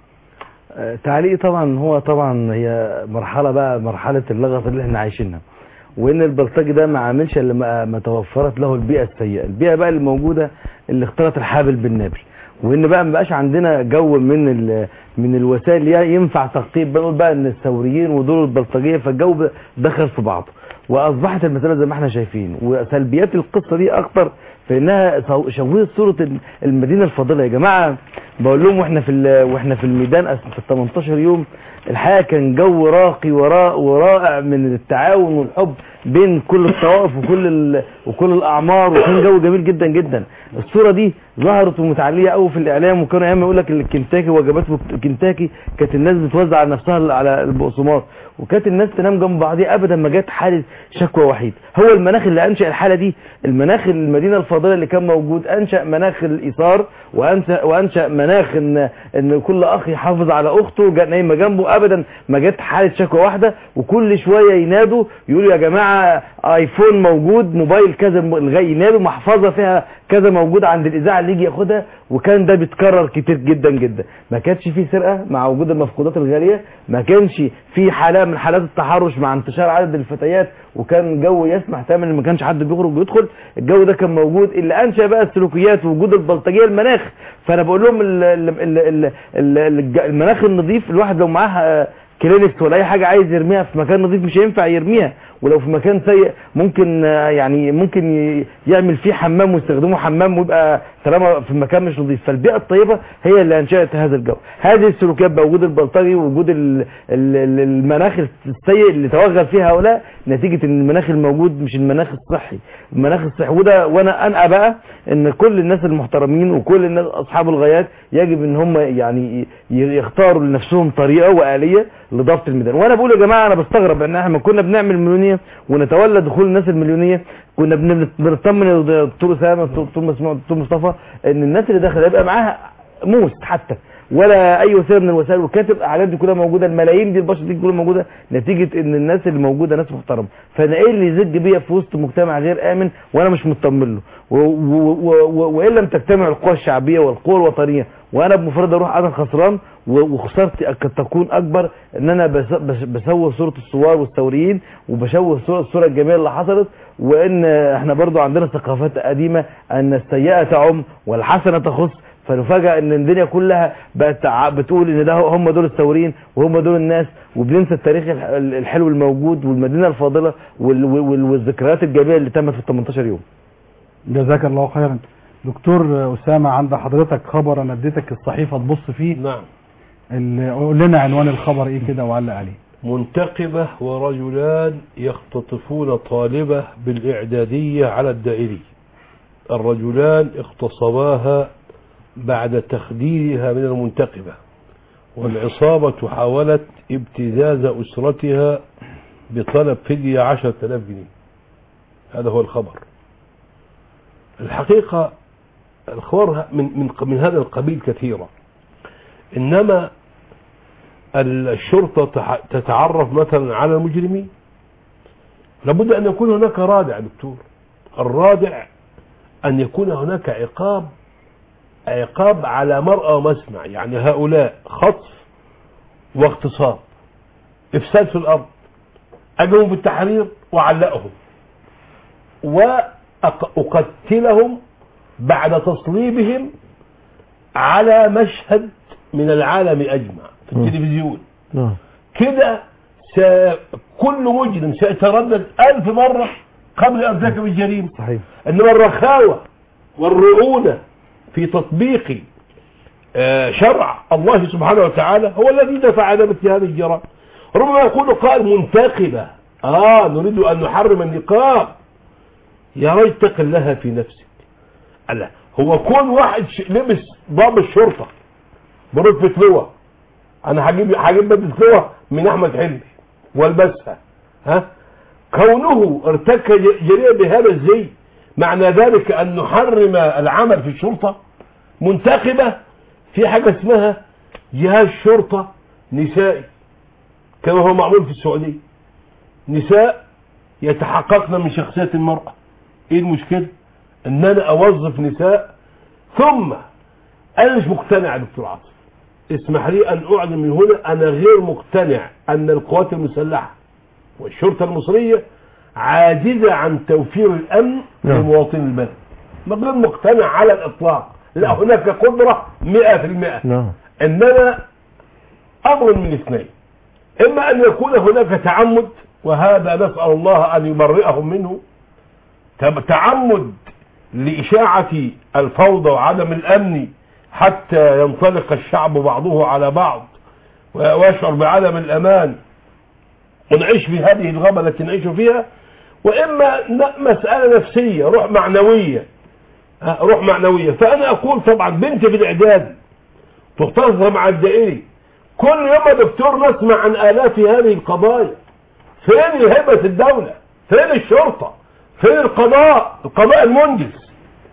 آه، تعليقي طبعا هو طبعا هي مرحله بقى مرحله اللغط اللي احنا عايشينها وان البلطجي ده ما عاملش الا ما- ما توفرت له البيئه السيئه البيئه بقى اللي موجوده اللي اختلط الحابل بالنابل وان بقى ما بقاش عندنا جو من ال- من الوسائل اللي ينفع تغطيه بنقول بقى ان الثوريين ودول البلطجيه فالجو بقى دخل في بعضه واصبحت المساله زي ما احنا شايفين وسلبيات القصه دي اكتر في انها صو- شوهت صوره ال- المدينه الفاضله يا جماعه بقول لهم واحنا في ال- واحنا في الميدان أس- في ال 18 يوم الحقيقه كان جو راقي وراء ورائع من التعاون والحب بين كل الطوائف وكل ال... وكل الاعمار وكان جو جميل جدا جدا الصوره دي ظهرت ومتعليه قوي في الاعلام وكانوا ايام يقول لك الكنتاكي وجبات كنتاكي كانت الناس بتوزع على نفسها على البقسماط وكانت الناس تنام جنب بعضيها ابدا ما جت حاله شكوى وحيد هو المناخ اللي انشا الحاله دي المناخ المدينه الفاضله اللي كان موجود انشا مناخ الايثار وانشا وانشا مناخ ان ان كل اخ يحافظ على اخته جا- نايمه جنبه ابدا ما جت حاله شكوى واحده وكل شويه ينادوا يقولوا يا جماعه ايفون موجود موبايل كذا م- الغي ينادوا محفظه فيها كذا موجود عند الاذاعه اللي يجي ياخدها وكان ده بيتكرر كتير جدا جدا ما كانش في سرقه مع وجود المفقودات الغاليه ما كانش في حاله من حالات التحرش مع انتشار عدد الفتيات وكان جو يسمح تماما ان ما كانش حد بيخرج ويدخل الجو ده كان موجود اللي انشا بقى السلوكيات ووجود البلطجيه المناخ فانا بقول لهم ال- ال- ال- ال- ال- الج- المناخ النظيف الواحد لو معاه آه، كلينكس ولا اي حاجه عايز يرميها في مكان نظيف مش هينفع يرميها ولو في مكان سيء ممكن آه، يعني ممكن ي- يعمل فيه حمام ويستخدمه حمام ويبقى طالما في مكان مش نظيف فالبيئه الطيبه هي اللي انشات هذا الجو هذه السلوكيات بقى وجود البلطجي ووجود ال- ال- ال- المناخ السيء اللي توغل فيه هؤلاء نتيجه ان المناخ الموجود مش المناخ الصحي المناخ الصحي وده وانا انقى بقى ان كل الناس المحترمين وكل الناس اصحاب الغايات يجب ان هم يعني ي- يختاروا لنفسهم طريقه واليه لضبط الميدان وانا بقول يا جماعه انا بستغرب ان احنا لما كنا بنعمل مليونيه ونتولى دخول الناس المليونيه كنا بن- بنطمن الدكتور اسامه الدكتور مسموع الدكتور مصطفى ان الناس اللي داخله يبقى معاها موس حتى ولا اي وسيله من الوسائل وكاتب الاعلام دي كلها موجوده الملايين دي البشر دي كلها موجوده نتيجه ان الناس اللي موجوده ناس محترمه فانا ايه اللي يزج بيا في وسط مجتمع غير امن وانا مش مطمن له و- و- و- و- وان لم تجتمع القوى الشعبيه والقوى الوطنيه وانا بمفرد اروح انا خسران و- وخسارتي قد تكون اكبر ان انا بس- بس- بسوي صوره الثوار والثوريين وبشوه صورة- الصوره الجميله اللي حصلت وان احنا برضو عندنا ثقافات قديمه ان السيئه تعم والحسنه تخص فنفاجئ ان الدنيا كلها بقت ع- بتقول ان ده هم دول الثوريين وهم دول الناس وبننسى التاريخ الح- الحلو الموجود والمدينه الفاضله وال- وال- والذكريات الجميله اللي تمت في ال 18 يوم جزاك الله خيرا دكتور أسامة عند حضرتك خبر أنا اديتك الصحيفة تبص فيه نعم ال- قول لنا عنوان الخبر إيه كده وعلق عليه منتقبة ورجلان يختطفون طالبة بالإعدادية على الدائري الرجلان اغتصباها بعد تخديرها من المنتقبة والعصابة حاولت ابتزاز أسرتها بطلب فدية عشرة آلاف جنيه هذا هو الخبر الحقيقة الخبر من, من, من هذا القبيل كثيرة إنما الشرطة تح- تتعرف مثلا على المجرمين لابد أن يكون هناك رادع دكتور الرادع أن يكون هناك عقاب عقاب على مرأى ومسمع يعني هؤلاء خطف واغتصاب إفساد في الأرض أجوا بالتحرير وعلقهم وأقتلهم بعد تصليبهم على مشهد من العالم أجمع في التلفزيون نعم كده س- كل مجرم سيتردد ألف مرة قبل أن يرتكب الجريمة صحيح إنما الرخاوة والرعونة في تطبيق آه، شرع الله سبحانه وتعالى هو الذي دفع على مثل هذه الجرائم ربما يقول قائل منتقبة آه نريد أن نحرم النقاب يا رجل اتق الله في نفسك ألا هو كون واحد ش- لبس ضابط الشرطة برتبة لواء أنا هجيب هجيب بدلة لواء من أحمد حلمي والبسها ها كونه ارتكب ج- جريمة بهذا الزي معنى ذلك أن نحرم العمل في الشرطة منتخبة في حاجة اسمها جهاز شرطة نسائي كما هو معمول في السعودية نساء يتحققن من شخصية المرأة ايه المشكلة ان انا اوظف نساء ثم انا مش مقتنع يا دكتور عاطف اسمح لي ان اعلن من هنا انا غير مقتنع ان القوات المسلحة والشرطة المصرية عاجزة عن توفير الامن نعم. لمواطني البلد ما غير مقتنع على الاطلاق لا هناك قدرة مئة في المئة نعم انما امر من اثنين اما ان يكون هناك تعمد وهذا نسأل الله ان يبرئهم منه تب- تعمد لإشاعة الفوضى وعدم الأمن حتى ينطلق الشعب بعضه على بعض ويشعر بعدم الأمان ونعيش في هذه الغابة التي نعيش فيها وإما ن- مسألة نفسية روح معنوية ها، روح معنوية فأنا أقول طبعا بنتي في الإعداد تحتفظ مع الدائري كل يوم يا دكتور نسمع عن آلاف هذه القضايا فين هيبة الدولة فين الشرطة فين القضاء القضاء المنجز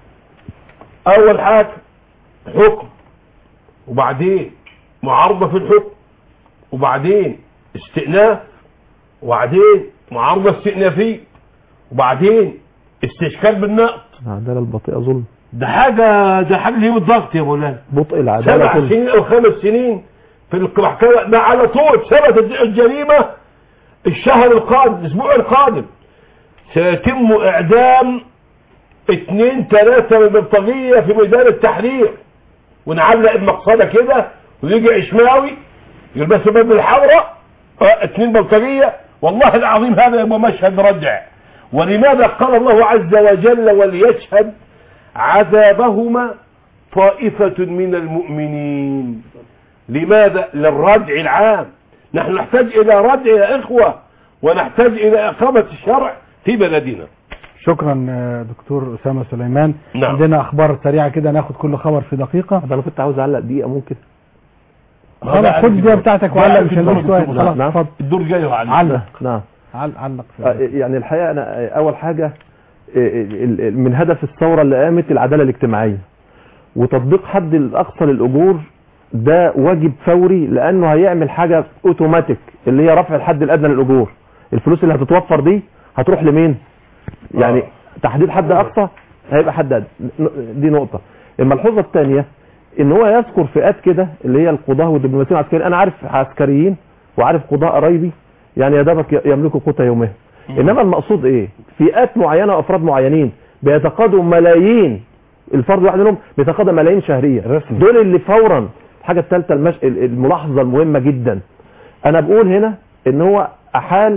اول حاجة حكم وبعدين معارضة في الحكم وبعدين استئناف وبعدين معارضة استئنافية وبعدين استشكال بالنقد العدالة البطيئة ظلم ده حاجة ده حاجة ليه بالضغط يا مولانا بطء العدالة سبع ظلم سنين او خمس سنين في المحكمة ده على طول ثبتت الجريمة الشهر القادم الاسبوع القادم سيتم اعدام اتنين تلاتة من البلطجية في ميدان التحرير ونعلق المقصدة كده ويجي عشماوي يلبسوا بدل الحمراء اه، اتنين بلطجية والله العظيم هذا يبقى مشهد ردع ولماذا قال الله عز وجل وليشهد عذابهما طائفة من المؤمنين لماذا للردع العام نحن نحتاج الى ردع يا اخوة ونحتاج الى اقامة الشرع في بلدنا شكرا آه، دكتور اسامه سليمان نعم. عندنا اخبار سريعه كده ناخد كل خبر في دقيقه انا كنت عاوز اعلق دقيقة ممكن خلاص خد الدقيقه بتاعتك وعلق مش هنقول سؤال خلاص نعم. اتفضل الدور جاي وعلق علق نعم عل- علق آه، في يعني الحقيقة أنا آه، أول حاجة آه، ال- ال- من هدف الثورة اللي قامت العدالة الاجتماعية وتطبيق حد الأقصى للأجور ده واجب فوري لأنه هيعمل حاجة أوتوماتيك اللي هي رفع الحد الأدنى للأجور الفلوس اللي هتتوفر دي هتروح لمين؟ يعني تحديد حد أقصى هيبقى حد أدنى ن- دي نقطة الملحوظة الثانية ان هو يذكر فئات كده اللي هي القضاة والدبلوماسيين العسكريين انا عارف عسكريين وعارف قضاة قرايبي يعني يا دوبك ي- يملكوا قوت يومهم انما المقصود ايه فئات معينة وافراد معينين بيتقاضوا ملايين الفرد الواحد منهم بيتقاضى ملايين شهرية دول اللي فورا الحاجة الثالثة المش... ال- الملاحظة المهمة جدا انا بقول هنا ان هو احال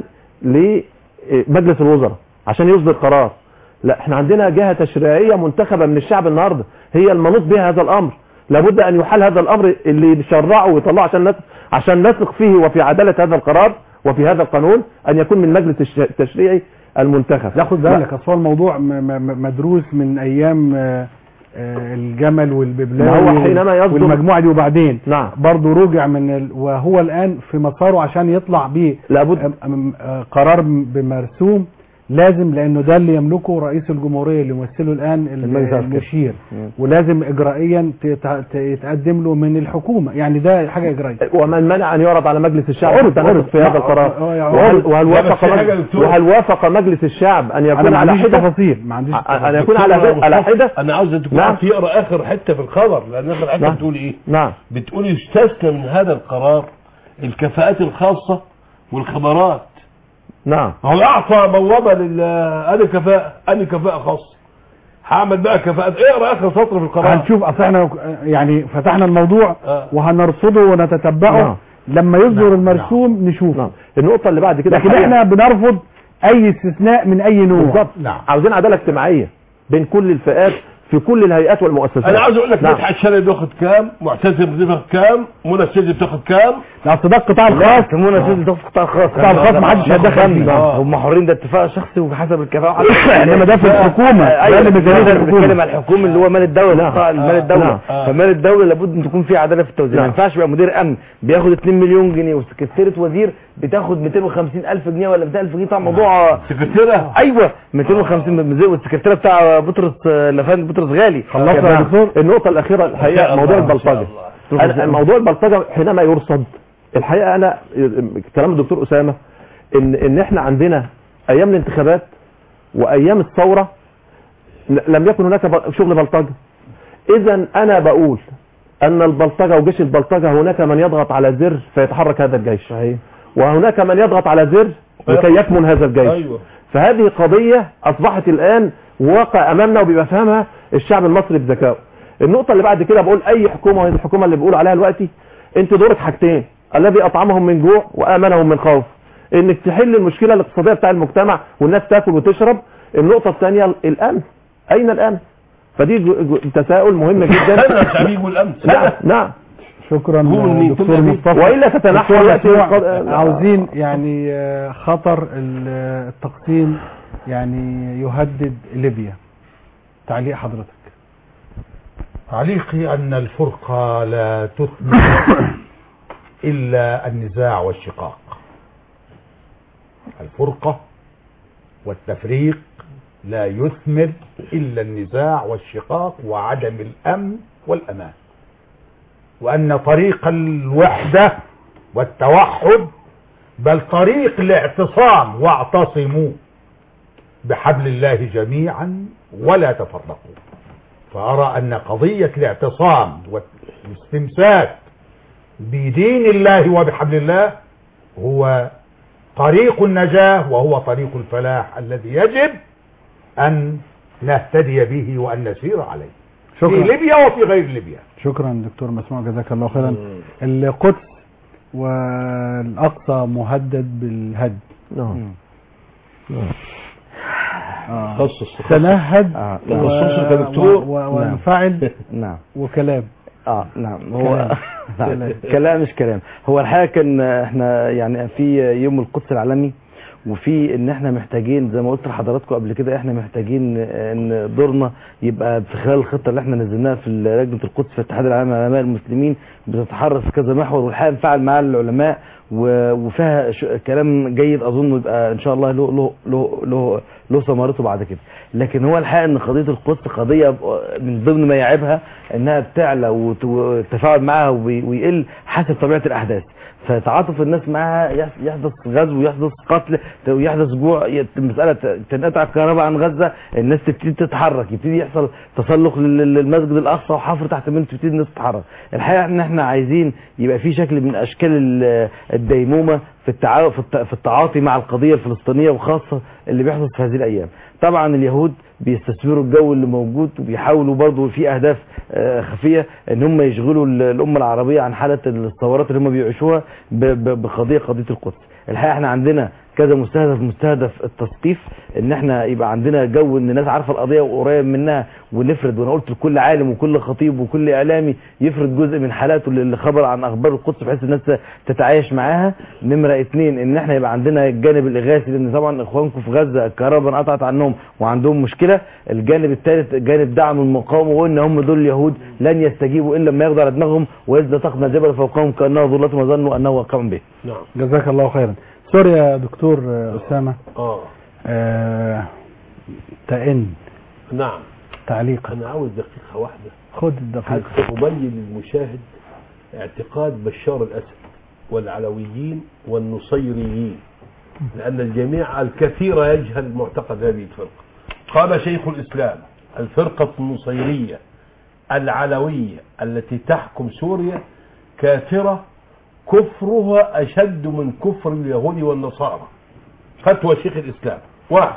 لمجلس الوزراء عشان يصدر قرار لا احنا عندنا جهة تشريعية منتخبة من الشعب النهاردة هي المنوط بها هذا الامر لابد ان يحال هذا الامر اللي يشرعه ويطلعه عشان نثق عشان نثق فيه وفي عدالة هذا القرار وفي هذا القانون ان يكون من مجلس الش- التشريعي المنتخب لا خد بالك اصل هو الموضوع م- م- مدروس من ايام آه، آه، الجمل والببلاوي ما هو حينما يصدر- والمجموعه دي وبعدين نعم برضه رجع من ال... وهو الان في مساره عشان يطلع بيه لابد قرار م- بمرسوم لازم لانه ده اللي يملكه رئيس الجمهوريه اللي يمثله الان ال- المجلس العسكري. المشير مم. ولازم اجرائيا تت- ت- يتقدم له من الحكومه يعني ده حاجه اجرائيه ومن منع ان يعرض على مجلس الشعب عرض- التناقض عرض. في هذا لا، القرار آه، يا وهل, عرض. وهل لا، بس وافق في حاجة يا مجلس دكتور. وهل وافق مجلس الشعب ان انا يكون ما على عنديش حده تفاصيل ما عنديش ان يكون على دكتور على مصطفى، حده انا عاوز الدكتور نعم. عاطف يقرا اخر حته في الخبر لان اخر حته نعم. بتقول ايه نعم بتقول يستثنى من هذا القرار الكفاءات الخاصه والخبرات نعم هو اعطى بوابه لل انا كفاءه انا كفاءه خاصه هعمل بقى كفاءات اقرا اخر سطر في القرار هنشوف اصل احنا يعني فتحنا الموضوع آه. وهنرصده ونتتبعه نعم. لما يصدر المرسوم نشوفه النقطه اللي بعد كده لكن الحقيقة- احنا بنرفض اي استثناء من اي نوع بالظبط عاوزين عداله اجتماعيه بين كل الفئات في كل الهيئات والمؤسسات انا عاوز اقول لك نعم. مدحت شلبي بياخد كام معتزم بياخد كام منى السيدي بتاخد كام لا اصل ده القطاع الخاص منى السيدي ده قطاع خاص القطاع الخاص ما حدش هيتدخل فيه هم حرين ده اتفاق شخصي وحسب الكفاءه انما ده في الحكومه ده ايوه اللي ميزانيه ده الحكومه بنتكلم على الحكومه اللي هو مال الدوله نعم. قطاع مال آه. الدوله نعم. آه. فمال الدوله لابد ان تكون في عداله في التوزيع ما نعم. ينفعش يبقى مدير امن بياخد 2 مليون جنيه وسكرتيره وزير بتاخد 250 الف جنيه ولا 200 الف جنيه طبعا موضوع سكرتيره ايوه 250 زي والسكرتيره بتاع بطرس آه، لفان بطرس غالي خلصنا يا دكتور النقطة الأخيرة الحقيقة الله، موضوع إن شاء البلطجة الله. أنا موضوع البلطجة حينما يرصد الحقيقة أنا كلام الدكتور أسامة إن إن إحنا عندنا أيام الانتخابات وأيام الثورة ل- لم يكن هناك بل- شغل بلطجة إذا أنا بقول أن البلطجة وجيش البلطجة هناك من يضغط على زر فيتحرك هذا الجيش وهناك من يضغط على زر لكي يكمن هذا الجيش ايوه فهذه قضية أصبحت الآن واقع أمامنا وبيفهمها الشعب المصري بذكائه النقطة اللي بعد كده بقول أي حكومة وهي الحكومة اللي بقول عليها دلوقتي أنت دورك حاجتين الذي أطعمهم من جوع وآمنهم من خوف إنك تحل المشكلة الاقتصادية بتاع المجتمع والناس تاكل وتشرب النقطة الثانية الأمن أين الأمن فدي جو- جو- تساؤل مهم جدا انا مش عميق والامس نعم نعم شكرا هو مين؟ دكتور تبقى مصطفى وإلا تتنحى دكتور يأتي مسموع، القضاء- عاوزين يعني آه، خطر ال- التقسيم يعني يهدد ليبيا تعليق حضرتك تعليقي أن الفرقة لا تثمر إلا النزاع والشقاق الفرقة والتفريق لا يثمر إلا النزاع والشقاق وعدم الأمن والأمان وأن طريق الوحدة والتوحد بل طريق الاعتصام واعتصموا بحبل الله جميعا ولا تفرقوا فأرى أن قضية الاعتصام والاستمساك بدين الله وبحبل الله هو طريق النجاة وهو طريق الفلاح الذي يجب أن نهتدي به وأن نسير عليه شكرا. في ليبيا وفي غير ليبيا شكرا دكتور مسموع جزاك الله خيرا القدس والأقصى مهدد بالهد نعم آه. خصص تنهد آه. و- خصوصا كدكتور. و- و- نعم. وانفعل نعم وكلام اه نعم هو كلام. نعم. كلام. كلام مش كلام هو الحقيقه كان احنا يعني في يوم القدس العالمي وفي ان احنا محتاجين زي ما قلت لحضراتكم قبل كده احنا محتاجين ان دورنا يبقى في خلال الخطه اللي احنا نزلناها في لجنه القدس في الاتحاد العالمي للعلماء المسلمين بتتحرك في كذا محور والحقيقه نفعل مع العلماء و- وفيها ش- كلام جيد اظن يبقى ان شاء الله له له له له, له ثمرته بعد كده لكن هو الحقيقه ان قضيه القدس قضيه من ضمن ما يعيبها انها بتعلى وت- والتفاعل معها وبي- ويقل حسب طبيعه الاحداث فتعاطف الناس معها يح- يحدث غزو يحدث قتل يحدث جوع يت- المساله ت- تنقطع الكهرباء عن غزه الناس تبتدي تتحرك يبتدي يحصل تسلق لل- للمسجد الاقصى وحفر تحت منه تبتدي الناس تتحرك الحقيقه ان احنا عايزين يبقى في شكل من اشكال ال- الديمومه في التعا... في الت- في التعاطي مع القضيه الفلسطينيه وخاصه اللي بيحدث في هذه الايام طبعا اليهود بيستثمروا الجو اللي موجود وبيحاولوا برضه في اهداف آه، خفيه ان هم يشغلوا ال- الامه العربيه عن حاله الثورات اللي هم بيعيشوها ب- ب- بقضيه قضيه القدس الحقيقه احنا عندنا كذا مستهدف مستهدف التثقيف ان احنا يبقى عندنا جو ان الناس عارفه القضيه وقريب منها ونفرد وانا قلت لكل عالم وكل خطيب وكل اعلامي يفرد جزء من حالاته اللي خبر عن اخبار القدس بحيث الناس تتعايش معاها نمره اتنين ان احنا يبقى عندنا الجانب الاغاثي لان طبعا اخوانكم في غزه الكهرباء انقطعت عنهم وعندهم مشكله الجانب الثالث جانب دعم المقاومه وان هم دول اليهود لن يستجيبوا الا لما ياخدوا على دماغهم واذ نطقنا الجبل فوقهم كانه ظلة وظنوا انه واقع به نعم جزاك الله خيرا سوري يا دكتور آه، أسامة اه آه تئن نعم تعليقا انا عاوز دقيقه واحده خد الدقيقة حتى أبين للمشاهد اعتقاد بشار الأسد والعلويين والنصيريين لأن الجميع الكثير يجهل معتقد هذه الفرقة قال شيخ الإسلام الفرقة النصيرية العلوية التي تحكم سوريا كافرة كفرها أشد من كفر اليهود والنصارى فتوى شيخ الإسلام واحد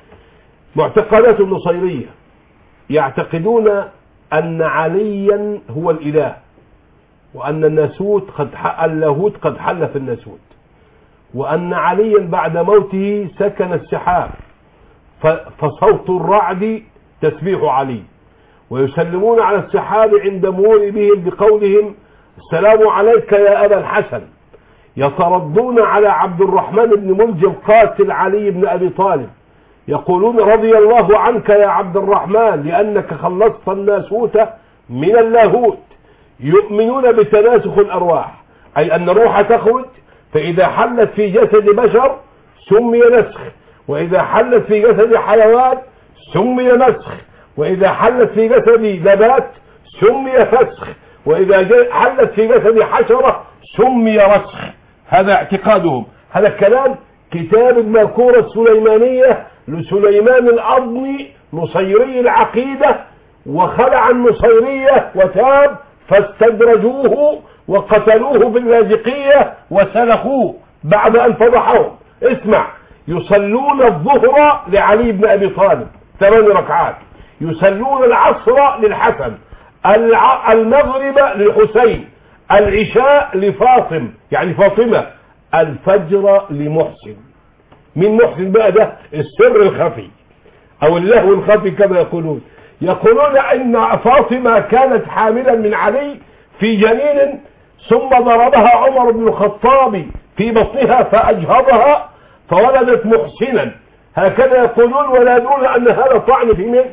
معتقدات النصيرية يعتقدون أن عليا هو الإله وأن الناسوت قد ح- اللاهوت قد حل في الناسوت وأن عليا بعد موته سكن السحاب ف- فصوت الرعد تسبيح علي ويسلمون على السحاب عند مرور بهم بقولهم السلام عليك يا أبا الحسن يتردون على عبد الرحمن بن ملجم قاتل علي بن أبي طالب يقولون رضي الله عنك يا عبد الرحمن لأنك خلصت الناسوت من اللاهوت يؤمنون بتناسخ الأرواح أي أن الروح تخرج فإذا حلت في جسد بشر سمي نسخ وإذا حلت في جسد حيوان سمي نسخ وإذا حلت في جسد نبات سمي فسخ وإذا ج- حلت في جسد حشرة سمي رسخ هذا اعتقادهم هذا الكلام كتاب المذكورة السليمانية لسليمان الأضني نصيري العقيدة وخلع النصيرية وتاب فاستدرجوه وقتلوه في اللاذقية وسلخوه بعد أن فضحهم اسمع يصلون الظهر لعلي بن أبي طالب ثمان ركعات يصلون العصر للحسن الع- المغرب للحسين العشاء لفاطم يعني فاطمة الفجر لمحسن من محسن بقى ده السر الخفي او اللهو الخفي كما يقولون يقولون ان فاطمة كانت حاملا من علي في جنين ثم ضربها عمر بن الخطاب في بطنها فاجهضها فولدت محسنا هكذا يقولون ولا يدرون ان هذا طعن في من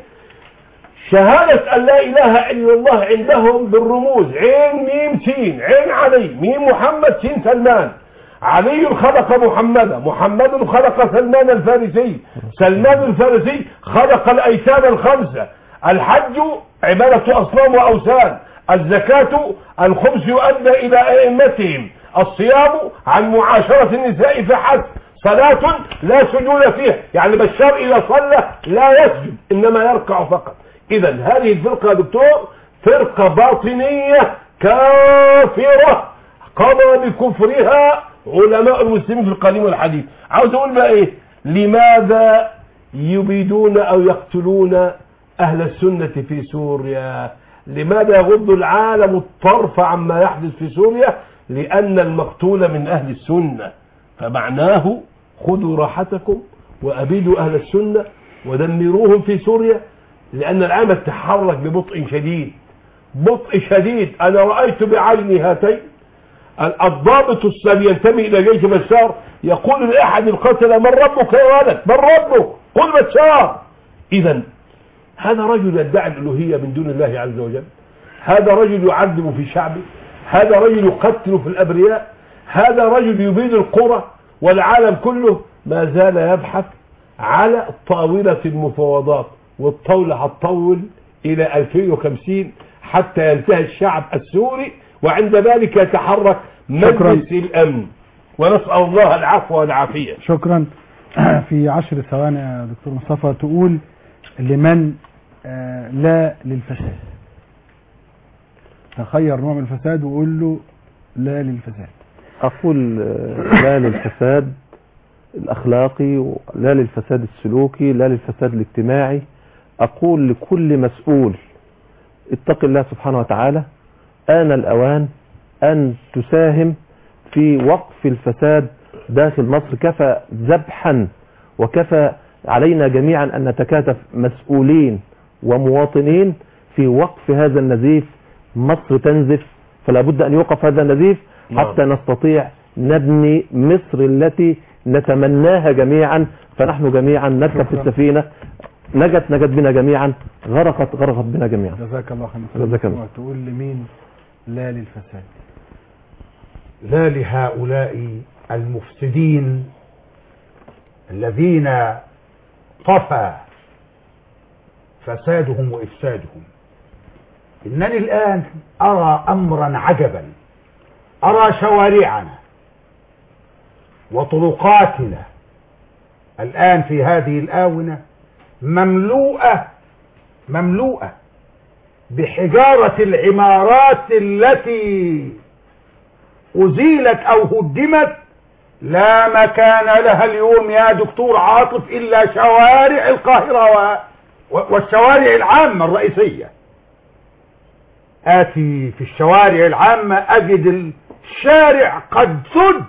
شهادة أن لا إله إلا الله عندهم بالرموز عين ميم سين عين علي ميم محمد سين سلمان علي خلق محمدا محمد خلق سلمان الفارسي سلمان الفارسي خلق الأيتام الخمسة الحج عبادة أصنام وأوثان الزكاة الخمس يؤدى إلى أئمتهم الصيام عن معاشرة النساء فحسب صلاة لا سجود فيها يعني بشار إذا صلى لا يسجد إنما يركع فقط إذا هذه الفرقة يا دكتور فرقة باطنية كافرة قضى بكفرها علماء المسلمين في القديم والحديث عاوز أقول بقى إيه لماذا يبيدون أو يقتلون أهل السنة في سوريا لماذا يغض العالم الطرف عما يحدث في سوريا لأن المقتول من أهل السنة فمعناه خذوا راحتكم وأبيدوا أهل السنة ودمروهم في سوريا لأن العالم تحرك ببطء شديد بطء شديد أنا رأيت بعيني هاتين الضابط الذي ينتمي إلى جيش بشار يقول لأحد القتلة من ربك يا ولد من ربك قل بشار إذا هذا رجل يدعي الألوهية من دون الله عز وجل هذا رجل يعذب في شعبه هذا رجل يقتل في الأبرياء هذا رجل يبيد القرى والعالم كله ما زال يبحث على طاولة المفاوضات والطاولة هتطول إلى 2050 حتى ينتهي الشعب السوري وعند ذلك يتحرك مجلس الأمن ونسأل الله العفو والعافية شكرا في عشر ثواني يا دكتور مصطفى تقول لمن آه لا للفساد تخير نوع من الفساد وقول له لا للفساد أقول آه، لا للفساد الأخلاقي لا للفساد السلوكي لا للفساد الاجتماعي أقول لكل مسؤول اتق الله سبحانه وتعالى آن الأوان أن تساهم في وقف الفساد داخل مصر كفى ذبحا وكفى علينا جميعا أن نتكاتف مسؤولين ومواطنين في وقف هذا النزيف مصر تنزف فلا بد أن يوقف هذا النزيف نعم. حتى نستطيع نبني مصر التي نتمناها جميعا فنحن جميعا نركب في السفينة نجت نجت بنا جميعا غرقت غرقت بنا جميعا جزاك الله خير جزاك الله. تقول لمين لا للفساد لا لهؤلاء المفسدين الذين طفى فسادهم وإفسادهم إنني الآن أرى أمرا عجبا أرى شوارعنا وطرقاتنا الآن في هذه الآونة مملوءة مملوءة بحجارة العمارات التي أزيلت أو هدمت لا مكان لها اليوم يا دكتور عاطف إلا شوارع القاهرة و... و- والشوارع العامة الرئيسية آتي في الشوارع العامة أجد الشارع قد سد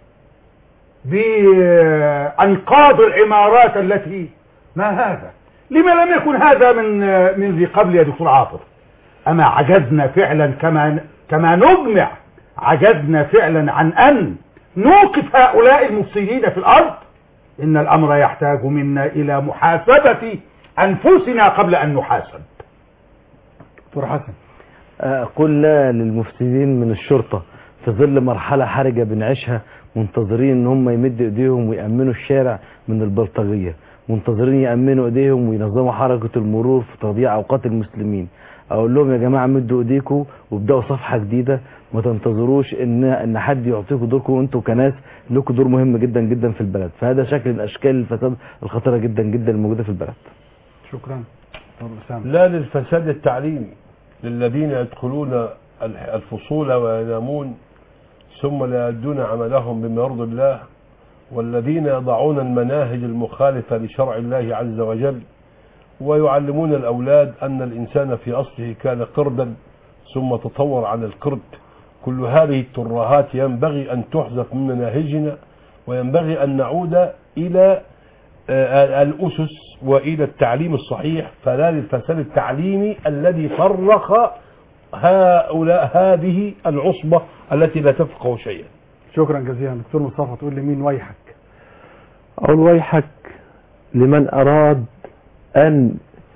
بأنقاض العمارات التي ما هذا لما لم يكن هذا من من ذي قبل يا دكتور عاطف أما عجزنا فعلا كما كما نجمع عجزنا فعلا عن أن نوقف هؤلاء المفسدين في الأرض إن الأمر يحتاج منا إلى محاسبة أنفسنا قبل أن نحاسب دكتور حسن أقول لا للمفسدين من الشرطة في ظل مرحلة حرجة بنعيشها منتظرين ان هم يمدوا ايديهم ويأمنوا الشارع من البلطجية منتظرين يأمنوا ايديهم وينظموا حركة المرور في تضييع اوقات المسلمين اقول لهم يا جماعة مدوا ايديكم وابدأوا صفحة جديدة ما تنتظروش ان ان حد يعطيكم دوركم وانتم كناس لكم دور مهم جدا جدا في البلد فهذا شكل من اشكال الفساد الخطيرة جدا جدا الموجودة في البلد شكرا دكتور أسامة. لا للفساد التعليمي للذين يدخلون الح- الفصول وينامون ثم لا يؤدون عملهم بما يرضي الله والذين يضعون المناهج المخالفة لشرع الله عز وجل ويعلمون الأولاد أن الإنسان في أصله كان قردا ثم تطور عن القرد كل هذه الترهات ينبغي أن تحذف من مناهجنا وينبغي أن نعود إلى آه، الأسس وإلى التعليم الصحيح فلا للفساد التعليمي الذي فرق هؤلاء هذه العصبة التي لا تفقه شيئا شكرا جزيلا دكتور مصطفى تقول لي مين ويحك أقول ويحك لمن أراد أن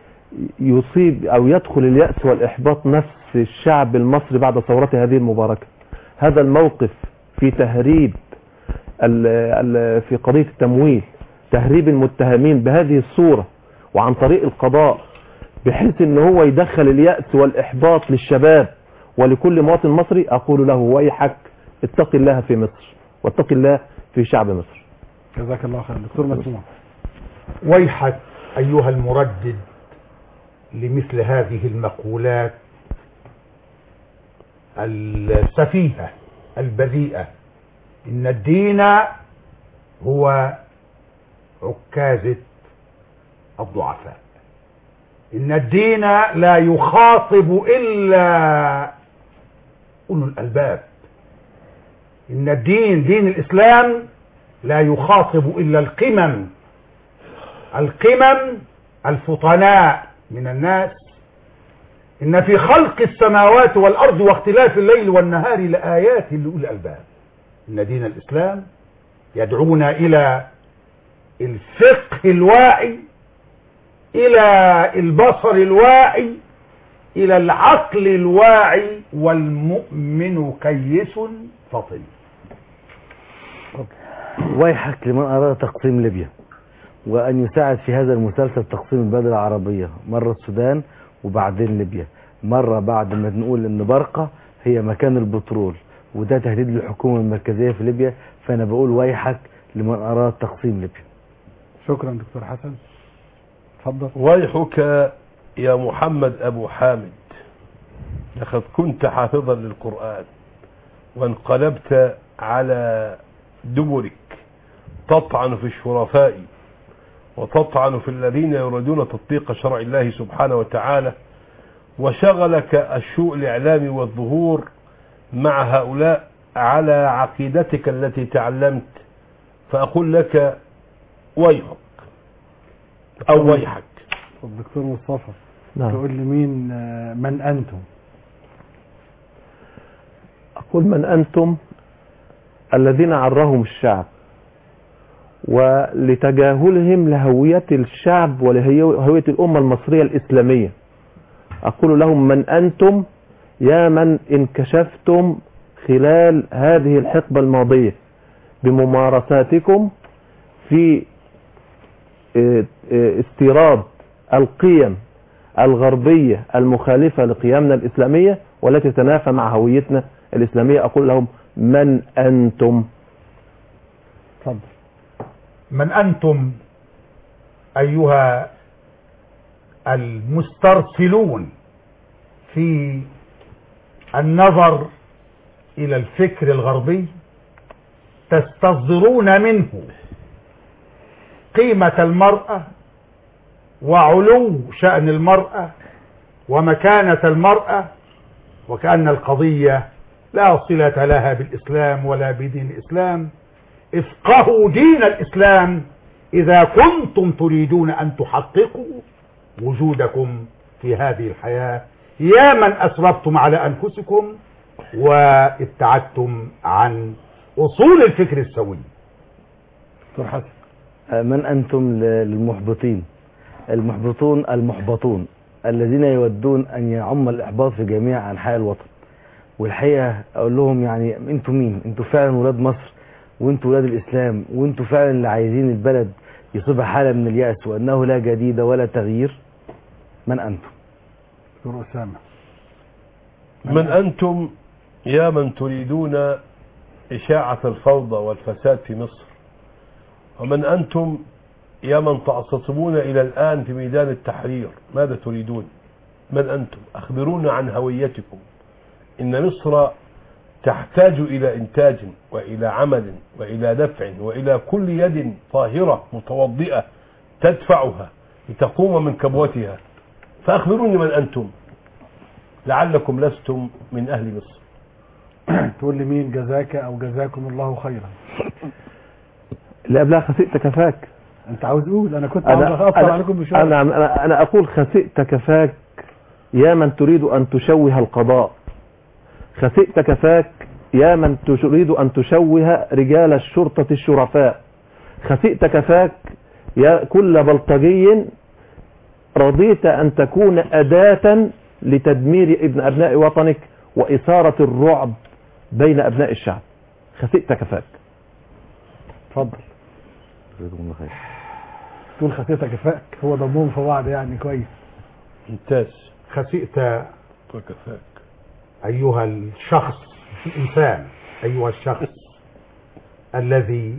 يصيب أو يدخل اليأس والإحباط نفس الشعب المصري بعد ثورته هذه المباركة هذا الموقف في تهريب ال ال في قضية التمويل تهريب المتهمين بهذه الصورة وعن طريق القضاء بحيث ان هو يدخل اليأس والإحباط للشباب ولكل مواطن مصري أقول له ويحك اتق الله في مصر واتق الله في شعب مصر جزاك الله خير دكتور مسموع ويحك أيها المردد لمثل هذه المقولات السفيهة البذيئة إن الدين هو عكازة الضعفاء إن الدين لا يخاطب إلا أولو الألباب إن الدين دين الإسلام لا يخاطب إلا القمم القمم الفطناء من الناس إن في خلق السماوات والأرض واختلاف الليل والنهار لآيات لأولي الألباب إن دين الإسلام يدعونا إلى الفقه الواعي إلى البصر الواعي إلى العقل الواعي والمؤمن كيس فطن ويحك لمن أراد تقسيم ليبيا وأن يساعد في هذا المسلسل تقسيم البلاد العربية مرة السودان وبعدين ليبيا مرة بعد ما نقول إن برقة هي مكان البترول وده تهديد للحكومة المركزية في ليبيا فأنا بقول ويحك لمن أراد تقسيم ليبيا شكرا دكتور حسن اتفضل ويحك يا محمد أبو حامد لقد كنت حافظا للقرآن وانقلبت على دبرك تطعن في الشرفاء وتطعن في الذين يريدون تطبيق شرع الله سبحانه وتعالى وشغلك الشوء الإعلامي والظهور مع هؤلاء على عقيدتك التي تعلمت فأقول لك ويحك أو ويحك الدكتور مصطفى نعم. تقول لي مين آه، من أنتم أقول من أنتم الذين عرهم الشعب ولتجاهلهم لهوية الشعب ولهوية الأمة المصرية الإسلامية أقول لهم من أنتم يا من انكشفتم خلال هذه الحقبة الماضية بممارساتكم في اه، اه، استيراد القيم الغربية المخالفة لقيمنا الإسلامية والتي تتنافى مع هويتنا الإسلامية أقول لهم من أنتم اتفضل من أنتم أيها المسترسلون في النظر إلى الفكر الغربي تستصدرون منه قيمة المرأة وعلو شأن المرأة ومكانة المرأة وكأن القضية لا صلة لها بالإسلام ولا بدين الإسلام افقهوا دين الإسلام إذا كنتم تريدون أن تحققوا وجودكم في هذه الحياة يا من أسرفتم على أنفسكم وابتعدتم عن أصول الفكر السوي دكتور حسن من أنتم ل- للمحبطين المحبطون المحبطون الذين يودون أن يعم الإحباط في جميع أنحاء الوطن والحقيقة أقول لهم يعني أنتوا مين أنتوا فعلا ولاد مصر وأنتوا ولاد الإسلام وأنتوا فعلا اللي عايزين البلد يصيبها حالة من اليأس وأنه لا جديد ولا تغيير من أنتم دكتور أسامة من أنتم يا من تريدون إشاعة الفوضى والفساد في مصر ومن أنتم يا من تعتصمون إلى الآن في ميدان التحرير ماذا تريدون من أنتم أخبرونا عن هويتكم إن مصر تحتاج إلى إنتاج وإلى عمل وإلى دفع وإلى كل يد طاهرة متوضئة تدفعها لتقوم من كبوتها فأخبروني من أنتم لعلكم لستم من أهل مصر تقول لي مين جزاك أو جزاكم الله خيرا اللي قبلها خسئت كفاك أنت عاوز تقول أنا كنت عاوز أنا, أفطر أنا, عليكم بشوية أنا, أنا, أنا أقول خسئت كفاك يا من تريد أن تشوه القضاء خسئت كفاك يا من تريد أن تشوه رجال الشرطة الشرفاء خسئت كفاك يا كل بلطجي رضيت أن تكون أداة لتدمير ابن أبناء وطنك وإثارة الرعب بين أبناء الشعب خسئت كفاك اتفضل جزاكم الله خير تقول خسيتك كفاك هو ضمهم في بعض يعني كويس ممتاز خسئت وكفاك أيها الشخص الإنسان أيها الشخص الذي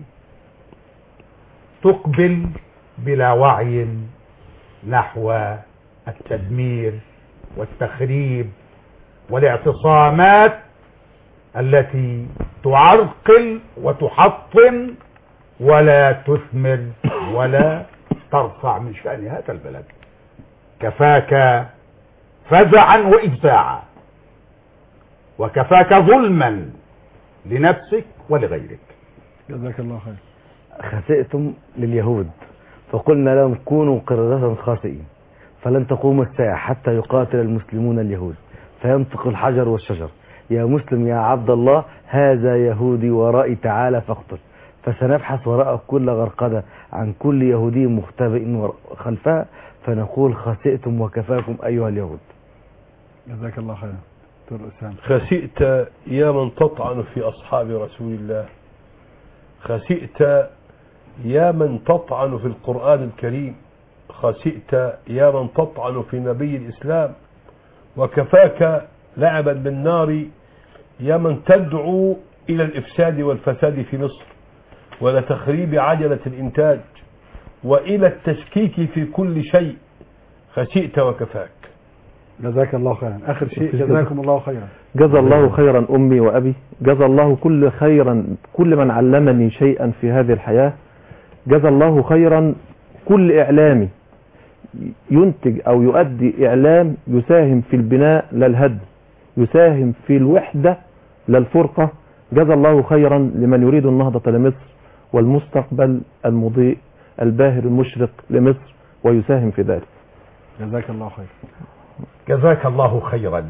تقبل بلا وعي نحو التدمير والتخريب والاعتصامات التي تعرقل وتحطم ولا تثمر ولا ترفع من شأن هذا البلد كفاك فزعا وإجزاعا وكفاك ظلما لنفسك ولغيرك جزاك الله خير خسئتم لليهود فقلنا لهم كونوا قردة خاسئين فلن تقوم الساعة حتى يقاتل المسلمون اليهود فينطق الحجر والشجر يا مسلم يا عبد الله هذا يهودي ورائي تعالى فاقتل فسنبحث وراء كل غرقدة عن كل يهودي مختبئ ور- خلفها فنقول خسئتم وكفاكم أيها اليهود جزاك الله خير دكتور أسامة خسئت يا من تطعن في أصحاب رسول الله خسئت يا من تطعن في القرآن الكريم خسئت يا من تطعن في نبي الإسلام وكفاك لعبا بالنار يا من تدعو إلى الإفساد والفساد في مصر ولتخريب عجلة الإنتاج وإلى التشكيك في كل شيء خسئت وكفاك جزاك الله خيرا آخر شيء جزاكم الله خيرا جزى الله خيرا أمي وأبي جزى الله كل خيرا كل من علمني شيئا في هذه الحياة جزى الله خيرا كل إعلامي ينتج أو يؤدي إعلام يساهم في البناء لا الهدم يساهم في الوحدة لا الفرقة جزى الله خيرا لمن يريد النهضة لمصر والمستقبل المضيء الباهر المشرق لمصر ويساهم في ذلك جزاك الله خير جزاك الله خيرا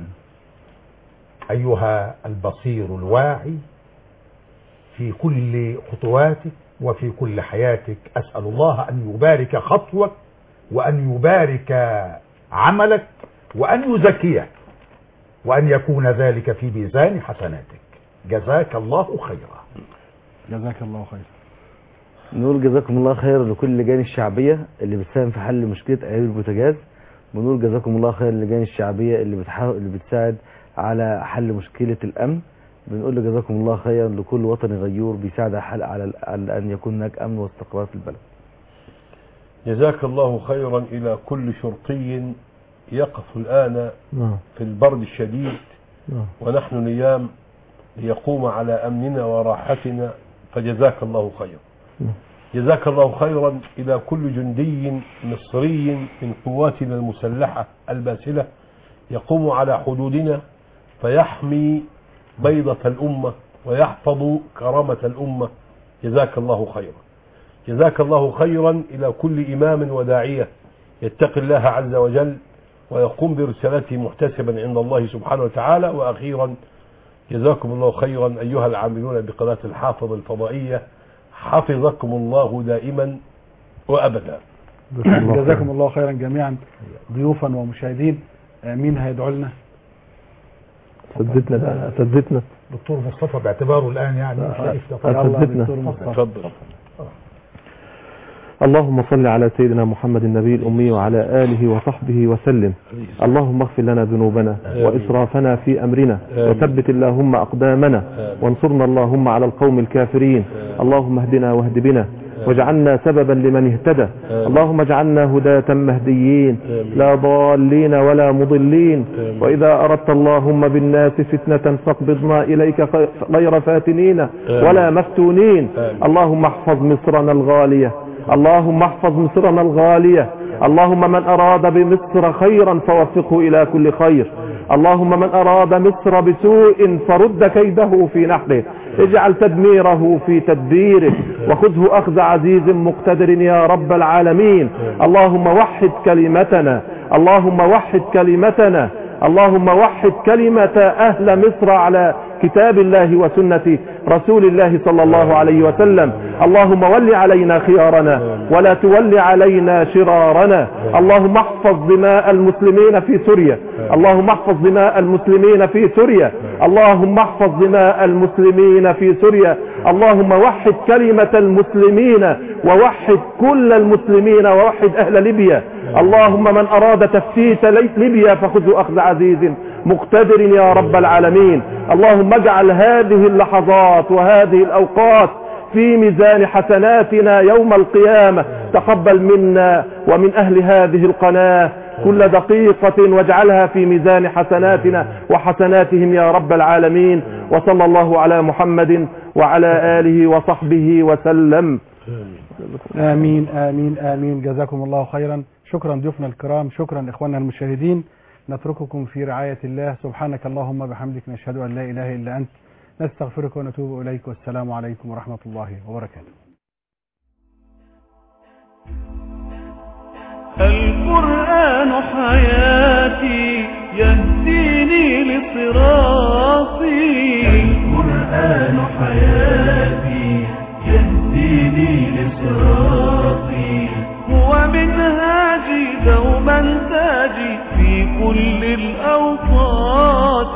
أيها البصير الواعي في كل خطواتك وفي كل حياتك أسأل الله أن يبارك خطوك وأن يبارك عملك وأن يزكيك وأن يكون ذلك في ميزان حسناتك جزاك الله خيرا جزاك الله خير نقول جزاكم الله خير لكل اللجان الشعبية اللي بتساهم في حل مشكلة أيام البوتاجاز بنقول جزاكم الله خير للجان الشعبية اللي بتحاول اللي بتساعد على حل مشكلة الأمن بنقول جزاكم الله خيرا لكل وطني غيور بيساعد على على على أن يكون هناك أمن واستقرار في البلد جزاك الله خيرا إلى كل شرطي يقف الآن نعم في البرد الشديد نعم ونحن نيام ليقوم على أمننا وراحتنا فجزاك الله خيرا جزاك الله خيرا إلى كل جندي مصري من قواتنا المسلحة الباسلة يقوم على حدودنا فيحمي بيضة الأمة ويحفظ كرامة الأمة جزاك الله خيرا جزاك الله خيرا إلى كل إمام وداعية يتقي الله عز وجل ويقوم برسالته محتسبا عند الله سبحانه وتعالى وأخيرا جزاكم الله خيرا أيها العاملون بقناة الحافظ الفضائية حفظكم الله دائما وأبدا جزاكم الله خيرا جميعا ضيوفا ومشاهدين آه، مين هيدعو لنا سددنا بقى سددنا دكتور مصطفى باعتباره الان يعني شايف ده يلا يا سددنا دكتور مصطفى اتفضل اللهم صل على سيدنا محمد النبي الأمي وعلى آله وصحبه وسلم اللهم اغفر لنا ذنوبنا وإسرافنا في أمرنا وثبت اللهم أقدامنا وانصرنا اللهم على القوم الكافرين اللهم اهدنا واهد بنا واجعلنا سببا لمن اهتدى اللهم اجعلنا هداة مهديين لا ضالين ولا مضلين وإذا أردت اللهم بالناس فتنة فاقبضنا إليك غير فاتنين ولا مفتونين اللهم احفظ مصرنا الغالية اللهم احفظ مصرنا الغالية اللهم من أراد بمصر خيرا فوفقه إلى كل خير اللهم من أراد مصر بسوء فرد كيده في نحره اجعل تدميره في تدبيره وخذه أخذ عزيز مقتدر يا رب العالمين اللهم وحد كلمتنا اللهم وحد كلمتنا اللهم وحد كلمة أهل مصر على كتاب الله وسنة رسول الله صلى الله عليه وسلم اللهم ول علينا خيارنا ولا تول علينا شرارنا اللهم احفظ دماء المسلمين في سوريا اللهم احفظ دماء المسلمين في سوريا اللهم احفظ دماء المسلمين في سوريا اللهم وحد كلمة المسلمين ووحد كل المسلمين ووحد أهل ليبيا اللهم من أراد تفتيت ليبيا فخذه أخذ عزيز مقتدر يا رب العالمين اللهم اجعل هذه اللحظات وهذه الأوقات في ميزان حسناتنا يوم القيامة تقبل منا ومن أهل هذه القناة كل دقيقة واجعلها في ميزان حسناتنا وحسناتهم يا رب العالمين وصلى الله على محمد وعلى آله وصحبه وسلم آمين آمين آمين جزاكم الله خيرا شكرا ضيوفنا الكرام شكرا إخواننا المشاهدين نترككم في رعاية الله سبحانك اللهم بحمدك نشهد أن لا إله إلا أنت نستغفرك ونتوب إليك والسلام عليكم ورحمة الله وبركاته القرآن حياتي يهديني لصراطي القرآن حياتي يهديني لصراطي هو منهاجي دوما تاجي في كل الأوقات